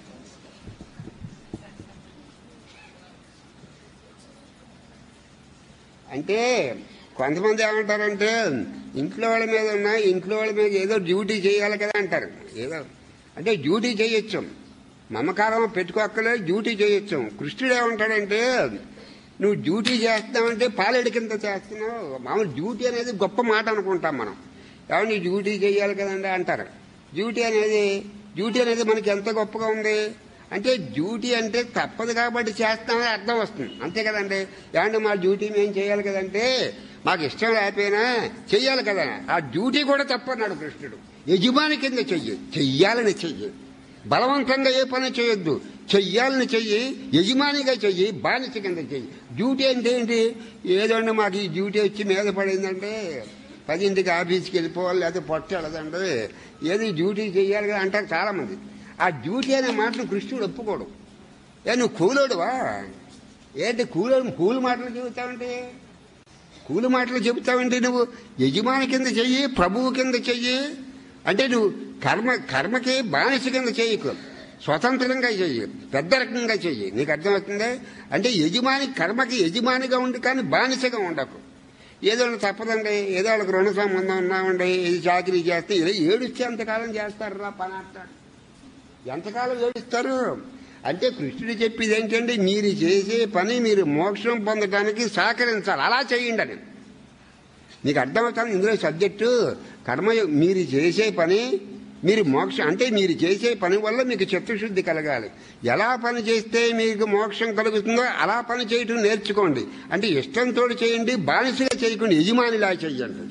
అంటే కొంతమంది ఏమంటారంటే ఇంట్లో వాళ్ళ మీద ఉన్న ఇంట్లో వాళ్ళ మీద ఏదో డ్యూటీ చేయాలి కదా అంటారు ఏదో అంటే డ్యూటీ చేయొచ్చు మమకారం పెట్టుకోక్కలేదు డ్యూటీ చేయొచ్చు కృష్ణుడు ఏమంటాడంటే నువ్వు డ్యూటీ చేస్తున్నావంటే పాలెడి కింద చేస్తున్నావు మామూలు డ్యూటీ అనేది గొప్ప మాట అనుకుంటాం మనం ఏమన్నా డ్యూటీ చేయాలి కదండి అంటారు డ్యూటీ అనేది డ్యూటీ అనేది మనకి ఎంత గొప్పగా ఉంది అంటే డ్యూటీ అంటే తప్పదు కాబట్టి చేస్తామని అర్థం వస్తుంది అంతే కదండి ఏమంటే మా డ్యూటీ మేము చేయాలి కదంటే మాకు ఇష్టం లేకపోయినా చెయ్యాలి కదా ఆ డ్యూటీ కూడా తప్పన్నాడు కృష్ణుడు యజమాని కింద చెయ్యి చెయ్యాలని చెయ్యి బలవంతంగా ఏ పని చేయొద్దు చెయ్యాలని చెయ్యి యజమానిగా చెయ్యి బానిస కింద చెయ్యి డ్యూటీ అంటే ఏంటి ఏదో అండి మాకు ఈ డ్యూటీ వచ్చి మీద పడిందంటే పదింటికి ఆఫీస్కి వెళ్ళిపోవాలి లేకపోతే పొట్ట వెళ్ళదండి ఏది డ్యూటీ చెయ్యాలి కదా అంటారు చాలా మంది ఆ డ్యూటీ అనే మాటను కృష్ణుడు ఒప్పుకోడు ఏ నువ్వు కూలోడువా ఏంటి కూలోడు కూలి మాటలు చెబుతావంటే కూలి మాటలు చెబుతావంటే నువ్వు యజమాని కింద చెయ్యి ప్రభువు కింద చెయ్యి అంటే నువ్వు కర్మ కర్మకి బానిస కింద చెయ్యకు స్వతంత్రంగా చెయ్యి పెద్ద రకంగా చెయ్యి నీకు అర్థమవుతుందే అంటే యజమాని కర్మకి యజమానిగా ఉండి కానీ బానిసగా ఉండకు ఏదో ఒకటి తప్పదండి ఏదో వాళ్ళకి రుణ సంబంధం ఉన్నామండి ఇది చాకరీ చేస్తే ఇలా ఏడుస్తే ఎంతకాలం చేస్తారు రా పని అంటాడు ఎంతకాలం ఏడుస్తారు అంటే కృష్ణుడు చెప్పేది ఏంటంటే మీరు చేసే పని మీరు మోక్షం పొందడానికి సహకరించాలి అలా చేయండి అని మీకు అర్థమవుతాను ఇందులో సబ్జెక్టు కర్మ మీరు చేసే పని మీరు మోక్షం అంటే మీరు చేసే పని వల్ల మీకు చిత్తశుద్ధి కలగాలి ఎలా పని చేస్తే మీకు మోక్షం కలుగుతుందో అలా పని చేయటం నేర్చుకోండి అంటే ఇష్టంతో చేయండి బానిసగా చేయకుండా యజమానిలా చెయ్యండి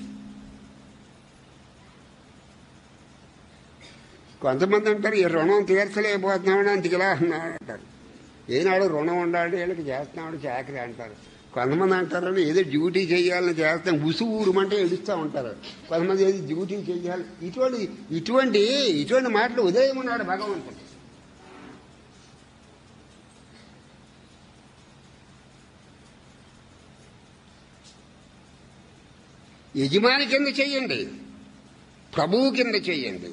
కొంతమంది అంటారు ఈ రుణం తీర్చలేకపోతున్నామని అందుకు ఇలా అన్నాడు అంటారు ఏనాడు రుణం ఉండాలి వీళ్ళకి చేస్తున్నాడు చాకరీ అంటారు కొంతమంది అంటారు ఏదో డ్యూటీ చేయాలని చేస్తాం ఉసు ఊరుమంటే ఏడుస్తూ ఉంటారు కొంతమంది ఏదో డ్యూటీ చేయాలి ఇటువంటి ఇటువంటి ఇటువంటి మాటలు ఉదయం ఉన్నాడు భగవంతుడు యజమాని కింద చెయ్యండి ప్రభువు కింద చెయ్యండి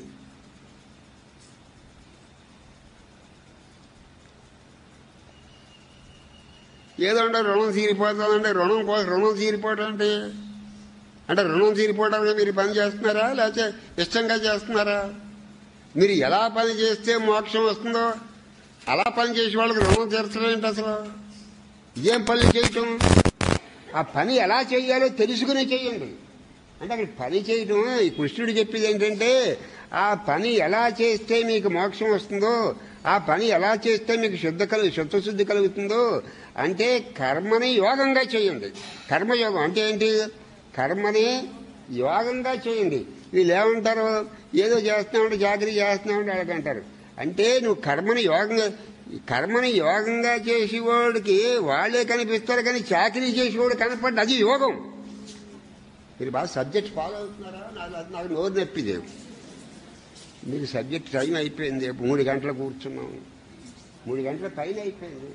ఏదో అంటే రుణం తీరిపోతుందంటే రుణం కోసం రుణం తీరిపోవడం అంటే అంటే రుణం తీరిపోవడానికి మీరు పని చేస్తున్నారా లేకపోతే ఇష్టంగా చేస్తున్నారా మీరు ఎలా పని చేస్తే మోక్షం వస్తుందో అలా పని చేసే వాళ్ళకి రుణం తీర్చడం ఏంటి అసలు ఇదేం పని చేయటం ఆ పని ఎలా చేయాలో తెలుసుకుని చేయండి అంటే అక్కడ పని చేయటం ఈ కృష్ణుడు చెప్పేది ఏంటంటే ఆ పని ఎలా చేస్తే మీకు మోక్షం వస్తుందో ఆ పని ఎలా చేస్తే మీకు శుద్ధ కలుగు శుద్ధశుద్ధి కలుగుతుందో అంటే కర్మని యోగంగా చేయండి కర్మయోగం అంటే ఏంటి కర్మని యోగంగా చేయండి వీళ్ళు ఏమంటారు ఏదో చేస్తున్నామంటే జాగ్రత్త చేస్తున్నామంటే అలాగంటారు అంటే నువ్వు కర్మని యోగంగా కర్మని యోగంగా చేసేవాడికి వాళ్ళే కనిపిస్తారు కానీ చాకరీ చేసేవాడు కనపడ్డ అది యోగం మీరు బాగా సబ్జెక్ట్ ఫాలో అవుతున్నారా నాకు నాకు నోరు నొప్పిదే మీకు సబ్జెక్ట్ టైం అయిపోయింది మూడు గంటలు కూర్చున్నాం మూడు గంటల పైన అయిపోయింది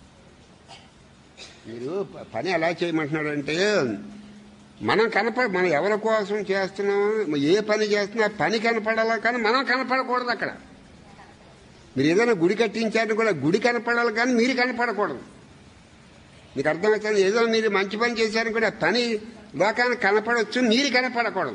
మీరు ప- పని ఎలా చేయమంటున్నాడంటే మనం కనపడ మనం ఎవరి కోసం చేస్తున్నాం ఏ పని చేస్తున్నా ఆ పని కనపడాలా కానీ మనం కనపడకూడదు అక్కడ మీరు ఏదైనా గుడి కట్టించారని కూడా గుడి కనపడాలి కానీ మీరు కనపడకూడదు మీకు అర్థమవుతుంది ఏదో మీరు మంచి పని చేశారని కూడా పని లోకానికి కనపడవచ్చు మీరు కనపడకూడదు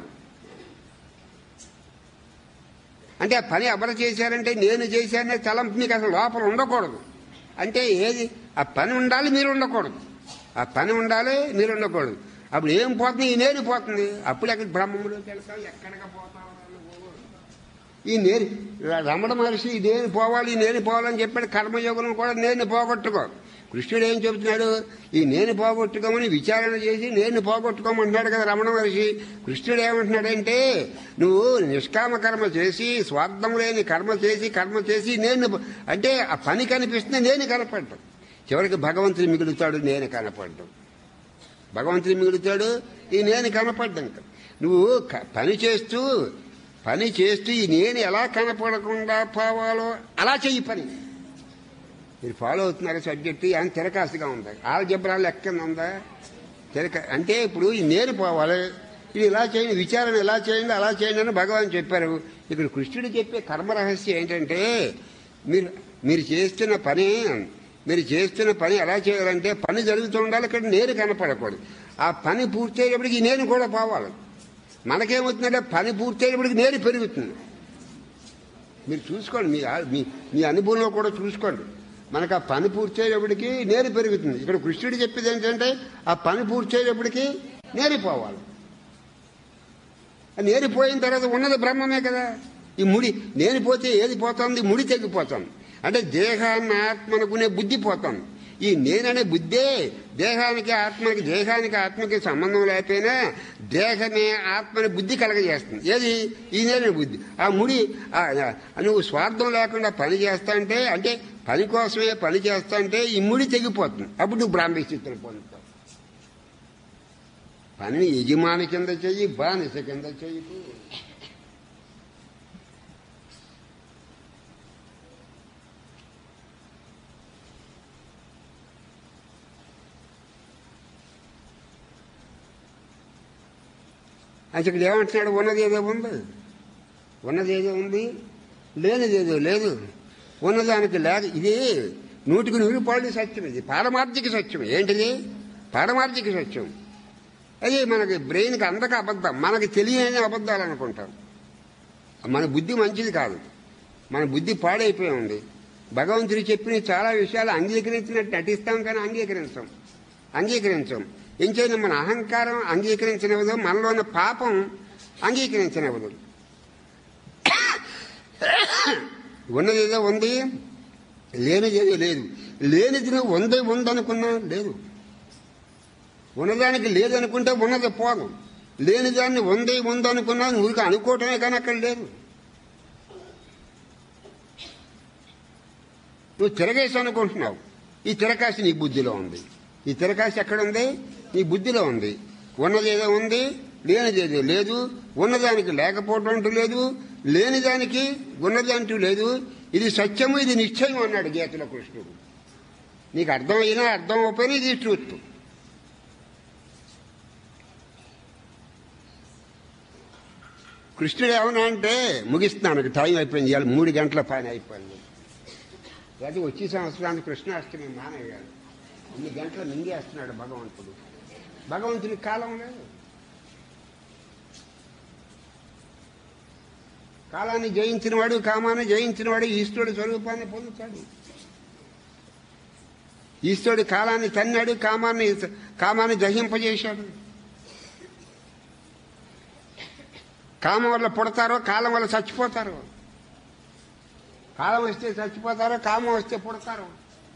అంటే ఆ పని ఎవరు చేశారంటే నేను చేశాననే తలంపు మీకు అసలు లోపల ఉండకూడదు అంటే ఏది ఆ పని ఉండాలి మీరు ఉండకూడదు ఆ పని ఉండాలి మీరు ఉండకూడదు అప్పుడు ఏం పోతుంది ఈ నేను పోతుంది అప్పుడు ఎక్కడ బ్రహ్మములోకి వెళ్తాం ఎక్కడికి పోతాం ఈ నేను రమణ మహర్షి ఈ నేను పోవాలి ఈ నేను పోవాలని చెప్పాడు కర్మయోగం కూడా నేను పోగొట్టుకో కృష్ణుడు ఏం చెబుతున్నాడు ఈ నేను పోగొట్టుకోమని విచారణ చేసి నేను పోగొట్టుకోమంటున్నాడు కదా రమణ మహర్షి కృష్ణుడు ఏమంటున్నాడంటే నువ్వు నిష్కామ కర్మ చేసి స్వార్థం లేని కర్మ చేసి కర్మ చేసి నేను అంటే ఆ పని కనిపిస్తుంది నేను కనపడటం చివరికి భగవంతుడు మిగులుతాడు నేను కనపడటం భగవంతుడు మిగులుతాడు ఈ నేను కనపడ్డం నువ్వు క- పని చేస్తూ పని చేస్తూ ఈ నేను ఎలా కనపడకుండా పోవాలో అలా చెయ్యి పని మీరు ఫాలో అవుతున్నారు సబ్జెక్ట్ ఏమైనా తిరకాసుగా ఉంది ఆల్జబ్రా లెక్క ఉందా తిరక అంటే ఇప్పుడు ఈ నేను పోవాలి ఇది ఇలా చేయండి విచారణ ఇలా చేయండి అలా చేయండి అని భగవాన్ చెప్పారు ఇక్కడ కృష్ణుడు చెప్పే కర్మ రహస్యం ఏంటంటే మీరు మీరు చేస్తున్న పని మీరు చేస్తున్న పని ఎలా చేయాలంటే పని జరుగుతూ ఉండాలి ఇక్కడ నేను కనపడకూడదు ఆ పని పూర్తయ్యేటప్పటికి ఈ నేను కూడా పోవాలి మనకేమవుతుందంటే పని పూర్తయ్యేటప్పటికి నేను పెరుగుతుంది మీరు చూసుకోండి మీ మీ మీ అనుభవంలో కూడా చూసుకోండి మనకు ఆ పని పూర్తయ్యేటప్పటికి నేరు పెరుగుతుంది ఇక్కడ కృష్ణుడు చెప్పేది ఏంటంటే ఆ పని పూర్తయ్యేటప్పటికి నేరిపోవాలి ఆ నేరిపోయిన తర్వాత ఉన్నది బ్రహ్మమే కదా ఈ ముడి నేరిపోతే ఏది పోతుంది ముడి తెగిపోతుంది అంటే దేహాన్ని ఆత్మ అనుకునే బుద్ధి పోతాం ఈ నేననే బుద్ధే దేహానికి ఆత్మకి దేహానికి ఆత్మకి సంబంధం లేకపోయినా దేహమే ఆత్మని బుద్ధి కలగజేస్తుంది ఏది ఈ నేననే బుద్ధి ఆ ముడి ఆ, ఆ, నువ్వు స్వార్థం లేకుండా పని చేస్తా అంటే అంటే పని కోసమే పని చేస్తా అంటే ఈ ముడి తెగిపోతుంది అప్పుడు నువ్వు బ్రాహ్మీ స్థితిని పొందుతావు పనిని యజమాని కింద చెయ్యి బానిస కింద చెయ్యకు అసలు ఇక్కడ ఏమంటున్నాడు ఉన్నది ఏదో ఉంది ఉన్నది ఏదో ఉంది లేనిది ఏదో లేదు ఉన్నదానికి లేక ఇది నూటికి నూరు పాళ్ళు సత్యం ఇది పారమార్థిక సత్యం ఏంటిది పారమార్థిక సత్యం అది మనకి బ్రెయిన్కి అందక అబద్ధం మనకి తెలియని అబద్ధాలు అనుకుంటాం మన బుద్ధి మంచిది కాదు మన బుద్ధి పాడైపోయి ఉంది భగవంతుడు చెప్పిన చాలా విషయాలు అంగీకరించినట్టు నటిస్తాం కానీ అంగీకరించాం అంగీకరించాం ఎంచైనా మన అహంకారం అంగీకరించనివ్వదు మనలో ఉన్న పాపం అంగీకరించనివ్వదు ఉన్నదేదో ఉంది లేనిదేదో లేదు లేనిది నువ్వు ఉందే ఉందనుకున్నా లేదు ఉన్నదానికి లేదనుకుంటే ఉన్నది పోదు లేని దాన్ని ఉంది ఉందనుకున్నా నువ్వు అనుకోవటమే కానీ అక్కడ లేదు నువ్వు తిరగేసి అనుకుంటున్నావు ఈ తిరకాసి నీ బుద్ధిలో ఉంది ఈ తిరకాసి ఎక్కడుంది నీ బుద్ధిలో ఉంది ఉన్నదేదో ఉంది లేనిదేదో లేదు ఉన్నదానికి లేకపోవటం అంటూ లేదు లేనిదానికి ఉన్నది అంటూ లేదు ఇది సత్యము ఇది నిశ్చయం అన్నాడు గీతలో కృష్ణుడు నీకు అర్థమైనా అర్థం అవ్వకపోయినా ఇది ట్రూత్ కృష్ణుడు ఏమన్నా అంటే ముగిస్తున్నాను టైం అయిపోయింది ఇవాళ మూడు గంటల పైన అయిపోయింది అది వచ్చే సంవత్సరానికి కృష్ణాష్టమి మానయ్య గారు ఇన్ని గంటలు మింగేస్తున్నాడు భగవంతుడు భగవంతుని కాలం లేదు కాలాన్ని జయించినవాడు కామాన్ని జయించినవాడు ఈశ్వరుడు స్వరూపాన్ని పొందుతాడు ఈశ్వరుడు కాలాన్ని తన్నాడు కామాన్ని కామాన్ని దహింపజేశాడు కామం వల్ల పుడతారో కాలం వల్ల చచ్చిపోతారు కాలం వస్తే చచ్చిపోతారో కామం వస్తే పుడతారు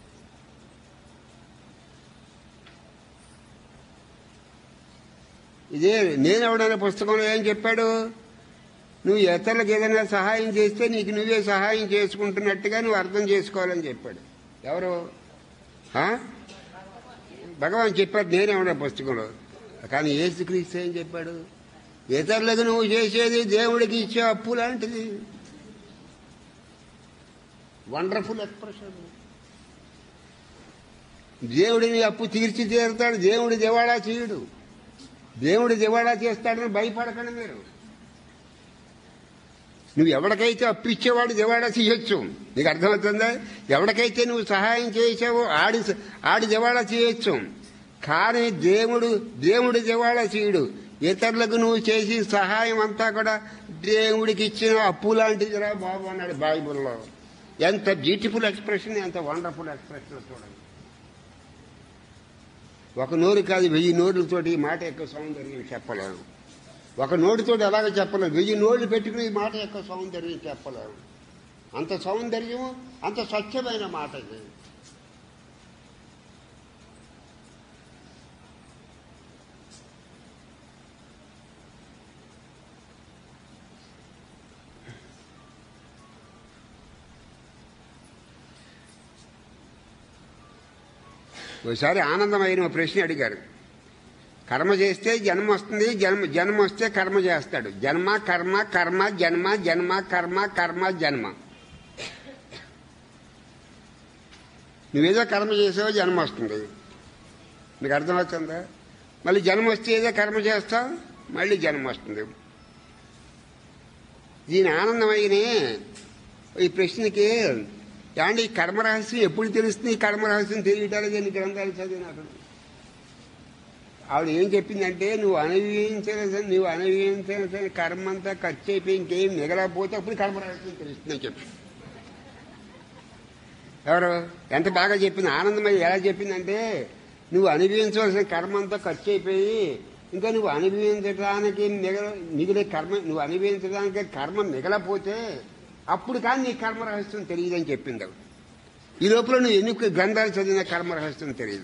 ఇదే నేను ఎవడనే పుస్తకంలో ఏం చెప్పాడు నువ్వు ఇతరులకు ఏదైనా సహాయం చేస్తే నీకు నువ్వే సహాయం చేసుకుంటున్నట్టుగా నువ్వు అర్థం చేసుకోవాలని చెప్పాడు ఎవరు ఆ? భగవాన్ చెప్పాడు నేనేమన్నా పుస్తకంలో కానీ ఏసుక్రీస్తు ఏం చెప్పాడు ఇతరులకు నువ్వు చేసేది దేవుడికి ఇచ్చే అప్పు లాంటిది వండర్ఫుల్ ఎక్స్ప్రెషన్ దేవుడిని అప్పు తీర్చి తీరుతాడు దేవుడి దివాళా చేయడు దేవుడి దివాళా చేస్తాడని భయపడకండి మీరు నువ్వు ఎవరికైతే అప్పు ఇచ్చేవాడు దివాళా చేయొచ్చు నీకు అర్థమవుతుందా ఎవరికైతే నువ్వు సహాయం చేసావో ఆడి ఆడి దివాళా చేయొచ్చు కానీ దేవుడు దేవుడి దివాళా చేయడు ఇతరులకు నువ్వు చేసి సహాయం అంతా కూడా దేవుడికి ఇచ్చిన అప్పు లాంటిదిరా బాబు అన్నాడు బైబుల్లో ఎంత బ్యూటిఫుల్ ఎక్స్ప్రెషన్ ఎంత వండర్ఫుల్ ఎక్స్ప్రెషన్ చూడండి ఒక నోరు కాదు వెయ్యి నోరులతోటి ఈ మాట యొక్క సౌందర్యం చెప్పలేము ఒక నోటితో ఎలాగ చెప్పలేము వెయ్యి నోళ్ళు పెట్టుకుని ఈ మాట యొక్క సౌందర్యం చెప్పలేము అంత సౌందర్యం అంత స్వచ్ఛమైన మాట ఇది ఒకసారి ఆనందమైన ఒక ప్రశ్న అడిగారు కర్మ చేస్తే జన్మ వస్తుంది జన్మ జన్మ వస్తే కర్మ చేస్తాడు జన్మ కర్మ కర్మ జన్మ జన్మ కర్మ కర్మ జన్మ నువ్వేదో కర్మ చేసావో జన్మ వస్తుంది మీకు అర్థమవుతుందా మళ్ళీ జన్మ వస్తే ఏదో కర్మ చేస్తావు మళ్ళీ జన్మ వస్తుంది దీని ఆనందమైనే ఈ ప్రశ్నకి ఏమంటే ఈ కర్మరహస్యం ఎప్పుడు తెలుస్తుంది ఈ కర్మరహస్యం తెలియటానికి ఎన్ని గ్రంథాలు చదివినాడు ఆవిడ ఏం చెప్పిందంటే నువ్వు అనుభవించాల్సిన నువ్వు అనుభవించాల్సిన కర్మ అంతా ఖర్చు అయిపోయి ఇంకేం మిగలకపోతే అప్పుడు కర్మరహస్యం తెలుస్తుందని చెప్పి ఎవరు ఎంత బాగా చెప్పింది ఆనందమయ్య ఎలా చెప్పిందంటే నువ్వు అనుభవించవలసిన కర్మ అంతా ఖర్చు అయిపోయి ఇంకా నువ్వు అనుభవించడానికి మిగల మిగిలే కర్మ నువ్వు అనుభవించడానికి కర్మ మిగలపోతే అప్పుడు కానీ నీ కర్మ రహస్యం తెలియదని చెప్పింది ఆవిడ ఈ లోపల నువ్వు ఎన్ని గ్రంథాలు చదివిన కర్మరహస్యం తెలియదు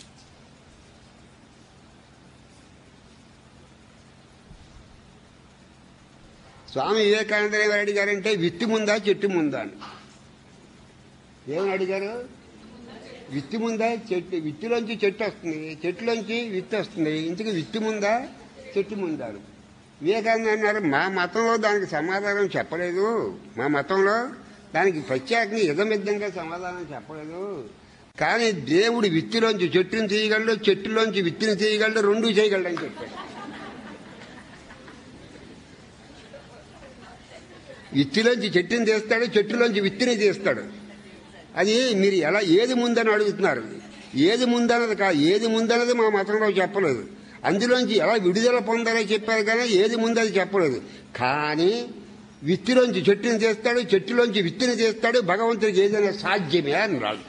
స్వామి వివేకానంద గారు అడిగారంటే విత్తి ముందా చెట్టు ముందా అని ఏమని అడిగారు విత్తి ముందా చెట్టు విత్తులోంచి చెట్టు వస్తుంది చెట్టులోంచి విత్తి వస్తుంది ఇంతకు విత్తి ముందా చెట్టు ముందా అని. వివేకానంద అన్నారు మా మతంలో దానికి సమాధానం చెప్పలేదు మా మతంలో దానికి ప్రత్యేకంగా ఇదమిద్దంగా సమాధానం చెప్పలేదు కానీ దేవుడు విత్తిలోంచి చెట్టుని తీయగలడు చెట్టులోంచి విత్తిని తీయగలడు రెండు చేయగలడు అని చెప్పాడు విత్తిలోంచి చెట్టుని తీస్తాడు చెట్టులోంచి విత్తిని తీస్తాడు అది మీరు ఎలా ఏది ముందని అడుగుతున్నారు ఏది ముందన్నది కా ఏది ముందన్నది మా మతంలో చెప్పలేదు అందులోంచి ఎలా విడుదల పొందాలో చెప్పారు కానీ ఏది ముందది చెప్పలేదు కానీ విత్తిలోంచి చెట్టుని తీస్తాడు చెట్టులోంచి విత్తిని తీస్తాడు భగవంతుడికి ఏదైనా సాధ్యమే అని రాదు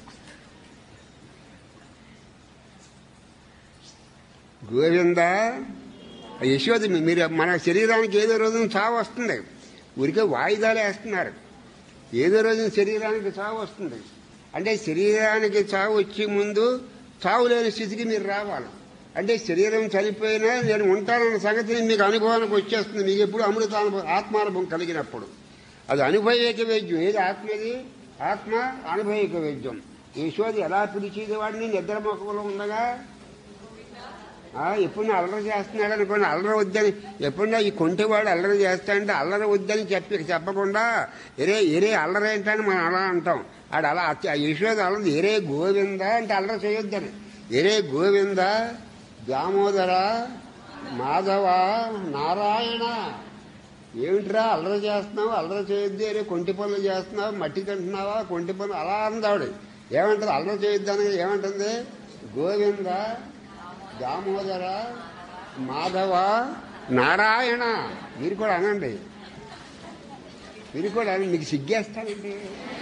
గోవింద యశోద మీరు మన శరీరానికి ఏదో రోజున చావు వస్తుంది ఊరికే వాయిదాలు వేస్తున్నారు ఏదో రోజున శరీరానికి చావు వస్తుంది అంటే శరీరానికి చావు వచ్చే ముందు చావు లేని స్థితికి మీరు రావాలి అంటే శరీరం చనిపోయినా నేను ఉంటానన్న సంగతిని మీకు అనుభవానికి వచ్చేస్తుంది మీకు ఎప్పుడు అమృత అనుభవం ఆత్మానుభవం కలిగినప్పుడు అది అనుభవైక వైద్యం ఏది ఆత్మది ఆత్మ అనుభవిక వైద్యం యశోది ఎలా పిలిచేది వాడిని నిద్ర మొక్కలో ఉండగా ఆ, ఎప్పుడన్నా అల్లరి చేస్తున్నాడు అనుకోండి అల్లరి వద్దని ఎప్పుడన్నా ఈ కొంటివాడు అల్లరి చేస్తాడంటే అల్లరి వద్దని చెప్పి చెప్పకుండా ఎరే ఎరే అల్లరి ఏంటని మనం అలా అంటాం ఆడు అలా అచ్చ- యశోద అల్లరి ఎరే గోవింద అంటే అల్లరి చేయొద్దని ఎరే గోవింద దామోదర మాధవ నారాయణ ఏమిట్రా అల్లరి చేస్తున్నావు అల్లరి చేయొద్దు ఎరే కొంటి పనులు చేస్తున్నావు మట్టి తింటున్నావా కొంటి పనులు అలా అందావిడ ఏమంటుంది అల్లరి చేయొద్దని ఏమంటుంది గోవింద దామోదర మాధవ నారాయణ మీరు కూడా అనండి మీరు కూడా అనండి మీకు సిగ్గేస్తానండి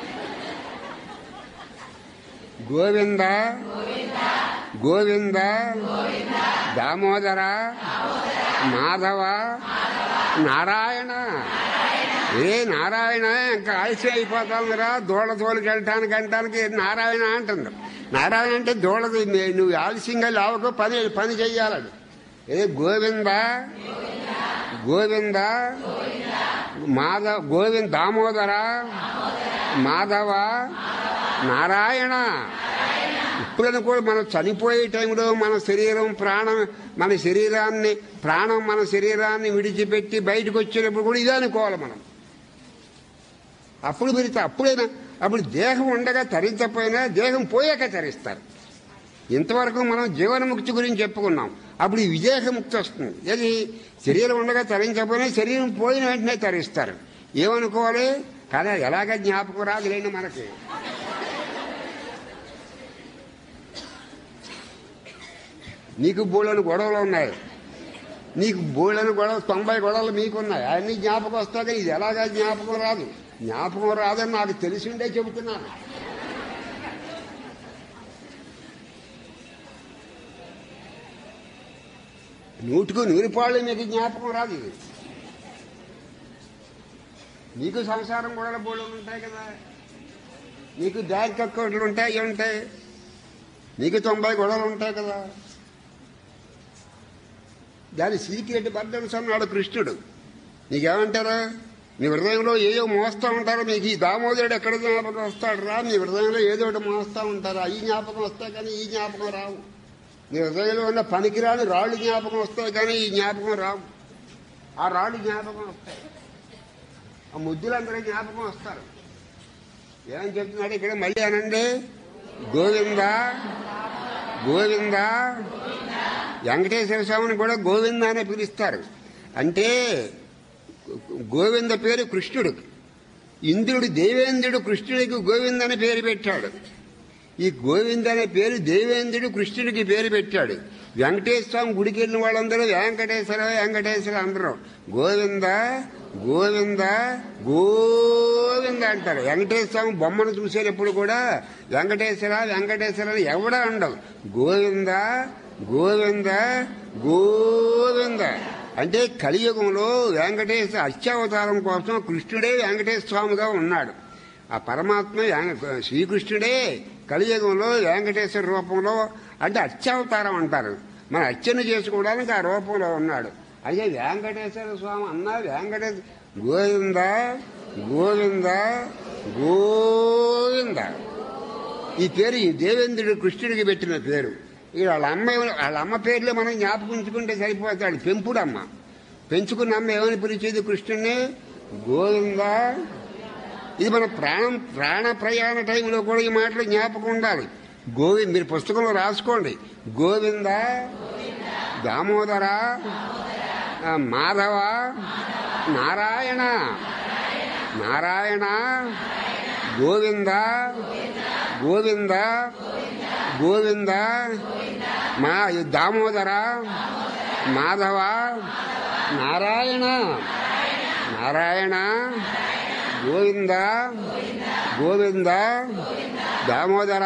గోవింద గోవింద దామోదర మాధవ నారాయణ ఏ నారాయణ ఇంకా ఆలస్యం అయిపోతాందిరా దూడ తోలికి వెళ్ళటానికి అంటానికి నారాయణ అంటుంది నారాయణ అంటే దూడది మే- నువ్వు ఆలస్యంగా లేవకు పని పని చెయ్యాలని ఏ గోవింద గోవింద మాధవ గోవింద దామోదర మాధవ నారాయణ ఇప్పుడైనా కూడా మనం చనిపోయే టైంలో మన శరీరం ప్రాణం మన శరీరాన్ని ప్రాణం మన శరీరాన్ని విడిచిపెట్టి బయటకు వచ్చేటప్పుడు కూడా ఇదే అనుకోవాలి మనం అప్పుడు మీరు అప్పుడైనా అప్పుడు దేహం ఉండగా తరించకపోయినా దేహం పోయాక తరిస్తారు ఇంతవరకు మనం జీవనముక్తి గురించి చెప్పుకున్నాం అప్పుడు ఈ విదేహముక్తి వస్తుంది ఏది శరీరం ఉండగా తరించకపోయినా శరీరం పోయిన వెంటనే తరిస్తారు ఏమనుకోవాలి కానీ ఎలాగ జ్ఞాపకం రాదులేండి మనకి నీకు బోళ్ళని గొడవలు ఉన్నాయి నీకు బోళ్ళని గొడవ తొంభై గొడవలు మీకున్నాయి అన్ని జ్ఞాపకం వస్తాయి కానీ ఇది ఎలాగా జ్ఞాపకం రాదు జ్ఞాపకం రాదని నాకు తెలిసిండే చెబుతున్నాను నూటికు నూరిపాళ్ళు మీకు జ్ఞాపకం రాదు ఇది నీకు సంసారం కూడా బోళ్ళలు ఉంటాయి కదా నీకు బ్యాంక్ అకౌంట్లు ఉంటాయి ఇవి ఉంటాయి నీకు తొంభై గొడవలు ఉంటాయి కదా దాని సీక్రెట్ బర్డన్స్ అన్నాడు కృష్ణుడు నీకేమంటారా మీ హృదయంలో ఏదో మోస్తా ఉంటారో మీకు ఈ దామోదరుడు ఎక్కడ జ్ఞాపకం వస్తాడు రా మీ హృదయంలో ఏదో ఒకటి మోస్తా ఉంటారా ఈ జ్ఞాపకం వస్తాయి కానీ ఈ జ్ఞాపకం రావు మీ హృదయంలో ఉన్న పనికిరాని రాళ్ళు జ్ఞాపకం వస్తాయి కానీ ఈ జ్ఞాపకం రావు ఆ రాళ్ళు జ్ఞాపకం వస్తాయి ఆ ముద్దులందరూ జ్ఞాపకం వస్తారు ఏమని చెప్తున్నాడు ఇక్కడ మళ్ళీ అనండి గోవింద గోవింద వెంకటేశ్వర స్వామిని కూడా గోవింద అనే పిలుస్తారు అంటే గోవింద పేరు కృష్ణుడు ఇంద్రుడు దేవేంద్రుడు కృష్ణుడికి గోవింద అనే పేరు పెట్టాడు ఈ గోవింద అనే పేరు దేవేంద్రుడు కృష్ణుడికి పేరు పెట్టాడు వెంకటేశ్వర స్వామి గుడికి వెళ్ళిన వాళ్ళందరూ వెంకటేశ్వర వెంకటేశ్వర అందరూ గోవింద గోవింద గోవింద అంటారు వెంకటేశ్వర స్వామి బొమ్మను చూసేటప్పుడు కూడా వెంకటేశ్వర వెంకటేశ్వర అని ఎవడా ఉండవు గోవింద గోవింద గోవింద అంటే కలియుగంలో వెంకటేశ్వర అత్యావతారం కోసం కృష్ణుడే వెంకటేశ్వర స్వామిగా ఉన్నాడు ఆ పరమాత్మ వెంక- శ్రీకృష్ణుడే కలియుగంలో వెంకటేశ్వర రూపంలో అంటే అత్యవతారం అంటారు మన అర్చన చేసుకోవడానికి ఆ రూపంలో ఉన్నాడు అదే వెంకటేశ్వర స్వామి అన్నా వెంకటేశ్వర గోవింద గోవింద గోవింద ఈ పేరు ఈ దేవేంద్రుడు కృష్ణుడికి పెట్టిన పేరు ఇక వాళ్ళ అమ్మ ఏమని- వాళ్ళ అమ్మ పేర్లు మనం జ్ఞాపకించుకుంటే సరిపోతాడు పెంపుడు అమ్మ పెంచుకున్న అమ్మ ఏమని పిలిచేది కృష్ణుడిని గోవింద ఇది మన ప్రాణం ప్రాణ ప్రయాణ టైంలో కూడా ఈ మాటలు జ్ఞాపకం ఉండాలి గోవింద్ మీరు పుస్తకంలో రాసుకోండి గోవింద దామోదర ఆ, మాధవ నారాయణ నారాయణ గోవింద గోవింద గోవింద మా దామోదర మాధవ నారాయణ నారాయణ గోవింద గోవింద దామోదర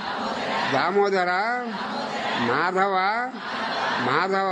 దామోదర మాధవ మాధవ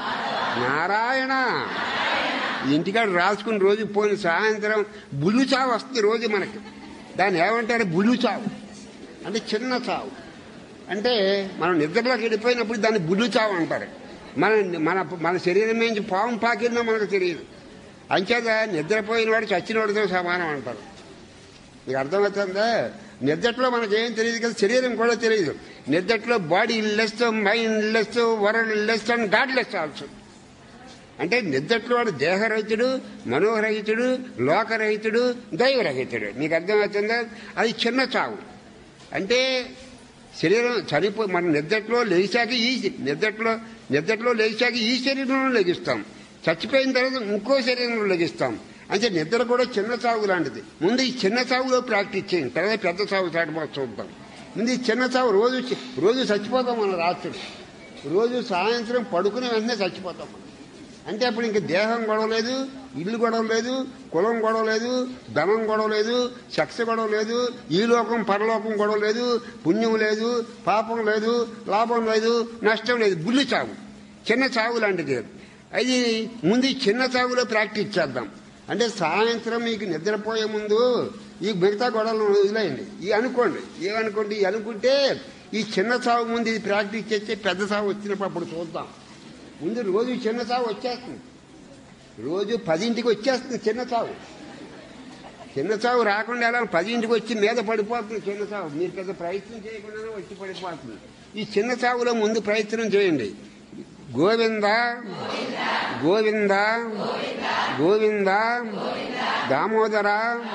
నారాయణ ఇంటికాడ రాసుకుని రోజు పోయిన సాయంత్రం బుల్లు చావు వస్తుంది రోజు మనకి దాన్ని ఏమంటారు బుల్లు చావు అంటే చిన్న చావు అంటే మనం నిద్రలోకి వెళ్ళిపోయినప్పుడు దాన్ని బుల్లు చావు అంటారు మన మన మన శరీరం నుంచి పాము పాకిందో మనకు తెలియదు అంచేత నిద్రపోయిన వాడు చచ్చిన వాడితో సమానం అంటారు మీకు అర్థమవుతుందా నిద్రలో మనకేం తెలియదు కదా శరీరం కూడా తెలియదు నిద్రలో bodyless mindless worldless and godless also అంటే నిద్రలో వాడు దేహరహితుడు మనోరహితుడు లోకరహితుడు దైవరహితుడు మీకు అర్థమవుతుందా అది చిన్న చావు అంటే శరీరం చనిపో మన నిద్రలో లేచాక ఈ నిద్రలో నిద్రలో లేచాక ఈ శరీరంలో లెగిస్తాం చచ్చిపోయిన తర్వాత ఇంకో శరీరంలో లెగిస్తాం అంటే నిద్ర కూడా చిన్న చావు లాంటిది ముందు ఈ చిన్న చావులో ప్రాక్టీస్ చేయండి తర్వాత పెద్ద చావు చాటుపోతూ చూద్దాం ముందు ఈ చిన్న చావు రోజు చి- రోజు చచ్చిపోతాం మన రాత్రి రోజు సాయంత్రం పడుకునే వెంటనే చచ్చిపోతాం మనం అంటే అప్పుడు ఇంక దేహం గొడవ లేదు ఇల్లు గొడవ లేదు కులం గొడవ లేదు ధనం గొడవ లేదు సెక్స్ గొడవ లేదు ఈ లోకం పరలోకం గొడవ లేదు పుణ్యం లేదు పాపం లేదు లాభం లేదు నష్టం లేదు బుల్లి చావు చిన్న చావు లాంటిది అది ముందు ఈ చిన్న చావులో ప్రాక్టీస్ చేద్దాం అంటే సాయంత్రం మీకు నిద్రపోయే ముందు ఈ మిగతా గొడవలు వదిలేయండి ఈ అనుకోండి ఏమనుకోండి ఈ అనుకుంటే ఈ చిన్న చావు ముందు ఇది ప్రాక్టీస్ చేస్తే పెద్ద చావు వచ్చినప్పుడు అప్పుడు చూద్దాం ముందు రోజు చిన్న చావు వచ్చేస్తుంది రోజు పదింటికి వచ్చేస్తుంది చిన్న చావు చిన్న చావు రాకుండా ఎలా పదింటికి వచ్చి మీద పడిపోతుంది చిన్న చావు మీరు పెద్ద ప్రయత్నం చేయకుండానే వచ్చి పడిపోతుంది ఈ చిన్న చావులో ముందు ప్రయత్నం చేయండి గోవింద గోవింద గోవింద దామోదర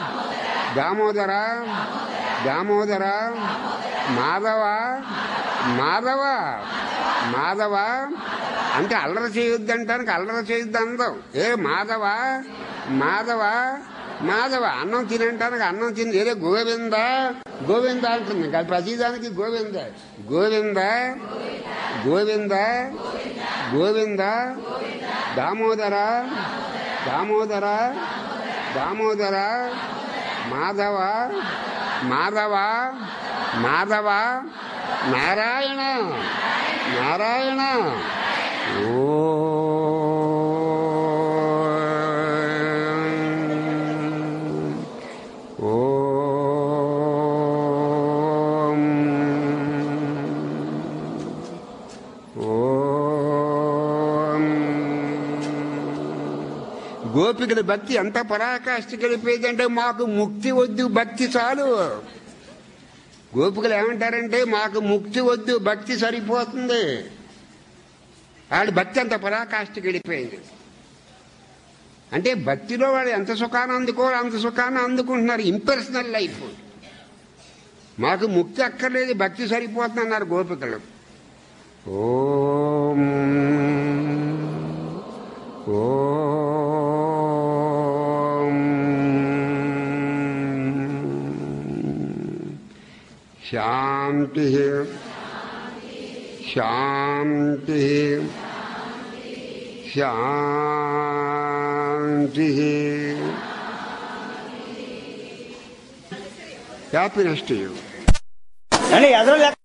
దామోదర దామోదర మాధవ మాధవ మాధవ అంటే అల్లరి చేయొద్దు అంటానికి అల్లరి చేయొద్దు అందం ఏ మాధవ మాధవ మాధవ అన్నం తినంటానికి అన్నం తిని ఏదో గోవింద గోవింద అంటుంది ఇంకా ప్రతిదానికి గోవింద గోవింద గోవింద గోవింద దామోదర దామోదర దామోదర మాధవ మాధవ మాధవ నారాయణ నారాయణ ఓ ఓం ఓం గోపికల భక్తి ఎంత పరాకాష్ఠకి వెళ్ళిపోయిందంటే మాకు ముక్తి వద్దు భక్తి చాలు గోపికలు ఏమంటారంటే మాకు ముక్తి వద్దు భక్తి సరిపోతుంది వాళ్ళ భక్తి అంత పరాకాష్ఠకి వెళ్ళిపోయింది అంటే భక్తిలో వాడు ఎంత సుఖాన్ని అందుకోవాలి అంత సుఖాన్ని అందుకుంటున్నారు ఇంపర్సనల్ లైఫ్ మాకు ముక్తి అక్కర్లేదు భక్తి సరిపోతుంది అన్నారు గోపికలు ఓం ఓం శాంతి శాంతి శాంతి హ్యాపీనెస్ టు యూ అంటే ఎదరో